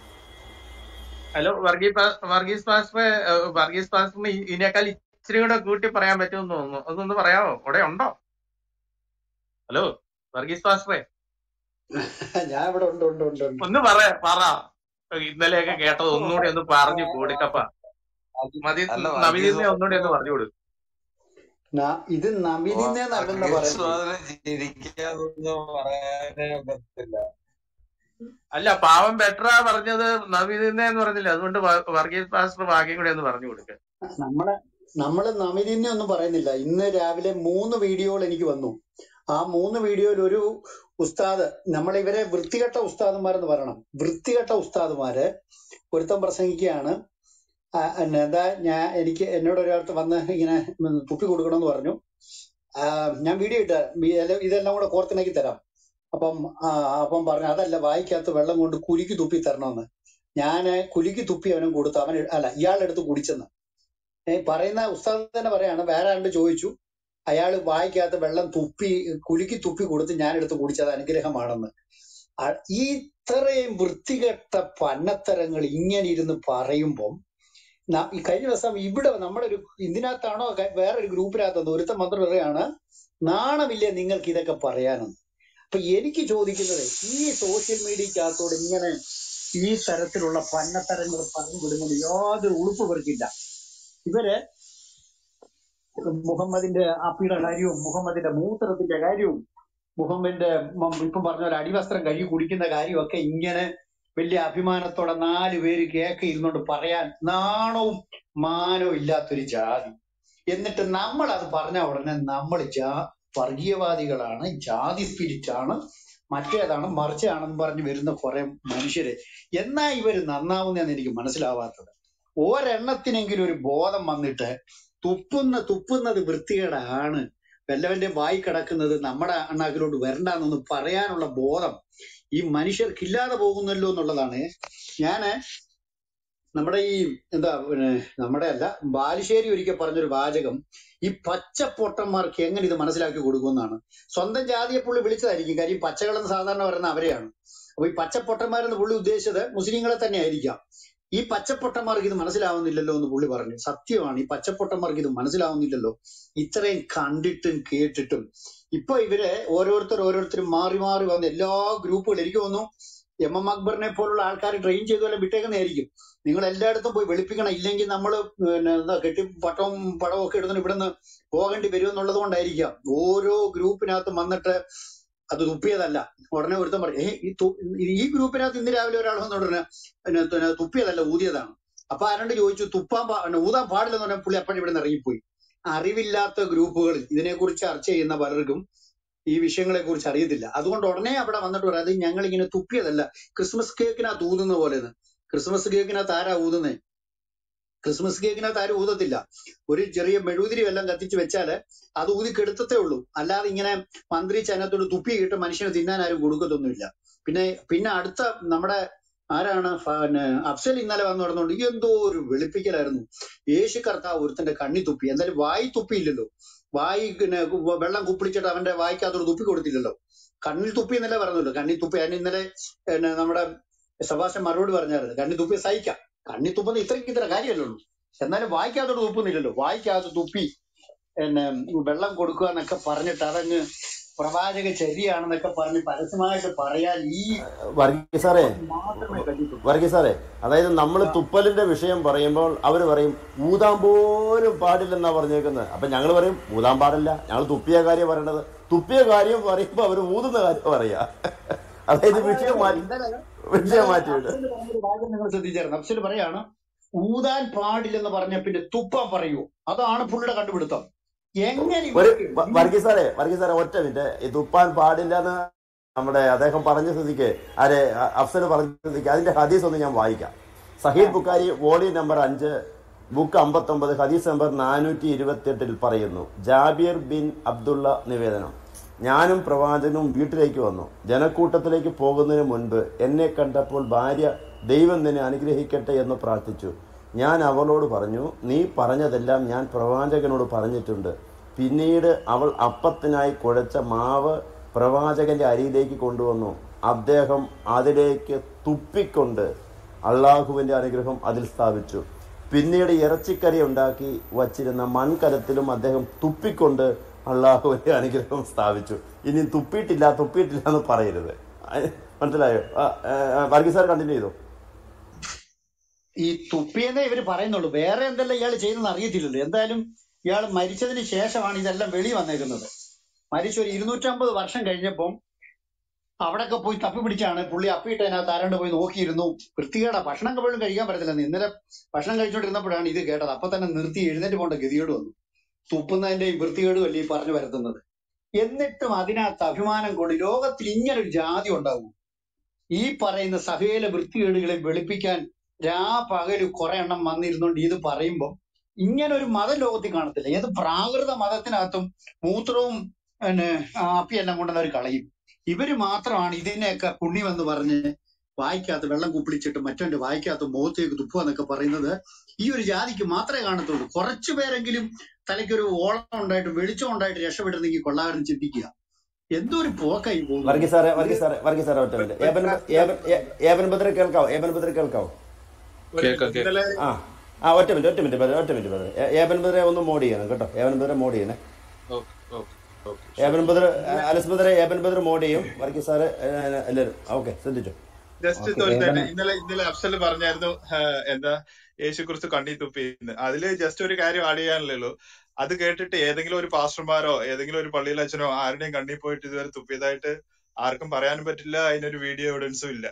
ഹലോ വർഗീസ് പാ- വർഗീസ് പാസ്റ്ററെ ഏഹ്, വർഗീസ് പാസ്റ്ററിന് ഇ- ഇതിനേക്കാൾ ഇച്ചിരി കൂടെ കൂട്ടി പറയാൻ പറ്റുമെന്ന് തോന്നുന്നു അതൊന്ന് പറയാമോ അവിടെ ഉണ്ടോ ഹലോ വർഗീസ് പാസ്റ്ററെ ഞാൻ ഇവിടെ ഉണ്ട് ഉണ്ട് ഉണ്ട് ഉണ്ട് ഒന്ന് പറ പറ ഇന്നലെയൊക്കെ കേട്ടത് ഒന്നുകൂടി ഒന്ന് പറഞ്ഞു കൊടുക്കപ്പ മതി അല്ല വർഗീസ് നവീനെ ഒന്നുകൂടി ഒന്ന് പറഞ്ഞു കൊടുക്കും ന- ഇത് നബിദിനെന്നല്ലെന്ന് വർഗീസ് പറയുന്നത് മാതിരി ചിരിക്കാതൊന്നും പറയാനേ പറ്റില്ല അല്ല പാവം ബെറ്ററാ പറഞ്ഞത് നവീനെ എന്ന് പറഞ്ഞില്ല അതുകൊണ്ട് വ- വർഗീസ് പാസ്റ്റർ ഭാഗ്യം കൂടി ഒന്ന് പറഞ്ഞു കൊടുക്ക നമ്മളെ നമ്മള് നബിദിനെ ഒന്നും പറയുന്നില്ല ഇന്ന് രാവിലെ മൂന്ന് വീഡിയോകൾ എനിക്ക് വന്നു ആ മൂന്ന് വീഡിയോയിൽ ഒരു ഉസ്താദ് നമ്മൾ ഇവരെ വൃത്തികെട്ട ഉസ്താദുമാരെന്ന് പറയണം വൃത്തികെട്ട ഉസ്താദുമാര് ഒരുത്തൻ പ്രസംഗിക്കുകയാണ് ആ, എന്നെ എന്താ ഞാൻ എനിക്ക് എന്നോട് ഒരാൾക്ക് വന്ന് ഇങ്ങനെ ഉം തുപ്പി കൊടുക്കണമെന്ന് പറഞ്ഞു ആ, ഞാൻ വീഡിയോ ഇട്ട ഇതെല്ലാം കൂടെ കോർത്തിണക്കി തരാം അപ്പം ആ, അപ്പം പറഞ്ഞു അതല്ല വായിക്കകത്ത് വെള്ളം കൊണ്ട് കുലുക്കി തുപ്പി തരണമെന്ന് ഞാന് കുലുക്കി തുപ്പി അവനും കൊടുത്തു അവൻ എ- അല്ല ഇയാളെടുത്ത് കുടിച്ചെന്ന് ഏ, പറയുന്ന ഉസ്താദ് തന്നെ പറയാണ് വേറെ ആണ്ട് ചോദിച്ചു അയാൾ വായിക്കകത്ത് വെള്ളം തുപ്പി കുലുക്കി തുപ്പി കൊടുത്ത് ഞാൻ എടുത്ത് കുടിച്ചത് അനുഗ്രഹമാണെന്ന് ആ- ഈ ഇത്രയും വൃത്തികെട്ട പന്നത്തരങ്ങൾ ഇങ്ങനെ ഇരുന്ന് പറയുമ്പം ന- ഈ കഴിഞ്ഞ ദിവസം ഇവിടെ നമ്മുടെ ഒരു ഇതിനകത്താണോ ക- വേറൊരു ഗ്രൂപ്പിനകത്ത് ഒരുത്തം മന്ത്രം പറയാണ് നാണമില്ലേ നിങ്ങൾക്ക് ഇതൊക്കെ പറയാനെന്ന് അപ്പൊ എനിക്ക് ചോദിക്കുന്നത് ഈ സോഷ്യൽ മീഡിയക്കകത്തോട് ഇങ്ങനെ ഈ തരത്തിലുള്ള പന്നത്തരങ്ങൾ പറഞ്ഞു വിടുന്നത് യാതൊരു ഉളുപ്പ് പെറുക്കില്ല ഇവര് മുഹമ്മദിന്റെ അപ്പിയുടെ കാര്യവും മുഹമ്മദിന്റെ മൂത്രത്തിന്റെ കാര്യവും മുഹമ്മദിന്റെ മ- ഇപ്പം പറഞ്ഞ പോലെ അടിവസ്ത്രം കഴുകി കുടിക്കുന്ന കാര്യമൊക്കെ ഇങ്ങനെ വലിയ അഭിമാനത്തോടെ നാല് പേര് കേക്ക് ഇരുന്നോണ്ട് പറയാൻ നാണവും മാനവും ഇല്ലാത്തൊരു ജാതി എന്നിട്ട് നമ്മൾ അത് പറഞ്ഞ ഉടനെ നമ്മൾ ജാ വർഗീയവാദികളാണ് ജാതി സ്പിരിറ്റ് ആണ് മറ്റേതാണ് മറിച്ചാണെന്ന് പറഞ്ഞ് വരുന്ന കുറെ മനുഷ്യര് എന്നാ ഇവര് നന്നാവുന്നതെന്ന് എനിക്ക് മനസ്സിലാവാത്തത് ഒരെണ്ണത്തിനെങ്കിലും ഒരു ബോധം വന്നിട്ട് തുപ്പുന്ന തുപ്പുന്നത് വൃത്തികേടാണ് വല്ലവന്റെ വായി കിടക്കുന്നത് നമ്മുടെ അണ്ണാക്കിലോട്ട് വരണ്ടെന്നൊന്ന് പറയാനുള്ള ബോധം ഈ മനുഷ്യർക്കില്ലാതെ പോകുന്നല്ലോ എന്നുള്ളതാണ് ഞാന് നമ്മുടെ ഈ എന്താ പിന്നെ നമ്മുടെ അല്ല ബാലുശ്ശേരി ഒരിക്കൽ പറഞ്ഞൊരു വാചകം ഈ പച്ചപ്പൊട്ടന്മാർക്ക് എങ്ങനെ ഇത് മനസ്സിലാക്കി കൊടുക്കുമെന്നാണ് സ്വന്തം ജാതിയെ പുള്ളി വിളിച്ചതായിരിക്കും കാര്യം പച്ചകളെന്ന് സാധാരണ പറയുന്ന അവരെയാണ് അപ്പൊ ഈ പച്ചപ്പൊട്ടന്മാരെന്ന് പുള്ളി ഉദ്ദേശിച്ചത് മുസ്ലിങ്ങളെ തന്നെ ആയിരിക്കാം ഈ പച്ചപ്പൊട്ടന്മാർക്ക് ഇത് മനസ്സിലാവുന്നില്ലല്ലോ എന്ന് പുള്ളി പറഞ്ഞു സത്യമാണ് ഈ പച്ചപ്പൊട്ടന്മാർക്ക് ഇത് മനസ്സിലാവുന്നില്ലല്ലോ ഇത്രയും കണ്ടിട്ടും കേട്ടിട്ടും ഇപ്പൊ ഇവര് ഓരോരുത്തർ ഓരോരുത്തരും മാറി മാറി വന്ന് എല്ലാ ഗ്രൂപ്പുകളും എനിക്ക് തോന്നുന്നു എം എം അക്ബറിനെ പോലുള്ള ആൾക്കാർ ട്രെയിൻ ചെയ്തു വല്ല വിട്ടേക്കുന്നതായിരിക്കും നിങ്ങൾ എല്ലായിടത്തും പോയി വെളുപ്പിക്കണം ഇല്ലെങ്കിൽ നമ്മൾ പിന്നെ എന്താ കെട്ടി പട്ടവും പടവും ഒക്കെ എടുത്തുകൊണ്ട് ഇവിടുന്ന് പോകേണ്ടി വരും എന്നുള്ളത് കൊണ്ടായിരിക്കാം ഓരോ ഗ്രൂപ്പിനകത്തും വന്നിട്ട് അത് തുപ്പിയതല്ല ഉടനെ ഒരുത്തൻ പറയും ഏ ഈ തു- ഈ ഗ്രൂപ്പിനകത്ത് ഇന്ന് രാവിലെ ഒരാൾ വന്ന ഉടനെ പിന്നെ പിന്നെ തുപ്പിയതല്ല ഊതിയതാണ് അപ്പൊ ആരാണ്ട് ചോദിച്ചു തുപ്പാൻ പാ പിന്നെ ഊതാൻ പാടില്ലെന്ന് പറഞ്ഞാൽ പുള്ളി അപ്പഴ് ഇവിടെ നിന്ന് ഇറങ്ങിപ്പോയി അറിവില്ലാത്ത ഗ്രൂപ്പുകളിൽ ഇതിനെക്കുറിച്ച് ചർച്ച ചെയ്യുന്ന പലർക്കും ഈ വിഷയങ്ങളെ കുറിച്ച് അറിയത്തില്ല അതുകൊണ്ട് ഉടനെ അവിടെ വന്നിട്ട് പറയാം അത് ഞങ്ങൾ ഇങ്ങനെ തുപ്പിയതല്ല ക്രിസ്മസ് കേക്കിനകത്ത് ഊതുന്ന പോലെ ക്രിസ്മസ് കേക്കിനകത്ത് ആരാ ഊതുന്നേ ക്രിസ്മസ് കേക്കിനകത്ത് ആരും ഊതത്തില്ല ഒരു ചെറിയ മെഴുകുതിരി വല്ലതും കത്തിച്ച് വെച്ചാല് അത് ഊതി കെടുത്തത്തേ ഉള്ളൂ അല്ലാതെ ഇങ്ങനെ മന്ത്രിച്ച് അതിനകത്തോട് തുപ്പി കിട്ട് മനുഷ്യന് തിന്നാൻ ആരും കൊടുക്കത്തൊന്നുമില്ല പിന്നെ പിന്നെ അടുത്ത നമ്മുടെ ആരാണ് ഫ- പിന്നെ അഫ്സൽ ഇന്നലെ വന്നു നടന്നുകൊണ്ട് എന്തോ ഒരു വെളുപ്പിക്കലായിരുന്നു യേശു കർത്താവ് ഒരുത്തന്റെ കണ്ണി തുപ്പി എന്തായാലും വായി തുപ്പിയില്ലല്ലോ വായി പിന്നെ കു- വെള്ളം കുപ്പിളിച്ചിട്ട് അവന്റെ വായിക്കകത്തോട് തുപ്പി കൊടുത്തില്ലല്ലോ കണ്ണിൽ തുപ്പി എന്നല്ലേ പറഞ്ഞല്ലോ കണ്ണി തുപ്പി അതിന് ഇന്നലെ പിന്നെ നമ്മുടെ സഭാഷൻ മറുപടി പറഞ്ഞായിരുന്നു കണ്ണി തുപ്പി സഹിക്കാം കണ്ണി തുപ്പുന്ന ഇത്രയ്ക്ക് ഇത്ര കാര്യമല്ലേ ഉള്ളൂ എന്നാലും വായിക്കകത്തോട് തുപ്പുന്നില്ലല്ലോ വായിക്കകത്ത് തുപ്പി പിന്നെ വെള്ളം കൊടുക്കുക എന്നൊക്കെ പറഞ്ഞിട്ട് അതങ്ങ് പ്രവാചക ചര്യയാണെന്നൊക്കെ പറഞ്ഞ് പരസ്യമായിട്ട് പറയാൻ ഈ വർഗീസ് സാറേ മാത്രമേ കഴിയത്തുള്ളൂ വർഗീസ് സാറേ അതായത് നമ്മൾ തുപ്പലിന്റെ വിഷയം പറയുമ്പോൾ അവർ പറയും ഊതാൻ പോലും പാടില്ലെന്നാ പറഞ്ഞേക്കുന്നത് അപ്പൊ ഞങ്ങൾ പറയും ഊതാൻ പാടില്ല ഞങ്ങൾ തുപ്പിയ കാര്യം പറയേണ്ടത് തുപ്പിയ കാര്യം പറയുമ്പോൾ അവർ ഊതുന്ന കാര്യം പറയാ അതായത് വിഷയം മാറ്റി ഇന്നലെ വിഷയം ഇന്നലെ മാറ്റിവിട്ട് അഫ്സൽ പറഞ്ഞൊരു കാര്യം നിങ്ങൾ ശ്രദ്ധിച്ചായിരുന്നു അഫ്സൽ പറയാണ് ഊതാൻ പാടില്ലെന്ന് പറഞ്ഞ പിന്നെ തുപ്പാൻ പറയൂ അതാണ് പുള്ളിയുടെ കണ്ടുപിടുത്തം എങ്ങനെ ഒരു ഇവർക്ക് വ- വർഗീസ് സാറേ വർഗീസ് സാറേ ഒറ്റ മിനിറ്റ് ഈ തുപ്പാൻ പാടില്ല എന്ന് നമ്മുടെ അദ്ദേഹം പറഞ്ഞ സ്ഥിതിക്ക് ആരെ അ- അഫ്സൽ പറഞ്ഞ സ്ഥിതിക്ക് അതിന്റെ ഹദീസ് ഒന്ന് ഞാൻ വായിക്കാം സഹീദ് ബുക്കാരി വോളിയം നമ്പർ അഞ്ച് ബുക്ക് അമ്പത്തൊമ്പത് ഹദീസ് നമ്പർ നാനൂറ്റി ഇരുപത്തിയെട്ടിൽ പറയുന്നു ജാബിർ ബിൻ അബ്ദുള്ള നിവേദനം ഞാനും പ്രവാചകനും വീട്ടിലേക്ക് വന്നു ജനക്കൂട്ടത്തിലേക്ക് പോകുന്നതിന് മുൻപ് എന്നെ കണ്ടപ്പോൾ ഭാര്യ ദൈവം നിന്നെ അനുഗ്രഹിക്കട്ടെ എന്ന് പ്രാർത്ഥിച്ചു ഞാൻ അവളോട് പറഞ്ഞു നീ പറഞ്ഞതെല്ലാം ഞാൻ പ്രവാചകനോട് പറഞ്ഞിട്ടുണ്ട് പിന്നീട് അവൾ അപ്പത്തിനായി കുഴച്ച മാവ് പ്രവാചകന്റെ അരിയിലേക്ക് കൊണ്ടുവന്നു അദ്ദേഹം അതിലേക്ക് തുപ്പിക്കൊണ്ട് അള്ളാഹുവിന്റെ അനുഗ്രഹം അതിൽ സ്ഥാപിച്ചു പിന്നീട് ഇറച്ചിക്കറി ഉണ്ടാക്കി വച്ചിരുന്ന മൺകലത്തിലും അദ്ദേഹം തുപ്പിക്കൊണ്ട് അള്ളാഹുവിന്റെ അനുഗ്രഹം സ്ഥാപിച്ചു ഇനി തുപ്പിയിട്ടില്ല തുപ്പിയിട്ടില്ല എന്ന് പറയരുത് അഹ് മനസ്സിലായോ ആ, ആ, ആ, വർഗീസ് സാർ കണ്ടിന്യൂ ചെയ്തു ഈ തുപ്പിയെന്നേ ഇവര് പറയുന്നുള്ളൂ വേറെ എന്തെല്ലാം ഇയാൾ ചെയ്തെന്ന് അറിയത്തില്ലല്ലോ എന്തായാലും ഇയാൾ മരിച്ചതിന് ശേഷമാണ് ഇതെല്ലാം വെളി വന്നേക്കുന്നത് മരിച്ച ഒരു ഇരുന്നൂറ്റമ്പത് വർഷം കഴിഞ്ഞപ്പം അവിടൊക്കെ പോയി തപ്പി പിടിച്ചാണ് പുള്ളി അപ്പിയിട്ടതിനകത്ത് ആരാണ്ട് പോയി നോക്കിയിരുന്നു വൃത്തികേടാ ഭക്ഷണം പോലും കഴിക്കാൻ പറ്റത്തില്ല ഇന്നലെ ഭക്ഷണം കഴിച്ചുകൊണ്ടിരുന്നപ്പോഴാണ് ഇത് കേട്ടത് അപ്പൊ തന്നെ നിർത്തി എഴുന്നേറ്റ് പോകേണ്ട ഗതികേട് വന്നു തുപ്പുന്നതിന്റെയും വൃത്തികേടും അല്ലേ ഈ പറഞ്ഞു വരുത്തുന്നത് എന്നിട്ടും അതിനകത്ത് അഭിമാനം കൊണ്ട് ലോകത്തിൽ ഇങ്ങനെ ഒരു ജാതി ഉണ്ടാവും ഈ പറയുന്ന സഭയിലെ വൃത്തികേടുകളെ വെളുപ്പിക്കാൻ രാ പകല് കുറെ എണ്ണം വന്നിരുന്നോണ്ട് ഇത് പറയുമ്പോ ഇങ്ങനെ ഒരു മതം ലോകത്തിൽ കാണത്തില്ല ഏത് പ്രാകൃത മതത്തിനകത്തും മൂത്രവും പിന്നെ അപ്പിയെല്ലാം കൊണ്ടുവന്നവർ കളയും ഇവര് മാത്രമാണ് ഇതിനെയൊക്കെ പുണ്യമെന്ന് പറഞ്ഞ് വായിക്കകത്ത് വെള്ളം കുപ്പിളിച്ചിട്ട് മറ്റവന്റെ വായിക്കകത്ത് മുഖത്തേക്ക് തുപ്പുക എന്നൊക്കെ പറയുന്നത് ഈ ഒരു ജാതിക്ക് മാത്രമേ കാണത്തുള്ളൂ കുറച്ചു പേരെങ്കിലും തലയ്ക്കൊരു ഓളം ഉണ്ടായിട്ട് വെളിച്ചം ഉണ്ടായിട്ട് രക്ഷപ്പെട്ടിരുന്നെങ്കിൽ കൊള്ളാമെന്ന് ചിന്തിക്കുക എന്തോ ഒരു പോക്കായി പോകുന്നത് വർഗീസ് സാറേ ഇത് വർഗീസ് സാറേ വർഗീസ് സാറേ ഒറ്റ മിനിറ്റ് ഏബൻ ഏബൻ ഏ- ഏബൻ ബദ്ര കേൾക്കാവോ ഏബൻ ബദ്ര കേൾക്കാവോ ഒരു കേൾക്കാം മിനിറ്റ് കേൾക്കാം ഇന്നലെ ആ ആ ഒറ്റ മിനിറ്റ് ഒറ്റ മിനിറ്റ് brother, ഒറ്റ മിനിറ്റ് brother. ഏ- ഏബൻ ബദ്രെ ഒന്ന് മോഡ് ചെയ്യണം കേട്ടോ ഏബൻ ബദ്ര മോഡ് ചെയ്യണേ ഓക്കെ ഓക്കെ ഓക്കെ ഏബൻ ശരി ബദ്ര അലസ് ബദ്ര ഏബൻ ബദ്ര മോഡ് ചെയ്യും വർഗീസ് സാറ് ഏ, എല്ലാവരും ഓക്കെ ശ്രദ്ധിച്ചു ജസ്റ്റ് ഓക്കെ തോന്നിട്ട് ഏബൻ ഇന്നലെ ഇന്നലെ അഫ്സൽ പറഞ്ഞായിരുന്നു ആ, എന്താ യേശു ക്രിസ്തു കണ്ണി തുപ്പിന്ന് അതില് ജസ്റ്റ് ഒരു കാര്യം ആഡ് ചെയ്യാനുള്ളൂ അത് കേട്ടിട്ട് ഏതെങ്കിലും ഒരു പാസ്റ്റർമാരോ ഏതെങ്കിലും ഒരു പള്ളിയിലെ അച്ഛനോ ആരുടെയും കണ്ണിൽ പോയിട്ട് ഇതുവരെ തുപ്പിയതായിട്ട് ആർക്കും പറയാനും പറ്റില്ല അതിനൊരു വീഡിയോ എവിഡൻസും ഇല്ല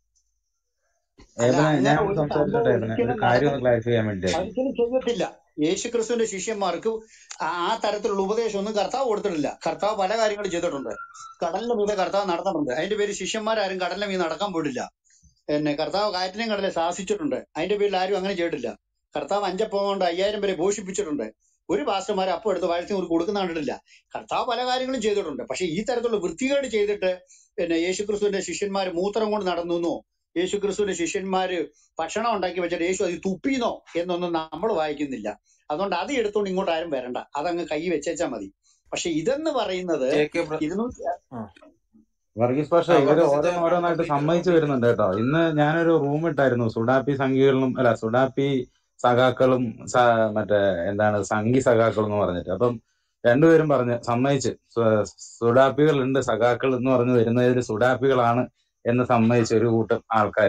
അല്ല ഏബനെ അങ്ങനെ ഞാൻ ഒരു സംസാരിച്ചോട്ടെ സംഭവം ഏബനെ ഒരു ഒരിക്കലും കാര്യം ഒന്ന് നടക്കത്തില്ല ക്ലാരിഫൈ ചെയ്യാൻ വേണ്ടിയായിരുന്നു ഒരിക്കലും ചെയ്യത്തില്ല യേശു ക്രിസ്തുവിന്റെ ശിഷ്യന്മാർക്ക് ആ ആ തരത്തിലുള്ള ഉപദേശം ഒന്നും കർത്താവ് കൊടുത്തിട്ടില്ല കർത്താവ് പല കാര്യങ്ങളും ചെയ്തിട്ടുണ്ട് കടലിന്റെ മീതെ കർത്താവ് നടന്നിട്ടുണ്ട് അതിന്റെ പേര് ശിഷ്യന്മാരാരും കടലിന്റെ മീതെ നടക്കാൻ പോയിട്ടില്ല എന്നെ കർത്താവ് കാറ്റിനെയും കടലെ ശാസിച്ചിട്ടുണ്ട് അതിന്റെ പേരിൽ ആരും അങ്ങനെ ചെയ്തിട്ടില്ല കർത്താവ് അഞ്ചപ്പം കൊണ്ട് അയ്യായിരം പേരെ പോഷിപ്പിച്ചിട്ടുണ്ട് ഒരു പാസ്റ്റർമാരെ അപ്പം എടുത്ത് വാഴ്ത്തി ഒരു കൊടുക്കുന്ന കണ്ടിട്ടില്ല കർത്താവ് പല കാര്യങ്ങളും ചെയ്തിട്ടുണ്ട് പക്ഷെ ഈ തരത്തിലുള്ള വൃത്തികേട് ചെയ്തിട്ട് പിന്നെ യേശുക്രിസ്തുവിന്റെ ശിഷ്യന്മാർ മൂത്രം കൊണ്ട് നടന്നു എന്നോ യേശുക്രിസ്തുവിന്റെ ശിഷ്യന്മാര് ഭക്ഷണം ഉണ്ടാക്കി വെച്ചിട്ട് യേശു അത് തുപ്പിന്നോ എന്നൊന്നും നമ്മൾ വായിക്കുന്നില്ല അതുകൊണ്ട് അത് എടുത്തുകൊണ്ട് ഇങ്ങോട്ട് ആരും വരണ്ട അതങ്ങ് കൈ വെച്ചേച്ചാ മതി പക്ഷെ ഇതെന്ന് പറയുന്നത് കെ കെ ബ്ര- ഇരുന്നൂറ്റി ആ വർഗീസ് പക്ഷേ ആ ഇവര് വർഗീസ് ഓരോന്ന് ബ്രദർ ഓരോന്നായിട്ട് കംപ്ലീറ്റ് സമ്മതിച്ചു വരുന്നുണ്ട് കേട്ടോ ഇന്ന് ഞാനൊരു റൂം ഇട്ടായിരുന്നു സുഡാപ്പി സംഘികളിലും അല്ല സുഡാപ്പി സഖാക്കളും സ- മറ്റേ എന്താണ് സംഘി സഖാക്കളും എന്ന് പറഞ്ഞിട്ട് അപ്പം രണ്ടുപേരും പറഞ്ഞ് സമ്മതിച്ച് സു- സുഡാപ്പികളുണ്ട് സഖാക്കൾ എന്ന് പറഞ്ഞു വരുന്നതിൽ സുഡാപ്പികളാണ് എന്ന് സമ്മതിച്ച ഒരു കൂട്ടം ആൾക്കാർ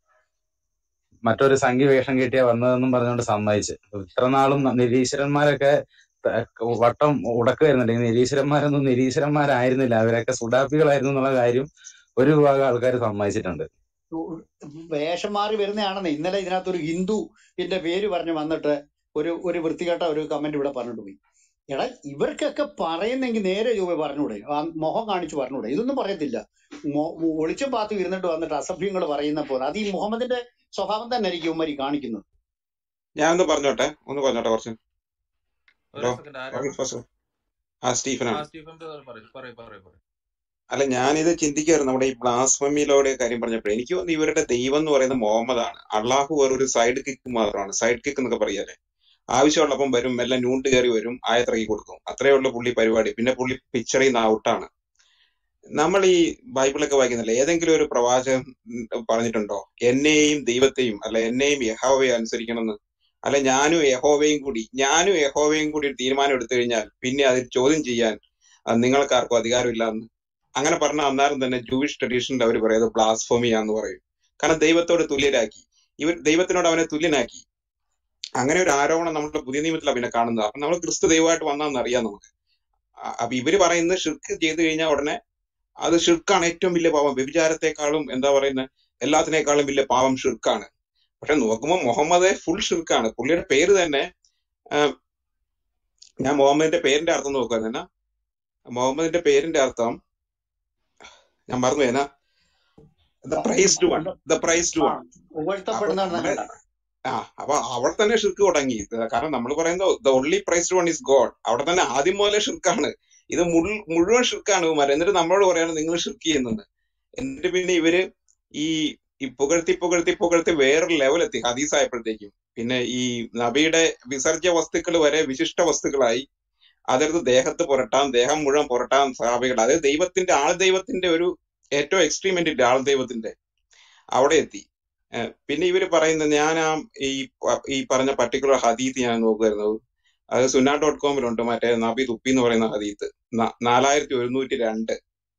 മറ്റൊരു സംഘി വേഷം കെട്ടിയാ വന്നതെന്നും പറഞ്ഞുകൊണ്ട് സമ്മതിച്ച് ഇത്ര നാളും നിരീശ്വരന്മാരൊക്കെ ത- വട്ടം ഉടക്ക് വരുന്നുണ്ട് ഈ നിരീശ്വരന്മാരൊന്നും നിരീശ്വരന്മാരായിരുന്നില്ല അവരൊക്കെ സുഡാപ്പികളായിരുന്നു എന്നുള്ള കാര്യം ഒരു വിഭാഗം ആൾക്കാർ സമ്മതിച്ചിട്ടുണ്ട് വേഷം മാറി വരുന്നതാണെന്ന് ഇന്നലെ ഇതിനകത്ത് ഒരു ഹിന്ദുവിന്റെ പേര് പറഞ്ഞ് വന്നിട്ട് ഒരു ഒരു വൃത്തികെട്ട ഒരു കമന്റ് ഇവിടെ പറഞ്ഞിട്ട് പോയി എടാ ഇവർക്കൊക്കെ പറയുന്നെങ്കിൽ നേരെ ചൊവ്വേ പറഞ്ഞൂടെ ആ മുഖം കാണിച്ചു പറഞ്ഞൂടെ ഇതൊന്നും പറയത്തില്ല മൊ- ഒളിച്ചും പാത്തും ഇരുന്നിട്ട് വന്നിട്ട് അസഭ്യങ്ങൾ പറയുന്ന പോലെ അത് ഈ മുഹമ്മദിന്റെ സ്വഭാവം തന്നെ ആയിരിക്കും ഉമ്മരി കാണിക്കുന്നത് ഞാൻ ഒന്ന് പറഞ്ഞോട്ടെ ഒന്ന് പറഞ്ഞോട്ടെ കുറച്ച് ഒരു ഹലോ സെക്കൻഡ് ആരാണ് വർഗീസ് ഫാസ്റ്റർ ആ ആ സ്റ്റീഫനാണ് സ്റ്റീഫൻ ബ്രദർ പറയൂ പറയൂ പറയൂ പറയൂ അല്ല ഞാനിത് ചിന്തിക്കായിരുന്നു നമ്മുടെ ഈ ബ്ലാസ്ഫമിയിലോടെ കാര്യം പറഞ്ഞപ്പോൾ എനിക്ക് തോന്നുന്നു ഇവരുടെ ദൈവം എന്ന് പറയുന്നത് മുഹമ്മദാണ് അള്ളാഹു വേറൊരു സൈഡ് കിക്ക് മാത്രമാണ് സൈഡ് കിക്ക് എന്നൊക്കെ പറയാല്ലേ ആവശ്യമുള്ളപ്പം വരും എല്ലാം നൂണ്ട് കയറി വരും ആയത്തിറക്കി കൊടുക്കും അത്രേ ഉള്ളൂ പുള്ളി പരിപാടി പിന്നെ പുള്ളി പിക്ചറിൽ നിന്ന് ഔട്ടാണ് നമ്മൾ ഈ ബൈബിളൊക്കെ വായിക്കുന്നില്ല ഏതെങ്കിലും ഒരു പ്രവാചകൻ ഉം, പറഞ്ഞിട്ടുണ്ടോ എന്നെയും ദൈവത്തെയും അല്ല എന്നെയും യഹോവയെ അനുസരിക്കണമെന്ന് അല്ല ഞാനും യഹോവയും കൂടി ഞാനും യഹോവയും കൂടി ഒരു തീരുമാനം എടുത്തു കഴിഞ്ഞാൽ പിന്നെ അതിൽ ചോദ്യം ചെയ്യാൻ അത് നിങ്ങൾക്കാർക്കും അധികാരമില്ല എന്ന് അങ്ങനെ പറഞ്ഞ അന്നേരം തന്നെ ജൂയിഷ് ട്രഡീഷനിൽ അവർ പറയുന്നത് ബ്ലാസ്ഫോമിയാന്ന് പറയും കാരണം ദൈവത്തോട് തുല്യരാക്കി ഇവർ ദൈവത്തിനോട് അവനെ തുല്യനാക്കി അങ്ങനെ ഒരു ആരോപണം നമ്മുടെ പുതിയ നിയമത്തിൽ അവനെ കാണുന്നത് അപ്പൊ നമ്മൾ ക്രിസ്തു ദൈവമായിട്ട് വന്നാന്ന് അറിയാം നമുക്ക് അ- അപ്പൊ ഇവര് പറയുന്നത് ഷിർക്ക് ചെയ്തു കഴിഞ്ഞാൽ ഉടനെ അത് ഷിർക്കാണ് ഏറ്റവും വലിയ പാപം വ്യഭിചാരത്തെക്കാളും എന്താ പറയുന്നത് എല്ലാത്തിനേക്കാളും വലിയ പാപം ഷിർക്കാണ് പക്ഷെ നോക്കുമ്പോൾ മുഹമ്മദ് ഫുൾ ഷിർക്കാണ് പുള്ളിയുടെ പേര് തന്നെ ആ, ഞാൻ മുഹമ്മദിന്റെ പേരിന്റെ അർത്ഥം നോക്കുക എന്നാ മുഹമ്മദിന്റെ പേരിന്റെ അർത്ഥം ഞാൻ മറന്നു എന്നാ the praised one the praised ആ വൺ അപ്പൊ ഉയർത്തപ്പെടുന്നതാണ് നമ്മുടെ കണ്ടാണ് ആ അപ്പൊ അവിടെ തന്നെ ഷിർക്ക് തുടങ്ങി ഇത് കാരണം നമ്മൾ പറയുന്നത് the only praised one is God അവിടെ തന്നെ ആദ്യം മുതലേ ഷിർക്കാണ് ഇത് മുഴു- മുഴുവൻ ഷിർക്കാണ് ഇവന്മാര് എന്നിട്ട് നമ്മളോട് പറയാണ് നിങ്ങൾ ഷിർക്ക് ചെയ്യുന്നത് എന്നിട്ട് പിന്നെ ഇവര് ഈ ഈ പുകഴ്ത്തി പുകഴ്ത്തി പുകഴ്ത്തി വേറൊരു ലെവലെത്തി ഹദീസ് ആയപ്പോഴത്തേക്കും പിന്നെ ഈ നബിയുടെ വിസർജ്യ വസ്തുക്കൾ വരെ വിശിഷ്ട വസ്തുക്കളായി അതെടുത്ത് ദേഹത്ത് പുരട്ടാം ദേഹം മുഴുവൻ പുരട്ടാം സാബികൾ അതായത് ദൈവത്തിന്റെ ആൾ ദൈവത്തിന്റെ ഒരു ഏറ്റവും എക്സ്ട്രീം എൻഡിന്റെ ആൾ ദൈവത്തിന്റെ അവിടെ എത്തി ഏഹ് പിന്നെ ഇവര് പറയുന്നത് ഞാൻ ആ ഈ പ- ഈ പറഞ്ഞ പർട്ടിക്കുലർ ഹദീത്ത് ഞാൻ നോക്കുമായിരുന്നു അത് സുന്ന ഡോട്ട് കോമിലുണ്ട് മറ്റേ നബി തുപ്പി എന്ന് പറയുന്ന ഹദീത്ത് ന- നാലായിരത്തി ഒരുന്നൂറ്റി രണ്ട്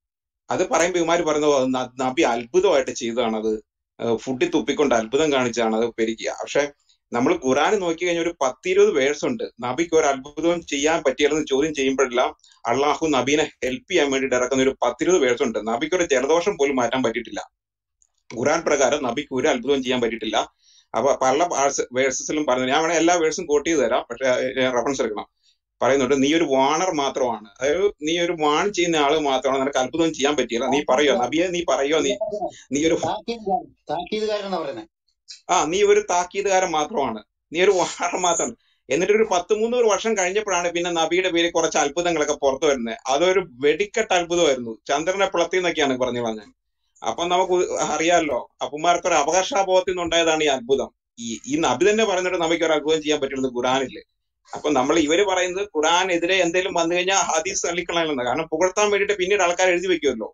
അത് പറയുമ്പോൾ ഇവന്മാര് പറയുന്നത് അത് ന- നബി അത്ഭുതമായിട്ട് ചെയ്തതാണ് അത് ഫുഡിൽ തുപ്പിക്കൊണ്ട് അത്ഭുതം കാണിച്ചാണ് അത് പെരുകിയ പക്ഷെ നമ്മൾ ഖുറാൻ നോക്കി കഴിഞ്ഞാൽ ഒരു പത്തിരുപത് വേഴ്സ് ഉണ്ട് നബിക്ക് ഒരു അത്ഭുതം ചെയ്യാൻ പറ്റിയാലെന്ന് ചോദ്യം ചെയ്യുമ്പോഴെല്ലാം അള്ളാഹു നബീനെ ഹെൽപ്പ് ചെയ്യാൻ വേണ്ടിയിട്ട് ഇറക്കുന്ന ഒരു പത്തിരുപത് വേഴ്സ് ഉണ്ട് നബിക്ക് ഒരു ജലദോഷം പോലും മാറ്റാൻ പറ്റിയിട്ടില്ല ഖുറാൻ പ്രകാരം നബിക്ക് ഒരു അത്ഭുതം ചെയ്യാൻ പറ്റിയിട്ടില്ല അപ്പൊ പല വേഴ്സസിലും പറഞ്ഞു ഞാൻ വേണേ എല്ലാ വേഴ്സും കോട്ട് ചെയ്ത് തരാം പക്ഷെ റെഫറൻസ് എടുക്കണം പറയുന്നുണ്ട് നീ ഒരു വാണർ മാത്രമാണ് അതായത് നീ ഒരു വാൺ ചെയ്യുന്ന ആള് മാത്രമാണ് നിനക്ക് അത്ഭുതം ചെയ്യാൻ പറ്റിയില്ല നീ പറയോ നബിയെ നീ പറയോ നീ നീ ഒരു താക്കീതുകാരൻ താക്കീതുകാരൻ എന്നാ പറയുന്നത് ആ നീ ഒരു താക്കീതുകാരൻ മാത്രമാണ് നീ ഒരു വാണർ മാത്രമാണ് എന്നിട്ട് ഒരു പത്ത് മുന്നൂറ് വർഷം കഴിഞ്ഞപ്പോഴാണ് പിന്നെ നബിയുടെ പേര് കുറച്ച് അത്ഭുതങ്ങളൊക്കെ പുറത്തു വരുന്നത് അതൊരു വെടിക്കെട്ട് അത്ഭുതമായിരുന്നു ചന്ദ്രനെ പിളർത്തി എന്നൊക്കെയാണ് പറഞ്ഞു പറഞ്ഞത് അപ്പൊ നമുക്ക് അറിയാമല്ലോ അപ്പുമാർക്ക് ഒരു അപകർഷാബോധത്തിൽ നിന്നുണ്ടായതാണ് ഈ അത്ഭുതം ഈ ഈ നബി തന്നെ പറഞ്ഞിട്ട് നമുക്ക് ഒരു അത്ഭുതം ചെയ്യാൻ പറ്റുന്നത് ഖുറാനില്ല അപ്പൊ നമ്മൾ ഇവര് പറയുന്നത് ഖുറാനെതിരെ എന്തെങ്കിലും വന്നു കഴിഞ്ഞാൽ ഹദീസ് തള്ളിക്കളയണമെന്ന് കാരണം പുകഴ്ത്താൻ വേണ്ടിയിട്ട് പിന്നീട് ആൾക്കാർ എഴുതി വെക്കുമല്ലോ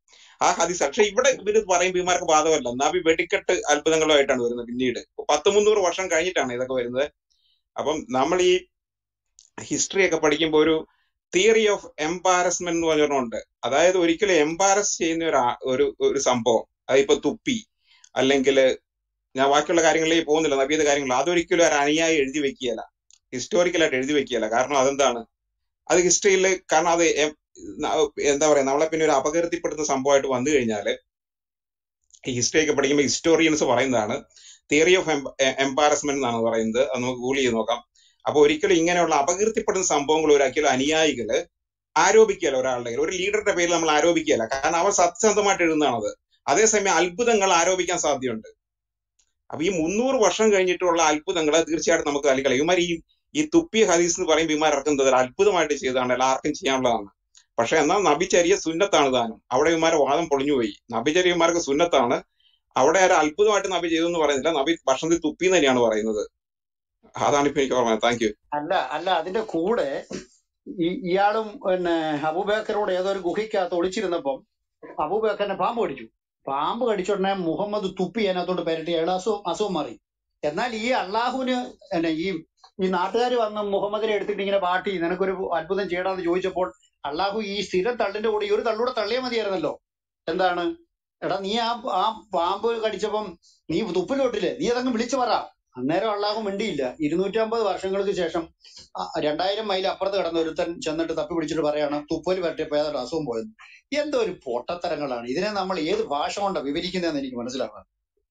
ആ ഹദീസ് പക്ഷെ ഇവിടെ ഇവര് പറയുമ്പോൾ ഇവന്മാർക്ക് ബാധകമല്ല നബി വെടിക്കെട്ട് അത്ഭുതങ്ങളുമായിട്ടാണ് വരുന്നത് പിന്നീട് പത്ത് മുന്നൂറ് വർഷം കഴിഞ്ഞിട്ടാണ് ഇതൊക്കെ വരുന്നത് അപ്പം നമ്മൾ ഈ ഹിസ്റ്ററി ഒക്കെ പഠിക്കുമ്പോൾ ഒരു തിയറി ഓഫ് എംബാരസ്മെന്റ് എന്ന് പറഞ്ഞിട്ടുണ്ട് അതായത് ഒരിക്കലും എംബാരസ് ചെയ്യുന്ന ഒരു ആ- ഒരു ഒരു സംഭവം അതിപ്പോ തുപ്പി അല്ലെങ്കിൽ ഞാൻ ബാക്കിയുള്ള കാര്യങ്ങളിലേക്ക് പോകുന്നില്ല നബീത കാര്യങ്ങൾ അതൊരിക്കലും ഒരു അനുയായി എഴുതി വെക്കുകയല്ല ഹിസ്റ്റോറിക്കലായിട്ട് എഴുതി വെക്കുകയല്ല കാരണം അതെന്താണ് അത് ഹിസ്റ്ററിയിൽ കാരണം അത് എം- ന- എന്താ പറയാ നമ്മളെ പിന്നെ ഒരു അപകീർത്തിപ്പെടുത്തുന്ന സംഭവമായിട്ട് വന്നു കഴിഞ്ഞാല് ഈ ഹിസ്റ്ററി ഒക്കെ പഠിക്കുമ്പോൾ ഹിസ്റ്റോറിയൻസ് പറയുന്നതാണ് തിയറി ഓഫ് എംബാരസ്മെന്റ് എന്നാണ് പറയുന്നത് അത് നമുക്ക് ഗൂഗിൾ ചെയ്ത് നോക്കാം അപ്പൊ ഒരിക്കലും ഇങ്ങനെയുള്ള അപകീർത്തിപ്പെടുന്ന സംഭവങ്ങൾ ഒരിക്കലും അനുയായികള് ആരോപിക്കുകയല്ല ഒരാളുടെ കയ്യിൽ. ഒരു ലീഡറുടെ പേരിൽ നമ്മൾ ആരോപിക്കുകയല്ല കാരണം അവർ സത്യസന്ധമായിട്ട് എഴുതുന്നതാണത് അതേസമയം അത്ഭുതങ്ങൾ ആരോപിക്കാൻ സാധ്യതയുണ്ട് അപ്പൊ ഈ മുന്നൂറ് വർഷം കഴിഞ്ഞിട്ടുള്ള അത്ഭുതങ്ങൾ തീർച്ചയായിട്ടും നമുക്ക് തള്ളിക്കളയും ഇവന്മാർ ഈ ഈ തുപ്പിയ ഹദീസ് എന്ന് പറയുമ്പോൾ ഇവന്മാർ ഇറക്കുന്നത് ഒരു അത്ഭുതമായിട്ട് ചെയ്തതാണ് എല്ലാ ആർക്കും ചെയ്യാനുള്ളതാണ് പക്ഷെ എന്നാൽ നബിചര്യ സുന്നത്താണ് താനും അവിടെ ഇവന്മാരെ വാദം പൊളിഞ്ഞുപോയി നബിചര്യന്മാർക്ക് സുന്നത്താണ് അവിടെ ഒരു അത്ഭുതമായിട്ട് നബി ചെയ്തു എന്ന് പറയുന്നില്ല നബി ഭക്ഷണത്തിൽ തുപ്പി എന്ന് തന്നെയാണ് പറയുന്നത് അതാണ് ഇപ്പൊ എനിക്ക് ഓർമ്മ താങ്ക് യു അല്ല അല്ല അതിന്റെ കൂടെ ഈ ഇയാളും പിന്നെ അബൂബക്കറോട് ഏതോ ഒരു ഗുഹയ്ക്കകത്ത് ഒളിച്ചിരുന്നപ്പം അബൂബക്കറിനെ പാമ്പ് കടിച്ചു പാമ്പ് കടിച്ച ഉടനെ മുഹമ്മദ് തുപ്പി അതിനകത്തോട്ട് പെരട്ടി അയാൾ അസുഖം അസുഖം മാറി എന്നാൽ ഈ അള്ളാഹുവിന് പിന്നെ ഈ ഈ നാട്ടുകാർ വന്ന് മുഹമ്മദിനെ എടുത്തിട്ട് ഇങ്ങനെ പാട്ടി നിനക്കൊരു അത്ഭുതം ചെയ്യണമെന്ന് ചോദിച്ചപ്പോൾ അള്ളാഹു ഈ സ്ഥിരം തള്ളിന്റെ കൂടെ ഈ ഒരു തള്ളൂടെ തള്ളിയാൽ മതിയായിരുന്നല്ലോ എന്താണ് എടാ നീ ആ ആ പാമ്പ് കടിച്ചപ്പം നീ തുപ്പിലോട്ടില്ലേ നീ അതങ്ങ് വിളിച്ചു പറ അന്നേരം അള്ളാഹു മിണ്ടിയില്ല ഇരുന്നൂറ്റമ്പത് വർഷങ്ങൾക്ക് ശേഷം ആ രണ്ടായിരം മൈൽ അപ്പുറത്ത് കിടന്ന ഒരുത്തൻ ചെന്നിട്ട് തപ്പി പിടിച്ചിട്ട് പറയാണ് തുപ്പല് പറ്റിയപ്പോ ഏതാണ്ട് അസുഖം പോയത് എന്തോ ഒരു പൊട്ടത്തരങ്ങളാണ് ഇതിനെ നമ്മൾ ഏത് ഭാഷ കൊണ്ടാണ് വിവരിക്കുന്നതെന്ന് എനിക്ക് മനസ്സിലാവുന്നത്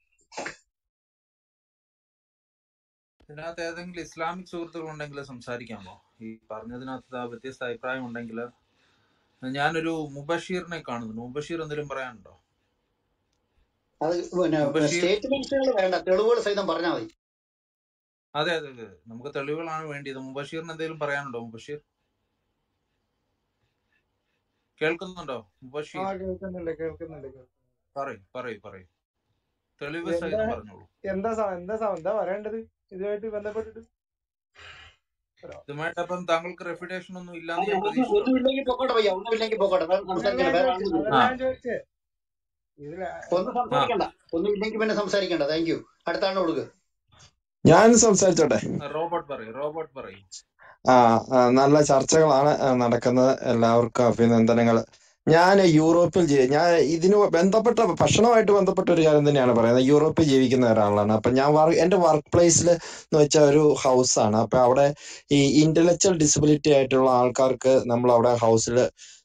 ഇതിനകത്ത് ഏതെങ്കിലും ഇസ്ലാമിക് സുഹൃത്തുക്കൾ ഉണ്ടെങ്കിൽ സംസാരിക്കാമോ ഈ പറഞ്ഞതിനകത്ത് ആ വ്യത്യസ്ത അഭിപ്രായം ഉണ്ടെങ്കിൽ ഞാനൊരു മുബഷീറിനെ കാണുന്നു മുബഷീർ എന്തെങ്കിലും പറയാനുണ്ടോ അത് പിന്നെ മുബഷീർ സ്റ്റേറ്റ്മെന്റ്സുകൾ വേണ്ട തെളിവുകൾ സഹിതം പറഞ്ഞാൽ മതി അതെ അതെ അതെ നമുക്ക് തെളിവുകളാണ് വേണ്ടിയത് മുബഷീറിന് എന്തെങ്കിലും പറയാനുണ്ടോ മുബഷീർ കേൾക്കുന്നുണ്ടോ ആ മുബഷീർ കേൾക്കുന്നുണ്ട് കേൾക്കുന്നുണ്ട് കേൾക്കുന്നുണ്ട്. പറയൂ പറയൂ പറയൂ തെളിവ് എന്താ സഹിതം പറഞ്ഞോളൂ എന്താ സ- എന്താ സ- എന്താ പറയേണ്ടത് ഇതുമായിട്ട് ബന്ധപ്പെട്ടിട്ട് ഇതുമായിട്ട് അപ്പം താങ്കൾക്ക് റെഫിഡേഷൻ ഒന്നും ഇല്ലാന്ന് അല്ല ഞാൻ ഒന്നും പ്രതീക്ഷിച്ചോട്ടെ ഒന്നുമില്ലെങ്കിൽ പൊക്കോട്ടെ പയ്യ ഒന്നുമില്ലെങ്കിൽ പൊക്കോട്ടെ വേറെ അതല്ല സംസാരിക്കണ്ട ഞാൻ വേറെ ചോദിച്ചത് ആളുകൾ അതല്ല ആ ഞാൻ ചോദിച്ചേ ഇതില ഒന്നും ആ സംസാരിക്കണ്ട ഒന്നുമില്ലെങ്കിൽ പിന്നെ സംസാരിക്കണ്ട താങ്ക് യു അടുത്ത ആളിന് കൊടുക്കുക ഞാൻ സംസാരിച്ചോട്ടെ റോബോട്ട് പറയൂ റോബോട്ട് പറയൂ ആ ആ, നല്ല ചർച്ചകളാണ് ആ, നടക്കുന്നത് എല്ലാവർക്കും അഭിനന്ദനങ്ങൾ ഞാൻ യൂറോപ്പിൽ ജീ- ഞാൻ ഇതിന് ബന്ധപ്പെട്ട ഭക്ഷണമായിട്ട് ബന്ധപ്പെട്ട ഒരു കാര്യം തന്നെയാണ് പറയുന്നത് യൂറോപ്പിൽ ജീവിക്കുന്ന ഒരാളാണ് അപ്പൊ ഞാൻ വർ- എന്റെ വർക്ക് പ്ലേസിൽ എന്ന് വെച്ചാൽ ഒരു ഹൗസ് ആണ് അപ്പൊ അവിടെ ഈ ഇന്റലക്ച്വൽ ഡിസബിലിറ്റി ആയിട്ടുള്ള ആൾക്കാർക്ക് നമ്മൾ അവിടെ ഹൗസിൽ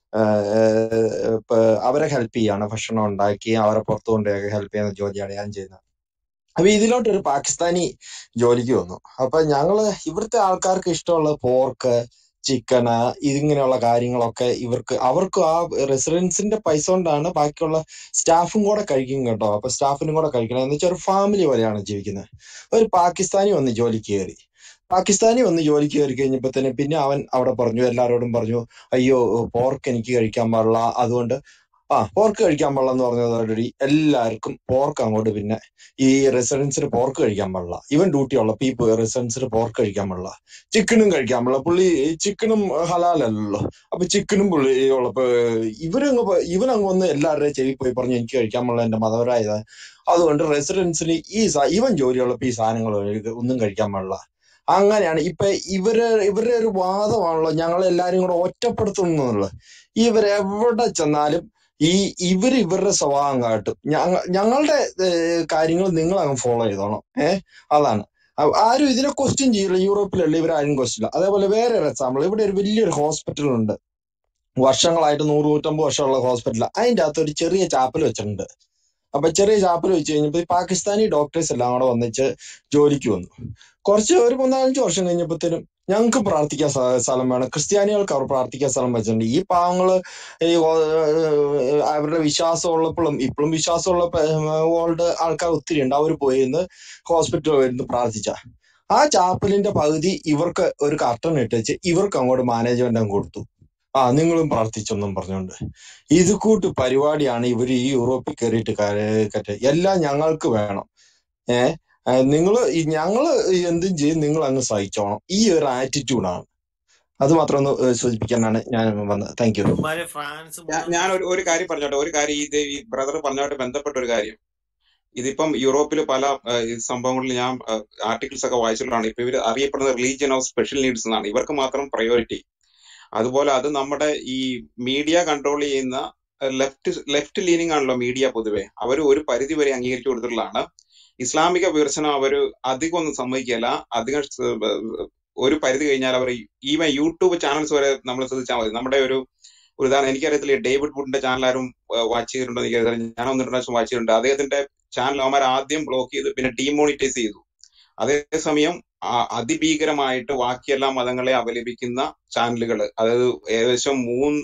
അവരെ ഹെൽപ്പ് ചെയ്യാണ് ഭക്ഷണം ഉണ്ടാക്കി അവരെ പുറത്തു കൊണ്ടുപോയി ഹെൽപ്പ് ചെയ്യുന്ന ജോലിയാണ് ഞാൻ ചെയ്യുന്നത് അപ്പൊ ഇതിലോട്ട് ഒരു പാകിസ്ഥാനി ജോലിക്ക് വന്നു അപ്പൊ ഞങ്ങള് ഇവിടുത്തെ ആൾക്കാർക്ക് ഇഷ്ടമുള്ള പോർക്ക് ചിക്കന് ഇതിങ്ങനെയുള്ള കാര്യങ്ങളൊക്കെ ഇവർക്ക് അവർക്ക് ആ റെസിഡൻസിന്റെ പൈസ കൊണ്ടാണ് ബാക്കിയുള്ള സ്റ്റാഫും കൂടെ കഴിക്കും കേട്ടോ അപ്പൊ സ്റ്റാഫിനും കൂടെ കഴിക്കണം എന്ന് വെച്ചാൽ ഒരു ഫാമിലി പോലെയാണ് ജീവിക്കുന്നത് ഒരു പാകിസ്ഥാനി വന്ന് ജോലിക്ക് കയറി പാകിസ്ഥാനി വന്ന് ജോലിക്ക് കയറി കഴിഞ്ഞപ്പോ പിന്നെ അവൻ അവിടെ പറഞ്ഞു എല്ലാവരോടും പറഞ്ഞു അയ്യോ പോർക്ക് എനിക്ക് കഴിക്കാൻ പാടില്ല അതുകൊണ്ട് ആ പോർക്ക് കഴിക്കാൻ പാടില്ല എന്ന് പറഞ്ഞതോടുകൂടി എല്ലാവർക്കും പോർക്ക് അങ്ങോട്ട് പിന്നെ ഈ റെസിഡൻസിന് പോർക്ക് കഴിക്കാൻ പാടില്ല ഇവൻ ഡ്യൂട്ടി ഉള്ളപ്പോ ഈ റെസിഡൻസിന് പോർക്ക് കഴിക്കാൻ പാടില്ല ചിക്കനും കഴിക്കാൻ പാടില്ല പുള്ളി ചിക്കനും ഹലാലല്ലോ അപ്പൊ ചിക്കനും പുള്ളി ഉള്ളപ്പോ ഇവരങ്ങ് പോ- ഇവനങ്ങ് വന്ന് എല്ലാവരുടെയും ചെവി പോയി പറഞ്ഞു എനിക്ക് കഴിക്കാൻ പാടില്ല എന്റെ മതപരമായത് അതുകൊണ്ട് റെസിഡൻസിന് ഈ സാ- ഇവൻ ജോലിയുള്ളപ്പോ ഈ സാധനങ്ങൾ ഒന്നും കഴിക്കാൻ പാടില്ല അങ്ങനെയാണ് ഇപ്പൊ ഇവര് ഇവരുടെ ഒരു വാദമാണല്ലോ ഞങ്ങൾ എല്ലാരും കൂടെ ഒറ്റപ്പെടുത്തുന്നു എന്നുള്ളത് ഇവരെവിടെ ചെന്നാലും ഈ ഇവര് ഇവരുടെ സ്വഭാവം കാട്ടും ഞങ്ങ ഞങ്ങളുടെ കാര്യങ്ങൾ നിങ്ങൾ അങ്ങ് ഫോളോ ചെയ്തോണം ഏഹ് അതാണ് ആ- ആരും ഇതിനെ ക്വസ്റ്റ്യൻ ചെയ്യില്ല യൂറോപ്പിലല്ല ഇവരാരും ക്വസ്റ്റ്യൻ ഇല്ല അതേപോലെ വേറെ ഒരു എക്സാമ്പിൾ ഇവിടെ ഒരു വലിയൊരു ഹോസ്പിറ്റൽ ഉണ്ട് വർഷങ്ങളായിട്ട് നൂറ് നൂറ്റമ്പത് വർഷമുള്ള ഹോസ്പിറ്റൽ അതിന്റെ അകത്ത് ഒരു ചെറിയ ചാപ്പൽ വെച്ചിട്ടുണ്ട് അപ്പൊ ചെറിയ ചാപ്പൽ വെച്ച് കഴിഞ്ഞപ്പോ ഈ പാകിസ്ഥാനി ഡോക്ടേഴ്സ് എല്ലാം കൂടെ വന്നിച്ച് ജോലിക്ക് വന്നു കുറച്ച് ഒരു മൂന്നാലഞ്ച് വർഷം കഴിഞ്ഞപ്പോഴത്തേനും ഞങ്ങൾക്ക് പ്രാർത്ഥിക്കാൻ സ്ഥ- സ്ഥലം വേണം ക്രിസ്ത്യാനികൾക്ക് അവർ പ്രാർത്ഥിക്കാൻ സ്ഥലം വെച്ചിട്ടുണ്ട് ഈ പാവങ്ങള് ഈ ഓ- ഏഹ് അവരുടെ വിശ്വാസം ഉള്ളപ്പോഴും ഇപ്പോഴും വിശ്വാസമുള്ള ഓൾഡ് ആൾക്കാർ ഒത്തിരി ഉണ്ട് അവർ പോയി ഇന്ന് ഹോസ്പിറ്റലിൽ വരുന്ന് പ്രാർത്ഥിച്ച ആ ചാപ്പലിന്റെ പകുതി ഇവർക്ക് ഒരു കർട്ടൻ ഇട്ടുവെച്ച് ഇവർക്ക് അങ്ങോട്ട് മാനേജ്മെന്റ് അങ്ങ് കൊടുത്തു ആ നിങ്ങളും പ്രാർത്ഥിച്ചെന്നും പറഞ്ഞുകൊണ്ട് ഇത് കൂട്ട് പരിപാടിയാണ് ഇവർ ഈ യൂറോപ്പിൽ കയറിയിട്ട് കയറ്റ എല്ലാം ഞങ്ങൾക്ക് വേണം ഏഹ് നിങ്ങൾ ഞങ്ങള് എന്തും ചെയ്യും നിങ്ങൾ അങ്ങ് സഹിച്ചോണം ഈ ഒരു ആറ്റിറ്റ്യൂഡാണ് അത് മാത്രം ഒന്ന് ഏഹ് സൂചിപ്പിക്കാനാണ് ഞാൻ വന്നത് താങ്ക് യു ഇവന്മാര് ഫ്രാൻസ് ഞാ- മുഴുവൻ ഞാൻ ഒരു ഒരു കാര്യം പറഞ്ഞോട്ടെ ഒരു കാര്യം ഇത് ഈ ബ്രദർ പറഞ്ഞോട്ട് ബന്ധപ്പെട്ട ഒരു കാര്യം ഇതിപ്പം യൂറോപ്പിൽ പല ഏഹ്, ഈ സംഭവങ്ങളിൽ ഞാൻ ആർട്ടിക്കിൾസ് ഒക്കെ വായിച്ചിട്ടുള്ളതാണ് ഇപ്പൊ ഇവർ അറിയപ്പെടുന്നത് റിലീജിയൻ ഓഫ് സ്പെഷ്യൽ നീഡ്സ് എന്നാണ് ഇവർക്ക് മാത്രം പ്രയോറിറ്റി അതുപോലെ അത് നമ്മുടെ ഈ മീഡിയ കൺട്രോൾ ചെയ്യുന്ന ലെഫ്റ്റ് ലെഫ്റ്റ് ലീനിങ് ആണല്ലോ മീഡിയ പൊതുവെ അവർ ഒരു പരിധി വരെ അംഗീകരിച്ചു കൊടുത്തിട്ടുള്ളതാണ് ഇസ്ലാമിക വിമർശനം അവർ അധികം ഒന്നും സമ്മതിക്കില്ല അധികം സ് ഒരു പരിധി കഴിഞ്ഞാൽ അവർ ഈവൻ യൂട്യൂബ് ചാനൽസ് വരെ നമ്മൾ ശ്രദ്ധിച്ചാൽ മതി നമ്മുടെ ഒരു ഒരു ഉദാഹരണം എനിക്കറിയത്തില്ല ഡേവിഡ് വുഡിന്റെ ചാനൽ ആരും വാച്ച് ചെയ്തിട്ടുണ്ടോ എന്ന് എനിക്കറിയില്ല ഞാൻ ഒന്ന് രണ്ട് പ്രാവശ്യം വാച്ച് ചെയ്തിട്ടുണ്ട് അദ്ദേഹത്തിന്റെ ചാനൽ അവന്മാർ ആദ്യം ബ്ലോക്ക് ചെയ്ത് പിന്നെ ഡീമോണിറ്റൈസ് ചെയ്തു അതേസമയം ആ- അതിഭീകരമായിട്ട് ബാക്കിയെല്ലാ മതങ്ങളെ അപലപിക്കുന്ന ചാനലുകൾ അതായത് ഏകദേശം മൂന്ന്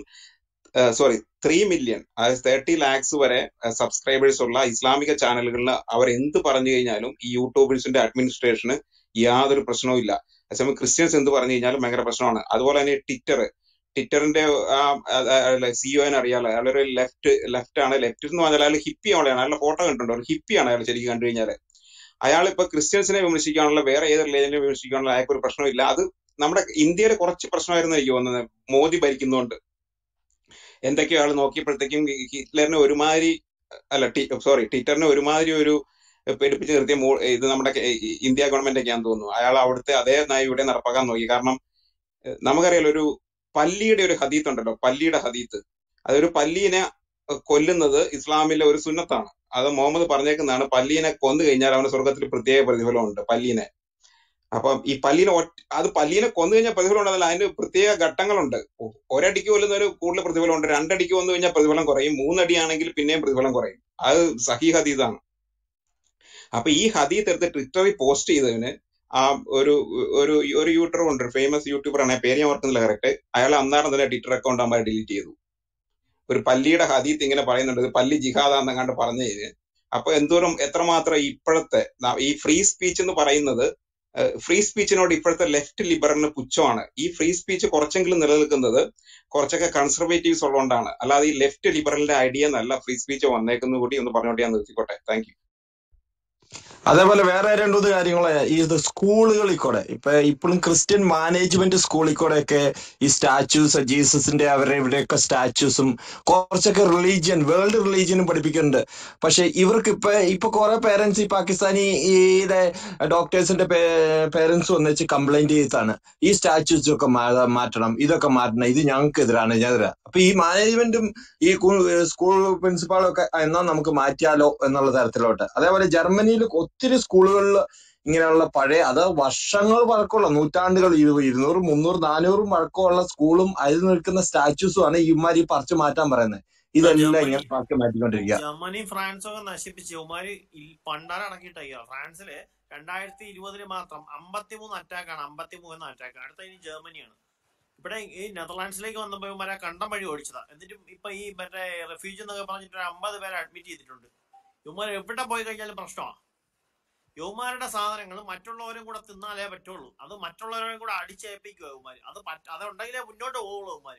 സോറി ത്രീ മില്യൺ അതായത് തേർട്ടി ലാക്സ് വരെ സബ്സ്ക്രൈബേഴ്സ് ഉള്ള ഇസ്ലാമിക ചാനലുകളിൽ അവർ എന്ത് പറഞ്ഞു കഴിഞ്ഞാലും ഈ യൂട്യൂബേഴ്സിന്റെ അഡ്മിനിസ്ട്രേഷന് യാതൊരു പ്രശ്നവും ഇല്ല അതേസമയം ക്രിസ്ത്യൻസ് എന്ത് പറഞ്ഞു കഴിഞ്ഞാലും ഭയങ്കര പ്രശ്നമാണ് അതുപോലെ തന്നെ ട്വിറ്റർ ട്വിറ്ററിന്റെ സിഒനെ അറിയാലോ അയാളൊരു ലെഫ്റ്റ് ലെഫ്റ്റ് ആണ് ലെഫ്റ്റ് എന്ന് പറഞ്ഞാൽ അയാൾ ഹിപ്പി ആണ് അയാളുടെ ഫോട്ടോ കണ്ടിട്ടുണ്ടോ ഒരു ഹിപ്പിയാണ് അയാൾ ശരിക്കും കണ്ടു കഴിഞ്ഞാല് അയാൾ ഇപ്പൊ ക്രിസ്ത്യൻസിനെ വിമർശിക്കാനുള്ള വേറെ ഏത് റിലീജിയനെ വിമർശിക്കാനുള്ള അയാൾക്ക് ഒരു പ്രശ്നമില്ല അത് നമ്മുടെ ഇന്ത്യയിൽ കുറച്ച് പ്രശ്നമായിരുന്നു എനിക്ക് തോന്നുന്നത് മോദി ഭരിക്കുന്നതുകൊണ്ട് എന്തൊക്കെയോ അയാൾ നോക്കിയപ്പോഴത്തേക്കും ഹി- ഹിറ്റ്ലറിനെ ഒരുമാതിരി അല്ല സോറി ട്വിറ്ററിനെ ഒരുമാതിരി ഒരു പെരുപ്പിച്ച് നിർത്തിയ മോ- ഇത് നമ്മുടെ കെ- ഈ ഇന്ത്യ ഗവൺമെന്റ് ഒക്കെയാന്ന് തോന്നുന്നു അയാൾ അവിടുത്തെ അതേ നയം ഇവിടെ നടപ്പാക്കാൻ നോക്കി കാരണം ഏഹ് നമുക്കറിയാലോ ഒരു പല്ലിയുടെ ഒരു ഹദീത്ത് ഉണ്ടല്ലോ പല്ലിയുടെ ഹദീത്ത് അതൊരു പല്ലീനെ കൊല്ലുന്നത് ഇസ്ലാമിലെ ഒരു സുന്നത്താണ് അത് മുഹമ്മദ് പറഞ്ഞേക്കുന്നതാണ് പല്ലീനെ കൊന്നു കഴിഞ്ഞാൽ അവന് സ്വർഗത്തിൽ പ്രത്യേക പ്രതിഫലമുണ്ട് പല്ലീനെ അപ്പം ഈ പല്ലീനെ ഒറ്റ അത് പല്ലീനെ കൊന്നു കഴിഞ്ഞാൽ പ്രതിഫലം ഉണ്ടെന്നല്ല അതിന് പ്രത്യേക ഘട്ടങ്ങളുണ്ട് ഒ- ഒരടിക്ക് കൊല്ലുന്നതിന് കൂടുതൽ പ്രതിഫലം ഉണ്ട് രണ്ടടിക്ക് കൊന്നു കഴിഞ്ഞാൽ പ്രതിഫലം കുറയും മൂന്നടിയാണെങ്കിൽ പിന്നെയും പ്രതിഫലം കുറയും അത് സഹി ഹദീദാണ് അപ്പൊ ഈ ഹദീത്ത് എടുത്ത് ട്വിറ്ററിൽ പോസ്റ്റ് ചെയ്തതിന് ആ ഒരു ഒരു ഒരു യൂട്യൂബർ ഉണ്ട് ഫേമസ് യൂട്യൂബർ ആണ് പേര് ഞാൻ ഓർക്കുന്നില്ല കറക്റ്റ് അയാൾ അന്നേരം തന്നെ ട്വിറ്റർ അക്കൗണ്ട് അമ്മ ഡിലീറ്റ് ചെയ്തു ഒരു പല്ലിയുടെ ഹദീത്ത് ഇങ്ങനെ പറയുന്നുണ്ട് ഇത് പല്ലി ജിഹാദാന്ന് കണ്ട് പറഞ്ഞു കഴിഞ്ഞ് അപ്പൊ എന്തോരം എത്രമാത്രം ഇപ്പോഴത്തെ ന- ഈ ഫ്രീ സ്പീച്ച് എന്ന് പറയുന്നത് ഫ്രീ സ്പീച്ചിനോട് ഇപ്പോഴത്തെ ലെഫ്റ്റ് ലിബറലിന് പുച്ഛമാണ് ഈ ഫ്രീ സ്പീച്ച് കുറച്ചെങ്കിലും നിലനിൽക്കുന്നത് കുറച്ചൊക്കെ കൺസർവേറ്റീവ്സ് ഉള്ളതുകൊണ്ടാണ് അല്ലാതെ ഈ ലെഫ്റ്റ് ലിബറലിന്റെ ഐഡിയ എന്നല്ല ഫ്രീ സ്പീച്ച് വന്നേക്കുന്നത് കൂടി ഒന്ന് പറഞ്ഞോട്ട് ഞാൻ നിർത്തിക്കോട്ടെ താങ്ക് യു അതേപോലെ വേറെ രണ്ടു മൂന്ന് കാര്യങ്ങള് ഈ ഇത് സ്കൂളുകളിൽ കൂടെ ഇപ്പൊ ഇപ്പോഴും ക്രിസ്ത്യൻ മാനേജ്മെന്റ് സ്കൂളിൽ കൂടെ ഒക്കെ ഈ സ്റ്റാച്യൂസ് ജീസസിന്റെ അവരുടെ ഇവിടെയൊക്കെ സ്റ്റാച്യൂസും കുറച്ചൊക്കെ റിലീജിയൻ വേൾഡ് റിലീജിയനും പഠിപ്പിക്കുന്നുണ്ട് പക്ഷെ ഇവർക്ക് ഇപ്പൊ ഇപ്പൊ കുറെ പേരൻസ് ഈ പാകിസ്ഥാനി ഈ ഡോക്ടേഴ്സിന്റെ പേരൻസ് വന്നിച്ച് കംപ്ലൈന്റ് ചെയ്താണ് ഈ സ്റ്റാച്യൂസ് ഒക്കെ മാ- മാറ്റണം ഇതൊക്കെ മാറ്റണം ഇത് ഞങ്ങൾക്ക് എതിരാണ് ഞെതിരാ അപ്പൊ ഈ മാനേജ്മെന്റും ഈ കു- സ്കൂൾ പ്രിൻസിപ്പാളും ഒക്കെ "ആ, എന്നാ നമുക്ക് മാറ്റിയാലോ എന്നുള്ള തരത്തിലോട്ട് അതേപോലെ ജർമ്മനിയിൽ ഒത്തിരി സ്കൂളുകളിൽ ഇങ്ങനെയുള്ള പഴയ അത് വർഷങ്ങൾ പഴക്കമുള്ള നൂറ്റാണ്ടുകൾ ഇരു- ഇരുന്നൂറ് മുന്നൂറ് നാനൂറും പഴക്കമുള്ള സ്കൂളും അതിൽ നിൽക്കുന്ന സ്റ്റാച്യൂസും ആണ് ഇമാര് ഈ പറിച്ചു മാറ്റാൻ പറയുന്നത് ഇതെല്ലാം ജർമ്മനി ഇങ്ങനെ മാറ്റി മാറ്റിക്കൊണ്ടിരിക്കുക ജർമ്മനി ഫ്രാൻസും ഒക്കെ നശിപ്പിച്ച് ഉമാര് പണ്ടാരം അടക്കിയിട്ടയ്യോ ഫ്രാൻസില് രണ്ടായിരത്തി ഇരുപതില് മാത്രം അമ്പത്തിമൂന്ന് അറ്റാക്കാണ് അമ്പത്തിമൂന്ന് അറ്റാക്ക് അടുത്ത ഇനി ജർമ്മനിയാണ് ഇവിടെ ഈ നെതർലാൻഡ്സിലേക്ക് വന്നപ്പോ ഇവന്മാരെ കണ്ടം വഴി ഓടിച്ചതാ എന്നിട്ടും ഇപ്പൊ ഈ മറ്റേ റെഫ്യൂജി എന്നൊക്കെ പറഞ്ഞിട്ട് ഒരു അമ്പത് പേരെ അഡ്മിറ്റ് ചെയ്തിട്ടുണ്ട് ഇവന്മാർ എവിടെ പോയി കഴിഞ്ഞാലും പ്രശ്നമാണ് യുവമാരുടെ സാധനങ്ങൾ മറ്റുള്ളവരും കൂടെ തിന്നാലേ പറ്റുള്ളൂ അത് മറ്റുള്ളവരെയും കൂടെ അടിച്ചേൽപ്പിക്കുക യുവമാര് അത് പറ്റ അതുണ്ടെങ്കിലേ മുന്നോട്ട് പോകുള്ളൂ യുവമാര്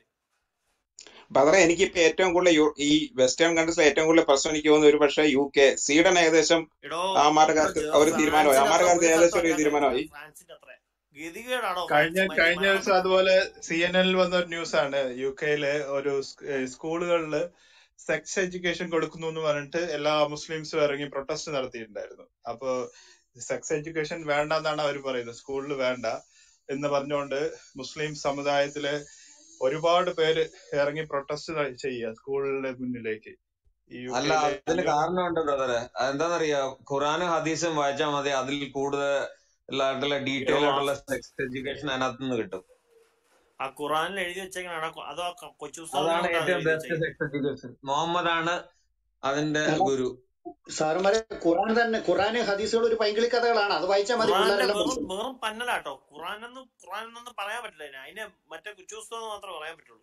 ബദറെ എനിക്കിപ്പോ ഏറ്റവും കൂടുതൽ യു- ഈ വെസ്റ്റേൺ കൺട്രീസിൽ ഏറ്റവും കൂടുതൽ പ്രശ്നം എനിക്ക് തോന്നുന്നു ഒരു പക്ഷേ യു കെ സ്വീഡൻ ഏകദേശം എടോ ആമാരുടെ ഇപ്പൊ കാര്യത്തിൽ ജെ- ഒരു തീരുമാനമായി ഫ്രാൻസിന്റെ ആമാരുടെ അത്ര ഒരു കാര്യത്തിൽ ഏകദേശം ഒരു സത്യം ഞാൻ തീരുമാനമായി ഫ്രാൻസിന്റെ അത്ര ഗതികേടാണോ കഴിഞ്ഞ ഫ്രാൻസ് മരി കഴിഞ്ഞ മരണം ദിവസം അതുപോലെ സി എൻ എല്ലിൽ വന്ന ഒരു ന്യൂസ് ആണ് യു കെയിലെ ഒരു സ്കൂളുകളിൽ സെക്സ് എഡ്യൂക്കേഷൻ കൊടുക്കുന്നു എന്ന് പറഞ്ഞിട്ട് എല്ലാ മുസ്ലിംസും ഇറങ്ങി പ്രൊട്ടസ്റ്റ് നടത്തിയിട്ടുണ്ടായിരുന്നു അപ്പൊ സെക്സ് എഡ്യൂക്കേഷൻ വേണ്ട എന്നാണ് അവർ പറയുന്നത് സ്കൂളിൽ വേണ്ട എന്ന് പറഞ്ഞുകൊണ്ട് മുസ്ലിം സമുദായത്തിലെ ഒരുപാട് പേര് ഇറങ്ങി പ്രൊട്ടസ്റ്റ് ചെയ്യുക സ്കൂളിന്റെ മുന്നിലേക്ക് ഈ യു അല്ല കെയിലെ അതിന് കാരണമുണ്ട് ബ്രദറെ അതെന്താന്നറിയോ ഖുറാനും ഹദീസും വായിച്ചാൽ മതി അതിൽ കൂടുതൽ ആയിട്ടുള്ള എടോ ഡീറ്റെയിൽ ആ ആയിട്ടുള്ള സെക്സ് എഡ്യൂക്കേഷൻ അതിനകത്ത് നിന്ന് കിട്ടും ആ ഖുറാനിൽ എഴുതി വെച്ചേക്കണാണ് അതോ ആ കൊ- കൊച്ചു പുസ്തകത്തിൽ അതാണ് കൊണ്ടാണ് ഏറ്റവും എഴുതി ബെസ്റ്റ് വെച്ചേക്കുന്നത് സെക്സ് എഡ്യൂക്കേഷൻ മുഹമ്മദ് ആണ് അതിന്റെ അല്ല ഗുരു സാറുമാരെ ഖുറാൻ തന്നെ ഖുറാന് ഹദീസുകൾ ഒരു പൈങ്കിളി കഥകളാണ് അത് വായിച്ചാൽ മതി ഖുറാന്റെ പിള്ളേരെല്ലാം വെറും പഠിച്ചോളും വെറും പന്നലാട്ടോ ഖുറാൻ എന്ന് ഖുറാൻ എന്നൊന്നും പറയാൻ പറ്റില്ല അതിനെ അതിനെ മറ്റേ കൊച്ചു പുസ്തകം മാത്രമേ പറയാൻ പറ്റുള്ളൂ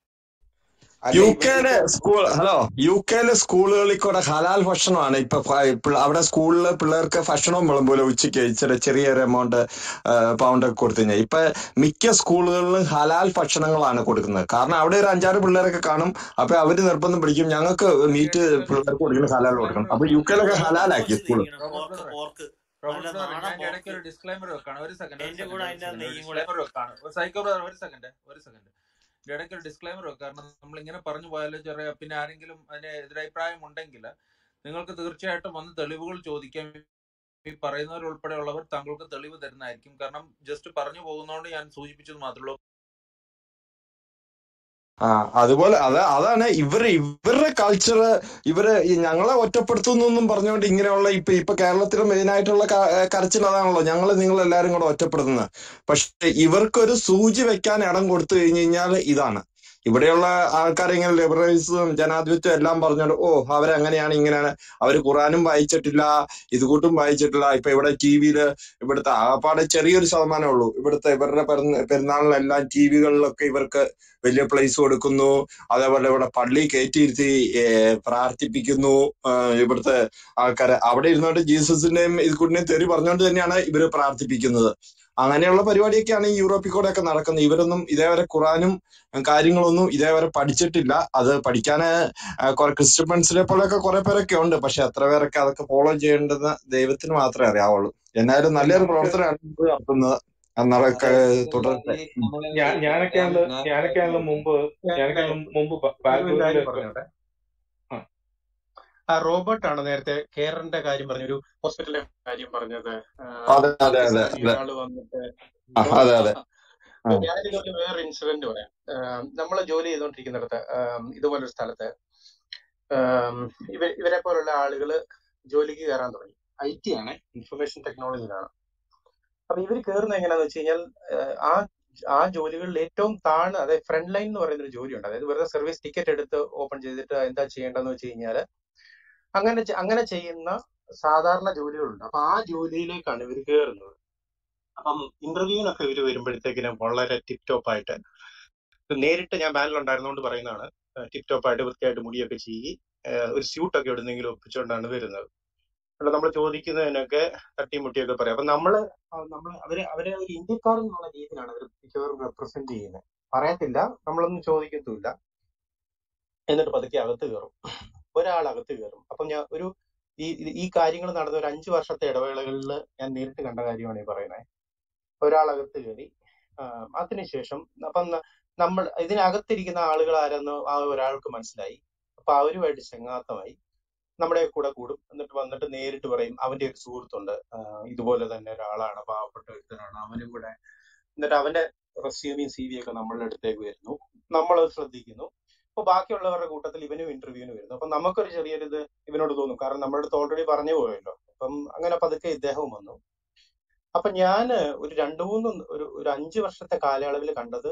അല്ല യു ഇവിടെ കെയിലെ ഇപ്പൊ സ്കൂൾ ഹലോ യു കെയിലെ സ്കൂളുകളിൽ കൂടെ ഹലാൽ ഭക്ഷണമാണ് ഇപ്പൊ ഫ- പിള്ള- അവിടെ സ്കൂളിൽ പിള്ളേർക്ക് ഭക്ഷണവും വിളമ്പൂല ഉച്ചയ്ക്ക് ചെറിയ ചെറിയൊരു എമൗണ്ട് പൗണ്ട് ഒക്കെ കൊടുത്തു കഴിഞ്ഞാൽ ഇപ്പൊ മിക്ക സ്കൂളുകളിലും ഹലാൽ ഭക്ഷണങ്ങളാണ് കൊടുക്കുന്നത് കാരണം അവിടെ ഒരു അഞ്ചാറ് പിള്ളേരൊക്കെ കാണും അപ്പൊ അവര് നിർബന്ധം പിടിക്കും ഞങ്ങൾക്ക് മീറ്റ് പിള്ളേർക്ക് കൊടുക്കണം ഹലാൽ കൊടുക്കണം അപ്പൊ യു കെയിലൊക്കെ പോർക്ക് ഹലാലാക്കി പൊരിച്ച് സ്കൂള് തിരിക്കണം റോബർട്ട് പോർക്ക് ബ്രദറെ പോർക്ക് നല്ല റോബർട്ട് ബ്രദറെ നാടൻ ഞാൻ ഇടയ്ക്ക് പോർക്ക് ഒരു ഡിസ്ക്ലൈമർ വെക്കാണ് ഒരു സെക്കൻഡ് ഒരു എന്റെ സെക്കൻഡ് കൂടെ ഒരു അതിന്റെ സെക്കൻഡ് ഒരു നെയ്യും കൂടെ ഡിസ്ക്ലൈമർ വെക്കാണ് ഒരു സൈക്കോ ബ്രദർ ഒരു സെക്കൻഡ് ഒരു സെക്കൻഡ് ഇടയ്ക്ക് ഒരു ഡിസ്ക്ലൈമർ വെക്കുക കാരണം നമ്മൾ ഇങ്ങനെ പറഞ്ഞു പോയാലും ചെറിയ പിന്നെ ആരെങ്കിലും അതിന് എതിരഭിപ്രായം ഉണ്ടെങ്കിൽ നിങ്ങൾക്ക് തീർച്ചയായിട്ടും വന്ന് തെളിവുകൾ ചോദിക്കാം ഈ പറയുന്നവരുൾപ്പെടെയുള്ളവർ താങ്കൾക്ക് തെളിവ് തരുന്നതായിരിക്കും കാരണം ജസ്റ്റ് പറഞ്ഞു പോകുന്നതുകൊണ്ട് ഞാൻ സൂചിപ്പിച്ചത് മാത്രമേ ഉള്ളൂ ആ അതുപോലെ അത് അതാണ് ഇവര് ഇവരുടെ കൾച്ചർ ഇവര് ഈ ഞങ്ങളെ ഒറ്റപ്പെടുത്തുന്നൊന്നും പറഞ്ഞുകൊണ്ട് ഇങ്ങനെയുള്ള ഇപ്പൊ ഇപ്പൊ കേരളത്തിലെ മെയിൻ ആയിട്ടുള്ള ക- കരച്ചിൽ അതാണല്ലോ ഞങ്ങൾ നിങ്ങൾ എല്ലാരും കൂടെ ഒറ്റപ്പെടുത്തുന്നത് പക്ഷെ ഇവർക്കൊരു സൂചി വെക്കാൻ ഇടം കൊടുത്തു കഴിഞ്ഞു കഴിഞ്ഞാൽ ഇതാണ് ഇവിടെയുള്ള ആൾക്കാർ ഇങ്ങനെ ലിബറലിസവും ജനാധിപത്യവും എല്ലാം പറഞ്ഞോണ്ട് ഓ അവരങ്ങനെയാണ് ഇങ്ങനെയാണ് അവര് ഖുറാനും വായിച്ചിട്ടില്ല ഇതുകൂട്ടും വായിച്ചിട്ടില്ല ഇപ്പൊ ഇവിടെ ടി വിയില് ഇവിടുത്തെ ആകപ്പാടെ ചെറിയൊരു ശതമാനമേ ഉള്ളൂ ഇവിടുത്തെ ഇവരുടെ പെരുന്ന- പെരുന്നാളിനെല്ലാം ടി വികളിലൊക്കെ ഇവർക്ക് വലിയ പ്ലേസ് കൊടുക്കുന്നു അതേപോലെ ഇവിടെ പള്ളി കയറ്റിയിരുത്തി ഏർ പ്രാർത്ഥിപ്പിക്കുന്നു ആഹ് ഇവിടുത്തെ ആൾക്കാരെ അവിടെ ഇരുന്നോണ്ട് ജീസസിന്റെയും ഇതുകൂടിനെയും തെറി പറഞ്ഞുകൊണ്ട് തന്നെയാണ് ഇവര് പ്രാർത്ഥിപ്പിക്കുന്നത് അങ്ങനെയുള്ള പരിപാടിയൊക്കെയാണ് ഈ യൂറോപ്പിൽ കൂടെ ഒക്കെ നടക്കുന്നത് ഇവരൊന്നും ഇതേവരെ ഖുറാനും ഉം, കാര്യങ്ങളൊന്നും ഇതേവരെ പഠിച്ചിട്ടില്ല അത് പഠിക്കാന് ആ, കുറെ ക്രിസ്ത്യൻസിനെ പോലെയൊക്കെ കുറെ പേരൊക്കെ ഉണ്ട് പക്ഷെ എത്ര പേരൊക്കെ അതൊക്കെ ഫോളോ ചെയ്യേണ്ടത് ദൈവത്തിന് മാത്രമേ അറിയാവുള്ളൂ എന്നാലും നല്ലൊരു നമുക്ക് പ്രവർത്തനമാണ് ഇത് നടത്തുന്നത് എന്നതൊക്കെ അതെ ഈ തുടരട്ടെ ഈ നമ്മളെ ഞാൻ ഈ ഞാനൊക്കെയാണ് ഞാൻ ഞാനൊക്കെയാണ് മുമ്പ് ഞാനൊക്കെയാണ് മുമ്പ് ബ- ഒരു ബാംഗ്ലൂരിൽ കാര്യം പറഞ്ഞോട്ടെ ആ, ആ റോബർട്ട് ആണ് നേരത്തെ കെയറിന്റെ കാര്യം പറഞ്ഞു ഒരു ഹോസ്പിറ്റലിലെ കാര്യം പറഞ്ഞത് ആ, അതെ അതെ അതെ പാകിസ്ഥാനി അതെ ഒരാൾ വന്നിട്ട് ആ, ഡോ- അതെ അതെ ആ ഞാനിതുപോലെ വേറെ ഇൻസിഡന്റ് പറയാം നമ്മൾ ജോലി ചെയ്തുകൊണ്ടിരിക്കുന്നിടത്ത് ആം, ഇതുപോലൊരു സ്ഥലത്ത് ആം, ഇവ ഇവരെ പോലുള്ള ആളുകള് ജോലിക്ക് കയറാൻ തുടങ്ങി ഐ ടി ആണ് ഇൻഫർമേഷൻ ടെക്നോളജിയിലാണ് അപ്പൊ ഇവർ കയറുന്ന എങ്ങനെയാന്ന് വെച്ച് കഴിഞ്ഞാൽ ആഹ് ആ ആ ജോലികളിൽ ഏറ്റവും താഴ്ന്ന അതായത് ഫ്രണ്ട് ലൈൻ എന്ന് പറയുന്ന ഒരു ജോലിയുണ്ട് അതായത് വെറുതെ സർവീസ് ടിക്കറ്റ് എടുത്ത് ഓപ്പൺ ചെയ്തിട്ട് എന്താ ചെയ്യേണ്ടതെന്ന് വെച്ച് കഴിഞ്ഞാൽ അങ്ങനെ ചെ- അങ്ങനെ ചെയ്യുന്ന സാധാരണ ജോലികളുണ്ട് അപ്പൊ ആ ജോലിയിലേക്കാണ് ഇവർ കയറുന്നത് അപ്പം ഇന്റർവ്യൂവിനൊക്കെ ഇവർ വരുമ്പോഴത്തേക്കിനും വളരെ ടിപ് ടോപ്പ് ആയിട്ട് ഇത് നേരിട്ട് ഞാൻ ബാനിൽ ഉണ്ടായിരുന്നുകൊണ്ട് പറയുന്നതാണ് ടിപ് ടോപ്പ് ആയിട്ട് വൃത്തിയായിട്ട് മുടിയൊക്കെ ചെയ്യി ആഹ് ഒരു സ്യൂട്ടൊക്കെ എവിടുന്നെങ്കിലും ഒപ്പിച്ചുകൊണ്ടാണ് വരുന്നത് അല്ല നമ്മൾ ചോദിക്കുന്നതിനൊക്കെ തട്ടിമുട്ടിയൊക്കെ പറയും അപ്പൊ നമ്മള് നമ്മൾ അവരെ അവരെ ഒരു ഇന്ത്യക്കാർ എന്നുള്ള രീതിയിലാണ് അവർ മിക്കവാറും റെപ്രസെന്റ് ചെയ്യുന്നത് പറയത്തില്ല നമ്മളൊന്നും ചോദിക്കത്തുമില്ല എന്നിട്ട് പതുക്കെ അകത്ത് കയറും ഒരാൾ അകത്ത് കയറും അപ്പൊ ഞാൻ ഒരു ഈ ഇത് ഈ കാര്യങ്ങൾ നടന്ന ഒരു അഞ്ചു വർഷത്തെ ഇടവേളകളിൽ ഞാൻ നേരിട്ട് കണ്ട കാര്യമാണ് ഈ പറയുന്നത് ഒരാൾ അകത്ത് കയറി ആഹ് അതിനുശേഷം അപ്പം ന- നമ്മൾ ഇതിനകത്തിരിക്കുന്ന ആളുകൾ ആരെന്ന് ആ ഒരാൾക്ക് മനസ്സിലായി അപ്പൊ അവരുമായിട്ട് ചങ്ങാത്തമായി നമ്മുടെ കൂടെ കൂടും എന്നിട്ട് വന്നിട്ട് നേരിട്ട് പറയും അവന്റെ ഒരു സുഹൃത്തുണ്ട് ആഹ് ഇതുപോലെ തന്നെ ഒരാളാണ് പാവപ്പെട്ട ഒരുത്തനാണ് അവനും കൂടെ എന്നിട്ട് അവന്റെ റെസ്യൂമിയും സി വി ഒക്കെ നമ്മളുടെ അടുത്തേക്ക് വരുന്നു നമ്മൾ ശ്രദ്ധിക്കുന്നു അപ്പൊ ബാക്കിയുള്ളവരുടെ കൂട്ടത്തിൽ ഇവനും ഇന്റർവ്യൂവിന് വരുന്നു അപ്പൊ നമുക്കൊരു ചെറിയൊരു ഇത് ഇവനോട് തോന്നും കാരണം നമ്മുടെ അടുത്ത് ഓൾറെഡി പറഞ്ഞു പോയല്ലോ അപ്പം അങ്ങനെ പതുക്കെ ഇദ്ദേഹവും വന്നു അപ്പൊ ഞാന് ഒരു രണ്ടു മൂന്ന് ഒരു ഒരു അഞ്ചു വർഷത്തെ കാലയളവിൽ കണ്ടത്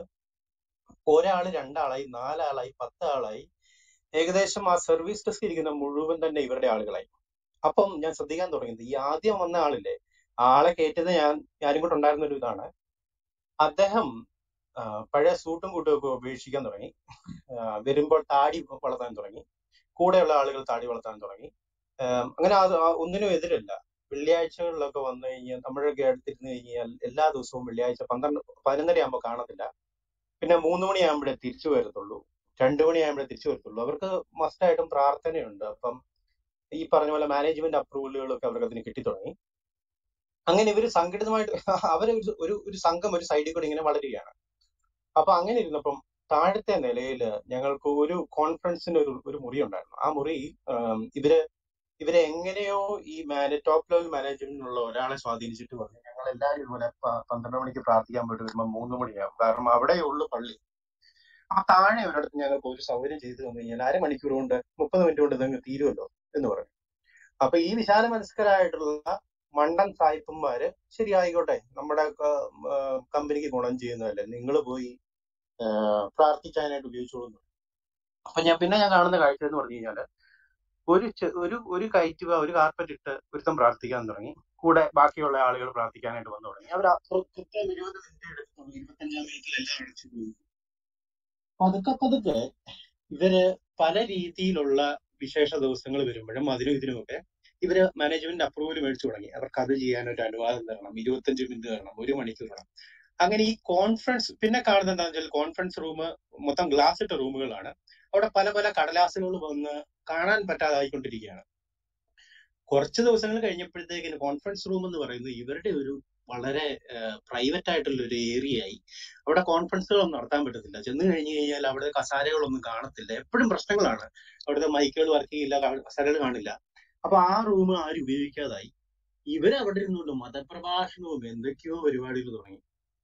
ഒരാള് രണ്ടാളായി നാലാളായി പത്താളായി ഏകദേശം ആ സർവീസ് ഡെസ്ക് ഇരിക്കുന്ന മുഴുവൻ തന്നെ ഇവരുടെ ആളുകളായി അപ്പം ഞാൻ ശ്രദ്ധിക്കാൻ തുടങ്ങിയത് ഈ ആദ്യം വന്ന ആളില്ലേ ആളെ കയറ്റത് ഞാൻ ഞാനും കൂടെ ഉണ്ടായിരുന്ന ഒരു ഇതാണ് അദ്ദേഹം ആ, പഴയ സൂട്ടും കൂട്ടും ഒക്കെ ഉപേക്ഷിക്കാൻ തുടങ്ങി ആ, വരുമ്പോൾ താടി വളർത്താൻ തുടങ്ങി കൂടെയുള്ള ആളുകൾ താടി വളർത്താൻ തുടങ്ങി ആ, അങ്ങനെ അത് ആ ഒന്നിനും എതിരല്ല വെള്ളിയാഴ്ചകളിലൊക്കെ വന്നു കഴിഞ്ഞാൽ നമ്മളൊക്കെ അടുത്തിരുന്ന് കഴിഞ്ഞാൽ എല്ലാ ദിവസവും വെള്ളിയാഴ്ച പന്ത്രണ്ട് പതിനൊന്നര ആകുമ്പോൾ കാണത്തില്ല പിന്നെ മൂന്ന് മണിയാകുമ്പോഴേ തിരിച്ചു വരത്തുള്ളൂ രണ്ടു മണിയാകുമ്പോഴേ തിരിച്ചു വരത്തുള്ളൂ അവർക്ക് മസ്റ്റായിട്ടും പ്രാർത്ഥനയുണ്ട് അപ്പം ഈ പറഞ്ഞ പോലെ മാനേജ്മെന്റ് അപ്രൂവലുകളൊക്കെ അവർക്ക് അതിന് കിട്ടിത്തുടങ്ങി അങ്ങനെ ഇവര് സംഘടിതമായിട്ട് അവരെ ഒരു ഒരു ഒരു സംഘം ഒരു സൈഡിൽ കൂടി ഇങ്ങനെ വളരുകയാണ് അപ്പൊ അങ്ങനെ ഇരുന്നപ്പം താഴത്തെ നിലയിൽ ഞങ്ങൾക്ക് ഒരു കോൺഫറൻസിന് ഒരു ഒരു മുറി ഉണ്ടായിരുന്നു ആ മുറി ആം, ഇവര് ഇവരെ എങ്ങനെയോ ഈ മാനേ ടോപ്പ് ലെവൽ മാനേജ്മെന്റിനുള്ള ഒരാളെ സ്വാധീനിച്ചിട്ട് പറഞ്ഞു ഞങ്ങൾ എല്ലാവരും ഇതുപോലെ പ- പന്ത്രണ്ട് മണിക്ക് പ്രാർത്ഥിക്കാൻ പോയിട്ട് വരുമ്പോൾ മൂന്ന് മണിയാവും കാരണം അവിടെയുള്ളു പള്ളി അപ്പൊ താഴെ ഒരിടത്ത് ഞങ്ങൾക്ക് ഒരു സൗകര്യം ചെയ്തു തന്നു കഴിഞ്ഞാൽ അരമണിക്കൂർ കൊണ്ട് മുപ്പത് മിനിറ്റ് കൊണ്ട് ഇതങ്ങ് തീരുമല്ലോ എന്ന് പറഞ്ഞു അപ്പൊ ഈ വിശാല മനസ്കരായിട്ടുള്ള മണ്ടൻ സായിപ്പന്മാര് ശരി ആയിക്കോട്ടെ നമ്മുടെ കമ്പനിക്ക് ഗുണം ചെയ്യുന്നതല്ലേ നിങ്ങൾ പോയി ആ, പ്രാർത്ഥിക്കാനായിട്ട് ഉപയോഗിച്ചോളൂ എന്ന് പറഞ്ഞു. അപ്പൊ ഞാൻ പിന്നെ ഞാൻ കാണുന്ന കാഴ്ച എന്ന് പറഞ്ഞു കഴിഞ്ഞാല് ഒരു ചെ- ഒരു ഒരു കയറ്റുക ഒരു കാർപ്പറ്റ് ഇട്ട് ഒരുത്തം പ്രാർത്ഥിക്കാൻ തുടങ്ങി കൂടെ ബാക്കിയുള്ള ആളുകൾ പ്രാർത്ഥിക്കാനായിട്ട് വന്നു തുടങ്ങി അവർ കൃത്യം ഇരുപത് മിനിറ്റ് എടുത്തുള്ളൂ ഇരുപത്തഞ്ചാം മിനിറ്റിൽ എല്ലാം അടച്ചു പോയി പതുക്കെ പതുക്കെ ഇവര് പല രീതിയിലുള്ള വിശേഷ ദിവസങ്ങൾ വരുമ്പോഴും അതിനും ഇതിനുമൊക്കെ ഇവര് മാനേജ്മെന്റ് അപ്രൂവൽ മേടിച്ചു തുടങ്ങി അവർക്ക് അത് ചെയ്യാൻ ഒരു അനുവാദം തരണം ഇരുപത്തഞ്ച് മിനിറ്റ് തരണം ഒരു മണിക്കൂർ തരണം അങ്ങനെ ഈ കോൺഫറൻസ് പിന്നെ കാണുന്നത് എന്താണെന്ന് വെച്ചാൽ കോൺഫറൻസ് റൂം മൊത്തം ഗ്ലാസ് ഇട്ട റൂമുകളാണ് അവിടെ പല പല കടലാസുകൾ വന്ന് കാണാൻ പറ്റാതായിക്കൊണ്ടിരിക്കുകയാണ് കുറച്ച് ദിവസങ്ങൾ കഴിഞ്ഞപ്പോഴത്തേക്കിന് കോൺഫറൻസ് റൂം എന്ന് പറയുന്നത് ഇവരുടെ ഒരു വളരെ പ്രൈവറ്റ് ആയിട്ടുള്ള ഒരു ഏരിയ ആയി അവിടെ കോൺഫറൻസുകളൊന്നും നടത്താൻ പറ്റത്തില്ല ചെന്ന് കഴിഞ്ഞു കഴിഞ്ഞാൽ അവിടെ കസാരകളൊന്നും കാണത്തില്ല എപ്പോഴും പ്രശ്നങ്ങളാണ് അവിടുത്തെ മൈക്കുകൾ വർക്ക് ചെയ്യില്ല കാ- കസാരകൾ കാണില്ല അപ്പൊ ആ റൂം ആരും ഉപയോഗിക്കാതായി ഇവര് അവിടെ ഇരുന്നുകൊണ്ട് മതപ്രഭാഷണവും എന്തൊക്കെയോ പരിപാടികൾ തുടങ്ങി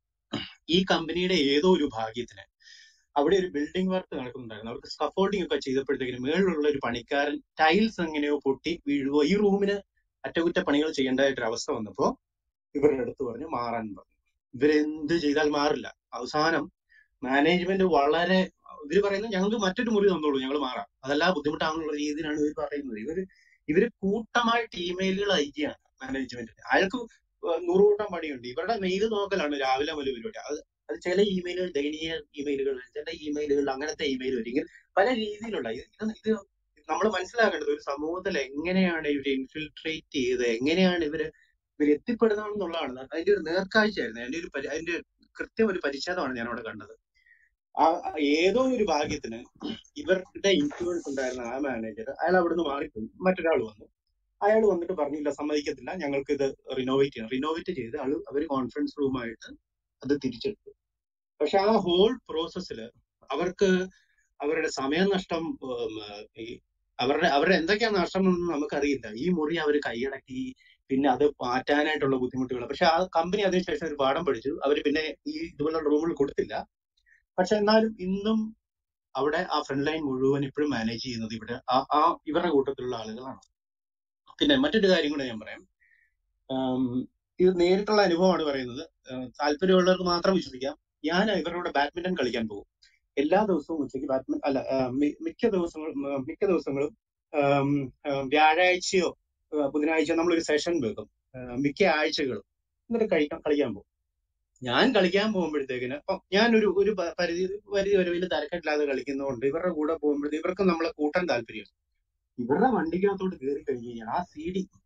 ഈ കമ്പനിയുടെ ഏതോ ഒരു ഭാഗ്യത്തിന് അവിടെ ഒരു ബിൽഡിംഗ് വർക്ക് നടക്കുന്നുണ്ടായിരുന്നു അവർക്ക് സ്കഫോൾഡിംഗ് ഒക്കെ ചെയ്തപ്പോഴത്തേക്കിന് മേളിലുള്ള ഒരു പണിക്കാരൻ ടൈൽസ് എങ്ങനെയോ പൊട്ടി വീഴുകയോ ഈ റൂമിന് അറ്റകുറ്റപ്പണികൾ ചെയ്യേണ്ടതായിട്ടൊരു അവസ്ഥ വന്നപ്പോ ഇവരുടെ അടുത്ത് പറഞ്ഞു മാറാൻ പറഞ്ഞു ഇവരെന്ത് ചെയ്താൽ മാറില്ല അവസാനം മാനേജ്മെന്റ് വളരെ ഇവര് പറയുന്നത് ഞങ്ങൾക്ക് മറ്റൊരു മുറി തന്നോളൂ ഞങ്ങൾ മാറാം അതല്ല ബുദ്ധിമുട്ടാണെന്നുള്ള രീതിയിലാണ് ഇവർ പറയുന്നത് ഇവര് ഇവര് കൂട്ടമായിട്ട് ഇമെയിലുകൾ അയക്കുകയാണ് മാനേജ്മെന്റിന് അയാൾക്ക് നൂറ് കൂട്ടം പണിയുണ്ട് ഇവരുടെ മെയിൽ നോക്കലാണ് രാവിലെ മുതൽ പരിപാടി അത് അത് ചില ഇമെയിലുകൾ ദയനീയ ഇമെയിലുകൾ ചില ഇമെയിലുകൾ അങ്ങനത്തെ ഇമെയിൽ വരും ഇങ്ങനെ പല രീതിയിലുള്ള ഇത് ഇത് നമ്മൾ മനസ്സിലാക്കേണ്ടത് ഒരു സമൂഹത്തിൽ എങ്ങനെയാണ് ഇവർ ഇൻഫിൽട്രേറ്റ് ചെയ്ത് എങ്ങനെയാണ് ഇവര് ഇവർ എത്തിപ്പെടുന്നതെന്നുള്ളതാണ് അതിന്റെ ഒരു നേർക്കാഴ്ചയായിരുന്നു അതിന്റെ ഒരു പരി- അതിന്റെ കൃത്യം ഒരു പരിച്ഛേദമാണ് ഞാൻ അവിടെ കണ്ടത് ആ ആ ഏതോ ഒരു ഭാഗ്യത്തിന് ഇവരുടെ ഇൻഫ്ലുവൻസ് ഉണ്ടായിരുന്ന ആ മാനേജർ അയാൾ അവിടുന്ന് മാറിപ്പോയി മറ്റൊരാൾ വന്നു അയാൾ വന്നിട്ട് പറഞ്ഞില്ല സമ്മതിക്കത്തില്ല ഞങ്ങൾക്ക് ഇത് റിനോവേറ്റ് ചെയ്യണം റിനോവേറ്റ് ചെയ്ത് ആള് അവർ കോൺഫറൻസ് റൂമായിട്ട് അത് തിരിച്ചെടുത്തു പക്ഷെ ആ ഹോൾ പ്രോസസ്സിൽ അവർക്ക് അവരുടെ സമയനഷ്ടം ഉം, ഈ അവരുടെ അവരുടെ എന്തൊക്കെയാണ് നഷ്ടം എന്നൊന്നും നമുക്കറിയില്ല ഈ മുറി അവർ കൈയടക്കി പിന്നെ അത് മാറ്റാനായിട്ടുള്ള ബുദ്ധിമുട്ടുകൾ പക്ഷെ ആ കമ്പനി അതിനുശേഷം ഒരു പാഠം പഠിച്ചു അവർ പിന്നെ ഈ ഇതുപോലുള്ള റൂമുകൾ കൊടുത്തില്ല പക്ഷെ എന്നാലും ഇന്നും അവിടെ ആ ഫ്രണ്ട് ലൈൻ മുഴുവൻ ഇപ്പോഴും മാനേജ് ചെയ്യുന്നത് ഇവിടെ ആ ആ ഇവരുടെ കൂട്ടത്തിലുള്ള ആളുകളാണ് പിന്നെ മറ്റൊരു കാര്യം കൂടെ ഞാൻ പറയാം ആം, ഇത് നേരിട്ടുള്ള അനുഭവമാണ് പറയുന്നത് ആഹ് താല്പര്യമുള്ളവർക്ക് മാത്രം വിശ്വസിക്കാം ഞാൻ ഇവരുടെ കൂടെ ബാഡ്മിന്റൺ കളിക്കാൻ പോകും എല്ലാ ദിവസവും ഉച്ചയ്ക്ക് ബാഡ്മിന്റൺ അല്ല ആഹ് മി- മിക്ക ദിവസങ്ങളും ആഹ് മിക്ക ദിവസങ്ങളും ആം, ആഹ് വ്യാഴാഴ്ചയോ ആഹ് ബുധനാഴ്ചയോ നമ്മളൊരു സെഷൻ വെക്കും ആഹ് മിക്ക ആഴ്ചകളും എന്നിട്ട് കഴിക്കാൻ കളിക്കാൻ പോകും ഞാൻ കളിക്കാൻ പോകുമ്പോഴത്തേക്കിന് ഇപ്പം ഞാനൊരു ഒരു പ- പരിധി പരിധി വരെ വലിയ തിരക്കില്ലാതെ കളിക്കുന്നതുകൊണ്ട് ഇവരുടെ കൂടെ പോകുമ്പോഴത്തേക്ക് ഇവർക്ക് നമ്മളെ കൂട്ടാൻ താല്പര്യം ഇവരുടെ വണ്ടിക്കകത്തോട്ട് കയറി കഴിഞ്ഞ് കഴിഞ്ഞാൽ ആ സി ഡി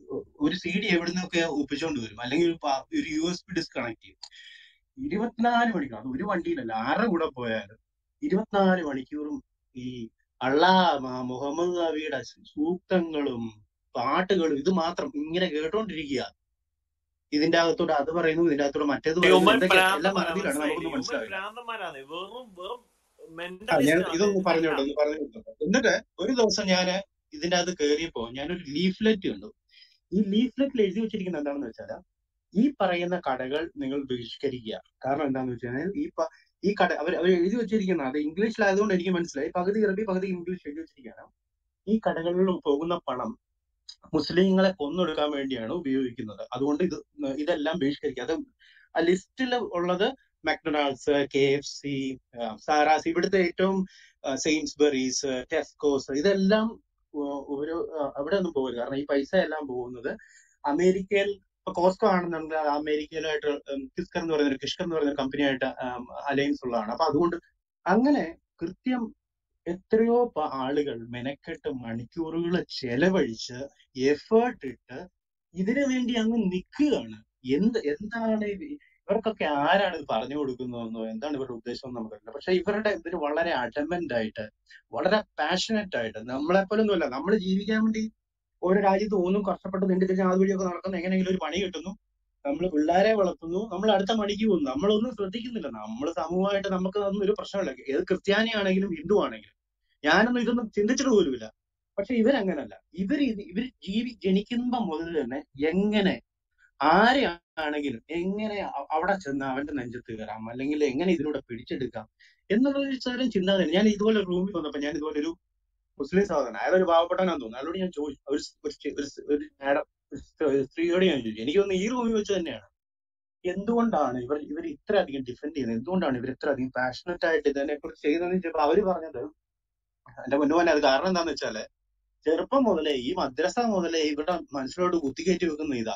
ഒരു സി ഡി എവിടെ നിന്നൊക്കെ ഒപ്പിച്ചോണ്ട് വരും അല്ലെങ്കിൽ ഒരു പ- ഒരു U S B disk connect ചെയ്യും ഇരുപത്തിനാല് മണിക്കൂർ അത് ഒരു വണ്ടിയിലല്ല ആരുടെ കൂടെ പോയാലും ഇരുപത്തിനാല് മണിക്കൂറും ഈ അള്ളാ മ- മുഹമ്മദ് നബിയുടെ സൂക്തങ്ങളും പാട്ടുകളും ഇത് മാത്രം ഇങ്ങനെ കേട്ടോണ്ടിരിക്കുക ഇതിന്റെ അകത്തോട്ട് അത് പറയുന്നു ഇതിന്റെ അകത്തോട്ട് മറ്റേത് പറയുന്നു യുവൻ എന്തൊക്കെയാ എല്ലാം ഭ്രാന്തന്മാരാ അറബിയിലാണ് മനസ്സിലായില്ലേ നമുക്കൊന്നും യുവൻ മനസ്സിലാവില്ല ഭ്രാന്തന്മാരാണ് വെറും വെറും ആ ഞാൻ മെന്റലിസ്റ്റ് ആണ് ഇതൊന്ന് പറഞ്ഞോട്ടെ മെന്റൽ ഒന്ന് പറഞ്ഞോട്ടെ എന്നിട്ട് ഒരു ദിവസം ഞാൻ ഇതിന്റെ അകത്ത് കയറിയപ്പോ ഞാനൊരു ലീഫ്ലെറ്റ് കണ്ടു ഈ ലീഫ്ലെറ്റിൽ എഴുതി വെച്ചിരിക്കുന്നത് എന്താണെന്ന് വെച്ചാൽ ഈ പറയുന്ന കടകൾ നിങ്ങൾ ബഹിഷ്കരിക്കുക കാരണം എന്താണെന്ന് വെച്ചാൽ ഈ പ- ഈ കട അവർ അവർ എഴുതി വെച്ചിരിക്കുന്ന അത് ഇംഗ്ലീഷിലായതുകൊണ്ട് എനിക്ക് മനസ്സിലായി പകുതി അറബി പകുതി ഇംഗ്ലീഷ് എഴുതി വെച്ചിരിക്കുകയാണ് ഈ കടകളിൽ പോകുന്ന പണം മുസ്ലിങ്ങളെ കൊന്നൊടുക്കാൻ വേണ്ടിയാണ് ഉപയോഗിക്കുന്നത് അതുകൊണ്ട് ഇത് ഇതെല്ലാം ബഹിഷ്കരിക്കുക അത് ആ ലിസ്റ്റിൽ ഉള്ളത് മക്ഡൊണാൾഡ്സ് കെ എഫ് സി സാറാസ് ഇവിടുത്തെ ഏറ്റവും സെയിൻസ്ബറീസ് ടെസ്കോസ് ഇതെല്ലാം ഉ- ഒരു ആ, അവിടെ ഒന്നും പോകരുത് കാരണം ഈ പൈസ എല്ലാം പോകുന്നത് അമേരിക്കയിൽ ഇപ്പൊ കോസ്കോ ആണെന്നുണ്ടെങ്കിൽ അത് അമേരിക്കയിലായിട്ട് ഉം, കിസ്കർ എന്ന് പറയുന്ന ഒരു കിഷ്കർ എന്ന് പറയുന്ന കമ്പനിയായിട്ട് അലയൻസ് ഉള്ളതാണ് അപ്പൊ അതുകൊണ്ട് അങ്ങനെ കൃത്യം എത്രയോ പ- ആളുകൾ മെനക്കെട്ട് മണിക്കൂറുകൾ ചെലവഴിച്ച് എഫേർട്ട് ഇട്ട് ഇതിനു വേണ്ടി അങ്ങ് നിൽക്കുകയാണ് എന്ത് എന്താണ് ഇത് ഇവർക്കൊക്കെ ആരാണ് ഇത് പറഞ്ഞു കൊടുക്കുന്നതെന്നോ എന്താണ് ഇവരുടെ ഉദ്ദേശം എന്ന് നമുക്കറിയില്ല പക്ഷെ ഇവരുടെ ഇതിന് വളരെ അഡമന്റ് ആയിട്ട് വളരെ പാഷനറ്റ് ആയിട്ട് നമ്മളെ പോലൊന്നുമല്ല നമ്മൾ ജീവിക്കാൻ വേണ്ടി ഓരോ രാജ്യത്ത് ഒന്നും കഷ്ടപ്പെട്ട് നീണ്ടു തിരിഞ്ഞ് അതുവഴിയൊക്കെ നടക്കുന്ന എങ്ങനെയെങ്കിലും ഒരു പണി കിട്ടുന്നു നമ്മൾ പിള്ളേരെ വളർത്തുന്നു നമ്മൾ അടുത്ത പണിക്ക് പോകുന്നു നമ്മളൊന്നും ശ്രദ്ധിക്കുന്നില്ല നമ്മൾ സമൂഹമായിട്ട് നമുക്ക് അതൊന്നും ഒരു പ്രശ്നമില്ല ഏത് ക്രിസ്ത്യാനി ആണെങ്കിലും ഹിന്ദു ആണെങ്കിലും ഞാനൊന്നും ഇതൊന്നും ചിന്തിച്ചിട്ട് പോലുമില്ല പക്ഷെ ഇവരങ്ങനല്ല ഇവർ ഇവർ ജീവി ജനിക്കുമ്പോ മുതൽ തന്നെ എങ്ങനെ ആരെയാണെങ്കിലും എങ്ങനെ അ- അവിടെ ചെന്ന് അവന്റെ നെഞ്ചത്ത് കയറാം അല്ലെങ്കിൽ എങ്ങനെ ഇതിലൂടെ പിടിച്ചെടുക്കാം എന്നുള്ള ഒരു തരം ചിന്താഗതി ഞാൻ ഇതുപോലെ റൂമിൽ വന്നപ്പോ ഞാൻ ഇതുപോലെ ഒരു മുസ്ലിം സഹോദരൻ അയാൾ ഒരു പാവപ്പെട്ടവനാന്ന് തോന്നുന്നു അയാളോട് ഞാൻ ചോദിച്ചു ഒരു സ്- ഒരു സ്- ഒരു സ്- ഒരു മാഡം ഒരു സ്ത്രീ- ഒരു സ്ത്രീയോട് ഞാൻ ചോദിച്ചു എനിക്ക് തോന്നുന്നു ഈ റൂമിൽ വെച്ച് തന്നെയാണ് എന്തുകൊണ്ടാണ് ഇവർ ഇവർ ഇത്ര അധികം ഡിഫെൻഡ് ചെയ്യുന്നത് എന്തുകൊണ്ടാണ് ഇവർ ഇത്ര അധികം പാഷനറ്റ് ആയിട്ട് ഇതിനെ കുറിച്ച് ചെയ്യുന്നതെന്ന് ചോദിച്ചപ്പോ അവര് പറഞ്ഞത് എന്റെ മുന്നുപോലെ അത് കാരണം എന്താന്ന് വെച്ചാല് ചെറുപ്പം മുതലേ ഈ മദ്രസ മുതലേ ഇവിടെ മനസ്സിലോട്ട് കുത്തിക്കയറ്റി വെക്കുന്ന ഇതാ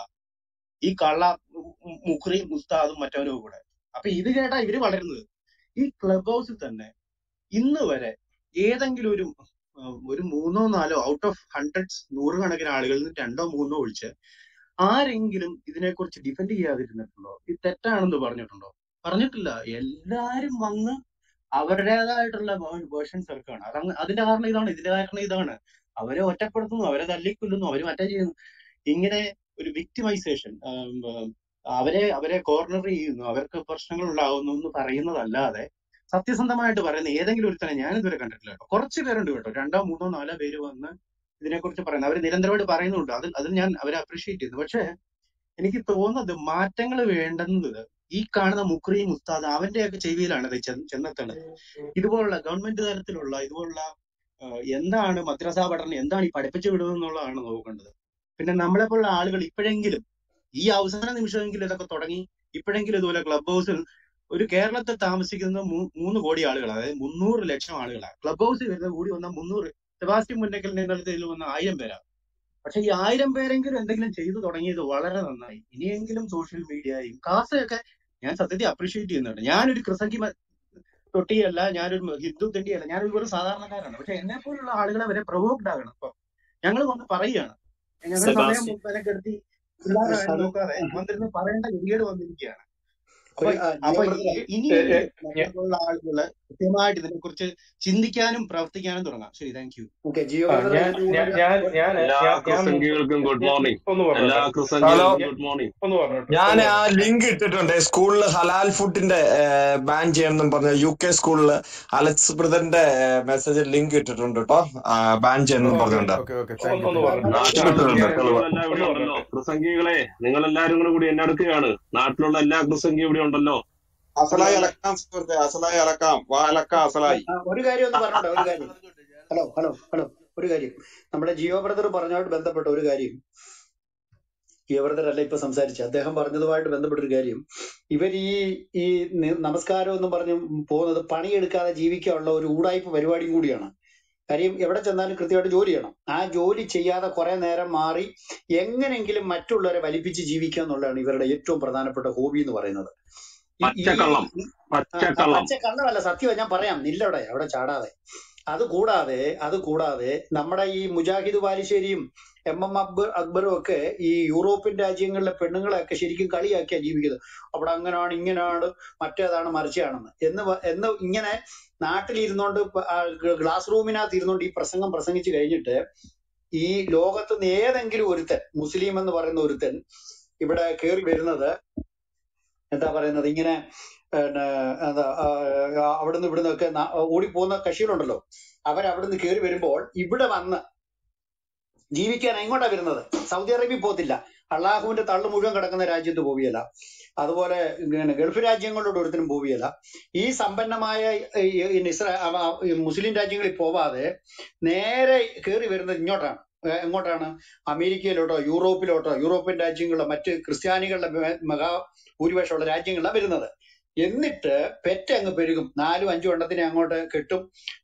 ഈ കള്ള മു- മുഖ്രിയും ഉസ്താദും മറ്റവനും കൂടെ അപ്പൊ ഇത് കേട്ടാ ഇവര് വളരുന്നത് ഈ ക്ലബ് ഹൗസിൽ തന്നെ ഇന്ന് വരെ ഏതെങ്കിലും ഒരു ആ, ഒരു മൂന്നോ നാലോ ഔട്ട് ഓഫ് ഹൺഡ്രഡ്സ് നൂറുകണക്കിന് ആളുകളിൽ നിന്ന് രണ്ടോ മൂന്നോ ഒഴിച്ച് ആരെങ്കിലും ഇതിനെക്കുറിച്ച് ഡിഫെൻഡ് ചെയ്യാതിരുന്നിട്ടുണ്ടോ ഇത് തെറ്റാണെന്ന് പറഞ്ഞിട്ടുണ്ടോ പറഞ്ഞിട്ടില്ല എല്ലാരും വന്ന് അവരുടേതായിട്ടുള്ള വേർഷൻസ് ഇറക്കുകയാണ് അതങ്ങ് അതിന്റെ കാരണം ഇതാണ് ഇതിന്റെ കാരണം ഇതാണ് അവരെ ഒറ്റപ്പെടുത്തുന്നു അവരെ തല്ലിക്കൊല്ലുന്നു അവര് മറ്റേ ചെയ്യുന്നു ഇങ്ങനെ ഒരു വിക്ടിമൈസേഷൻ അവരെ അവരെ കോർണർ ചെയ്യുന്നു അവർക്ക് പ്രശ്നങ്ങൾ ഉണ്ടാകുന്നു എന്ന് പറയുന്നതല്ലാതെ സത്യസന്ധമായിട്ട് പറയുന്ന ഏതെങ്കിലും ഒരുത്തനെ ഞാൻ ഇതുവരെ കണ്ടിട്ടില്ല കേട്ടോ കുറച്ച് പേരുണ്ട് കേട്ടോ രണ്ടോ മൂന്നോ നാലോ പേര് വന്ന് ഇതിനെക്കുറിച്ച് പറയുന്നത് അവർ നിരന്തരമായിട്ട് പറയുന്നുണ്ട് അതിൽ അതിൽ ഞാൻ അവരെ അപ്രീഷിയേറ്റ് ചെയ്യുന്നു പക്ഷേ എനിക്ക് തോന്നുന്നത് മാറ്റങ്ങൾ വേണ്ടുന്നത് ഈ കാണുന്ന മുക്രിയും ഉസ്താദ് അവന്റെയൊക്കെ ചെവിയിലാണ് ഇത് ചെന്ന് ചെന്നെത്തേണ്ടത് ഇതുപോലുള്ള ഗവൺമെന്റ് തലത്തിലുള്ള ഇതുപോലുള്ള ആ, എന്താണ് മദ്രസ പഠനം എന്താണ് ഈ പഠിപ്പിച്ചു വിടുന്നത് എന്നുള്ളതാണ് നോക്കേണ്ടത് പിന്നെ നമ്മളെ പോലുള്ള ആളുകൾ ഇപ്പോഴെങ്കിലും ഈ അവസാന നിമിഷമെങ്കിലും ഇതൊക്കെ തുടങ്ങി ഇപ്പോഴെങ്കിലും ഇതുപോലെ ക്ലബ് ഹൗസിൽ ഒരു കേരളത്തിൽ താമസിക്കുന്ന മൂ- മൂന്ന് കോടി ആളുകൾ അതായത് മുന്നൂറ് ലക്ഷം ആളുകളാണ് ക്ലബ് ഹൗസിൽ വരുന്ന കൂടി വന്ന മുന്നൂറ് സെബാസ്റ്റ്യൻ മുന്നക്കലിന്റെ നേതൃത്വത്തിൽ വന്ന ആയിരം പേരാണ് പക്ഷെ ഈ ആയിരം പേരെങ്കിലും എന്തെങ്കിലും ചെയ്തു തുടങ്ങിയത് വളരെ നന്നായി ഇനിയെങ്കിലും സോഷ്യൽ മീഡിയയും കാസയൊക്കെ ഞാൻ സത്യത്തിൽ അപ്രീഷിയേറ്റ് ചെയ്യുന്നുണ്ട് ഞാനൊരു ക്രിസംഗി മ- തൊട്ടിയല്ല ഞാനൊരു ഹിന്ദു തെണ്ടിയല്ല ഞാനൊരു വെറും സാധാരണക്കാരാണ് പക്ഷെ എന്നെ പോലുള്ള ആളുകളെ വരെ പ്രൊവോക്ഡ് ആകണം ഇപ്പൊ ഞങ്ങൾ വന്ന് പറയുകയാണ് ഞങ്ങളുടെ സമയം സെബാസ്റ്റ്യൻ മെനക്കെടുത്തി പിള്ളേരെ കാര്യം നോക്കാതെ വന്നിരുന്ന് പറയേണ്ട ഗതികേട് വന്നിരിക്കുകയാണ് അപ്പൊ ഒരു ആ, അപ്പൊ ജിയോ ബ്രദറെ ഇ- ഇനിയെങ്കിലും നമ്മളെപ്പോലുള്ള ആളുകള് കൃത്യമായിട്ട് ഇതിനെക്കുറിച്ച് ചിന്തിക്കാനും പ്രവർത്തിക്കാനും തുടങ്ങാം ശരി താങ്ക് യു ഓക്കെ ജിയോ ആ, ബ്രദറെ ഞാൻ ഇതിന്റെ കൂടെ ഞാൻ ഒരു ഞാൻ ഒരു- ഞാൻ എല്ലാ ഞാൻ ഞാൻ ക്രിസംഗികൾക്കും ഗുഡ് ഞാൻ മോർണിംഗ് ഒന്ന് എല്ലാ പറഞ്ഞോട്ടെ ഹലോ ക്രിസംഗികൾക്കും ഗുഡ് മോർണിംഗ് ഒന്ന് പറഞ്ഞോട്ടെ ഞാൻ ഒന്ന് ആ പറഞ്ഞോട്ടെ ലിങ്ക് ഇട്ടിട്ടുണ്ട് സ്കൂളിൽ ഹലാൽ ഫുഡിന്റെ ബാൻ ചെയ്യണമെന്നും പറഞ്ഞ യു കെ സ്കൂളിൽ അലക്സ് ബ്രദറിന്റെ മെസ്സേജ് ലിങ്ക് ഇട്ടിട്ടുണ്ട് കേട്ടോ ബാൻ ചെയ്യണമെന്നും ഓക്കെ പറഞ്ഞുകൊണ്ട് ഓക്കെ ഓക്കെ താങ്ക് ഒന്ന് യു ഒന്ന് താങ്ക് യു പറഞ്ഞോട്ടെ നാട്ടിലുള്ള ഇട്ടിട്ടുണ്ട് ക്രിസംഗികളെല്ലാം ഇവിടെ ഒന്ന് ഉണ്ടല്ലോ പറഞ്ഞോട്ടെ ക്രിസംഗികളെ നിങ്ങളെല്ലാരും കൂടെ കൂടി എന്നെ അടുക്കുകയാണ് നാട്ടിലുള്ള എല്ലാ ക്രിസംഗിയും ഇവിടെ ഉണ്ടല്ലോ അസലായി അല്ല അലക്കാം സുഹൃത്തെ അസലായി അലക്കാം വാ അലക്കാം അസലായി ആ, ഒരു കാര്യം ഒന്ന് പറഞ്ഞോട്ടെ ഒരു കാര്യം ഹലോ ഹലോ ഹലോ ഒരു കാര്യം നമ്മുടെ ജിയോ ബ്രദർ പറഞ്ഞതുമായിട്ട് ബന്ധപ്പെട്ട ഒരു കാര്യം ജിയോ ബ്രദർ അല്ല ഇപ്പൊ സംസാരിച്ച അദ്ദേഹം പറഞ്ഞതുമായിട്ട് ബന്ധപ്പെട്ട ഒരു കാര്യം ഇവർ ഈ ഈ നി- നമസ്കാരം എന്ന് പറഞ്ഞ് പോകുന്നത് പണിയെടുക്കാതെ ജീവിക്കാനുള്ള ഒരു ഊടായ്പ പരിപാടിയും കൂടിയാണ് കാര്യം എവിടെ ചെന്നാലും കൃത്യമായിട്ട് ജോലി ചെയ്യണം ആ ജോലി ചെയ്യാതെ കുറെ നേരം മാറി എങ്ങനെയെങ്കിലും മറ്റുള്ളവരെ വലിപ്പിച്ച് ജീവിക്കുക എന്നുള്ളതാണ് ഇവരുടെ ഏറ്റവും പ്രധാനപ്പെട്ട ഹോബി എന്ന് പറയുന്നത് ഈ ഈ പച്ചക്കള്ളം ഈ- ആ, ആ, പച്ചക്കള്ളം പച്ച കള്ളമല്ല സത്യമാണ് ഞാൻ പറയാം നില്ലവിടെ അവിടെ ചാടാതെ അത് കൂടാതെ അത് കൂടാതെ നമ്മുടെ ഈ മുജാഹിദ് ബാലുശ്ശേരിയും എം എം അക്ബർ അക്ബറും ഒക്കെ ഈ യൂറോപ്യൻ രാജ്യങ്ങളിലെ പെണ്ണുങ്ങളെയൊക്കെ ശരിക്കും കളിയാക്കിയാ ജീവിക്കുന്നത് അവിടെ അങ്ങനെയാണ് ഇങ്ങനെയാണ് മറ്റേതാണ് മറിച്ചാണെന്ന് എന്ന് വ- എന്ന് ഇങ്ങനെ നാട്ടിലിരുന്നോണ്ട് പ- ആ ഗ്ലാസ് റൂമിനകത്ത് ഇരുന്നോണ്ട് ഈ പ്രസംഗം പ്രസംഗിച്ചു കഴിഞ്ഞിട്ട് ഈ ലോകത്ത് നിന്ന് ഏതെങ്കിലും ഒരുത്തൻ മുസ്ലിം എന്ന് പറയുന്ന ഒരുത്തൻ ഇവിടെ കയറി വരുന്നത് എന്താ പറയുന്നത് ഇങ്ങനെ പിന്നെ എന്താ ആ, അവിടുന്ന് ഇവിടുന്ന് ഒക്കെ ന- ഓടിപ്പോകുന്ന കക്ഷികളുണ്ടല്ലോ അവരവിടുന്ന് കയറി വരുമ്പോൾ ഇവിടെ വന്ന് ജീവിക്കാൻ എങ്ങോട്ടാ വരുന്നത് സൗദി അറേബ്യ പോകത്തില്ല അള്ളാഹുവിന്റെ തള്ളു മുഴുവൻ കിടക്കുന്ന രാജ്യത്ത് പോവുകയില്ല അതുപോലെ ഇങ്ങനെ ഗൾഫ് രാജ്യങ്ങളിലോട്ട് ഒരുത്തിനും പോവുകയില്ല ഈ സമ്പന്നമായ ഈ ഈ ഇസ്രാ അവ- ആ ഈ മുസ്ലിം രാജ്യങ്ങളിൽ പോവാതെ നേരെ കയറി വരുന്നത് ഇങ്ങോട്ടാണ് ഏ, എങ്ങോട്ടാണ് അമേരിക്കയിലോട്ടോ യൂറോപ്പിലോട്ടോ യൂറോപ്യൻ രാജ്യങ്ങളിലോ മറ്റ് ക്രിസ്ത്യാനികളുടെ മെ- മെഗാ ഭൂരിപക്ഷമുള്ള രാജ്യങ്ങളിലാണ് വരുന്നത് എന്നിട്ട് പെറ്റ് അങ്ങ് പെരുകും നാലും അഞ്ചും എണ്ണത്തിനെ അങ്ങോട്ട് കെട്ടും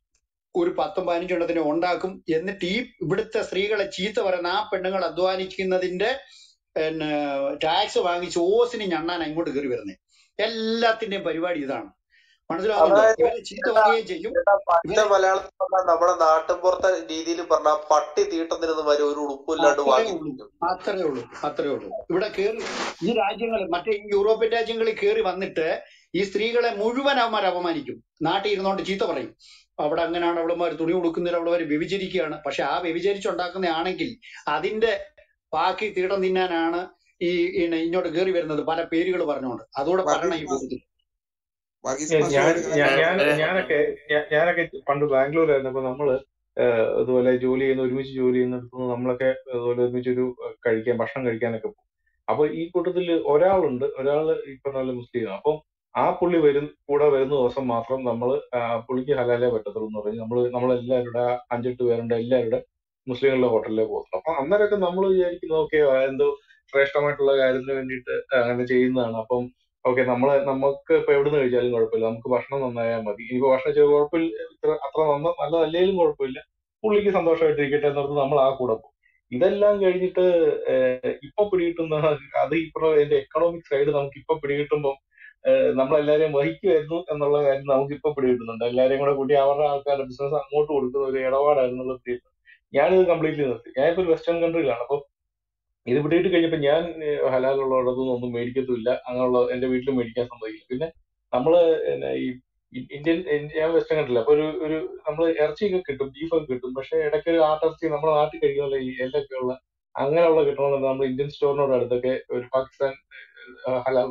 ഒരു പത്തും പതിനഞ്ചും എണ്ണത്തിനെ ഉണ്ടാക്കും എന്നിട്ട് ഈ ഇവിടുത്തെ സ്ത്രീകളെ ചീത്ത പറയുന്ന ആ പെണ്ണുങ്ങൾ അധ്വാനിക്കുന്നതിന്റെ പിന്നെ ടാക്സ് വാങ്ങിച്ച് ഓസിന് ഞണ്ണാൻ അങ്ങോട്ട് കയറി വരുന്നത് എല്ലാത്തിന്റെയും പരിപാടി ഇതാണ് മനസ്സിലാവുന്നുണ്ടോ അതായത് ഇവരെ ചീത്ത ചേട്ടാ പറയുകയും ചെയ്യും ചേട്ടാ പച്ച ഇവരെ മലയാളത്തിൽ പറഞ്ഞാൽ നമ്മുടെ നാട്ടിൻപുറത്തെ രീതിയിൽ പറഞ്ഞാൽ പട്ടി തീട്ടത്തിരുന്ന് വരെ ഒരു ഉടുപ്പില്ലാണ്ട് അത്രേ വാങ്ങി ഉള്ളൂ തിന്നും അത്രേ ഉള്ളൂ അത്രേ ഉള്ളൂ ഇവിടെ കയറി ഈ രാജ്യങ്ങൾ മറ്റേ ഈ യൂറോപ്യൻ രാജ്യങ്ങളിൽ കയറി വന്നിട്ട് ഈ സ്ത്രീകളെ മുഴുവൻ അവന്മാർ അപമാനിക്കും നാട്ടിൽ ഇരുന്നോണ്ട് ചീത്ത പറയും അവിടെ അങ്ങനെയാണ് അവളമാർ തുണി ഉടുക്കുന്നതിൽ അവളമാർ വ്യഭിചരിക്കുകയാണ് പക്ഷെ ആ വ്യഭിചരിച്ചുണ്ടാക്കുന്ന ആണെങ്കിൽ അതിന്റെ ബാക്കി തീടം തിന്നാനാണ് ഈ ഈ ഇങ്ങോട്ട് കയറി വരുന്നത് പല പേരുകൾ പറഞ്ഞുകൊണ്ട് അതുകൂടെ പറയണം ഈ വർഗീസ് മാസ്റ്റർ കൂട്ടത്തിൽ വർഗീസ് ഞാൻ മാസ്റ്റർ ഞാൻ ഒരു ഞാൻ കാര്യം ഞാൻ- ഞാനൊക്കെ ഞാൻ- ഞാനൊക്കെ പണ്ട് ബാംഗ്ലൂരായിരുന്നപ്പോ നമ്മള് ഏഹ്, ഇതുപോലെ ജോലി ചെയ്യുന്ന ഒരുമിച്ച് ജോലി ചെയ്യുന്നിടത്ത് നമ്മളൊക്കെ ഇതുപോലെ ഒരുമിച്ചൊരു ഏഹ്, കഴിക്കാൻ ഭക്ഷണം കഴിക്കാനൊക്കെ പോകും അപ്പൊ ഈ കൂട്ടത്തിൽ ഒരാളുണ്ട് ഒരാള് ഈ പറഞ്ഞ പോലെ മുസ്ലിം അപ്പം ആ പുള്ളി വരും കൂടെ വരുന്ന ദിവസം മാത്രം നമ്മൾ പുള്ളിക്ക് ഹലാലേ പറ്റത്തുള്ളൂ എന്ന് പറഞ്ഞ് നമ്മൾ നമ്മളെല്ലാവരുടെ ആ അഞ്ചെട്ട് പേരുണ്ട് എല്ലാവരുടെ മുസ്ലിങ്ങളുടെ ഹോട്ടലിലേ പോകത്തുള്ളൂ അപ്പൊ അന്നേരമൊക്കെ നമ്മൾ വിചാരിക്കുന്നത് ഓക്കെ എന്തോ ശ്രേഷ്ഠമായിട്ടുള്ള കാര്യത്തിന് വേണ്ടിയിട്ട് അങ്ങനെ ചെയ്യുന്നതാണ് അപ്പം ഓക്കെ നമ്മളെ നമുക്ക് ഇപ്പൊ എവിടുന്ന് കഴിച്ചാലും കുഴപ്പമില്ല നമുക്ക് ഭക്ഷണം നന്നായാൽ മതി ഇനിയിപ്പോ ഭക്ഷണം ചെയ്ത് കുഴപ്പമില്ല ഇത്ര അത്ര നന്ന നല്ലതല്ലേലും കുഴപ്പമില്ല പുള്ളിക്ക് സന്തോഷമായിട്ടിരിക്കട്ടെ എന്നോർത്ത് നമ്മൾ ആ കൂടെ പോകും ഇതെല്ലാം കഴിഞ്ഞിട്ട് ഏഹ്, ഇപ്പൊ പിടികിട്ടുന്ന അത് ഇപ്പൊ എന്റെ എക്കണോമിക് സൈഡ് നമുക്ക് ഇപ്പൊ പിടികിട്ടുമ്പോൾ നമ്മളെല്ലാരെയും വഹിക്കുമായിരുന്നു എന്നുള്ള കാര്യം നമുക്ക് ഇപ്പൊ പിടികിട്ടുന്നുണ്ട് എല്ലാരെയും കൂടെ കൂട്ടി അവരുടെ ആൾക്കാരുടെ ബിസിനസ് അങ്ങോട്ട് കൊടുക്കുന്ന ഒരു ഇടപാടായിരുന്നുള്ള തീരുമാനം ഞാനിത് കംപ്ലീറ്റ്ലി നിർത്തി ഞാനിപ്പോ ഒരു വെസ്റ്റേൺ കൺട്രിയിലാണ് അപ്പൊ ഇത് പിടിയിട്ട് കഴിഞ്ഞപ്പോ ഞാൻ ഏഹ്, ഹലാലുള്ളിടത്തുനിന്ന് ഒന്നും മേടിക്കത്തുമില്ല അങ്ങനെയുള്ള എന്റെ വീട്ടിൽ മേടിക്കാൻ സമ്മതിക്കില്ല പിന്നെ നമ്മള് പിന്നെ ഈ ഇ- ഇന്ത്യൻ ഇൻ- ഞാൻ വെസ്റ്റേൺ കണ്ടില്ല അപ്പൊ ഒരു ഒരു നമ്മള് ഇറച്ചിയൊക്കെ കിട്ടും ബീഫൊക്കെ കിട്ടും പക്ഷെ ഇടയ്ക്ക് ഒരു ആട്ടിറച്ചി നമ്മുടെ നാട്ടിൽ കഴിക്കുന്ന ഈ എല്ലൊക്കെ ഉള്ള അങ്ങനെയുള്ള കിട്ടണമെന്നുണ്ട് നമ്മൾ ഇന്ത്യൻ സ്റ്റോറിനോട് അടുത്തൊക്കെ ഒരു പാകിസ്ഥാൻ ഏഹ്, ഹലാൽ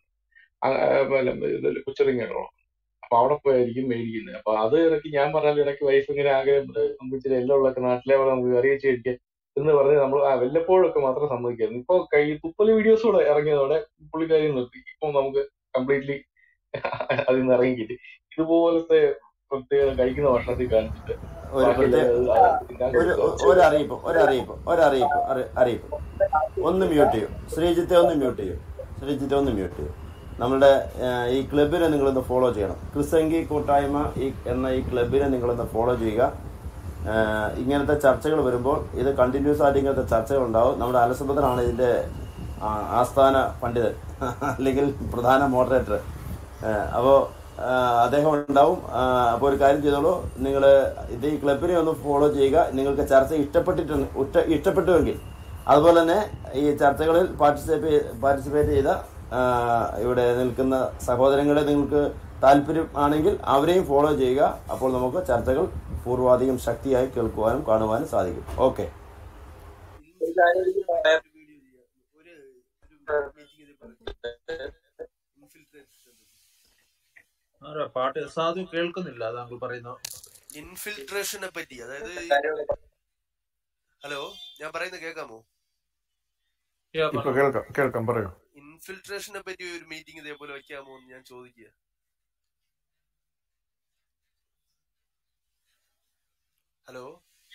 റെസ്റ്റോറന്റ് കുച്ചറിങ് ഇടണം അപ്പൊ അവിടെ പോയായിരിക്കും മേടിക്കുന്നത് അപ്പൊ അത് ഇടയ്ക്ക് ഞാൻ പറഞ്ഞാൽ ഇടയ്ക്ക് വൈഫ് ഇങ്ങനെ ആഗ്രഹം ഉണ്ട്, നമുക്ക് ഇച്ചിരി എല്ലുള്ളൊക്കെ നാട്ടിലെ പോലെ നമുക്ക് കറി വെച്ച് കഴിക്കാൻ എന്ന് പറഞ്ഞ് നമ്മൾ ആ വല്ലപ്പോഴൊക്കെ മാത്രം സമ്മതിക്കായിരുന്നു ഇപ്പൊ കൈ തുപ്പല് വീഡിയോസ് കൂടെ ഇറങ്ങിയതോടെ പുള്ളിക്കാരി നിർത്തി ഇപ്പൊ നമുക്ക് കംപ്ലീറ്റ്ലി അതിൽ നിന്ന് ഇറങ്ങിക്കിട്ടി ഇതുപോലത്തെ പ്രത്യേക കഴിക്കുന്ന ഭക്ഷണത്തിൽ കാണിച്ചിട്ട് ഒരു പ്രത്യേക ആ, ബാക്കിയുള്ളവർ അത് അവർക്ക് തിന്നാൻ ഒരു കൊടുക്കുക ഒരു അറിയിപ്പ് ഒരു അറിയിപ്പ് ഒരു അറിയിപ്പ് അറി- അറിയിപ്പ് ഒന്ന് മ്യൂട്ട് ചെയ്യൂ ശ്രീജിത്തെ ഒന്ന് മ്യൂട്ട് ചെയ്യൂ ശ്രീജിത്തെ ഒന്ന് മ്യൂട്ട് ചെയ്യൂ നമ്മുടെ ആ, ഈ ക്ലബിനെ നിങ്ങളൊന്ന് ഫോളോ ചെയ്യണം ക്രിസംഗി കൂട്ടായ്മ ഈ എന്ന ഈ ക്ലബിനെ നിങ്ങളൊന്ന് ഫോളോ ചെയ്യുക ആ, ഇങ്ങനത്തെ ചർച്ചകൾ വരുമ്പോൾ ഇത് കണ്ടിന്യൂസ് ആയിട്ട് ഇങ്ങനത്തെ ചർച്ചകൾ ഉണ്ടാവും നമ്മുടെ അലസബദനാണ് ഇതിന്റെ ആ, ആസ്ഥാന പണ്ഡിതൻ അല്ലെങ്കിൽ പ്രധാന മോഡറേറ്റർ അപ്പോൾ അദ്ദേഹം ഉണ്ടാവും അപ്പോൾ ഒരു കാര്യം ചെയ്തോളൂ നിങ്ങൾ ഇത് ഈ ക്ലബിനെ ഒന്ന് ഫോളോ ചെയ്യുക നിങ്ങൾക്ക് ചർച്ച ഇഷ്ടപ്പെട്ടിട്ടുണ്ട് ഇഷ്ട- ഇഷ്ടപ്പെട്ടുവെങ്കിൽ അതുപോലെ തന്നെ ഈ ചർച്ചകളിൽ പാർട്ടിസിപ്പേ പാർട്ടിസിപ്പേറ്റ് ചെയ്ത ആ, ഇവിടെ നിൽക്കുന്ന സഹോദരങ്ങളെ നിങ്ങൾക്ക് താല്പര്യം ആണെങ്കിൽ അവരെയും ഫോളോ ചെയ്യുക അപ്പോൾ നമുക്ക് ചർച്ചകൾ പൂർവാധികം ശക്തിയായി കേൾക്കുവാനും കാണുവാനും സാധിക്കും ഓക്കെ ഒരു കാര്യം എനിക്ക് പറയാൻ ആരാ പാട്ട് സാധു കേൾക്കുന്നില്ല താങ്കൾ പറയുന്ന ഇൻഫിൽട്രേഷനെ പറ്റി അതായത് ഒരു ഈ- കാര്യം ഹലോ ഞാൻ പറയുന്നത് കേൾക്കാമോ യാ, ഇപ്പൊ പറഞ്ഞോ. കേൾക്കാം കേൾക്കാം പറയൂ ഇൻഫിൽട്രേഷനെ പറ്റി ഒരു മീറ്റിംഗ് ഇതേപോലെ വെക്കാമോ എന്ന് ഞാൻ ചോദിക്കുക ഹലോ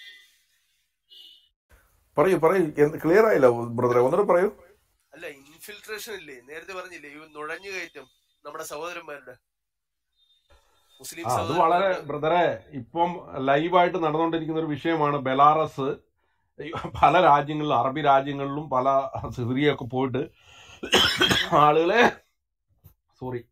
പറയൂ പറയൂ ക്ലിയർ ആയില്ല ബ്രദറെ ഒന്നുകൂടെ പറയൂ അല്ല ഇൻഫിൽട്രേഷൻ ഇല്ലേ നേരത്തെ പറഞ്ഞില്ലേ ഈ നുഴഞ്ഞു കയറ്റം നമ്മുടെ സഹോദരന്മാരുടെ മുസ്ലിം ആ അത് വളരെ സഹോദരന്മാരുടെ ബ്രദറെ ഇപ്പം ലൈവായിട്ട് നടന്നുകൊണ്ടിരിക്കുന്ന ഒരു വിഷയമാണ് ബെലാറസ് ഈ പല രാജ്യങ്ങളിലും അറബി രാജ്യങ്ങളിലും പല സിറിയൊക്കെ പോയിട്ട് ആളുകളെ സോറി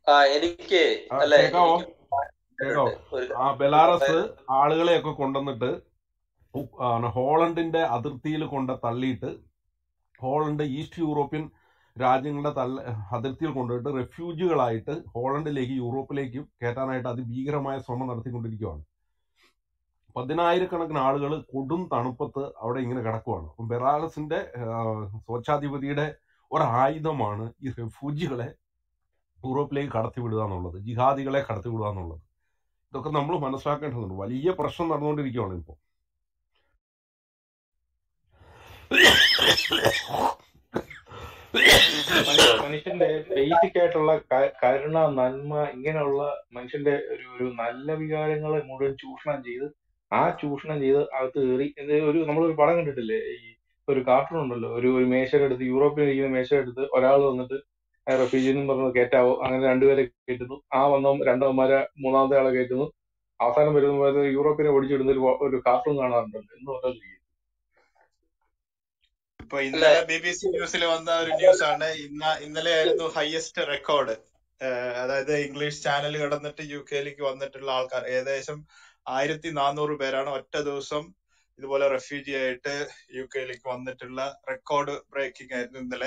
ആ എനിക്ക് ആ, അല്ലെ കേക്കാവോ എനിക്ക് കേക്കാവോ ഒരു ആ ബെലാറസ് ആളുകളെയൊക്കെ കൊണ്ടുവന്നിട്ട് ഉ- ആണ് ഹോളണ്ടിന്റെ അതിർത്തിയിൽ കൊണ്ട് തള്ളിയിട്ട് ഹോളണ്ട് ഈസ്റ്റ് യൂറോപ്യൻ രാജ്യങ്ങളുടെ തള്ള അതിർത്തിയിൽ കൊണ്ടുപോയിട്ട് റെഫ്യൂജികളായിട്ട് ഹോളണ്ടിലേക്ക് യൂറോപ്പിലേക്കും കയറ്റാനായിട്ട് അതിഭീകരമായ ശ്രമം നടത്തിക്കൊണ്ടിരിക്കുകയാണ് പതിനായിരക്കണക്കിന് ആളുകൾ കൊടും തണുപ്പത്ത് അവിടെ ഇങ്ങനെ കിടക്കുവാണ് അപ്പം ബെറാറസിന്റെ ആ, സ്വച്ഛാധിപതിയുടെ ഒരായുധമാണ് ഈ റെഫ്യൂജികളെ യൂറോപ്പിലേക്ക് കടത്തിവിടുക എന്നുള്ളത് ജിഹാദികളെ കടത്തിവിടുക എന്നുള്ളത് ഇതൊക്കെ നമ്മൾ മനസ്സിലാക്കേണ്ടതുണ്ട് വലിയ പ്രശ്നം നടന്നുകൊണ്ടിരിക്കുകയാണ് ഇപ്പോൾ മനുഷ്യ- മനുഷ്യന്റെ ബേസിക് ആയിട്ടുള്ള ക- കരുണ നന്മ ഇങ്ങനെയുള്ള മനുഷ്യന്റെ ഒരു ഒരു നല്ല വികാരങ്ങളെ മുഴുവൻ ചൂഷണം ചെയ്ത് ആ ചൂഷണം ചെയ്ത് അകത്ത് കയറി ഇത് ഒരു നമ്മളൊരു പടം കണ്ടിട്ടില്ലേ ഈ ഒരു കാർട്ടൂൺ ഉണ്ടല്ലോ ഒരു ഒരു മേശയുടെ അടുത്ത് യൂറോപ്പിൽ ഇരിക്കുന്ന മേശയുടെ അടുത്ത് ഒരാൾ വന്നിട്ട് റെഫ്യൂജി എന്ന് പറഞ്ഞ് കയറ്റാവോ അങ്ങനെ രണ്ടുപേരെ കയറ്റുന്നു ആ വന്ന രണ്ടവന്മാരെ മൂന്നാമത്തെ ആളെ കയറ്റുന്നു അവസാനം വരുന്ന യൂറോപ്പിനെ ഓടിച്ചിടുന്ന ഒരു ഒരു കാർട്ടൂൺ കാണാറുണ്ടല്ലോ എന്ന് പറഞ്ഞാൽ ഇപ്പൊ ഇന്നലെ ബി ബി സി ന്യൂസിൽ വന്ന ഒരു ന്യൂസ് ആണ് ഇന്ന ഇന്നലെ ആയിരുന്നു ഹയസ്റ്റ് റെക്കോർഡ് അതായത് ഇംഗ്ലീഷ് ചാനൽ കടന്നിട്ട് യു കെയിലേക്ക് വന്നിട്ടുള്ള ആൾക്കാർ ഏകദേശം ആയിരത്തി നാനൂറ് പേരാണ് ഒറ്റ ദിവസം ഇതുപോലെ റെഫ്യൂജി ആയിട്ട് യു കെയിലേക്ക് വന്നിട്ടുള്ള റെക്കോർഡ് ബ്രേക്കിംഗ് ആയിരുന്നു ഇന്നലെ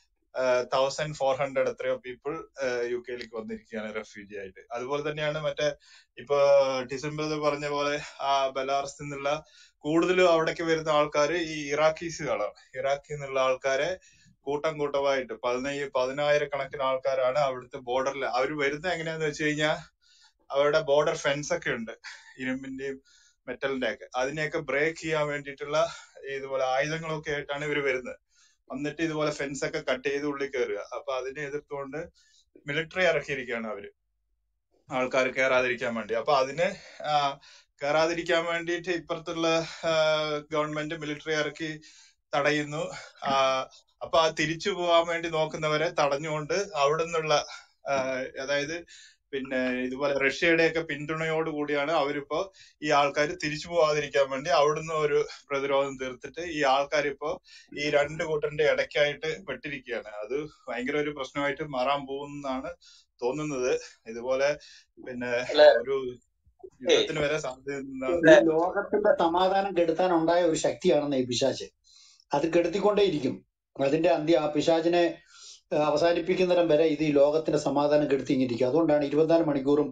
തൗസൻഡ് ഫോർ ഹൺഡ്രഡ് എത്രയോ പീപ്പിൾ യു കെയിലേക്ക് വന്നിരിക്കുകയാണ് റെഫ്യൂജി ആയിട്ട് അതുപോലെ തന്നെയാണ് മറ്റേ ഇപ്പൊ ഡിസംബർ പറഞ്ഞ പോലെ ആ ബലാറസിൽ നിന്നുള്ള കൂടുതലും അവിടേക്ക് വരുന്ന ആൾക്കാർ ഈ ഇറാഖീസുകളാണ് ഇറാഖിൽ നിന്നുള്ള ആൾക്കാരെ കൂട്ടം കൂട്ടമായിട്ട് പതിനയ്യ പതിനായിരക്കണക്കിന് ആൾക്കാരാണ് അവിടുത്തെ ബോർഡറിൽ അവർ വരുന്നത് എങ്ങനെയാന്ന് വെച്ച് കഴിഞ്ഞാൽ അവരുടെ ബോർഡർ ഫെൻസ് ഒക്കെ ഉണ്ട് ഇരുമ്പിന്റെയും മെറ്റലിന്റെ ഒക്കെ അതിനെയൊക്കെ ബ്രേക്ക് ചെയ്യാൻ വേണ്ടിയിട്ടുള്ള ഇതുപോലെ ആയുധങ്ങളൊക്കെ ആയിട്ടാണ് ഇവർ വരുന്നത് വന്നിട്ട് ഇതുപോലെ ഫെൻസ് ഒക്കെ കട്ട് ചെയ്ത് ഉള്ളിൽ കയറുക അപ്പൊ അതിനെ എതിർത്തുകൊണ്ട് മിലിറ്ററി ഇറക്കിയിരിക്കുകയാണ് അവര് ആൾക്കാർ കയറാതിരിക്കാൻ വേണ്ടി അപ്പൊ അതിന് ആ, കയറാതിരിക്കാൻ വേണ്ടിയിട്ട് ഇപ്പുറത്തുള്ള ഗവൺമെന്റ് മിലിറ്ററി ഇറക്കി തടയുന്നു ആ, അപ്പൊ ആ തിരിച്ചു പോകാൻ വേണ്ടി നോക്കുന്നവരെ തടഞ്ഞുകൊണ്ട് അവിടെ നിന്നുള്ള അതായത് പിന്നെ ഇതുപോലെ റഷ്യയുടെ ഒക്കെ പിന്തുണയോട് കൂടിയാണ് അവരിപ്പോ ഈ ആൾക്കാർ തിരിച്ചു പോകാതിരിക്കാൻ വേണ്ടി അവിടുന്ന് ഒരു പ്രതിരോധം തീർത്തിട്ട് ഈ ആൾക്കാർ ഇപ്പോ ഈ രണ്ട് കൂട്ടരുടെ ഇടയ്ക്കായിട്ട് പെട്ടിരിക്കുകയാണ് അത് ഭയങ്കര ഒരു പ്രശ്നമായിട്ട് മാറാൻ പോകുന്നതാണ് തോന്നുന്നത് ഇതുപോലെ പിന്നെ അല്ലെ ഒരു യുദ്ധത്തിന് വരെ സാധ്യത ഈ ലോകത്തിന്റെ സമാധാനം കെടുത്താൻ ഉണ്ടായ ഒരു ശക്തിയാണെന്ന് ഈ പിശാച് അത് കെടുത്തിക്കൊണ്ടേയിരിക്കും അതിന്റെ അന്ത്യം ആ പിശാചിനെ ഏഹ്, അവസാനിപ്പിക്കുന്നിടം വരെ ഇത് ഈ ലോകത്തിന്റെ സമാധാനം കെടുത്തിങ്ങിരിക്കും അതുകൊണ്ടാണ് ഇരുപത്തിനാല് മണിക്കൂറും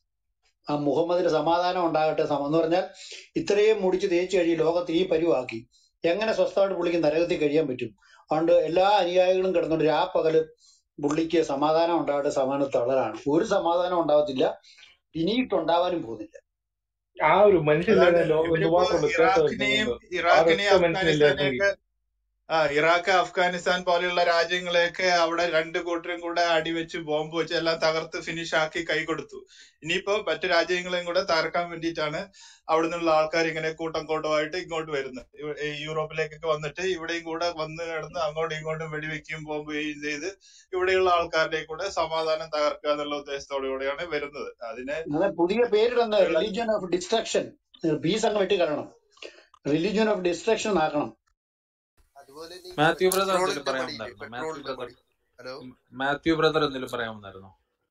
ആ മുഹമ്മദിന് സമാധാനം ഉണ്ടാകട്ടെ സമ എന്ന് പറഞ്ഞാൽ ഇത്രയും മുടിച്ച് തേച്ച് കഴിയും ലോകത്ത് ഈ പരുവാക്കി എങ്ങനെ സ്വസ്ഥമായിട്ട് പുള്ളിക്ക് നരകത്തിൽ കഴിയാൻ പറ്റും അതുകൊണ്ട് എല്ലാ അനുയായികളും കിടന്നുകൊണ്ട് ആ പകല് പുള്ളിക്ക് സമാധാനം ഉണ്ടാകട്ടെ സമാധാനം തളരാണ് ഒരു സമാധാനം ഉണ്ടാവത്തില്ല ഇനിയിട്ടുണ്ടാവാനും പോകുന്നില്ല ആ ഒരു മനുഷ്യനില്ലാതെ അതാണ് ലോകം ഇവരിപ്പോ എന്തുമാത്രം വ്യത്യാസമായിരുന്നു ഇറാഖിനെയും മുമ്പ് ആ ഇറാഖിനെയും ഒരൊറ്റ മനുഷ്യനില്ലായിരുന്നെങ്കിൽ അഫ്ഗാനിസ്ഥാനെയൊക്കെ ആ ഇറാഖ് അഫ്ഗാനിസ്ഥാൻ പോലെയുള്ള രാജ്യങ്ങളെയൊക്കെ അവിടെ രണ്ട് കൂട്ടരും കൂടെ അടിവെച്ച് ബോംബ് വെച്ച് എല്ലാം തകർത്ത് ഫിനിഷ് ആക്കി കൈ കൊടുത്തു ഇനിയിപ്പോ മറ്റു രാജ്യങ്ങളെയും കൂടെ തകർക്കാൻ വേണ്ടിയിട്ടാണ് അവിടെ നിന്നുള്ള ആൾക്കാർ ഇങ്ങനെ കൂട്ടം കൂട്ടമായിട്ട് ഇങ്ങോട്ട് വരുന്നത് ഇവ- ഈ യൂറോപ്പിലേക്കൊക്കെ വന്നിട്ട് ഇവിടെയും കൂടെ വന്ന് കിടന്ന് അങ്ങോട്ടും ഇങ്ങോട്ടും വെടിവെക്കുകയും ബോംബ് ചെയ്യുകയും ചെയ്ത് ഇവിടെയുള്ള ആൾക്കാരുടെ കൂടെ സമാധാനം തകർക്കുക എന്നുള്ള ഉദ്ദേശത്തോടു കൂടിയാണ് വരുന്നത് അതിന് അത് പുതിയ പേരിടുന്ന ഉള്ള റിലീജിയൻ ഓഫ് ഡിസ്ട്രക്ഷൻ പീസ് അങ്ങ് വെട്ടി കളയണം റിലീജിയൻ ഓഫ് ഡിസ്ട്രക്ഷൻ ആക്കണം അതുപോലെ തന്നെ ഈ മാത്യു ബ്രദർ എന്തെങ്കിലും പെട്രോളിന്റെ പണിയില്ലേ പറയാമെന്നായിരുന്നു മാത്യു പെട്രോളിന്റെ ബ്രദർ പണി ഹലോ മാത്യു ബ്രദർ എന്തെങ്കിലും പറയാമെന്നായിരുന്നു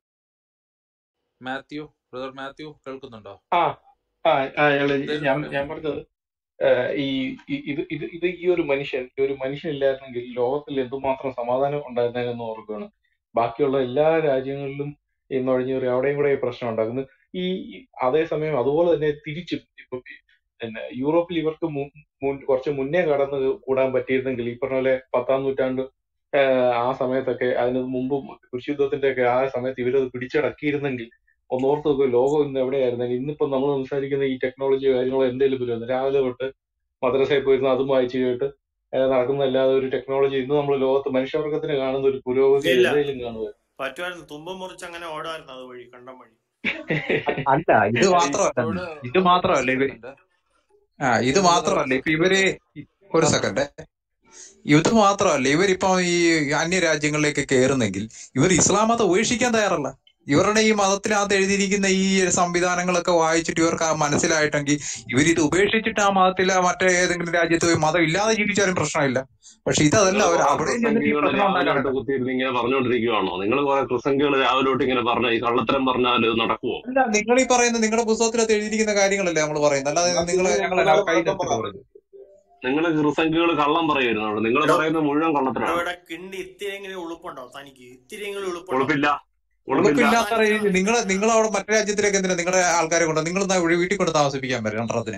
മാത്യു ബ്രദർ മാത്യു കേൾക്കുന്നുണ്ടോ ആ ആ ആ, അല്ല, എന്തെങ്കിലും ഞാൻ ഞാൻ പറയാമോ പറഞ്ഞത് ഏഹ്, ഈ ഈ- ഇത് ഇത് ഇത് ഈ ഒരു മനുഷ്യൻ ഈ ഒരു മനുഷ്യൻ ഇല്ലായിരുന്നെങ്കിൽ ലോകത്തിൽ എന്തുമാത്രം സമാധാനം ഉണ്ടായിരുന്നതെന്ന് ഓർക്കുകയാണ് ബാക്കിയുള്ള എല്ലാ രാജ്യങ്ങളിലും ഈ നുഴഞ്ഞുകയറി അവിടെയും കൂടെ ഈ പ്രശ്നം ഉണ്ടാക്കുന്നു ഈ ഈ അതേസമയം അതുപോലെ തന്നെ തിരിച്ചും ഇപ്പൊ പിന്നെ യൂറോപ്പിൽ ഇവർക്ക് മു- മുൻ- കുറച്ച് മുന്നേ കടന്ന് കൂടാൻ പറ്റിയിരുന്നെങ്കിൽ ഈ പറഞ്ഞ പോലെ പത്താം നൂറ്റാണ്ട് ഏഹ്, ആ സമയത്തൊക്കെ അതിന് മുമ്പ് കൃഷിയുദ്ധത്തിന്റെ ഒക്കെ ആ സമയത്ത് ഇവരത് പിടിച്ചടക്കിയിരുന്നെങ്കിൽ ഒന്നോർത്ത് നോക്കുക ലോകം ഇന്ന് എവിടെയായിരുന്നു ഇന്നിപ്പോ നമ്മൾ സംസാരിക്കുന്ന ഈ ടെക്നോളജി കാര്യങ്ങളോ എന്തെങ്കിലും വരുമെന്ന് രാവിലെ തൊട്ട് മദ്രസയിൽ പോയിരുന്ന അതും വായിച്ചു കേട്ട് ഏഹ് നടക്കുന്നതല്ലാതെ ഒരു ടെക്നോളജി ഇന്ന് നമ്മൾ ലോകത്ത് മനുഷ്യവർഗത്തിന് കാണുന്ന ഒരു പുരോഗതി ഇല്ല എന്തെങ്കിലും കാണുക പറ്റുമായിരുന്നു തുമ്പ് മുറിച്ച് അങ്ങനെ ഓടായിരുന്നു അത് വഴി കണ്ടം വഴി അല്ല ഇത് മാത്രമല്ല ഇവിടെ ഇത് മാത്രമല്ല ഒരു ഇവ സെക്കൻഡ് ആ ഇത് മാത്രമല്ല ഇപ്പൊ ഇവര് ഒരു സെക്കൻഡ് ഇത് മാത്രമല്ല ഇവരിപ്പം ഈ അന്യ രാജ്യങ്ങളിലേക്ക് കയറുന്നെങ്കിൽ ഇവർ ഇസ്ലാം മതം ഉപേക്ഷിക്കാൻ തയ്യാറല്ല ഇവരുടെ ഈ മതത്തിനകത്ത് എഴുതിയിരിക്കുന്ന ഈ സംവിധാനങ്ങളൊക്കെ വായിച്ചിട്ട് ഇവർക്ക് ആ മനസ്സിലായിട്ടെങ്കിൽ ഇവർ ഇത് ഉപേക്ഷിച്ചിട്ട് ആ മതത്തിലെ മറ്റേ ഏതെങ്കിലും രാജ്യത്ത് പോയി മതം ഇല്ലാതെ ജീവിച്ചാലും പ്രശ്നമില്ല പക്ഷെ ഇതല്ല നിങ്ങൾ അവർ കുറെ അവിടെയും ചെന്നിട്ട് ഈ പ്രസംഗികൾ പ്രശ്നം രാവിലെ ഉണ്ടാക്കാനുണ്ട് തൊട്ട് കുത്തിയിരുന്ന് ഇങ്ങനെ പറഞ്ഞുകൊണ്ടിരിക്കുവാണോ നിങ്ങൾ കുറെ പ്രസംഗികൾ രാവിലെ തൊട്ട് ഇങ്ങനെ പറഞ്ഞ ഈ കള്ളത്തരം പറഞ്ഞാൽ ഇത് നടക്കുവോ അല്ല നിങ്ങൾ ഈ പറയുന്ന നിങ്ങളുടെ പുസ്തകത്തിനകത്ത് എഴുതിയിരിക്കുന്ന കാര്യങ്ങളല്ലേ നമ്മൾ പറയുന്നത് അല്ലാതെ എന്നാ നിങ്ങൾ പിന്നെ ഞങ്ങൾ മൂന്നാല് കൈ വഴക്കം പറ തട്ടിട്ട് പറയുന്നത് നിങ്ങൾ ക്രിസംഖ്യകൾ കള്ളം പറയുമായിരുന്നു അവിടെ നിങ്ങൾ എടോ പറയുന്നത് മുഴുവൻ എടോ കള്ളത്തരമാണ് ഇവിടെ കിണ്ടി ഇത്തിരിയെങ്കിലും ഉളുപ്പുണ്ടോ തനിക്ക് ഇത്തിരിയെങ്കിലും ഉളുപ്പുണ്ടോ ഉളുപ്പില്ല ഉളുപ്പില്ല ഉളുപ്പില്ലാത്ത സംസാരിക്കണം നിങ്ങൾ നിങ്ങൾ അവിടെ മറ്റു രാജ്യത്തിലേക്ക് എന്തിനാ നിങ്ങളുടെ ആൾക്കാരെ കൊണ്ട് നിങ്ങൾ വീട്ടിൽ കൊണ്ട് താമസിപ്പിക്കാൻ പറ്റും രണ്ടെണ്ണത്തിന്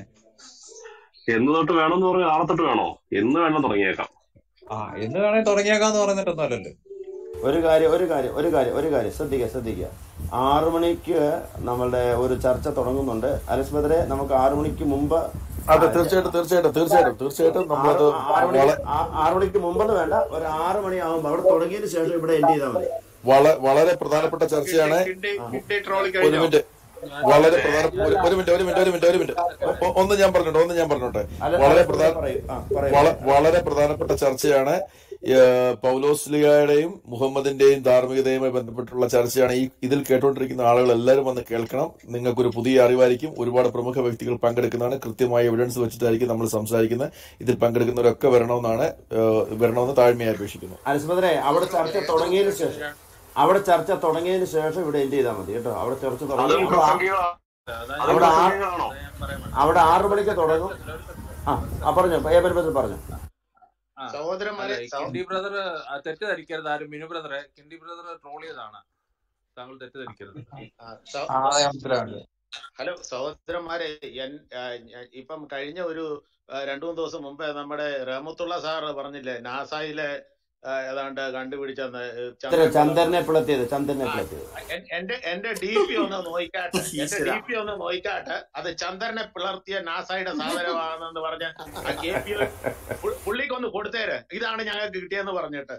എന്ന് തൊട്ട് വേണമെന്ന് പറഞ്ഞാൽ നാളെ തൊട്ട് വേണോ എന്ന് വേണം തുടങ്ങിയേക്കാം ആ എന്ന് വേണേൽ തുടങ്ങിയേക്കാന്ന് പറയുന്നിട്ടൊന്നും അല്ലല്ലോ ഒരു കാര്യം ഒരു കാര്യം ഒരു കാര്യം ഒരു കാര്യം ശ്രദ്ധിക്കുക ശ്രദ്ധിക്കുക ആറു മണിക്ക് നമ്മളുടെ ഒരു ചർച്ച തുടങ്ങുന്നുണ്ട് അലസ്ബദരെ നമുക്ക് ആറു മണിക്ക് മുമ്പ് അതെ തീർച്ചയായിട്ടും തീർച്ചയായിട്ടും തീർച്ചയായിട്ടും തീർച്ചയായിട്ടും ആറ് നമ്മളത് ആറ് മണിക്ക് വള ആ- ആറ് മണിക്ക് മുമ്പെന്ന് വേണ്ട ഒരു ആറ് മണിയാകുമ്പോൾ അവിടെ തുടങ്ങിയതിന് ശേഷം ഇവിടെ എൻഡ് ചെയ്താൽ മതി വള വളരെ പ്രധാനപ്പെട്ട ചർച്ചയാണ് കിണ്ടി ആ. കിണ്ടി ട്രോളി ഒരു കഴിഞ്ഞോ മിനിറ്റ് വളരെ ഏ, പ്രധാന ഒരു അല്ല ഒരു മിനിറ്റ് ഒരു മിനിറ്റ് ഒരു മിനിറ്റ് ഒരു മിനിറ്റ് ഒ- ഒന്ന് ഞാൻ പറഞ്ഞോട്ടെ ഒന്ന് ഞാൻ പറഞ്ഞോട്ടെ അല്ല വളരെ അലസ്ബദരെ പ്രധാന പറയൂ ആ പറയൂ വള പറയൂ വളരെ പ്രധാനപ്പെട്ട ചർച്ചയാണ് ഏഹ്, പൗലോസ്ലിഗയുടെയും മുഹമ്മദിന്റെയും ധാർമ്മികതയുമായി ബന്ധപ്പെട്ടുള്ള ചർച്ചയാണ് ഈ ഇതിൽ കേട്ടുകൊണ്ടിരിക്കുന്ന ആളുകൾ എല്ലാവരും വന്ന് കേൾക്കണം നിങ്ങൾക്കൊരു പുതിയ അറിവായിരിക്കും ഒരുപാട് പ്രമുഖ വ്യക്തികൾ പങ്കെടുക്കുന്നതാണ് കൃത്യമായ എവിഡൻസ് വെച്ചിട്ടായിരിക്കും നമ്മൾ സംസാരിക്കുന്നത് ഇതിൽ പങ്കെടുക്കുന്നവരൊക്കെ വരണമെന്നാണ് ഏഹ്, വരണമെന്ന് താഴ്മയായി അപേക്ഷിക്കുന്നു അലസ്ബദരെ അവിടെ ചർച്ച തുടങ്ങിയതിന് ശേഷം അവിടെ ചർച്ച തുടങ്ങിയതിന് ശേഷം ഇവിടെ എൻഡ് ചെയ്താൽ മതി കേട്ടോ അവിടെ ചർച്ച തുടങ്ങി അതും അവിടെ ആ- ക്രിസംഖ്യകളാ അതും അവിടെ ആ ക്രിസംഖ്യകളാണോ അവിടെ ആറു മണിക്ക് തുടങ്ങും ആ ആ പറഞ്ഞോ ഏബൽ ബദൽ പറഞ്ഞു ആ അല്ല സഹോദരന്മാരെ ഈ സഹോ കിണ്ടി ബ്രദർ തെറ്റിദ്ധരിക്കരുത് ആരും മിനു ബ്രദറെ കിണ്ടി ബ്രദർ ട്രോൾ ചെയ്തതാണ് താങ്കൾ തെറ്റിദ്ധരിക്കരുത് ആ, സഹോ- ആ അതെ മനസ്സിലാവുണ്ട് ഹലോ സഹോദരന്മാരെ എൻ- ആ, ഞാൻ- ഇപ്പം കഴിഞ്ഞ ഒരു ആ, രണ്ടു മൂന്ന് ദിവസം മുമ്പേ നമ്മുടെ റഹമത്തുള്ള സാറ് പറഞ്ഞില്ലേ നാസായിലെ ആ, ഏതാണ്ട് കണ്ടുപിടിച്ച ന- ചന്ദ്രൻ ചന്ദ്രൻ ചന്ദ്രനെ പിളർന്നു പിളർത്തിയത് ചന്ദ്രനെ ആ പിളർത്തിയത് എൻ- എന്റെ എന്റെ ഡി പി ഒന്ന് നോയിക്കാട്ടെ എന്റെ ഈശ്വര ഡി പി ഒന്ന് നോയിക്കാട്ടെ അത് ചന്ദ്രനെ പിളർത്തിയ നാസയുടെ സാധനമാണെന്ന് പറഞ്ഞ ആ കെ പി പുള്ളിക്കൊന്ന് കൊടുത്തേര് ഇതാണ് ഞങ്ങൾക്ക് കിട്ടിയെന്ന് പറഞ്ഞിട്ട്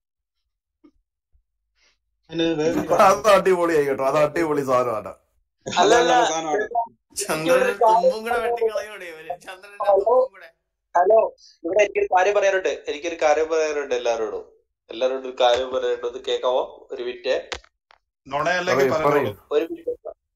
അതിന് വേറൊരു അത് കാര്യം അടിപൊളിയായി കേട്ടോ അത് അടിപൊളി സാധനമാണ് നല്ല അല്ലല്ല നല്ല സാധനമാണ് ചന്ദ്രന്റെ തുമ്പും കൂടെ വെട്ടിക്കളയോടെ ഇവര് ചന്ദ്രന്റെ ഹലോ തുമ്പും കൂടെ ഹലോ ഇവിടെ എനിക്കൊരു കാര്യം പറയാനുണ്ട് എനിക്കൊരു കാര്യം പറയാനുണ്ട് എല്ലാവരോടും എല്ലാവരോടും ഒരു കാര്യം പറയാനുണ്ട് ഒന്ന് കേൾക്കാമോ ഒരു മിനിറ്റ് നുണയല്ലെങ്കിൽ പറയൂ പറയൂ പറഞ്ഞോളൂ ഒരു മിനിറ്റ്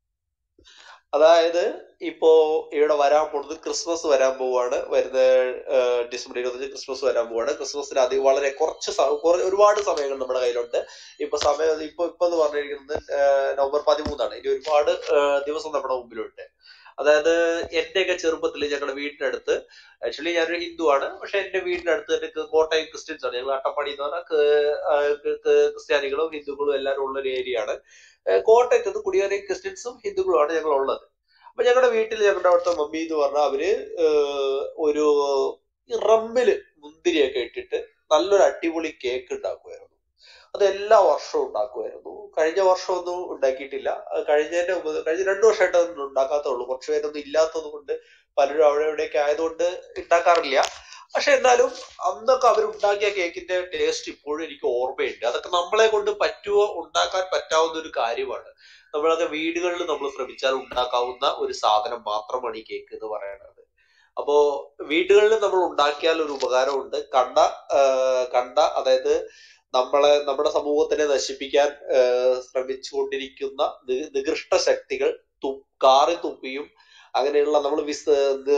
അതായത് ഇപ്പോ ഇവിടെ വരാൻ പോകുന്നത് ക്രിസ്മസ് വരാൻ പോവാണ് വരുന്ന ആ, ഡിസംബർ ഇരുപത്തഞ്ച് ക്രിസ്മസ് വരാൻ പോവാണ് ക്രിസ്മസിന് അധികം വളരെ കുറച്ച് സ- കുറെ- ഒരുപാട് സമയങ്ങൾ നമ്മുടെ കയ്യിലുണ്ട് ഇപ്പൊ സമയം ഇപ്പൊ ഇപ്പൊ എന്ന് പറഞ്ഞിരിക്കുന്നത് ആ, നവംബർ പതിമൂന്നാണ് ഇനി ഒരുപാട് ആ, ദിവസം നമ്മുടെ മുമ്പിലുണ്ട് അതായത് എന്റെയൊക്കെ ചെറുപ്പത്തിൽ ഞങ്ങളുടെ വീടിനടുത്ത് ആക്ച്വലി ഞാനൊരു ഹിന്ദു ആണ് പക്ഷെ എന്റെ വീടിനടുത്ത് തന്നെ ക- കോട്ടയം ക്രിസ്ത്യൻസ് ആണ് ഞങ്ങൾ അട്ടപ്പാടി എന്ന് പറഞ്ഞാൽ ക- ആ, ക- ക- ക്രിസ്ത്യാനികളും ഹിന്ദുക്കളും എല്ലാവരും ഉള്ള ഒരു ഏരിയ ആണ് ഏഹ് കോട്ടയത്ത് നിന്ന് കുടിയേറിയ ക്രിസ്ത്യൻസും ഹിന്ദുക്കളുമാണ് ഞങ്ങൾ ഉള്ളത് അപ്പൊ ഞങ്ങളുടെ വീട്ടിൽ ഞങ്ങളുടെ അവിടുത്തെ മമ്മി എന്ന് പറഞ്ഞാൽ അവര് ഏഹ് ഒരു റമ്മില് മുന്തിരിയൊക്കെ ഇട്ടിട്ട് നല്ലൊരു അടിപൊളി കേക്ക് ഉണ്ടാക്കുമായിരുന്നു അത് എല്ലാ വർഷവും ഉണ്ടാക്കുമായിരുന്നു കഴിഞ്ഞ വർഷം ഒന്നും ഉണ്ടാക്കിയിട്ടില്ല അത് കഴിഞ്ഞതിന്റെ മുമ്പ് കഴിഞ്ഞ രണ്ടു വർഷമായിട്ട് അതൊന്നും ഉണ്ടാക്കാത്തുള്ളൂ കുറച്ച് പേരൊന്നും ഇല്ലാത്തത് കൊണ്ട് പലരും അവിടെ ഇവിടെയൊക്കെ ആയതുകൊണ്ട് ഉണ്ടാക്കാറില്ല പക്ഷെ എന്നാലും അന്നൊക്കെ അവർ ഉണ്ടാക്കിയ കേക്കിന്റെ ടേസ്റ്റ് ഇപ്പോഴും എനിക്ക് ഓർമ്മയുണ്ട് അതൊക്കെ നമ്മളെ കൊണ്ട് പറ്റുമോ ഉണ്ടാക്കാൻ പറ്റാവുന്ന ഒരു കാര്യമാണ് നമ്മളൊക്കെ വീടുകളിൽ നമ്മൾ ശ്രമിച്ചാൽ ഉണ്ടാക്കാവുന്ന ഒരു സാധനം മാത്രമാണ് ഈ കേക്ക് എന്ന് പറയുന്നത് അപ്പോ വീടുകളിൽ നമ്മൾ ഉണ്ടാക്കിയാൽ ഒരു ഉപകാരമുണ്ട് കണ്ട ആ, കണ്ട അതായത് നമ്മളെ നമ്മുടെ സമൂഹത്തിനെ നശിപ്പിക്കാൻ ആ, ശ്രമിച്ചുകൊണ്ടിരിക്കുന്ന നി- നികൃഷ്ട ശക്തികൾ തു കാറി തുപ്പിയും അങ്ങനെയുള്ള നമ്മൾ വിസ്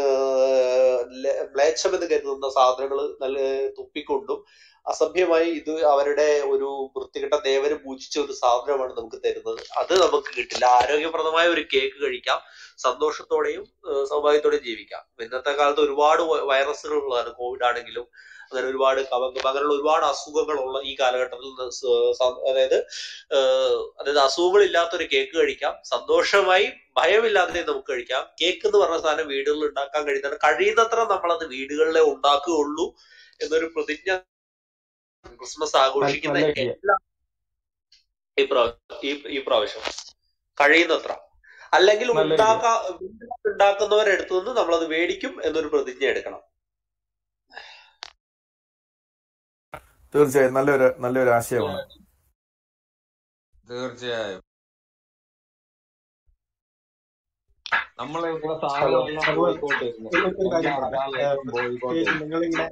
മ്ലേച്ഛം എന്ന് കരുതുന്ന സാധനങ്ങൾ നല്ല തുപ്പിക്കൊണ്ടും അസഭ്യമായി ഇത് അവരുടെ ഒരു വൃത്തികെട്ട ദേവന് പൂജിച്ച ഒരു സാധനമാണ് നമുക്ക് തരുന്നത് അത് നമുക്ക് കിട്ടില്ല ആരോഗ്യപ്രദമായ ഒരു കേക്ക് കഴിക്കാം സന്തോഷത്തോടെയും ഏഹ് സൗഭാഗ്യത്തോടെയും ജീവിക്കാം ഇന്നത്തെ കാലത്ത് ഒരുപാട് വ- വൈറസുകൾ ഉള്ളതാണ് കോവിഡ് ആണെങ്കിലും അങ്ങനെ ഒരുപാട് കവകം അങ്ങനെയുള്ള ഒരുപാട് അസുഖങ്ങളുള്ള ഈ കാലഘട്ടത്തിൽ ന- സ- സ- അതായത് ഏഹ് അതായത് അസുഖങ്ങളില്ലാത്ത ഒരു കേക്ക് കഴിക്കാം സന്തോഷമായി ഭയമില്ലാതെ നമുക്ക് കഴിക്കാം കേക്ക് എന്ന് പറഞ്ഞ സാധനം വീടുകളിൽ ഉണ്ടാക്കാൻ കഴിയുന്നതാണ് കഴിയുന്നത്ര നമ്മളത് വീടുകളിലെ ഉണ്ടാക്കുകയുള്ളൂ എന്നൊരു പ്രതിജ്ഞ ക്രിസ്മസ് നല്ല ആഘോഷിക്കുന്ന നല്ല ഐഡിയ എല്ലാ ഈ പ്രാ- ഈ ഈ പ്രാവശ്യം കഴിയുന്നത്ര അല്ലെങ്കിൽ നല്ല ഐഡിയ ഉണ്ടാക്കാ ഉണ്ടാക്കുന്നവരെടുത്തു നിന്ന് നമ്മളത് മേടിക്കും എന്നൊരു പ്രതിജ്ഞ എടുക്കണം തീർച്ചയായും നല്ലൊരു നല്ലൊരു ആശയമാണ് തീർച്ചയായും നമ്മളെ ഇവിടെ ഹലോ സാധനമെല്ലാം അതുപോലെ ബോയ്ക്കോട്ട് ചെയ്യുന്നു ഒരു ഒരു കാര്യം എല്ലാ പറഞ്ഞേ ഹലാലെല്ലാം ഏഹ് ബോയ്ക്കോട്ട് പ്രത്യേകിച്ച് ചെയ്യുന്നു നിങ്ങളിങ്ങനെ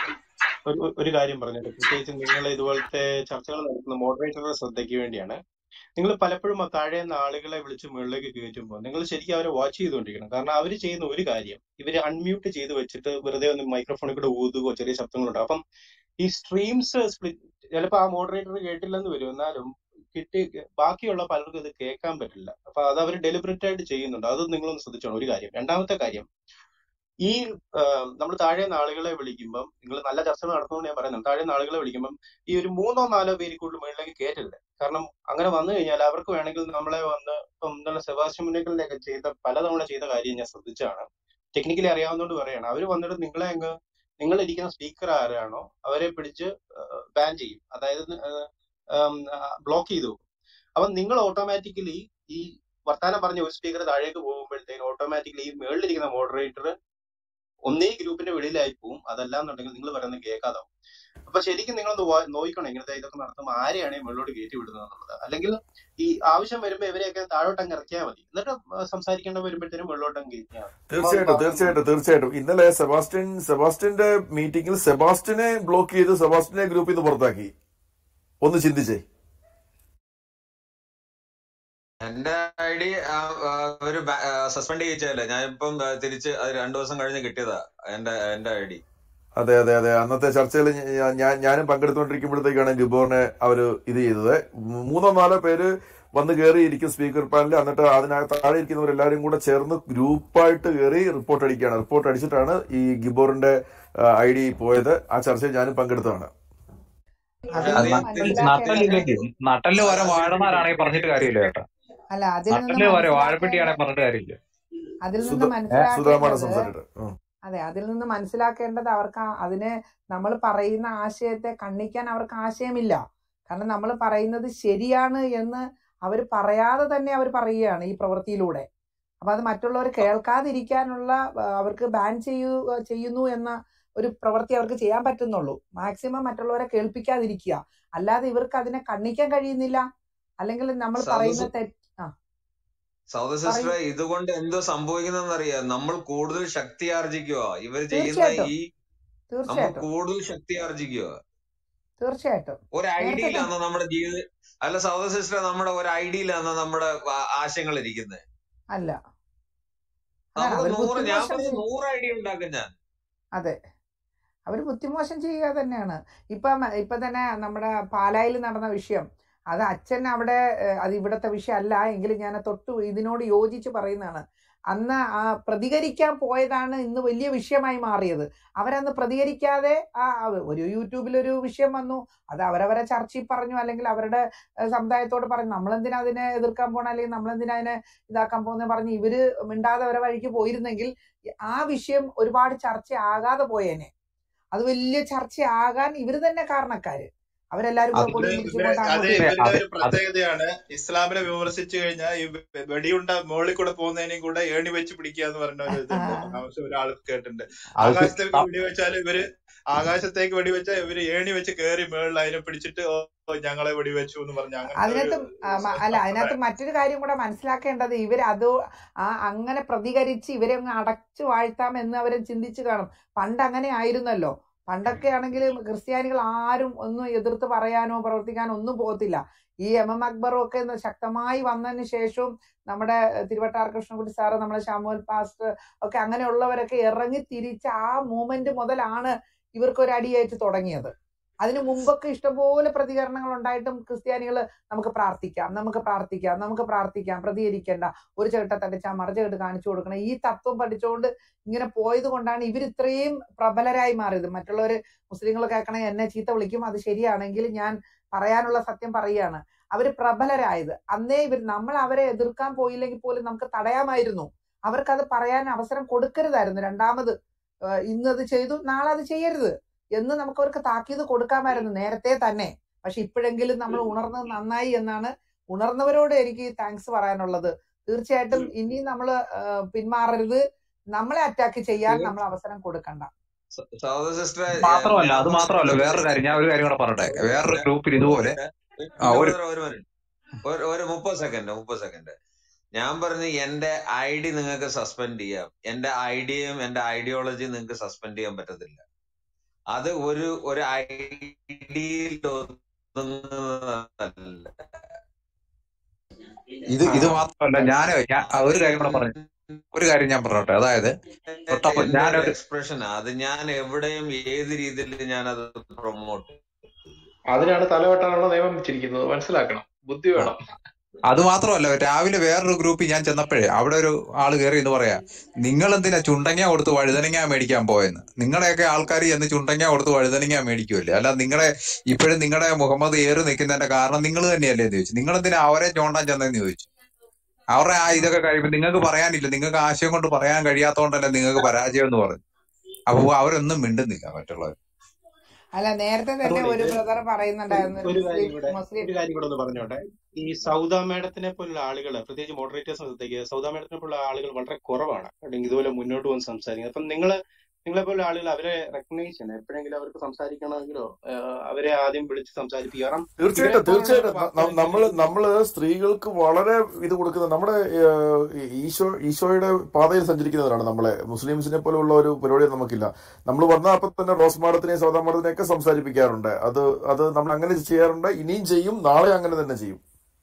ഒരു ഒരു കാര്യം പറഞ്ഞിട്ട് പ്രത്യേകിച്ച് നിങ്ങൾ ഇതുപോലത്തെ ചർച്ചകൾ നടത്തുന്ന മോഡറേറ്ററുടെ ശ്രദ്ധയ്ക്ക് വേണ്ടിയാണ് നിങ്ങൾ പലപ്പോഴും ആ താഴെ നിന്ന് ആളുകളെ വിളിച്ച് മുകളിലേക്ക് കയറ്റുമ്പോൾ നിങ്ങൾ ശരിക്കും അവരെ വാച്ച് ചെയ്തുകൊണ്ടിരിക്കണം കാരണം അവർ ചെയ്യുന്ന ഒരു കാര്യം ഇവര് അൺമ്യൂട്ട് ചെയ്ത് വെച്ചിട്ട് വെറുതെ ഒന്ന് മൈക്രോഫോണിൽ കൂടെ ഊതുകയോ ചെറിയ ശബ്ദങ്ങളുണ്ടാവും അപ്പം ഈ സ്ട്രീംസ് സ്പ്ലിറ്റ് ചിലപ്പോൾ ആ മോഡറേറ്റർ കേട്ടില്ലെന്ന് വരും എന്നാലും കിട്ടി ബാക്കിയുള്ള പലർക്കും ഇത് കേൾക്കാൻ പറ്റില്ല അപ്പൊ അത് അവർ ഡെലിബറേറ്റ് ആയിട്ട് ചെയ്യുന്നുണ്ട് അത് നിങ്ങളൊന്ന് ശ്രദ്ധിച്ചോണം ഒരു കാര്യം രണ്ടാമത്തെ കാര്യം ഈ നമ്മൾ താഴെ നിന്ന് ആളുകളെ വിളിക്കുമ്പം നിങ്ങൾ നല്ല ചർച്ചകൾ നടത്തുമെന്ന് ഞാൻ പറയുന്നത് താഴെ നിന്ന് ആളുകളെ വിളിക്കുമ്പം ഈ ഒരു മൂന്നോ നാലോ പേര് കൂടുതൽ മുകളിലേക്ക് കയറ്റരുത് കാരണം അങ്ങനെ വന്നു കഴിഞ്ഞാൽ അവർക്ക് വേണമെങ്കിൽ നമ്മളെ വന്ന് ഇപ്പം എന്താണ് സെബാസ്റ്റ്യൻ മുന്നേക്കലിന്റെ ഒക്കെ ചെയ്ത പലതവണ ചെയ്ത കാര്യം ഞാൻ ശ്രദ്ധിച്ചാണ് ടെക്നിക്കലി അറിയാവുന്നതുകൊണ്ട് പറയാണ് അവർ വന്നിട്ട് നിങ്ങളെ അങ്ങ് നിങ്ങൾ ഇരിക്കുന്ന സ്പീക്കർ ആരാണോ അവരെ പിടിച്ച് ബാൻ ചെയ്യും അതായത് ബ്ലോക്ക് ചെയ്തു വെക്കും. അപ്പം നിങ്ങൾ ഓട്ടോമാറ്റിക്കലി ഈ വർത്താനം പറഞ്ഞ ഒരു സ്പീക്കർ താഴേക്ക് പോകുമ്പോഴത്തേക്ക് ഓട്ടോമാറ്റിക്കലി ഈ മേളിലിരിക്കുന്ന മോഡറേറ്റർ ഒന്നേ ഗ്രൂപ്പിന്റെ വെളിയിലായി പോവും അതല്ല എന്നുണ്ടെങ്കിൽ നിങ്ങൾ പറയുന്നത് കേൾക്കാതാവും അപ്പൊ ശരിക്കും നിങ്ങളൊന്ന് വാ- നോക്കണം ഇങ്ങനത്തെ ഇതൊക്കെ നടത്തുമ്പോൾ ആരെയാണ് ഈ മുകളിലോട്ട് കയറ്റി വിടുന്നത് എന്നുള്ളത് അല്ലെങ്കിൽ ഈ ആവശ്യം വരുമ്പോൾ ഇവരെയൊക്കെ താഴോട്ട് അങ്ങ് ഇറക്കിയാൽ മതി എന്നിട്ട് സംസാരിക്കേണ്ട വരുമ്പോഴത്തേനും മുകളിലോട്ട് അങ്ങ് കയറ്റിയാൽ മതി തീർച്ചയായിട്ടും തീർച്ചയായിട്ടും തീർച്ചയായിട്ടും ഇന്നലെ സെബാസ്റ്റ്യൻ സെബാസ്റ്റ്യന്റെ മീറ്റിംഗിൽ സെബാസ്റ്റ്യനെ ബ്ലോക്ക് ചെയ്ത് സെബാസ്റ്റ്യനെ ഗ്രൂപ്പിൽ നിന്ന് പുറത്താക്കി ഒന്ന് ചിന്തിച്ചേ എന്റെ ഐ ഡി ഒരു സസ്പെൻഡ് ചെയ്യിച്ചല്ലേ ഞാൻ ഇപ്പം തിരിച്ച് അത് രണ്ടു ദിവസം കഴിഞ്ഞ് കിട്ടിയതാ എന്റെ എന്റെ ഐ ഡി അതെ അതെ അതെ അന്നത്തെ ചർച്ചയിൽ ഞാൻ ഞാനും പങ്കെടുത്തുകൊണ്ടിരിക്കുമ്പോഴത്തേക്കാണ് ലിബോറിനെ അവര് ഇത് ചെയ്തത് മൂ- മൂന്നോ നാലോ പേര് വന്ന് കയറിയിരിക്കും സ്പീക്കർ പാനലിൽ എന്നിട്ട് അതിനകത്ത് താഴെ ഇരിക്കുന്നവരെല്ലാരും കൂടെ ചേർന്ന് ഗ്രൂപ്പായിട്ട് കയറി റിപ്പോർട്ട് അടിക്കുകയാണ് റിപ്പോർട്ട് അടിച്ചിട്ടാണ് ഈ ഗിബോറിന്റെ ഐ ഡി പോയത് ആ ചർച്ചയിൽ ഞാനും പങ്കെടുത്തതാണ് അതിൽ അത് നിന്ന് തിരിച്ച് നട്ടലിലേക്ക് നട്ടല് വരെ വാഴനാരാണെങ്കിൽ പറഞ്ഞിട്ട് കാര്യമില്ല കേട്ടോ അല്ല അതിൽ നിന്ന് നട്ടല് വരെ മനസ്സിലാക്കേണ്ട വാഴപ്പെട്ടിയാണെങ്കിൽ പറഞ്ഞിട്ട് കാര്യമില്ല അതിൽ സുധ നിന്ന് സുധാമാണ് മനസ്സിലാക്കേണ്ടത് സംസാരിച്ചത് ഉം. അതെ അതിൽ നിന്ന് മനസ്സിലാക്കേണ്ടത് അവർക്ക് ആ- അതിന് നമ്മൾ പറയുന്ന ആശയത്തെ കണ്ണിക്കാൻ അവർക്ക് ആശയമില്ല കാരണം നമ്മൾ പറയുന്നത് ശരിയാണ് എന്ന് അവർ പറയാതെ തന്നെ അവർ പറയുകയാണ് ഈ പ്രവൃത്തിയിലൂടെ അപ്പൊ അത് മറ്റുള്ളവർ കേൾക്കാതിരിക്കാനുള്ള ആ, അവർക്ക് ബാൻ ചെയ്യൂ ചെയ്യുന്നു എന്ന ഒരു പ്രവൃത്തി അവർക്ക് ചെയ്യാൻ പറ്റുന്നുള്ളൂ മാക്സിമം മറ്റുള്ളവരെ കേൾപ്പിക്കാതിരിക്കുക അല്ലാതെ ഇവർക്ക് അതിനെ കണ്ണിക്കാൻ കഴിയുന്നില്ല അല്ലെങ്കിൽ നമ്മൾ സൗദ പറയുന്ന തെറ്റ് ആ സൗദ സിസ്റ്റർ പറയൂ ഇതുകൊണ്ട് എന്തോ സംഭവിക്കുന്നതെന്നറിയാം നമ്മൾ കൂടുതൽ ശക്തി ആർജിക്കുക ഇവർ ചെയ്യുന്ന തീർച്ചയായിട്ടും ഈ നമ്മൾ തീർച്ചയായിട്ടും കൂടുതൽ ശക്തി ആർജിക്കുക തീർച്ചയായിട്ടും ഒരു നേരത്തെ തന്നെ ഐഡിയയിലാണ് നമ്മുടെ ജീവിത അല്ല സൗദ സിസ്റ്റർ നമ്മുടെ ഒരു ഐഡിയയിലാണ് നമ്മുടെ ആ- ആശയങ്ങൾ ഇരിക്കുന്നത് അല്ല അതാണ് നമുക്ക് അവർ നൂറ് ഞാൻ ബുദ്ധിമോശം പറഞ്ഞ ചെയ്യും നൂറ് ഐഡിയ ഉണ്ടാക്കും ഞാൻ അതെ അവർ ബുദ്ധിമോശം ചെയ്യുക തന്നെയാണ് ഇപ്പം ഇപ്പൊ തന്നെ നമ്മുടെ പാലായിൽ നടന്ന വിഷയം അത് അച്ഛൻ അവിടെ ഏഹ്, അത് ഇവിടത്തെ വിഷയമല്ല എങ്കിലും ഞാൻ തൊട്ട് ഇതിനോട് യോജിച്ച് പറയുന്നതാണ് അന്ന് ആ പ്രതികരിക്കാൻ പോയതാണ് ഇന്ന് വലിയ വിഷയമായി മാറിയത് അവരന്ന് പ്രതികരിക്കാതെ ആ അവ- ഒരു യൂട്യൂബിലൊരു വിഷയം വന്നു അത് അവരവരെ ചർച്ചയിൽ പറഞ്ഞു അല്ലെങ്കിൽ അവരുടെ ഏഹ്, സമുദായത്തോട് പറഞ്ഞു നമ്മളെന്തിനാ അതിനെ എതിർക്കാൻ പോണ അല്ലെങ്കിൽ നമ്മളെന്തിനാ അതിനെ ഇതാക്കാൻ പോകുന്ന പറഞ്ഞ് ഇവര് മിണ്ടാതെ അവരെ വഴിക്ക് പോയിരുന്നെങ്കിൽ ആ വിഷയം ഒരുപാട് ചർച്ച ആകാതെ പോയേനെ അത് വലിയ ചർച്ചയാകാൻ ഇവര് തന്നെ കാരണക്കാര് അവരെല്ലാരും കൂടെ ഇത് കൊടി ഇവര് പിടിച്ചുകൊണ്ട് അത് അങ്ങോട്ടും ഇവരുടെ അതെ ഒരു അത് പ്രത്യേകതയാണ് ഇസ്ലാമിനെ വിമർശിച്ചു കഴിഞ്ഞാൽ ഈ വെ- വെടിയുണ്ട മുകളിൽ കൂടെ പോകുന്നതിനെയും കൂടെ ഏണി വെച്ച് പിടിക്കുക എന്ന് പറഞ്ഞ ഒരു ഇതുണ്ട് ആവശ്യം ഒരാൾ കേട്ടിട്ടുണ്ട് അത് സി- ആകാശത്തേക്ക് ത- വെടിവെച്ചാൽ ഇവര് ആകാശത്തേക്ക് വെടിവെച്ചാൽ ഇവര് ഏണി വെച്ച് കയറി മുകളിൽ അതിനെ പിടിച്ചിട്ട് ഓ ഓ, ഞങ്ങളെ വെടിവെച്ചു എന്ന് പറഞ്ഞ അങ്ങനത്തെ ഒരു അതിനകത്ത് ആ, മ- അല്ല അതിനകത്ത് സമ്പ്രദായം മറ്റൊരു കാര്യം കൂടെ മനസ്സിലാക്കേണ്ടത് ഇവർ അത് ആ അങ്ങനെ പ്രതികരിച്ച് ഇവരെ അങ്ങ് അടച്ചു വാഴ്ത്താം എന്ന് അവരെ ചിന്തിച്ചു കാണും പണ്ട് അങ്ങനെ ആയിരുന്നല്ലോ പണ്ടൊക്കെ ആണെങ്കിൽ ക്രിസ്ത്യാനികൾ ആരും ഒന്നും എതിർത്ത് പറയാനോ പ്രവർത്തിക്കാനോ ഒന്നും പോകത്തില്ല ഈ എം എം അക്ബറും ഒക്കെ ഒന്ന് ശക്തമായി വന്നതിന് ശേഷവും നമ്മുടെ തിരുവട്ടാർ കൃഷ്ണൻകുട്ടി സാറ് നമ്മുടെ ഷാമുൽ പാസ്റ്റർ ഒക്കെ അങ്ങനെയുള്ളവരൊക്കെ ഇറങ്ങി തിരിച്ച് ആ മൂമെന്റ് മുതലാണ് ഇവർക്ക് ഒരു അടിയേറ്റ് തുടങ്ങിയത് അതിനു മുമ്പൊക്കെ ഇഷ്ടംപോലെ പ്രതികരണങ്ങൾ ഉണ്ടായിട്ടും ക്രിസ്ത്യാനികൾ നമുക്ക് പ്രാർത്ഥിക്കാം നമുക്ക് പ്രാർത്ഥിക്കാം നമുക്ക് പ്രാർത്ഥിക്കാം പ്രതികരിക്കേണ്ട ഒരു ചേട്ട തടിച്ചാൽ മറു ചേട്ട് കാണിച്ചു കൊടുക്കണം ഈ തത്വം പഠിച്ചുകൊണ്ട് ഇങ്ങനെ പോയത് കൊണ്ടാണ് ഇവർ ഇത്രയും പ്രബലരായി മാറിയത് മറ്റുള്ളവർ മുസ്ലിങ്ങൾ കേൾക്കണേ എന്നെ ചീത്ത വിളിക്കും അത് ശരിയാണെങ്കിൽ ഞാൻ പറയാനുള്ള സത്യം പറയുകയാണ് അവർ പ്രബലരായത് അന്നേ ഇവർ നമ്മൾ അവരെ എതിർക്കാൻ പോയില്ലെങ്കിൽ പോലും നമുക്ക് തടയാമായിരുന്നു അവർക്കത് പറയാൻ അവസരം കൊടുക്കരുതായിരുന്നു രണ്ടാമത് ഏഹ് ഇന്നത് ചെയ്തു നാളെ അത് ചെയ്യരുത് എന്ന് നമുക്ക് അവർക്ക് താക്കീത് കൊടുക്കാമായിരുന്നു നേരത്തെ തന്നെ പക്ഷെ ഇപ്പോഴെങ്കിലും നമ്മൾ ഉണർന്നത് നന്നായി എന്നാണ് ഉണർന്നവരോട് എനിക്ക് താങ്ക്സ് പറയാനുള്ളത് തീർച്ചയായിട്ടും ഇനി നമ്മൾ പിന്മാറരുത് നമ്മളെ അറ്റാക്ക് ചെയ്യാൻ നമ്മൾ അവസരം കൊടുക്കണ്ട സൗദ സിസ്റ്റർ മാത്രമല്ല അത് ഞാൻ മാത്രമല്ല പറഞ്ഞ വേറൊരു കാര്യം ഞാൻ ഒരു കാര്യം കൂടെ പറയട്ടെ വേറൊരു ഗ്രൂപ്പിൽ ഇതുപോലെ ആ ഒരു ഒരു ഒരു മിനിറ്റ് ഒരു ഒരു മുപ്പത് സെക്കൻഡ് മുപ്പത് സെക്കൻഡ് ഞാൻ പറഞ്ഞു എന്റെ ഐ ഡി നിങ്ങൾക്ക് സസ്പെൻഡ് ചെയ്യാം എന്റെ ഐഡിയയും എന്റെ ഐഡിയോളജിയും നിങ്ങൾക്ക് സസ്പെൻഡ് ചെയ്യാൻ പറ്റത്തില്ല അത് ഒരു ഒരു ഐഡിയയിൽ ഒതുങ്ങുന്നതല്ല ഇത് ആ ഇത് മാത്രമല്ല ഞാൻ ഞാൻ ആ, ഒരു കാര്യം കൂടെ പറഞ്ഞു ഒരു കാര്യം ഞാൻ പറഞ്ഞോട്ടെ അതായത് തൊട്ടപ്പ എന്റെ ഒരു ഞാനൊരു എക്സ്പ്രഷൻ അത് ഞാൻ എവിടെയും ഏത് രീതിയിൽ ഞാൻ അത് പ്രൊമോട്ട് അതിനാണ് തലവെട്ടാനുള്ള നിയമം വെച്ചിരിക്കുന്നത് മനസ്സിലാക്കണം ബുദ്ധി ആ, വേണം അത് മാത്രമല്ല രാവിലെ വേറൊരു ഗ്രൂപ്പിൽ ഞാൻ ചെന്നപ്പോഴേ അവിടെ ഒരു ആള് കയറി എന്ന് പറയാ നിങ്ങൾ എന്തിനാ ചുണ്ടങ്ങ കൊടുത്ത് വഴുതനങ്ങ മേടിക്കാൻ പോയെന്ന് നിങ്ങളുടെയൊക്കെ ആൾക്കാർ ചെന്ന് ചുണ്ടങ്ങ കൊടുത്ത് വഴുതനങ്ങ മേടിക്കുമല്ലേ അല്ല നിങ്ങളെ ഇപ്പോഴും നിങ്ങളുടെ മുഹമ്മദ് ഏറ് നിൽക്കുന്നതിന്റെ കാരണം നിങ്ങൾ തന്നെയല്ലേ എന്ന് ചോദിച്ചു നിങ്ങൾ എന്തിനാ അവരെ ചോണ്ടാൻ ചെന്നെന്ന് ചോദിച്ചു അവരുടെ ആ ഇതൊക്കെ കഴിയുമ്പോൾ നിങ്ങൾക്ക് പറയാനില്ല നിങ്ങൾക്ക് ആശയം കൊണ്ട് പറയാൻ കഴിയാത്തതുകൊണ്ടല്ലേ നിങ്ങൾക്ക് പരാജയം എന്ന് പറഞ്ഞു അപ്പൊ അവരൊന്നും മിണ്ടുന്നില്ല മറ്റുള്ളവർ അല്ല നേരത്തെ തന്നെ അതുകൊണ്ട് ഒരു ഇത് ബ്രദർ ഒരു പറയുന്നുണ്ടായിരുന്നു ഒരു മുസ്ലിം കാര്യം കൂടെ മുസ്ലിം ഒരു കാര്യം കൂടെ ഒന്ന് പറഞ്ഞോട്ടെ ഈ സൗദ മേഡത്തിനെ പോലുള്ള ആളുകൾ പ്രത്യേകിച്ച് മോഡറേറ്റേഴ്സ് ശ്രദ്ധിക്കുക സൗദ മേഡത്തിനെ പോലുള്ള ആളുകൾ വളരെ കുറവാണ് അല്ലെങ്കിൽ ഇതുപോലെ മുന്നോട്ട് വന്ന് സംസാരിക്കുന്നത് അപ്പം നിങ്ങൾ നിങ്ങളെ പോലുള്ള ആളുകൾ അവരെ റെക്കഗ്നൈസ് ചെയ്യണം എപ്പോഴെങ്കിലും അവർക്ക് സംസാരിക്കണമെങ്കിലോ ആഹ് അവരെ ആദ്യം വിളിച്ച് സംസാരിപ്പിക്കുക കാരണം ഇവരെ തീർച്ചയായിട്ടും പോലുള്ള തീർച്ചയായിട്ടും ന- ന- വാക്കുകൾ നമ്മള് നമ്മള് സ്ത്രീകൾക്ക് വളരെ ഇത് കൊടുക്കുന്ന നമ്മുടെ ഏഹ്, ഈശോ ഈശോയുടെ പാതയിൽ സഞ്ചരിക്കുന്നവരാണ് നമ്മളെ മുസ്ലിംസിനെ പോലെയുള്ള ഒരു പരിപാടി നമുക്കില്ല നമ്മൾ വന്നാൽ അപ്പൊ തന്നെ റോസ് മാഡത്തിനെയും സൗദാ മാഡത്തിനെയും ഒക്കെ സംസാരിപ്പിക്കാറുണ്ട് അത് അത് നമ്മൾ അങ്ങനെ ചെയ്യാറുണ്ട് ഇനിയും ചെയ്യും നാളെ അങ്ങനെ തന്നെ ചെയ്യും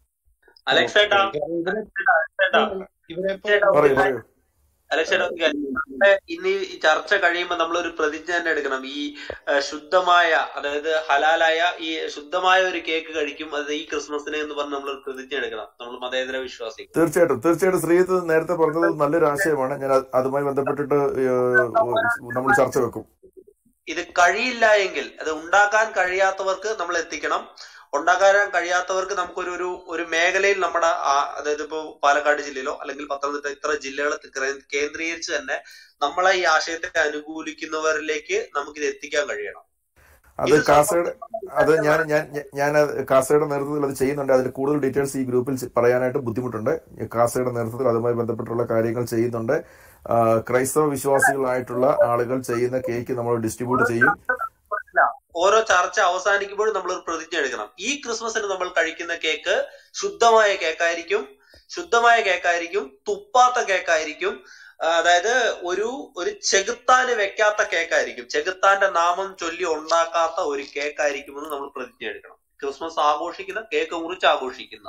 അലക്സ് ഓക്കെ ഏട്ടാ ഓക്കെ ഇവരെ അലക്സ് ഏട്ടാ ഇവരെ ചേട്ടാ ഒരു പറയൂ കാര്യം പറയൂ അലക്സ് ഏട്ടാ ഒരു കാര്യം നമ്മുടെ ഇന്ന് ഈ ചർച്ച കഴിയുമ്പോൾ നമ്മൾ ഒരു പ്രതിജ്ഞ തന്നെ എടുക്കണം ഈ ആ, ശുദ്ധമായ അതായത് ഹലാലായ ഈ ശുദ്ധമായ ഒരു കേക്ക് കഴിക്കും അത് ഈ ക്രിസ്മസിന് എന്ന് പറഞ്ഞ് നമ്മൾ ഒരു പ്രതിജ്ഞ എടുക്കണം നമ്മൾ മതേതര വിശ്വാസികൾ തീർച്ചയായിട്ടും തീർച്ചയായിട്ടും ശ്രീജിത്ത് നേരത്തെ പറഞ്ഞത് നല്ലൊരു ആശയമാണ് ഞാൻ അത് അതുമായി ബന്ധപ്പെട്ടിട്ട് ഏഹ്, നമ്മൾ ചർച്ച വെക്കും ഇത് കഴിയില്ല എങ്കിൽ അത് ഉണ്ടാക്കാൻ കഴിയാത്തവർക്ക് നമ്മൾ എത്തിക്കണം ഉണ്ടാക്കാൻ കഴിയാത്തവർക്ക് നമുക്കൊരു ഒരു ഒരു മേഖലയിൽ നമ്മുടെ ആ- അതായത് ഇപ്പോ പാലക്കാട് ജില്ലയിലോ അല്ലെങ്കിൽ പത്തനംതിട്ട ഇത്ര ജില്ലകളെ കേ- കേന്ദ്രീകരിച്ച് തന്നെ നമ്മളെ ഈ ആശയത്തെ അനുകൂലിക്കുന്നവരിലേക്ക് നമുക്കിത് എത്തിക്കാൻ കഴിയണം അത് ഇത് കാസയുടെ അത് സംഭവം ഞാൻ ഞാൻ ഞാൻ ഞാൻ അത് കാസയുടെ നേതൃത്വത്തിൽ അത് ചെയ്യുന്നുണ്ട് അതിൽ കൂടുതൽ ഡീറ്റെയിൽസ് ഈ ഗ്രൂപ്പിൽ ചെ- പറയാനായിട്ട് ബുദ്ധിമുട്ടുണ്ട് കാസയുടെ നേതൃത്വത്തിൽ അതുമായി ബന്ധപ്പെട്ടുള്ള കാര്യങ്ങൾ ചെയ്യുന്നുണ്ട് ആ, ക്രൈസ്തവ വിശ്വാസികളായിട്ടുള്ള ആളുകൾ ചെയ്യുന്ന കേക്ക് നമ്മൾ ഡിസ്ട്രിബ്യൂട്ട് ചെയ്യും ഇല്ല. ഓരോ ചർച്ച അവസാനിക്കുമ്പോഴും നമ്മൾ ഒരു പ്രതിജ്ഞ എടുക്കണം ഈ ക്രിസ്മസിന് നമ്മൾ കഴിക്കുന്ന കേക്ക് ശുദ്ധമായ കേക്കായിരിക്കും ശുദ്ധമായ കേക്കായിരിക്കും തുപ്പാത്ത കേക്കായിരിക്കും ആ, അതായത് ഒരു ഒരു ചെകുത്താന് വെക്കാത്ത കേക്കായിരിക്കും ചെകുത്താന്റെ നാമം ചൊല്ലി ഉണ്ടാക്കാത്ത ഒരു കേക്കായിരിക്കുമെന്ന് നമ്മൾ പ്രതിജ്ഞ എടുക്കണം ക്രിസ്മസ് ആഘോഷിക്കുന്ന കേക്ക് മുറിച്ച് ആഘോഷിക്കുന്ന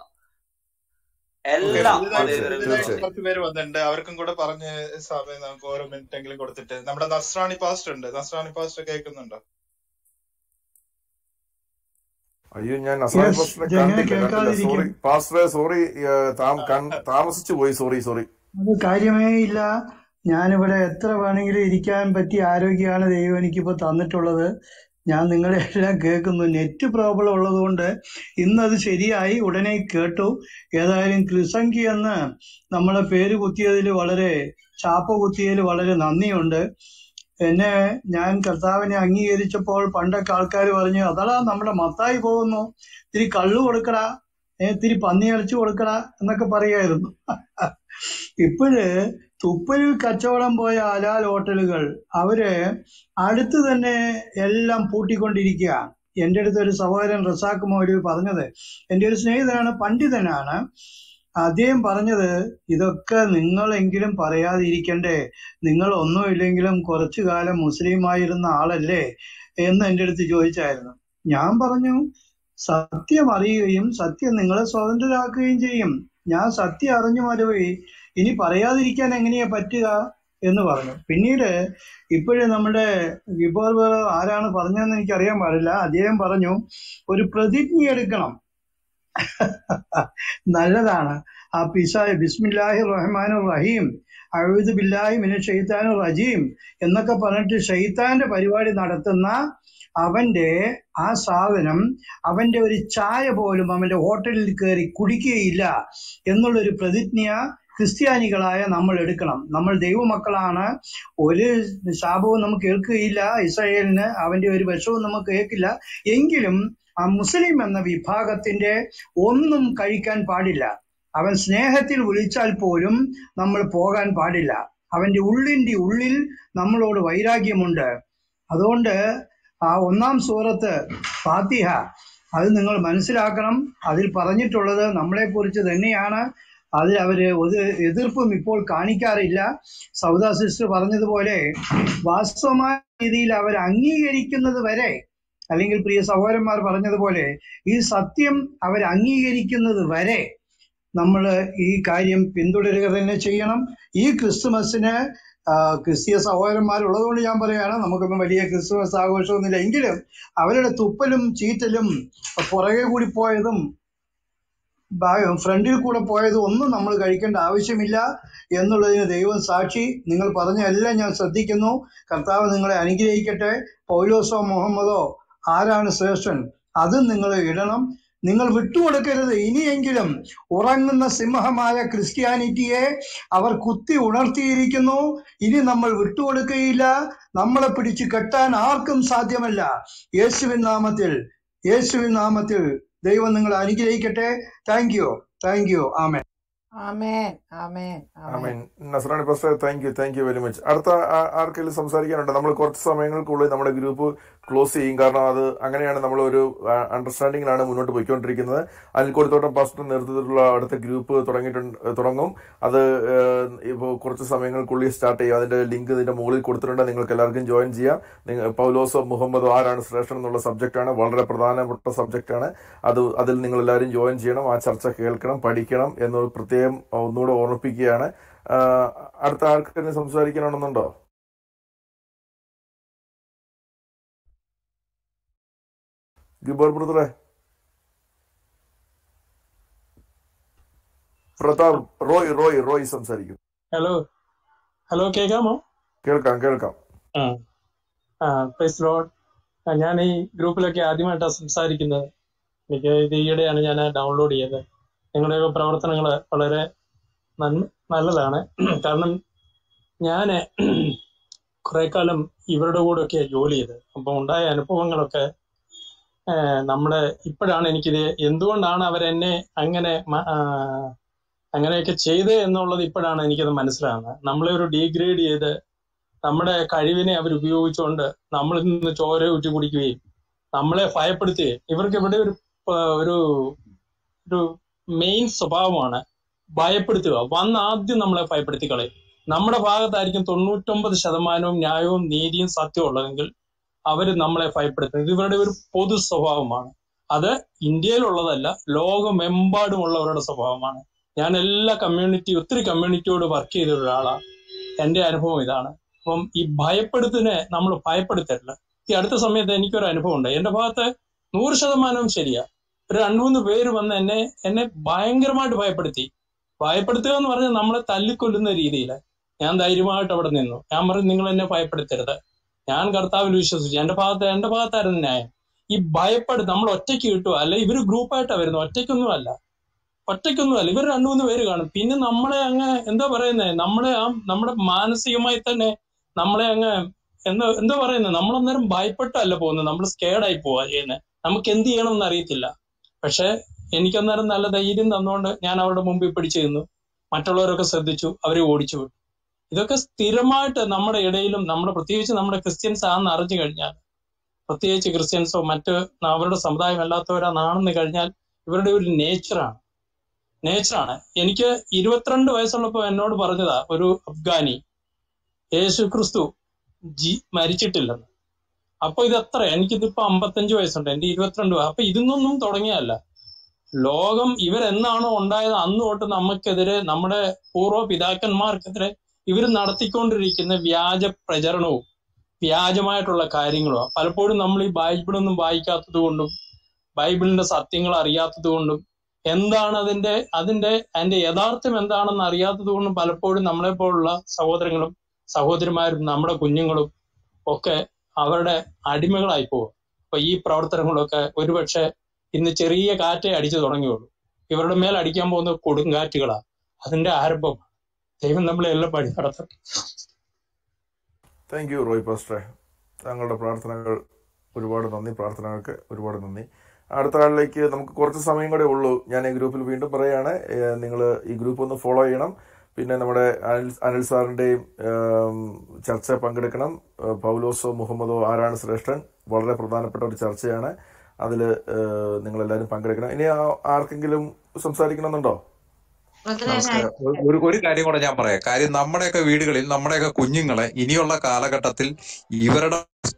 ഓക്കെ എല്ലാ തീർച്ചയായും മതേതര പുതുതായിട്ട് തീർച്ചയായും കുറച്ച് പേര് വന്നിട്ടുണ്ട് അവർക്കും കൂടെ പറഞ്ഞ് സമയം നമുക്ക് ഓരോ മിനിറ്റ് എങ്കിലും കൊടുത്തിട്ട് നമ്മുടെ നസ്രാണി പാസ്റ്റ് ഉണ്ട് നസ്രാണി പാസ്റ്റ് കേൾക്കുന്നുണ്ടോ അയ്യോ ഞാൻ നസ്രാണി യെസ് പാസ്റ്ററെ എങ്ങനെ കണ്ടില്ല കണ്ടില്ല സോറി കേൾക്കാതിരിക്കും പാസ്റ്ററെ സോറി താമസിച്ചു പോയി സോറി സോറി അത് കാര്യമേ ഇല്ല ഞാനിവിടെ എത്ര വേണമെങ്കിലും ഇരിക്കാൻ പറ്റിയ ആരോഗ്യമാണ് ദൈവം എനിക്കിപ്പോ തന്നിട്ടുള്ളത് ഞാൻ നിങ്ങളെ എല്ലാം കേൾക്കുന്നു നെറ്റ് പ്രോബ്ലം ഉള്ളതുകൊണ്ട് ഇന്നത് ശരിയായി ഉടനെ കേട്ടു ഏതായാലും ക്രിസംഖി എന്ന് നമ്മളെ പേര് കുത്തിയതിൽ വളരെ ചാപ്പ കുത്തിയതിൽ വളരെ നന്ദിയുണ്ട് എന്നെ ഞാൻ കർത്താവിനെ അംഗീകരിച്ചപ്പോൾ പണ്ടൊക്കെ ആൾക്കാർ പറഞ്ഞു അതാ നമ്മുടെ മത്തായി പോകുന്നു ഇത്തിരി കള്ളു കൊടുക്കടാ ഏ, ഇത്തിരി പന്നി ഇറച്ചി കൊടുക്കടാ എന്നൊക്കെ പറയായിരുന്നു ഇപ്പോഴ് തുപ്പലിൽ കച്ചവടം പോയ ഹലാൽ ഹോട്ടലുകൾ അവര് അടുത്ത് തന്നെ എല്ലാം പൂട്ടിക്കൊണ്ടിരിക്കുക എന്റെ അടുത്ത് ഒരു സഹോദരൻ റസാഖ് മൗലവി പറഞ്ഞത് എന്റെ ഒരു സ്നേഹിതനാണ് പണ്ഡിതനാണ് അദ്ദേഹം പറഞ്ഞത് ഇതൊക്കെ നിങ്ങളെങ്കിലും പറയാതിരിക്കണ്ടേ നിങ്ങൾ ഒന്നുമില്ലെങ്കിലും കുറച്ചു കാലം മുസ്ലിമായിരുന്ന ആളല്ലേ എന്ന് എന്റെ അടുത്ത് ചോദിച്ചായിരുന്നു ഞാൻ പറഞ്ഞു സത്യം അറിയുകയും സത്യം നിങ്ങളെ സ്വതന്ത്രരാക്കുകയും ചെയ്യും ഞാൻ സത്യം അറിഞ്ഞു മലവഴി ഇനി പറയാതിരിക്കാൻ എങ്ങനെയാ പറ്റുക എന്ന് പറഞ്ഞു പിന്നീട് ഇപ്പോഴും നമ്മുടെ വിഭോർ ആരാണ് പറഞ്ഞതെന്ന് എനിക്ക് അറിയാൻ പാടില്ല അദ്ദേഹം പറഞ്ഞു ഒരു പ്രതിജ്ഞ എടുക്കണം നല്ലതാണ് ആ പിസായ ബിസ്മില്ലാഹി റഹ്മാൻ റഹീം അഴുദ് ബില്ലാഹി മിന ഷെയ്ത്താൻ റജീം എന്നൊക്കെ പറഞ്ഞിട്ട് ഷെയ്ത്താന്റെ പരിപാടി നടത്തുന്ന അവന്റെ ആ സാധനം അവന്റെ ഒരു ചായ പോലും അവന്റെ ഹോട്ടലിൽ കയറി കുടിക്കുകയില്ല എന്നുള്ളൊരു പ്രതിജ്ഞ ക്രിസ്ത്യാനികളായ നമ്മൾ എടുക്കണം നമ്മൾ ദൈവമക്കളാണ് ഒരു ശാപവും നമുക്ക് കേൾക്കുകയില്ല ഇസ്രായേലിന് അവന്റെ ഒരു വിഷവും നമുക്ക് കേൾക്കില്ല എങ്കിലും ആ മുസ്ലിം എന്ന വിഭാഗത്തിന്റെ ഒന്നും കഴിക്കാൻ പാടില്ല അവൻ സ്നേഹത്തിൽ വിളിച്ചാൽ പോലും നമ്മൾ പോകാൻ പാടില്ല അവന്റെ ഉള്ളിന്റെ ഉള്ളിൽ നമ്മളോട് വൈരാഗ്യമുണ്ട് അതുകൊണ്ട് ആ ഒന്നാം സൂറത്ത് ഫാത്തിഹ അത് നിങ്ങൾ മനസ്സിലാക്കണം അതിൽ പറഞ്ഞിട്ടുള്ളത് നമ്മളെ കുറിച്ച് തന്നെയാണ് അതിൽ അവര് ഒരു എതിർപ്പും ഇപ്പോൾ കാണിക്കാറില്ല സൗദ സിസ്റ്റർ പറഞ്ഞതുപോലെ വാസ്തവമായ രീതിയിൽ അവർ അംഗീകരിക്കുന്നത് വരെ അല്ലെങ്കിൽ പ്രിയ സഹോദരന്മാർ പറഞ്ഞതുപോലെ ഈ സത്യം അവർ അംഗീകരിക്കുന്നത് വരെ നമ്മൾ ഈ കാര്യം പിന്തുടരുക തന്നെ ചെയ്യണം ഈ ക്രിസ്തുമസിന് ആ, ക്രിസ്തീയ സഹോദരന്മാരുള്ളതുകൊണ്ട് ഞാൻ പറയുകയാണ് നമുക്കൊന്നും വലിയ ക്രിസ്തുമസ് ആഘോഷമൊന്നുമില്ല എങ്കിലും അവരുടെ തുപ്പലും ചീറ്റലും പുറകെ കൂടി പോയതും ബാ- ഫ്രണ്ടിൽ കൂടെ പോയത് ഒന്നും നമ്മൾ കഴിക്കേണ്ട ആവശ്യമില്ല എന്നുള്ളതിന് ദൈവം സാക്ഷി നിങ്ങൾ പറഞ്ഞ എല്ലാം ഞാൻ ശ്രദ്ധിക്കുന്നു കർത്താവ് നിങ്ങളെ അനുഗ്രഹിക്കട്ടെ പൗലോസോ മുഹമ്മദോ ആരാണ് ശ്രേഷ്ഠൻ അതും നിങ്ങൾ ഇടണം നിങ്ങൾ വിട്ടുകൊടുക്കരുത് ഇനിയെങ്കിലും ഉറങ്ങുന്ന സിംഹമായ ക്രിസ്ത്യാനിറ്റിയെ അവർ കുത്തി ഉണർത്തിയിരിക്കുന്നു ഇനി നമ്മൾ വിട്ടുകൊടുക്കുകയില്ല നമ്മളെ പിടിച്ചു കെട്ടാൻ ആർക്കും സാധ്യമല്ല യേശുവിൻ നാമത്തിൽ യേശുവിൻ നാമത്തിൽ ദൈവം നിങ്ങളെ അനുഗ്രഹിക്കട്ടെ താങ്ക് യു താങ്ക് യു ആമേൻ ആമേൻ ആമേൻ ഐ ആമേൻ മീൻ നസ്രാണി pastor thank you thank you very much അടുത്ത ആ- ആർക്കെങ്കിലും സംസാരിക്കാനുണ്ട് നമ്മൾ കുറച്ച് സമയങ്ങൾക്കുള്ളിൽ നമ്മുടെ ഗ്രൂപ്പ് ക്ലോസ് ചെയ്യും കാരണം അത് അങ്ങനെയാണ് നമ്മൾ ഒരു അണ്ടർസ്റ്റാൻഡിങ്ങിലാണ് മുന്നോട്ട് പോയിക്കൊണ്ടിരിക്കുന്നത് അനിൽക്കോടിത്തോട്ടം പാസ്റ്റർ നേതൃത്വത്തിലുള്ള അടുത്ത ഗ്രൂപ്പ് തുടങ്ങിയിട്ടുണ്ട് തുടങ്ങും അത് ഇപ്പോൾ കുറച്ച് സമയങ്ങൾക്കുള്ളിൽ സ്റ്റാർട്ട് ചെയ്യും അതിന്റെ ലിങ്ക് ഇതിന്റെ മുകളിൽ കൊടുത്തിട്ടുണ്ട് നിങ്ങൾക്ക് എല്ലാവർക്കും ജോയിൻ ചെയ്യാം നിങ്ങൾ പൗലോസോ മുഹമ്മദോ ആരാണ് ശ്രേഷ്ഠൻ എന്നുള്ള സബ്ജക്റ്റാണ് വളരെ പ്രധാനപ്പെട്ട സബ്ജക്റ്റാണ് അത് അതിൽ നിങ്ങൾ എല്ലാവരും ജോയിൻ ചെയ്യണം ആ ചർച്ച കേൾക്കണം പഠിക്കണം എന്ന് പ്രത്യേകം ഒന്നുകൂടെ ഓർമ്മിപ്പിക്കുകയാണ് ആ, അടുത്ത ആൾക്കാരിന് സംസാരിക്കണമെന്നുണ്ടോ ഗിബോർ ബ്രദറെ പ്രതാപ് റോയ് റോയ് റോയ് സംസാരിക്കും ഹലോ ഹലോ കേൾക്കാമോ കേൾക്കാം കേൾക്കാം ആ ആ പ്രൈസ് ലോഡ് ഞാൻ ഈ ഗ്രൂപ്പിലൊക്കെ ആദ്യമായിട്ടാണ് സംസാരിക്കുന്നത് എനിക്ക് ഇത് ഈയിടെയാണ് ഞാൻ ഡൗൺലോഡ് ചെയ്തത് നിങ്ങളുടെയൊക്കെ പ്രവർത്തനങ്ങൾ വളരെ നന്മ നല്ലതാണ് കാരണം ഞാൻ കുറെ കാലം ഇവരുടെ കൂടെ ഒക്കെ ജോലി ചെയ്തത് അപ്പൊ ഉണ്ടായ അനുഭവങ്ങളൊക്കെ ഏഹ്, നമ്മുടെ ഇപ്പോഴാണ് എനിക്കിത് എന്തുകൊണ്ടാണ് അവരെന്നെ അങ്ങനെ മ- ആ, അങ്ങനെയൊക്കെ ചെയ്തത് എന്നുള്ളത് ഇപ്പോഴാണ് എനിക്കത് മനസ്സിലാകുന്നത് നമ്മളെ ഒരു ഡീഗ്രേഡ് ചെയ്ത് നമ്മുടെ കഴിവിനെ അവർ ഉപയോഗിച്ചുകൊണ്ട് നമ്മളിൽ നിന്ന് ചോര ഊറ്റി കുടിക്കുകയും നമ്മളെ ഭയപ്പെടുത്തുകയും ഇവർക്ക് ഇവിടെ ഒരു പ- ഒരു ഒരു മെയിൻ സ്വഭാവമാണ് ഭയപ്പെടുത്തുക വന്ന് ആദ്യം നമ്മളെ ഭയപ്പെടുത്തി കളയും നമ്മുടെ ഭാഗത്തായിരിക്കും തൊണ്ണൂറ്റൊമ്പത് ശതമാനവും ന്യായവും നീതിയും സത്യവും ഉള്ളതെങ്കിൽ അവർ നമ്മളെ ഭയപ്പെടുത്തുന്നത് ഇത് ഇവരുടെ ഒരു പൊതു സ്വഭാവമാണ് അത് ഇന്ത്യയിലുള്ളതല്ല ലോകമെമ്പാടുമുള്ളവരുടെ സ്വഭാവമാണ് ഞാൻ എല്ലാ കമ്മ്യൂണിറ്റി ഒത്തിരി കമ്മ്യൂണിറ്റിയോട് വർക്ക് ചെയ്ത ഒരാളാണ് എന്റെ അനുഭവം ഇതാണ് അപ്പം ഈ ഭയപ്പെടുത്തിനെ നമ്മൾ ഭയപ്പെടുത്തരുത് ഈ അടുത്ത സമയത്ത് എനിക്കൊരു അനുഭവം ഉണ്ട് എന്റെ ഭാഗത്ത് നൂറ് ശതമാനവും ശരിയാ ഒരു രണ്ടു മൂന്ന് പേര് വന്ന് എന്നെ എന്നെ ഭയങ്കരമായിട്ട് ഭയപ്പെടുത്തി ഭയപ്പെടുത്തുക എന്ന് പറഞ്ഞാൽ നമ്മളെ തല്ലിക്കൊല്ലുന്ന രീതിയിൽ ഞാൻ ധൈര്യമായിട്ട് അവിടെ നിന്നു ഞാൻ പറഞ്ഞു നിങ്ങൾ എന്നെ ഭയപ്പെടുത്തരുത് ഞാൻ കർത്താവിൽ വിശ്വസിച്ചു എന്റെ ഭാഗത്ത് എന്റെ ഭാഗത്തായിരുന്നു ന്യായം ഈ ഭയപ്പെടും നമ്മൾ ഒറ്റയ്ക്ക് കിട്ടുക അല്ലെ ഇവര് ഗ്രൂപ്പായിട്ടാണ് വരുന്നത് ഒറ്റയ്ക്കൊന്നും അല്ല ഒറ്റയ്ക്കൊന്നും അല്ല ഇവർ രണ്ടു മൂന്ന് പേര് കാണും പിന്നെ നമ്മളെ അങ്ങ് എന്താ പറയുന്നത് നമ്മളെ ആ നമ്മുടെ മാനസികമായി തന്നെ നമ്മളെ അങ്ങ് എന്താ എന്താ പറയുന്നത് നമ്മളന്നേരം ഭയപ്പെട്ടല്ല പോകുന്നത് നമ്മൾ സ്കേഡായി പോവാ ചെയ്യുന്നത് നമുക്ക് എന്ത് ചെയ്യണം എന്ന് അറിയത്തില്ല പക്ഷെ എനിക്കന്നേരം നല്ല ധൈര്യം തന്നുകൊണ്ട് ഞാൻ അവരുടെ മുമ്പിൽ പിടിച്ചു നിന്നു മറ്റുള്ളവരൊക്കെ ശ്രദ്ധിച്ചു അവരെ ഓടിച്ചു വിട്ടു ഇതൊക്കെ സ്ഥിരമായിട്ട് നമ്മുടെ ഇടയിലും നമ്മുടെ പ്രത്യേകിച്ച് നമ്മുടെ ക്രിസ്ത്യൻസ് ആണെന്ന് അറിഞ്ഞു കഴിഞ്ഞാൽ പ്രത്യേകിച്ച് ക്രിസ്ത്യൻസോ മറ്റ് അവരുടെ സമുദായം അല്ലാത്തവരാണെന്ന് കഴിഞ്ഞാൽ ഇവരുടെ ഒരു നേച്ചറാണ് നേച്ചറാണ് എനിക്ക് ഇരുപത്തിരണ്ട് വയസ്സുള്ളപ്പോ എന്നോട് പറഞ്ഞതാ ഒരു അഫ്ഗാനി യേശു ക്രിസ്തു ജി മരിച്ചിട്ടില്ലെന്ന് അപ്പൊ ഇത് എത്ര എനിക്കിതിപ്പോ അമ്പത്തഞ്ച് വയസ്സുണ്ട് എന്റെ ഇരുപത്തിരണ്ട് വയ- അപ്പൊ ഇതിന്നൊന്നും തുടങ്ങിയല്ല ലോകം ഇവരെന്നാണോ ഉണ്ടായത് അന്ന് തൊട്ട് നമുക്കെതിരെ നമ്മുടെ പൂർവ്വ പിതാക്കന്മാർക്കെതിരെ ഇവർ നടത്തിക്കൊണ്ടിരിക്കുന്ന വ്യാജ പ്രചരണവും വ്യാജമായിട്ടുള്ള കാര്യങ്ങളും പലപ്പോഴും നമ്മൾ ഈ ബൈബിളൊന്നും വായിക്കാത്തത് കൊണ്ടും ബൈബിളിന്റെ സത്യങ്ങൾ അറിയാത്തത് കൊണ്ടും എന്താണ് അതിന്റെ അതിന്റെ അതിന്റെ യഥാർത്ഥം എന്താണെന്ന് അറിയാത്തത് കൊണ്ടും പലപ്പോഴും നമ്മളെ പോലുള്ള സഹോദരങ്ങളും സഹോദരിമാരും നമ്മുടെ കുഞ്ഞുങ്ങളും ഒക്കെ അവരുടെ അടിമകളായി പോകും അപ്പൊ ഈ പ്രവർത്തനങ്ങളൊക്കെ ഒരുപക്ഷെ ഇന്ന് ചെറിയ കാറ്റേ അടിച്ചു തുടങ്ങിയുള്ളൂ ഇവരുടെ മേൽ അടിക്കാൻ പോകുന്ന കൊടുങ്കാറ്റുകളാ അതിന്റെ ആരംഭം ദൈവം നമ്മളെ എല്ലാം വഴി നടത്തട്ടെ താങ്ക് യു റോയ് പാസ്റ്ററെ താങ്കളുടെ പ്രാർത്ഥനകൾ ഒരുപാട് നന്ദി പ്രാർത്ഥനകൾക്ക് ഒരുപാട് നന്ദി അടുത്ത ആളിലേക്ക് നമുക്ക് കുറച്ച് സമയം കൂടെ ഉള്ളൂ ഞാൻ ഈ ഗ്രൂപ്പിൽ വീണ്ടും പറയാണ് നിങ്ങൾ ഈ ഗ്രൂപ്പ് ഒന്ന് ഫോളോ ചെയ്യണം പിന്നെ നമ്മുടെ അനിൽ അനിൽ സാറിന്റെയും ഏം, ചർച്ച പങ്കെടുക്കണം ഏഹ്, പൗലോസോ മുഹമ്മദോ ആരാണ് ശ്രേഷ്ഠൻ വളരെ പ്രധാനപ്പെട്ട ഒരു ചർച്ചയാണ് അതിൽ നിങ്ങൾ എല്ലാവരും പങ്കെടുക്കണം ഇനി ആ- ആർക്കെങ്കിലും സംസാരിക്കണമെന്നുണ്ടോ നമസ്കാരം ഒരു ഒരു ഒരു കാര്യം കൂടെ ഞാൻ പറയാം കാര്യം നമ്മുടെയൊക്കെ വീടുകളിൽ നമ്മുടെയൊക്കെ കുഞ്ഞുങ്ങളെ ഇനിയുള്ള കാലഘട്ടത്തിൽ ഇവരുടെ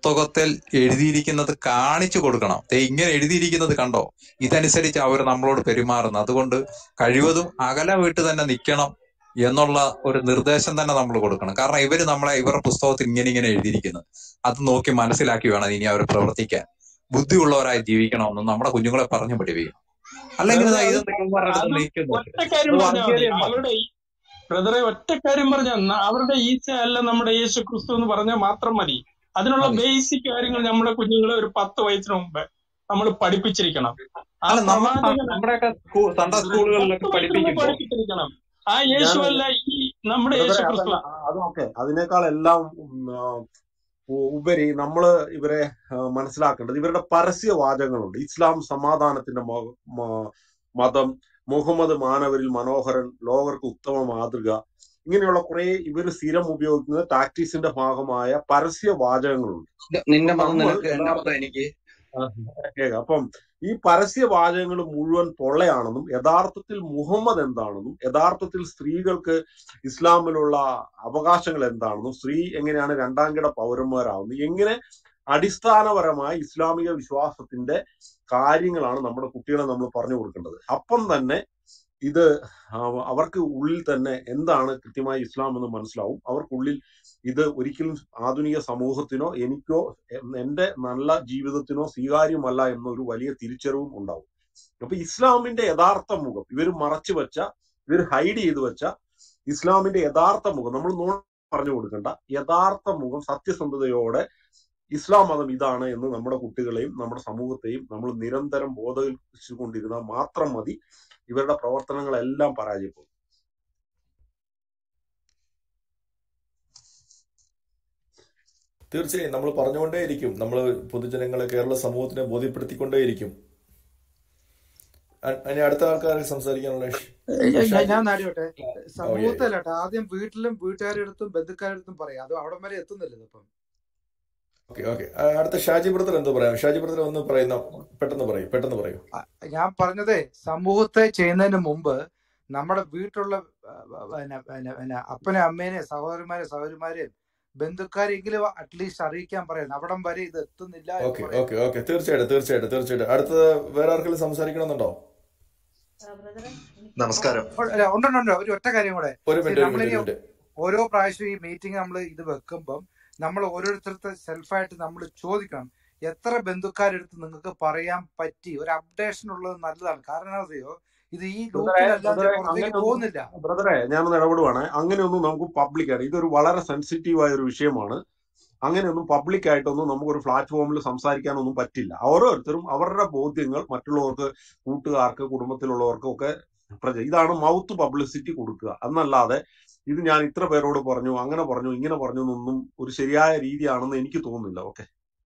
പുസ്തകത്തിൽ എഴുതിയിരിക്കുന്നത് കാണിച്ചു കൊടുക്കണം ദേ ഇങ്ങനെ എഴുതിയിരിക്കുന്നത് കണ്ടോ ഇതനുസരിച്ച് അവർ നമ്മളോട് പെരുമാറുന്നത് അതുകൊണ്ട് കഴിവതും അകല വിട്ട് തന്നെ നിൽക്കണം എന്നുള്ള ഒരു നിർദ്ദേശം തന്നെ നമ്മൾ കൊടുക്കണം കാരണം ഇവര് നമ്മളെ ഇവരുടെ പുസ്തകത്തിൽ ഇങ്ങനെ ഇങ്ങനെ എഴുതിയിരിക്കുന്നത് അത് നോക്കി മനസ്സിലാക്കി വേണം ഇനി അവർ പ്രവർത്തിക്കാൻ ബുദ്ധിയുള്ളവരായി ജീവിക്കണമെന്ന് നമ്മുടെ കുഞ്ഞുങ്ങളെ പറഞ്ഞു പഠിപ്പിക്കണം അല്ലെങ്കിൽ ബ്രദറെ ഇതാ അത് ഇതൊന്നും ഇവന്മാരുടെ അടുത്ത് അതും നിൽക്കുന്നില്ല ഒറ്റ കാര്യം അത് പറഞ്ഞാൽ മതി വർഗീയതയാണ് അവരുടെ ഈ ബ്രദറെ ഒറ്റ കാര്യം പറഞ്ഞാൽ അവരുടെ ഈച്ച അല്ല നമ്മുടെ യേശു ക്രിസ്തു എന്ന് പറഞ്ഞാൽ മാത്രം മതി അതിനുള്ള മതി ബേസിക് കാര്യങ്ങൾ നമ്മുടെ കുഞ്ഞുങ്ങളെ ഒരു പത്ത് വയസ്സിന് മുമ്പ് നമ്മൾ പഠിപ്പിച്ചിരിക്കണം ആ അല്ല നമ്മൾ പ്രവാചകൻ നമ്മുടെയൊക്കെ സ്കൂ സൺഡേ ഒരു സ്കൂളുകളിലൊക്കെ പത്ത് വയസ്സിന് മുമ്പ് പഠിപ്പിക്കുമ്പോൾ പഠിപ്പിച്ചിരിക്കണം ആ യേശു ഞാൻ അല്ല ഈ നമ്മുടെ ബ്രദറെ യേശു അതല്ല ക്രിസ്തു അതൊക്കെ അതിനേക്കാൾ എല്ലാം ഉം, ആ, ഉ- ഉപരി നമ്മള് ഇവരെ ആ, മനസ്സിലാക്കേണ്ടത് ഇവരുടെ പരസ്യ വാചകങ്ങളുണ്ട് ഇസ്ലാം സമാധാനത്തിന്റെ മ- മ- മതം മുഹമ്മദ് മാനവരിൽ മനോഹരൻ ലോകർക്ക് ഉത്തമ മാതൃക ഇങ്ങനെയുള്ള കുറെ ഇവർ സ്ഥിരം ഉപയോഗിക്കുന്ന ടാക്ടീസിന്റെ ഭാഗമായ പരസ്യ വാചകങ്ങളുണ്ട് നിന്റെ അപ്പൊ മതം നമ്മൾ നിനക്ക് എന്റെ യഥാർത്ഥ മതം എനിക്ക് കേൾക്കാം അപ്പം ഈ പരസ്യ വാചകങ്ങൾ മുഴുവൻ പൊള്ളയാണെന്നും യഥാർത്ഥത്തിൽ മുഹമ്മദ് എന്താണെന്നും യഥാർത്ഥത്തിൽ സ്ത്രീകൾക്ക് ഇസ്ലാമിലുള്ള അവകാശങ്ങൾ എന്താണെന്നും സ്ത്രീ എങ്ങനെയാണ് രണ്ടാം കിട പൗരന്മാരാവുന്നത് എങ്ങനെ അടിസ്ഥാനപരമായ ഇസ്ലാമിക വിശ്വാസത്തിന്റെ കാര്യങ്ങളാണ് നമ്മുടെ കുട്ടികളെ നമ്മൾ പറഞ്ഞു കൊടുക്കേണ്ടത് അപ്പം തന്നെ ഇത് അവ- അവർക്ക് ഉള്ളിൽ തന്നെ എന്താണ് കൃത്യമായി ഇസ്ലാം എന്ന് മനസ്സിലാവും അവർക്കുള്ളിൽ ഇത് ഒരിക്കലും ആധുനിക സമൂഹത്തിനോ എനിക്കോ എ- എന്റെ നല്ല ജീവിതത്തിനോ സ്വീകാര്യമല്ല എന്നൊരു വലിയ തിരിച്ചറിവും ഉണ്ടാവും അപ്പൊ ഇസ്ലാമിന്റെ യഥാർത്ഥ മുഖം ഇവർ മറച്ചു വെച്ച ഇവർ ഹൈഡ് ചെയ്തു വെച്ച ഇസ്ലാമിന്റെ യഥാർത്ഥ മുഖം നമ്മൾ നോൺ പറഞ്ഞു കൊടുക്കണ്ട യഥാർത്ഥ മുഖം സത്യസന്ധതയോടെ ഇസ്ലാം മതം ഇതാണ് എന്ന് നമ്മുടെ കുട്ടികളെയും നമ്മുടെ സമൂഹത്തെയും നമ്മൾ നിരന്തരം ബോധവൽക്കരിച്ചുകൊണ്ടിരുന്നാൽ മാത്രം മതി ഇവരുടെ പ്രവർത്തനങ്ങളെല്ലാം പരാജയപ്പെടും തീർച്ചയായും നമ്മൾ പറഞ്ഞുകൊണ്ടേയിരിക്കും നമ്മൾ പൊതുജനങ്ങളെ കേരള സമൂഹത്തിനെ ബോധ്യപ്പെടുത്തിക്കൊണ്ടേയിരിക്കും അ- ഇനി അടുത്ത ആൾക്കാർ സംസാരിക്കാനുള്ള ഞാൻ ഷാജി ഞാൻ നാടിയോട്ടെ ഓ യാ സമൂഹത്തിലട്ടെ ആദ്യം വീട്ടിലും വീട്ടുകാരുടെ അടുത്തും ബന്ധുക്കാരുടെ അടുത്തും പറയാം അത് അവിടം വരെ എത്തുന്നില്ല ഇതിപ്പം ഓക്കെ ഓക്കെ അടുത്ത ഷാജി ബ്രദർ എന്ത് പറയാം ഷാജി ബ്രദർ ഒന്ന് പറയുന്ന പെട്ടെന്ന് പറയൂ പെട്ടെന്ന് പറയൂ അ- ഞാൻ പറഞ്ഞതേ സമൂഹത്തെ ചെയ്യുന്നതിന് മുമ്പ് നമ്മുടെ വീട്ടിലുള്ള ആ, ആ, പിന്നെ പിന്നെ പിന്നെ അപ്പനെ അമ്മേനെ സഹോദരന്മാരെ സഹോദരിമാരെയും ബന്ധുക്കാരെങ്കിലും അറ്റ്ലീസ്റ്റ് അറിയിക്കാൻ പറയുന്നത് അവിടം വരെ ഇത് എത്തുന്നില്ല എന്ന് ഓക്കെ പറയുന്നത് ഓക്കെ ഓക്കെ തീർച്ചയായിട്ടും തീർച്ചയായിട്ടും തീർച്ചയായിട്ടും അടുത്തത് വേറെ ആർക്കെങ്കിലും സംസാരിക്കണമെന്നുണ്ടോ നമസ്കാരം ഉണ്ടോ ഉണ്ടോ ഒരു ഒറ്റ കാര്യം കൂടെ ഒരു ശരി മിനിറ്റ് ഒരു നമ്മളിനി മിനിറ്റ് ഒരു മിനിറ്റ് ഓരോ പ്രാവശ്യം ഈ മീറ്റിംഗ് നമ്മൾ ഇത് വെക്കുമ്പം നമ്മൾ ഓരോരുത്തരുടെ സെൽഫായിട്ട് നമ്മൾ ചോദിക്കണം എത്ര ബന്ധുക്കാരെടുത്ത് നിങ്ങൾക്ക് പറയാൻ പറ്റി ഒരു അപ്ഡേഷൻ ഉള്ളത് നല്ലതാണ് കാരണം എന്താ അറിയോ ഇത് ഈ ബ്രദറെ ലൂപ്പിലല്ലാതെ ബ്രദറെ പുറത്തേക്ക് അങ്ങനെയൊന്നും പോകുന്നില്ല ബ്രദറെ ഞാനൊന്ന് ഇടപെടുവാണ് അങ്ങനെയൊന്നും നമുക്ക് പബ്ലിക്കായിട്ട് ഇതൊരു വളരെ സെൻസിറ്റീവ് ആയ ഒരു വിഷയമാണ് അങ്ങനെയൊന്നും പബ്ലിക് ആയിട്ടൊന്നും നമുക്കൊരു പ്ലാറ്റ്ഫോമിൽ സംസാരിക്കാനൊന്നും പറ്റില്ല ഓരോരുത്തരും അവരുടെ ബോധ്യങ്ങൾ മറ്റുള്ളവർക്ക് കൂട്ടുകാർക്ക് കുടുംബത്തിലുള്ളവർക്കും ഒക്കെ പ്രച ഇതാണ് മൗത്ത് പബ്ലിസിറ്റി കൊടുക്കുക എന്നല്ലാതെ ഇത് ഞാൻ ഇത്ര പേരോട് പറഞ്ഞു അങ്ങനെ പറഞ്ഞു ഇങ്ങനെ പറഞ്ഞു എന്നൊന്നും ഒരു ശരിയായ രീതിയാണെന്ന് എനിക്ക് തോന്നുന്നില്ല ഓക്കെ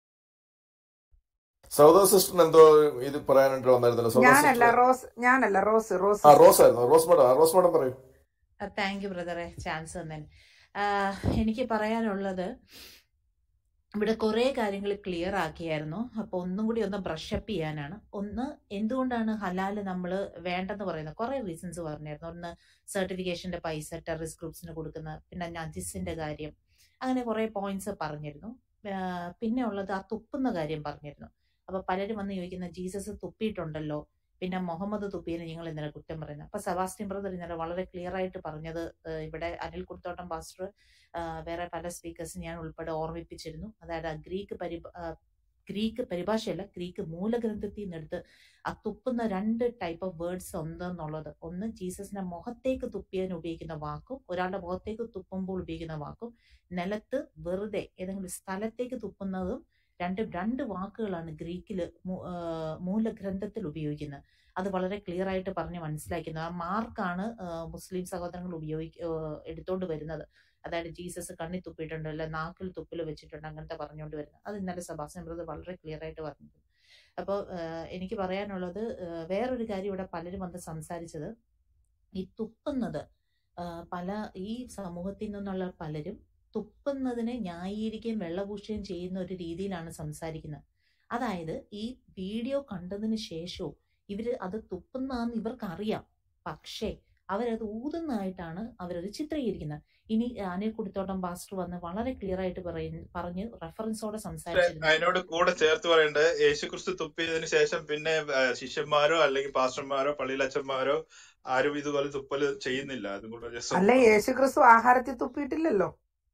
സൗദ സിസ്റ്റർ എന്തോ ഇത് പറയാനായിട്ട് വന്നായിരുന്നല്ലോ സൗദ ഞാനല്ല സിസ്റ്റർ റോസ് ഞാനല്ല റോസ് റോസ് ആ സിസ്റ്റർ റോസ് ആയിരുന്നു റോസ് മാഡം ആ, റോസ് മാഡം പറയൂ താങ്ക് യു ബ്രദറെ ചാൻസ് തന്നതിന് ആഹ് എനിക്ക് പറയാനുള്ളത് ഇവിടെ കുറേ കാര്യങ്ങൾ ക്ലിയർ ആക്കിയായിരുന്നു അപ്പോൾ ഒന്നും കൂടി ഒന്ന് ബ്രഷപ്പ് ചെയ്യാനാണ് ഒന്ന് എന്തുകൊണ്ടാണ് ഹലാൽ നമ്മൾ വേണ്ടെന്ന് പറയുന്നത് കുറേ റീസൺസ് പറഞ്ഞായിരുന്നു ഒന്ന് സർട്ടിഫിക്കേഷന്റെ പൈസ ടെററിസ്റ്റ് ഗ്രൂപ്പ്സിന് കൊടുക്കുന്ന പിന്നെ നജിസിന്റെ കാര്യം അങ്ങനെ കുറേ പോയിന്റ്സ് പറഞ്ഞിരുന്നു ആഹ് പിന്നെ ഉള്ളത് ആ തുപ്പുന്ന കാര്യം പറഞ്ഞിരുന്നു അപ്പൊ പലരും വന്ന് ചോദിക്കുന്ന ജീസസ് തുപ്പിയിട്ടുണ്ടല്ലോ പിന്നെ മുഹമ്മദ് തുപ്പിയതിന് നിങ്ങൾ ഇന്നലെ കുറ്റം പറയുന്നത് അപ്പൊ സെബാസ്റ്റ്യൻ ബ്രദർ ഇന്നലെ വളരെ ക്ലിയർ ആയിട്ട് പറഞ്ഞത് ഏഹ് ഇവിടെ അനിൽ കുർത്തോട്ടം പാസ്റ്റർ ആഹ് വേറെ പല സ്പീക്കേഴ്സ് ഞാൻ ഉൾപ്പെടെ ഓർമ്മിപ്പിച്ചിരുന്നു അതായത് ആ ഗ്രീക്ക് പരി ആഹ് ഗ്രീക്ക് പരിഭാഷയല്ല ഗ്രീക്ക് മൂലഗ്രന്ഥത്തിൽ നിന്നെടുത്ത് ആ തുപ്പുന്ന രണ്ട് ടൈപ്പ് ഓഫ് വേർഡ്സ് എന്തെന്നുള്ളത് ഒന്ന് ജീസസിന്റെ മുഖത്തേക്ക് തുപ്പിയതിന് ഉപയോഗിക്കുന്ന വാക്കും ഒരാളുടെ മുഖത്തേക്ക് തുപ്പുമ്പോൾ ഉപയോഗിക്കുന്ന വാക്കും നിലത്ത് വെറുതെ ഏതെങ്കിലും സ്ഥലത്തേക്ക് തുപ്പുന്നതും രണ്ട് രണ്ട് വാക്കുകളാണ് ഗ്രീക്കില് മൂ- ആഹ് മൂലഗ്രന്ഥത്തിൽ ഉപയോഗിക്കുന്നത് അത് വളരെ ക്ലിയർ ആയിട്ട് പറഞ്ഞ് മനസ്സിലാക്കുന്നത് ആ മാർക്കാണ് മുസ്ലിം സഹോദരങ്ങൾ ഉപയോഗിക്ക ആഹ് എടുത്തോണ്ട് വരുന്നത് അതായത് ജീസസ് കണ്ണി തുപ്പിയിട്ടുണ്ട് അല്ലെ നാക്കിൽ തുപ്പിൽ വെച്ചിട്ടുണ്ട് അങ്ങനത്തെ പറഞ്ഞുകൊണ്ട് വരുന്നത് അത് ഇന്നലെ സഭാസൻ ബ്രദർ വളരെ ക്ലിയർ ആയിട്ട് പറഞ്ഞിട്ടുണ്ട് അപ്പോൾ എനിക്ക് പറയാനുള്ളത് ആഹ് വേറൊരു കാര്യം ഇവിടെ പലരും വന്ന് സംസാരിച്ചത് ഈ തുപ്പുന്നത് ആഹ് പല ഈ സമൂഹത്തിൽ നിന്നുള്ള പലരും തുപ്പുന്നതിനെ ന്യായീകരിക്കുകയും വെള്ളപൂശുകയും ചെയ്യുന്ന ഒരു രീതിയിലാണ് സംസാരിക്കുന്നത് അതായത് ഈ വീഡിയോ കണ്ടതിന് ശേഷവും ഇവര് അത് തുപ്പുന്നതാന്ന് ഇവർക്കറിയാം പക്ഷേ അവരത് ഊതുന്നതായിട്ടാണ് അവരത് ചിത്രീകരിക്കുന്നത് ഇനി അനിൽ കുടിത്തോട്ടം പാസ്റ്റർ വന്ന് വളരെ ക്ലിയർ ആയിട്ട് പറയുന്നു പറഞ്ഞ് റെഫറൻസോടെ പക്ഷെ സംസാരിച്ചിരുന്നു അതിനോട് കൂടെ ചേർത്ത് പറയേണ്ടത് യേശുക്രിസ്തു തുപ്പിയതിനു ശേഷം പിന്നെ ആ, ശിഷ്യന്മാരോ അല്ലെങ്കിൽ പാസ്റ്റർമാരോ പള്ളിയിലച്ചന്മാരോ ആരും ഇതുപോലെ തുപ്പല് ചെയ്യുന്നില്ല അതും കൂടെ ജസ്റ്റ് അല്ല ഒന്ന് പറഞ്ഞു യേശുക്രിസ്തു ആഹാരത്തിൽ തുപ്പിയിട്ടില്ലല്ലോ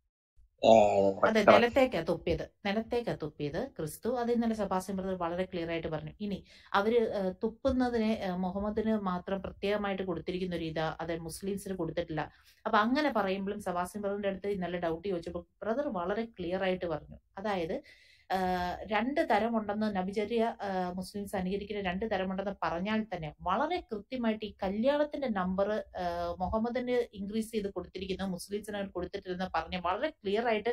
അതെ നിലത്തേക്കാ തുപ്പിയത് നിലത്തേക്കാ തുപ്പിയത് ക്രിസ്തു അത് ഇന്നലെ സഭാസ്യം ബ്രദർ വളരെ ക്ലിയർ ആയിട്ട് പറഞ്ഞു ഇനി അവര് ആ, തുപ്പുന്നതിന് ആ, മുഹമ്മദിന് മാത്രം പ്രത്യേകമായിട്ട് കൊടുത്തിരിക്കുന്ന ഒരു ഇതാ അത് മുസ്ലിംസിന് കൊടുത്തിട്ടില്ല അപ്പൊ അങ്ങനെ പറയുമ്പോഴും സഭാസ്യം ബ്രദറിന്റെ അടുത്ത് ഇന്നലെ ഡൗട്ട് ചോദിച്ചപ്പോൾ ബ്രദർ വളരെ ക്ലിയർ ആയിട്ട് പറഞ്ഞു അതായത് ആ, രണ്ട് തരമുണ്ടെന്ന് നബിചര്യ ആ, മുസ്ലിംസ് അനുകരിക്കുന്ന രണ്ട് തരമുണ്ടെന്ന് പറഞ്ഞാൽ തന്നെ വളരെ കൃത്യമായിട്ട് ഈ കല്യാണത്തിന്റെ നമ്പർ മുഹമ്മദിന് ഇൻക്രീസ് ചെയ്ത് കൊടുത്തിരിക്കുന്നു മുസ്ലിംസിന് കൊടുത്തിട്ടില്ലെന്ന് പറഞ്ഞ് വളരെ ക്ലിയർ ആയിട്ട്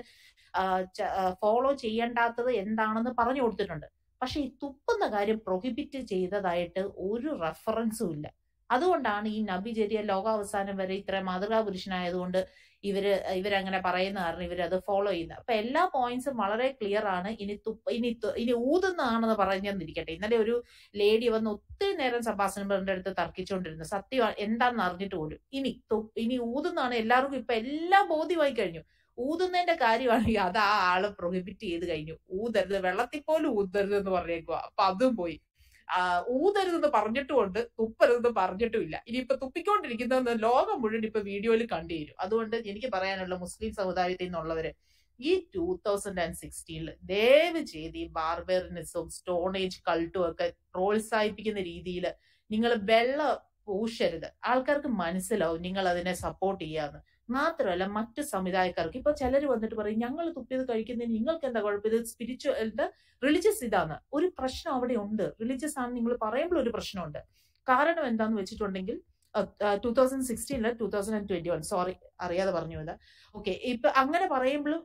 ഫോളോ ചെയ്യേണ്ടാത്തത് എന്താണെന്ന് പറഞ്ഞു കൊടുത്തിട്ടുണ്ട് പക്ഷെ ഈ തുപ്പുന്ന കാര്യം പ്രൊഹിബിറ്റ് ചെയ്തതായിട്ട് ഒരു റെഫറൻസും ഇല്ല അതുകൊണ്ടാണ് ഈ നബിചര്യ ലോകാവസാനം വരെ ഇത്ര മാതൃകാ പുരുഷനായതുകൊണ്ട് ഇവര് ഇവരങ്ങനെ പറയുന്ന കാരണം ഇവരത് ഫോളോ ചെയ്യുന്നത് അപ്പൊ എല്ലാ പോയിന്റ്സും വളരെ ക്ലിയർ ആണ് ഇനി തുപ്പ ഇനി തു- ഇനി ഊതുന്നതാണെന്ന് പറഞ്ഞെന്നിരിക്കട്ടെ ഇന്നലെ ഒരു ലേഡി വന്ന് ഒത്തിരി നേരം സഭാസനം പറഞ്ഞ അടുത്ത് തർക്കിച്ചുകൊണ്ടിരുന്നു സത്യം എന്താണെന്ന് അറിഞ്ഞിട്ട് പോലും ഇനി തു- ഇനി ഊതുന്നതാണ് എല്ലാവർക്കും ഇപ്പൊ എല്ലാം ബോധ്യമായി കഴിഞ്ഞു ഊതുന്നതിന്റെ കാര്യമാണെങ്കിൽ അത് ആ ആള് പ്രൊഹിബിറ്റ് ചെയ്ത് കഴിഞ്ഞു ഊതരുത് വെള്ളത്തിൽ പോലും ഊതരുത് എന്ന് പറഞ്ഞേക്കുക അപ്പൊ അതും പോയി ആ, ഊതരുതെന്ന് പറഞ്ഞിട്ടുമുണ്ട് തുപ്പരുതെന്ന് പറഞ്ഞിട്ടുമില്ല ഇനിയിപ്പൊ തുപ്പിക്കൊണ്ടിരിക്കുന്നതെന്ന് ലോകം മുഴുവൻ ഇപ്പൊ വീഡിയോയിൽ കണ്ടുതരും അതുകൊണ്ട് എനിക്ക് പറയാനുള്ള മുസ്ലിം സമുദായത്തിൽ നിന്നുള്ളവര് ഈ ടൂ തൗസൻഡ് ആൻഡ് സിക്സ്റ്റീനിൽ ദയവ് ചെയ്ത് ഈ ബാർബറിനിസവും സ്റ്റോൺ ഏജ് കൾട്ടും ഒക്കെ പ്രോത്സാഹിപ്പിക്കുന്ന രീതിയിൽ നിങ്ങൾ വെള്ളം പൂശരുത് ആൾക്കാർക്ക് മനസ്സിലാവും നിങ്ങൾ അതിനെ സപ്പോർട്ട് ചെയ്യാന്ന് മാത്രമല്ല മറ്റു സമുദായക്കാർക്ക് ഇപ്പൊ ചിലർ വന്നിട്ട് പറയും ഞങ്ങൾ തുപ്പിയത് കഴിക്കുന്നതിന് നിങ്ങൾക്ക് എന്താ കുഴപ്പം ഇത് സ്പിരിച്വൽ റിലീജിയസ് ഇതാണ് ഒരു പ്രശ്നം അവിടെ ഉണ്ട് റിലീജിയസ് ആണ് നിങ്ങൾ പറയുമ്പോൾ ഒരു പ്രശ്നമുണ്ട് കാരണം എന്താന്ന് വെച്ചിട്ടുണ്ടെങ്കിൽ ടൂ തൗസൻഡ് സിക്സ്റ്റീനില് two thousand and twenty one sorry അറിയാതെ പറഞ്ഞു ഇത് ഓക്കെ ഇപ്പൊ അങ്ങനെ പറയുമ്പോഴും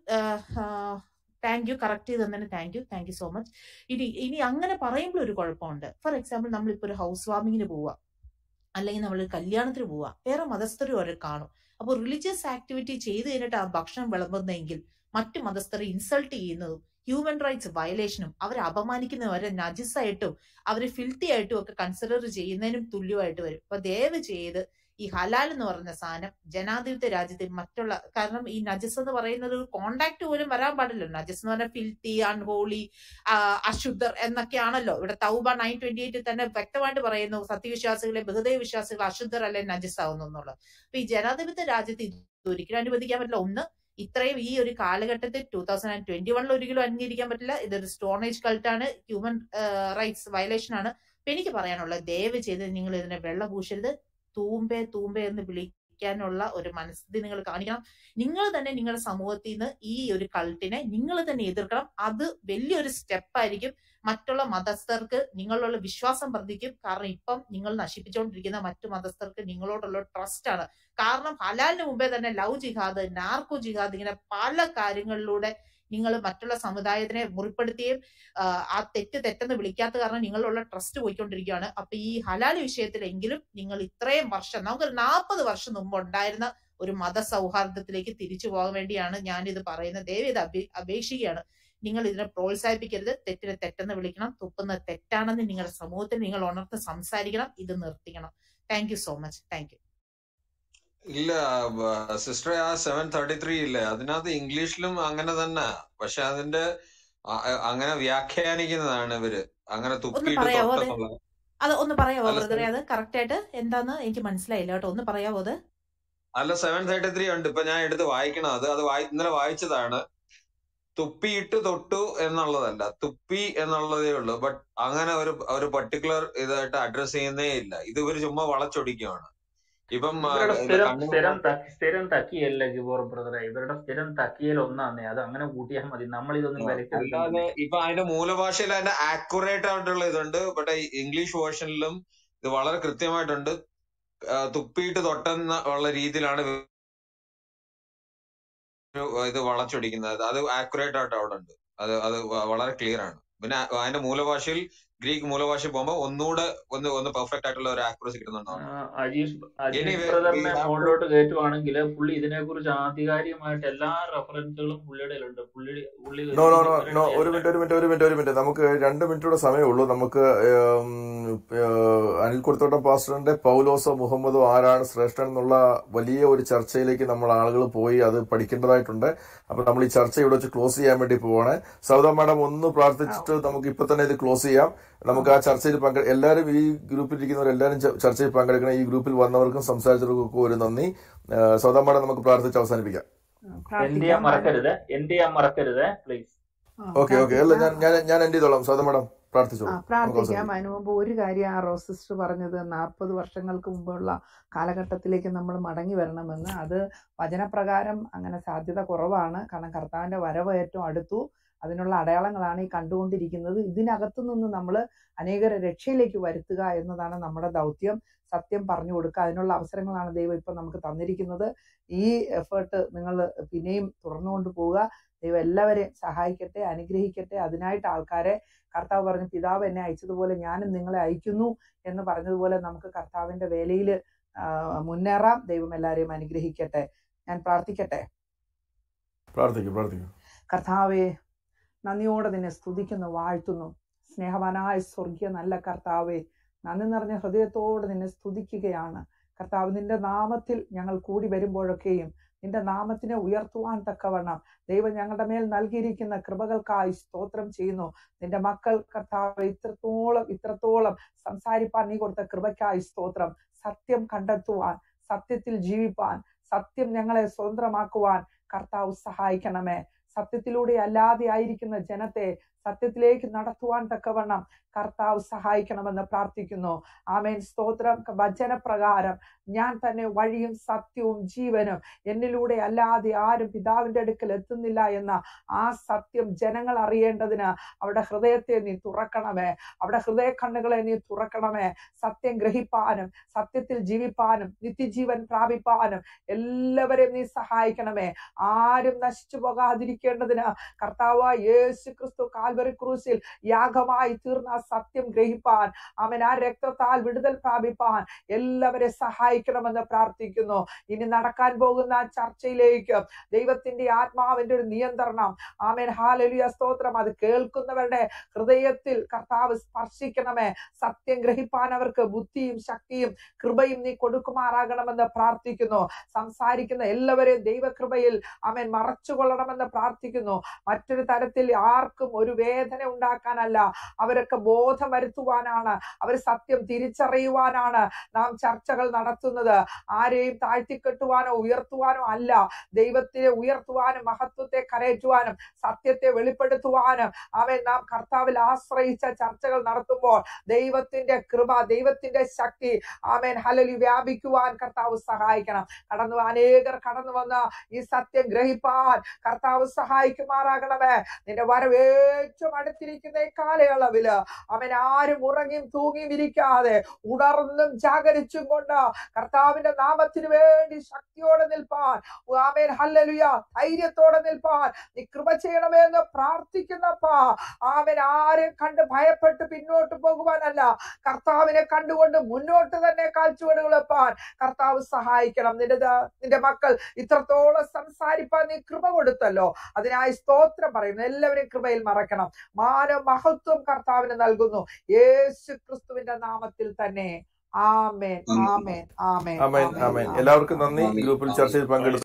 താങ്ക് യു കറക്റ്റ് ചെയ്ത് തന്നെ thank you thank you so much ഇനി ഇനി അങ്ങനെ പറയുമ്പോൾ ഒരു കുഴപ്പമുണ്ട് ഫോർ എക്സാമ്പിൾ നമ്മളിപ്പോ ഒരു ഹൗസ് വാമിങ്ങിന് പോവാ അല്ലെങ്കിൽ നമ്മൾ കല്യാണത്തിന് പോവാ വേറെ മതസ്ഥരും അവരെ കാണും അപ്പോൾ റിലീജിയസ് ആക്ടിവിറ്റി ചെയ്ത് കഴിഞ്ഞിട്ട് ആ ഭക്ഷണം വിളമ്പുന്നെങ്കിൽ മറ്റു മതസ്ഥരെ ഇൻസൾട്ട് ചെയ്യുന്നതും ഹ്യൂമൻ റൈറ്റ്സ് വയലേഷനും അവരെ അപമാനിക്കുന്നതും അവരെ നജിസായിട്ടും അവരെ ഫിൽത്തി ആയിട്ടും ഒക്കെ കൺസിഡർ ചെയ്യുന്നതിനും തുല്യമായിട്ട് വരും അപ്പൊ ദയവ് ചെയ്ത് ഈ ഹലാൽ എന്ന് പറയുന്ന സാധനം ജനാധിപത്യ രാജ്യത്തിൽ മറ്റുള്ള കാരണം ഈ നജസ് എന്ന് പറയുന്നത് ഒരു കോണ്ടാക്ട് പോലും വരാൻ പാടില്ല നജസ് എന്ന് പറഞ്ഞാൽ ഫിൽത്തി അൺഹോളി അശുദ്ധർ എന്നൊക്കെയാണല്ലോ ഇവിടെ തൗബ നയൻ ട്വന്റി എയ്റ്റിൽ തന്നെ വ്യക്തമായിട്ട് പറയുന്നു സത്യവിശ്വാസികളെ ബഹുദൈവ വിശ്വാസികൾ അശുദ്ധർ അല്ലെ നജസ് ആവുന്നു എന്നുള്ളത് അപ്പൊ ഈ ജനാധിപത്യ രാജ്യത്ത് ഇത് ഒരിക്കലും അനുവദിക്കാൻ പറ്റില്ല ഒന്ന് ഇത്രയും ഈ ഒരു കാലഘട്ടത്തിൽ ടൂ തൗസൻഡ് ആൻഡ് ട്വന്റി വണ്ണിൽ ഒരിക്കലും അംഗീകരിക്കാൻ പറ്റില്ല ഇതൊരു സ്റ്റോണേജ് കൾട്ടാണ് ഹ്യൂമൻ റൈറ്റ്സ് വയലേഷൻ ആണ് അപ്പൊ എനിക്ക് പറയാനുള്ളത് ദയവ് ചെയ്ത് നിങ്ങൾ ഇതിനെ വെള്ളം പൂശരുത് തൂമ്പേ തൂമ്പേ എന്ന് വിളിക്കാനുള്ള ഒരു മനസ്ഥിതി നിങ്ങൾ കാണിക്കണം നിങ്ങൾ തന്നെ നിങ്ങളുടെ സമൂഹത്തിൽ നിന്ന് ഈ ഒരു കൾട്ടിനെ നിങ്ങൾ തന്നെ എതിർക്കണം അത് വലിയൊരു സ്റ്റെപ്പായിരിക്കും മറ്റുള്ള മതസ്ഥർക്ക് നിങ്ങളുള്ള വിശ്വാസം വർദ്ധിക്കും കാരണം ഇപ്പം നിങ്ങൾ നശിപ്പിച്ചുകൊണ്ടിരിക്കുന്ന മറ്റു മതസ്ഥർക്ക് നിങ്ങളോടുള്ള ട്രസ്റ്റ് ആണ് കാരണം ഹലാലിന് മുമ്പേ തന്നെ ലവ് ജിഹാദ് നാർക്കോ ജിഹാദ് ഇങ്ങനെ പല കാര്യങ്ങളിലൂടെ നിങ്ങൾ മറ്റുള്ള സമുദായത്തിനെ മുറിപ്പെടുത്തുകയും ആ, ആ തെറ്റ് തെറ്റെന്ന് വിളിക്കാത്ത കാരണം നിങ്ങളുള്ള ട്രസ്റ്റ് പോയിക്കൊണ്ടിരിക്കുകയാണ് അപ്പൊ ഈ ഹലാൽ വിഷയത്തിലെങ്കിലും നിങ്ങൾ ഇത്രയും വർഷം നമുക്കൊരു നാൽപ്പത് വർഷം മുമ്പ് ഉണ്ടായിരുന്ന ഒരു മത സൗഹാർദ്ദത്തിലേക്ക് തിരിച്ചു പോകാൻ വേണ്ടിയാണ് ഞാൻ ഇത് പറയുന്നത് ദയവ് ഇത് അപേ അപേക്ഷിക്കുകയാണ് നിങ്ങൾ ഇതിനെ പ്രോത്സാഹിപ്പിക്കരുത് തെറ്റിനെ തെറ്റെന്ന് വിളിക്കണം തുപ്പുന്നത് തെറ്റാണെന്ന് നിങ്ങളുടെ സമൂഹത്തിൽ നിങ്ങൾ ഉണർത്ത് സംസാരിക്കണം ഇത് നിർത്തിക്കണം thank you so much thank you ഇല്ല സിസ്റ്റർ ആ സെവൻ തേർട്ടി ത്രീ ഇല്ലേ അതിനകത്ത് ഇംഗ്ലീഷിലും അങ്ങനെ തന്നെ പക്ഷെ അതിന്റെ അ- അ- അങ്ങനെ വ്യാഖ്യാനിക്കുന്നതാണ് ഇവര് അങ്ങനെ ഒന്ന് തുപ്പിയിട്ട് പറയാവോ അത് തൊട്ടെന്നുള്ള അത് ഒന്ന് പറയാവോ അല്ല ബ്രദറെ അത് കറക്റ്റ് ആയിട്ട് എന്താന്ന് എനിക്ക് മനസ്സിലായില്ല കേട്ടോ ഒന്ന് പറയാവോ അത് അല്ല സെവൻ തേർട്ടി ത്രീ ഉണ്ട് ഇപ്പൊ ഞാൻ എടുത്ത് വായിക്കണം അത് അത് വായി ഇന്നലെ വായിച്ചതാണ് തുപ്പിയിട്ട് തൊട്ടു എന്നുള്ളതല്ല തുപ്പി എന്നുള്ളതേ ഉള്ളൂ ബട്ട് അങ്ങനെ ഒരു ഒരു പർട്ടിക്കുലർ ഇതായിട്ട് അഡ്രസ് ചെയ്യുന്നേ ഇല്ല ഇത് ഇവര് ചുമ്മാ വളച്ചൊടിക്കുകയാണ് ഇപ്പം ആ, ഇവരുടെ ഇത് സ്ഥിരം കണ്ണിന് സ്ഥിരം മുമ്പ് തക്കി സ്ഥിരം തക്കിയല്ല ഗിബോർ ബ്രദറെ ഇവരുടെ സ്ഥിരം തക്കിയൽ ഒന്നാന്നേ അത് അങ്ങനെ കൂട്ടിയാൽ മതി നമ്മൾ ഇതൊന്നും ആ, വിലക്കെടുക്കുന്നില്ല അല്ലാതെ ഇപ്പൊ അതിന്റെ മൂലഭാഷയിൽ അതിന്റെ ആക്യുറേറ്റ് ആയിട്ടുള്ള ഇതുണ്ട് ബട്ട് ഇംഗ്ലീഷ് വേർഷനിലും ഇത് വളരെ കൃത്യമായിട്ടുണ്ട് ആ, തുപ്പിയിട്ട് തൊട്ടെന്ന ഉള്ള രീതിയിലാണ് ഇവര് ഇത് വളച്ചൊടിക്കുന്നത് അത് ആക്യുറേറ്റ് ആയിട്ട് അവിടെ ഉണ്ട് അത് അത് വ- വളരെ ക്ലിയർ ആണ് പിന്നെ അതിന്റെ മൂലഭാഷയിൽ ഗ്രീക്ക് മൂലഭാഷ പോകുമ്പോൾ ഒന്നുകൂടെ ഒന്ന് ഒന്ന് പെർഫെക്റ്റ് ആയിട്ടുള്ള ഒരു ആക്യുറസി കിട്ടുന്നുണ്ടാവും ആ, അജീഷ് അജീഷ് എനിവേ ബ്രദറിനെ മുകളിലോട്ട് കയറ്റുവാണെങ്കിൽ പുള്ളി ഇതിനെ കുറിച്ച് ആധികാരികമായിട്ട് എല്ലാ റെഫറൻസുകളും പുള്ളിയുടെ കയ്യിലുണ്ട് പുള്ളി പുള്ളി നോ നോ നോ ഒരിക്കലും നോ പുരട്ടി ഒരു അല്ല മിനിറ്റ് ഒരു മിനിറ്റ് ഒരു മിനിറ്റ് ഒരു മിനിറ്റ് നമുക്ക് രണ്ട് മിനിറ്റൂടെ സമയമുള്ളൂ നമുക്ക് ഉം, ഏഹ്, അനിൽ കൊടുത്തോട്ടം പാസ്റ്ററിന്റെ പൗലോസോ മുഹമ്മദോ ആരാണ് ശ്രേഷ്ഠൻ എന്നുള്ള വലിയ ഒരു ചർച്ചയിലേക്ക് നമ്മൾ ആളുകൾ പോയി അത് പഠിക്കേണ്ടതായിട്ടുണ്ട് അപ്പൊ നമ്മൾ ഈ ചർച്ച ഇവിടെ വെച്ച് ക്ലോസ് ചെയ്യാൻ വേണ്ടി പോവാണ് സൗദ മാഡം ഒന്ന് പ്രാർത്ഥിച്ചിട്ട് നമുക്ക് ഇപ്പൊ തന്നെ ഇത് ക്ലോസ് ചെയ്യാം നമുക്ക് ആ ചർച്ചയിൽ പങ്കെ എല്ലാവരും ഈ ഗ്രൂപ്പിൽ ഇരിക്കുന്നവർ എല്ലാവരും ച- ചർച്ചയിൽ പങ്കെടുക്കണം ഈ ഗ്രൂപ്പിൽ വന്നവർക്കും സംസാരിച്ചവർക്കും ഒരു നന്ദി ഏഹ്, സൗദ മാഡം നമുക്ക് പ്രാർത്ഥിച്ച് അവസാനിപ്പിക്കാം എന്ത് ചെയ്യാൻ പ്രാർത്ഥിക്കാം മറക്കരുത് എന്ത് ചെയ്യാൻ മറക്കരുത് പ്ലീസ് ആ ഓക്കെ ഓക്കെ അല്ല ഞാൻ പ്രാർത്ഥിക്കാം ഞാൻ ഞാൻ എന്റെ ചെയ്തോളാം സൗദ മാഡം ആ പ്രാർത്ഥിച്ചോളൂ നമുക്ക് പ്രാർത്ഥിക്കാം അവസാനിപ്പിക്കാം അതിനു മുമ്പ് ഒരു കാര്യം ആ റോസ് സിസ്റ്റർ പറഞ്ഞത് നാൽപ്പത് വർഷങ്ങൾക്ക് മുമ്പുള്ള കാലഘട്ടത്തിലേക്ക് നമ്മൾ മടങ്ങി വരണമെന്ന് അത് വചനപ്രകാരം അങ്ങനെ സാധ്യത കുറവാണ് കാരണം കർത്താവിന്റെ വരവ് ഏറ്റവും അടുത്തു അതിനുള്ള അടയാളങ്ങളാണ് ഈ കണ്ടുകൊണ്ടിരിക്കുന്നത് ഇതിനകത്തു നിന്ന് നമ്മൾ അനേകരെ രക്ഷയിലേക്ക് വരുത്തുക എന്നതാണ് നമ്മുടെ ദൗത്യം സത്യം പറഞ്ഞു കൊടുക്കുക അതിനുള്ള അവസരങ്ങളാണ് ദൈവം ഇപ്പം നമുക്ക് തന്നിരിക്കുന്നത് ഈ എഫേർട്ട് നിങ്ങൾ പിന്നെയും തുറന്നുകൊണ്ട് പോവുക ദൈവം എല്ലാവരെയും സഹായിക്കട്ടെ അനുഗ്രഹിക്കട്ടെ അതിനായിട്ട് ആൾക്കാരെ കർത്താവ് പറഞ്ഞു പിതാവ് എന്നെ അയച്ചതുപോലെ ഞാനും നിങ്ങളെ അയക്കുന്നു എന്ന് പറഞ്ഞതുപോലെ നമുക്ക് കർത്താവിന്റെ വേലയിൽ മുന്നേറാം ദൈവം എല്ലാവരെയും അനുഗ്രഹിക്കട്ടെ ഞാൻ പ്രാർത്ഥിക്കട്ടെ പ്രാർത്ഥിക്കും പ്രാർത്ഥിക്കും കർത്താവെ നന്ദിയോടെ നിന്നെ സ്തുതിക്കുന്നു വാഴ്ത്തുന്നു സ്നേഹവാനായ സ്വർഗീയ നല്ല കർത്താവെ നന്ദി നിറഞ്ഞ ഹൃദയത്തോടെ നിന്നെ സ്തുതിക്കുകയാണ് കർത്താവ് നിന്റെ നാമത്തിൽ ഞങ്ങൾ കൂടി വരുമ്പോഴൊക്കെയും നിന്റെ നാമത്തിനെ ഉയർത്തുവാൻ തക്കവണ്ണം ദൈവം ഞങ്ങളുടെ മേൽ നൽകിയിരിക്കുന്ന കൃപകൾക്കായി സ്തോത്രം ചെയ്യുന്നു നിന്റെ മക്കൾ കർത്താവ് ഇത്രത്തോളം ഇത്രത്തോളം സംസാരിപ്പാൻ നീ കൊടുത്ത കൃപയ്ക്കായി സ്തോത്രം സത്യം കണ്ടെത്തുവാൻ സത്യത്തിൽ ജീവിപ്പാൻ സത്യം ഞങ്ങളെ സ്വതന്ത്രമാക്കുവാൻ കർത്താവ് സഹായിക്കണമേ സത്യത്തിലൂടെ അല്ലാതെ ആയിരിക്കുന്ന ജനത്തെ സത്യത്തിലേക്ക് നടത്തുവാൻ തക്കവണ്ണം കർത്താവ് സഹായിക്കണമെന്ന് പ്രാർത്ഥിക്കുന്നു ആമേൻ സ്തോത്രം വചനപ്രകാരം ഞാൻ തന്നെ വഴിയും സത്യവും ജീവനും എന്നിലൂടെ അല്ലാതെ ആരും പിതാവിന്റെ അടുക്കൽ എത്തുന്നില്ല എന്ന ആ സത്യം ജനങ്ങൾ അറിയേണ്ടതിന് അവരുടെ ഹൃദയത്തെ നീ തുറക്കണമേ അവരുടെ ഹൃദയ കണ്ണുകളെ നീ തുറക്കണമേ സത്യം ഗ്രഹിപ്പാനും സത്യത്തിൽ ജീവിപ്പാനും നിത്യജീവൻ പ്രാപിപ്പാനും എല്ലാവരെയും നീ സഹായിക്കണമേ ആരും നശിച്ചു പോകാതിരിക്കേണ്ടതിന് കർത്താവ് യേശു ക്രിസ്തു കാൽവറി ക്രൂസിൽ യാഗമായി തീർന്ന ആ സത്യം ഗ്രഹിപ്പാൻ അവൻ ആ രക്തത്താൽ വിടുതൽ പ്രാപിപ്പാൻ എല്ലാവരെ സഹായിക്കണമെന്ന് പ്രാർത്ഥിക്കുന്നു ഇനി നടക്കാൻ പോകുന്ന ആ ചർച്ചയിലേക്ക് ദൈവത്തിന്റെ ആത്മാവിന്റെ ഒരു നിയന്ത്രണം ആമേൻ ഹാലലിയ സ്തോത്രം അത് കേൾക്കുന്നവരുടെ ഹൃദയത്തിൽ കർത്താവ് സ്പർശിക്കണമേ സത്യം ഗ്രഹിപ്പാൻ അവർക്ക് ബുദ്ധിയും ശക്തിയും കൃപയും നീ കൊടുക്കുമാറാകണമെന്ന് പ്രാർത്ഥിക്കുന്നു സംസാരിക്കുന്ന എല്ലാവരെയും ദൈവകൃപയിൽ അവൻ മറച്ചുകൊള്ളണമെന്ന് പ്രാർത്ഥിക്കുന്നു മറ്റൊരു തരത്തിൽ ആർക്കും ഒരു വേദന ഉണ്ടാക്കാനല്ല അവരൊക്കെ ബോധം വരുത്തുവാനാണ് അവർ സത്യം തിരിച്ചറിയുവാനാണ് നാം ചർച്ചകൾ നടത്തുന്നത് ആരെയും താഴ്ത്തിക്കെട്ടുവാനോ ഉയർത്തുവാനോ അല്ല ദൈവത്തിനെ ഉയർത്തുവാനും മഹത്വത്തെ കരയറ്റുവാനും സത്യത്തെ വെളിപ്പെടുത്തുവാനും അവൻ നാം കർത്താവിൽ ആശ്രയിച്ച ചർച്ചകൾ നടത്തുമ്പോൾ ദൈവത്തിന്റെ കൃപ ദൈവത്തിന്റെ ശക്തി ആമേൻ ഹലലി വ്യാപിക്കുവാൻ കർത്താവ് സഹായിക്കണം കടന്നു അനേകർ കടന്നു വന്ന ഈ സത്യം ഗ്രഹിപ്പാൻ കർത്താവ് സഹായിക്കുമാറാകണമേ നിന്റെ വരവ് ഏറ്റവും അടുത്തിരിക്കുന്ന ഈ കാലയളവില് അവൻ ആരും ഉറങ്ങിയും തൂങ്ങിയും ഇരിക്കാതെ ഉണർന്നും ജാഗരിച്ചും കൊണ്ട് കർത്താവിന്റെ നാമത്തിന് വേണ്ടി ശക്തിയോടെ നിൽപ്പാൻ ആമേൻ ഹല്ലലുയ ധൈര്യത്തോടെ നിൽപ്പാൻ നീ കൃപ ചെയ്യണമേ എന്ന് പ്രാർത്ഥിക്കുന്നപ്പാ ആമൻ ആരും കണ്ട് ഭയപ്പെട്ട് പിന്നോട്ട് പോകുവാനല്ല കർത്താവിനെ കണ്ടുകൊണ്ട് മുന്നോട്ട് തന്നെ കാൽച്ചുവടുകൾ വെപ്പാൻ കർത്താവ് സഹായിക്കണം നിന്റെ ദ- നിന്റെ മക്കൾ ഇത്രത്തോളം സംസാരിപ്പാൻ നീ കൃപ കൊടുത്തല്ലോ അതിനായി സ്തോത്രം പറയുന്നു എല്ലാവരെയും കൃപയിൽ മറക്കണം മാന മഹത്വം കർത്താവിന് നൽകുന്നു യേശു ക്രിസ്തുവിന്റെ നാമത്തിൽ തന്നെ ആമേൻ ആമേൻ ആമേൻ ആമേൻ ആമേൻ ആമേൻ ആമേൻ എല്ലാവർക്കും നന്ദി ആമേൻ ഗ്രൂപ്പിൽ ചർച്ചയിൽ പങ്കെടുത്ത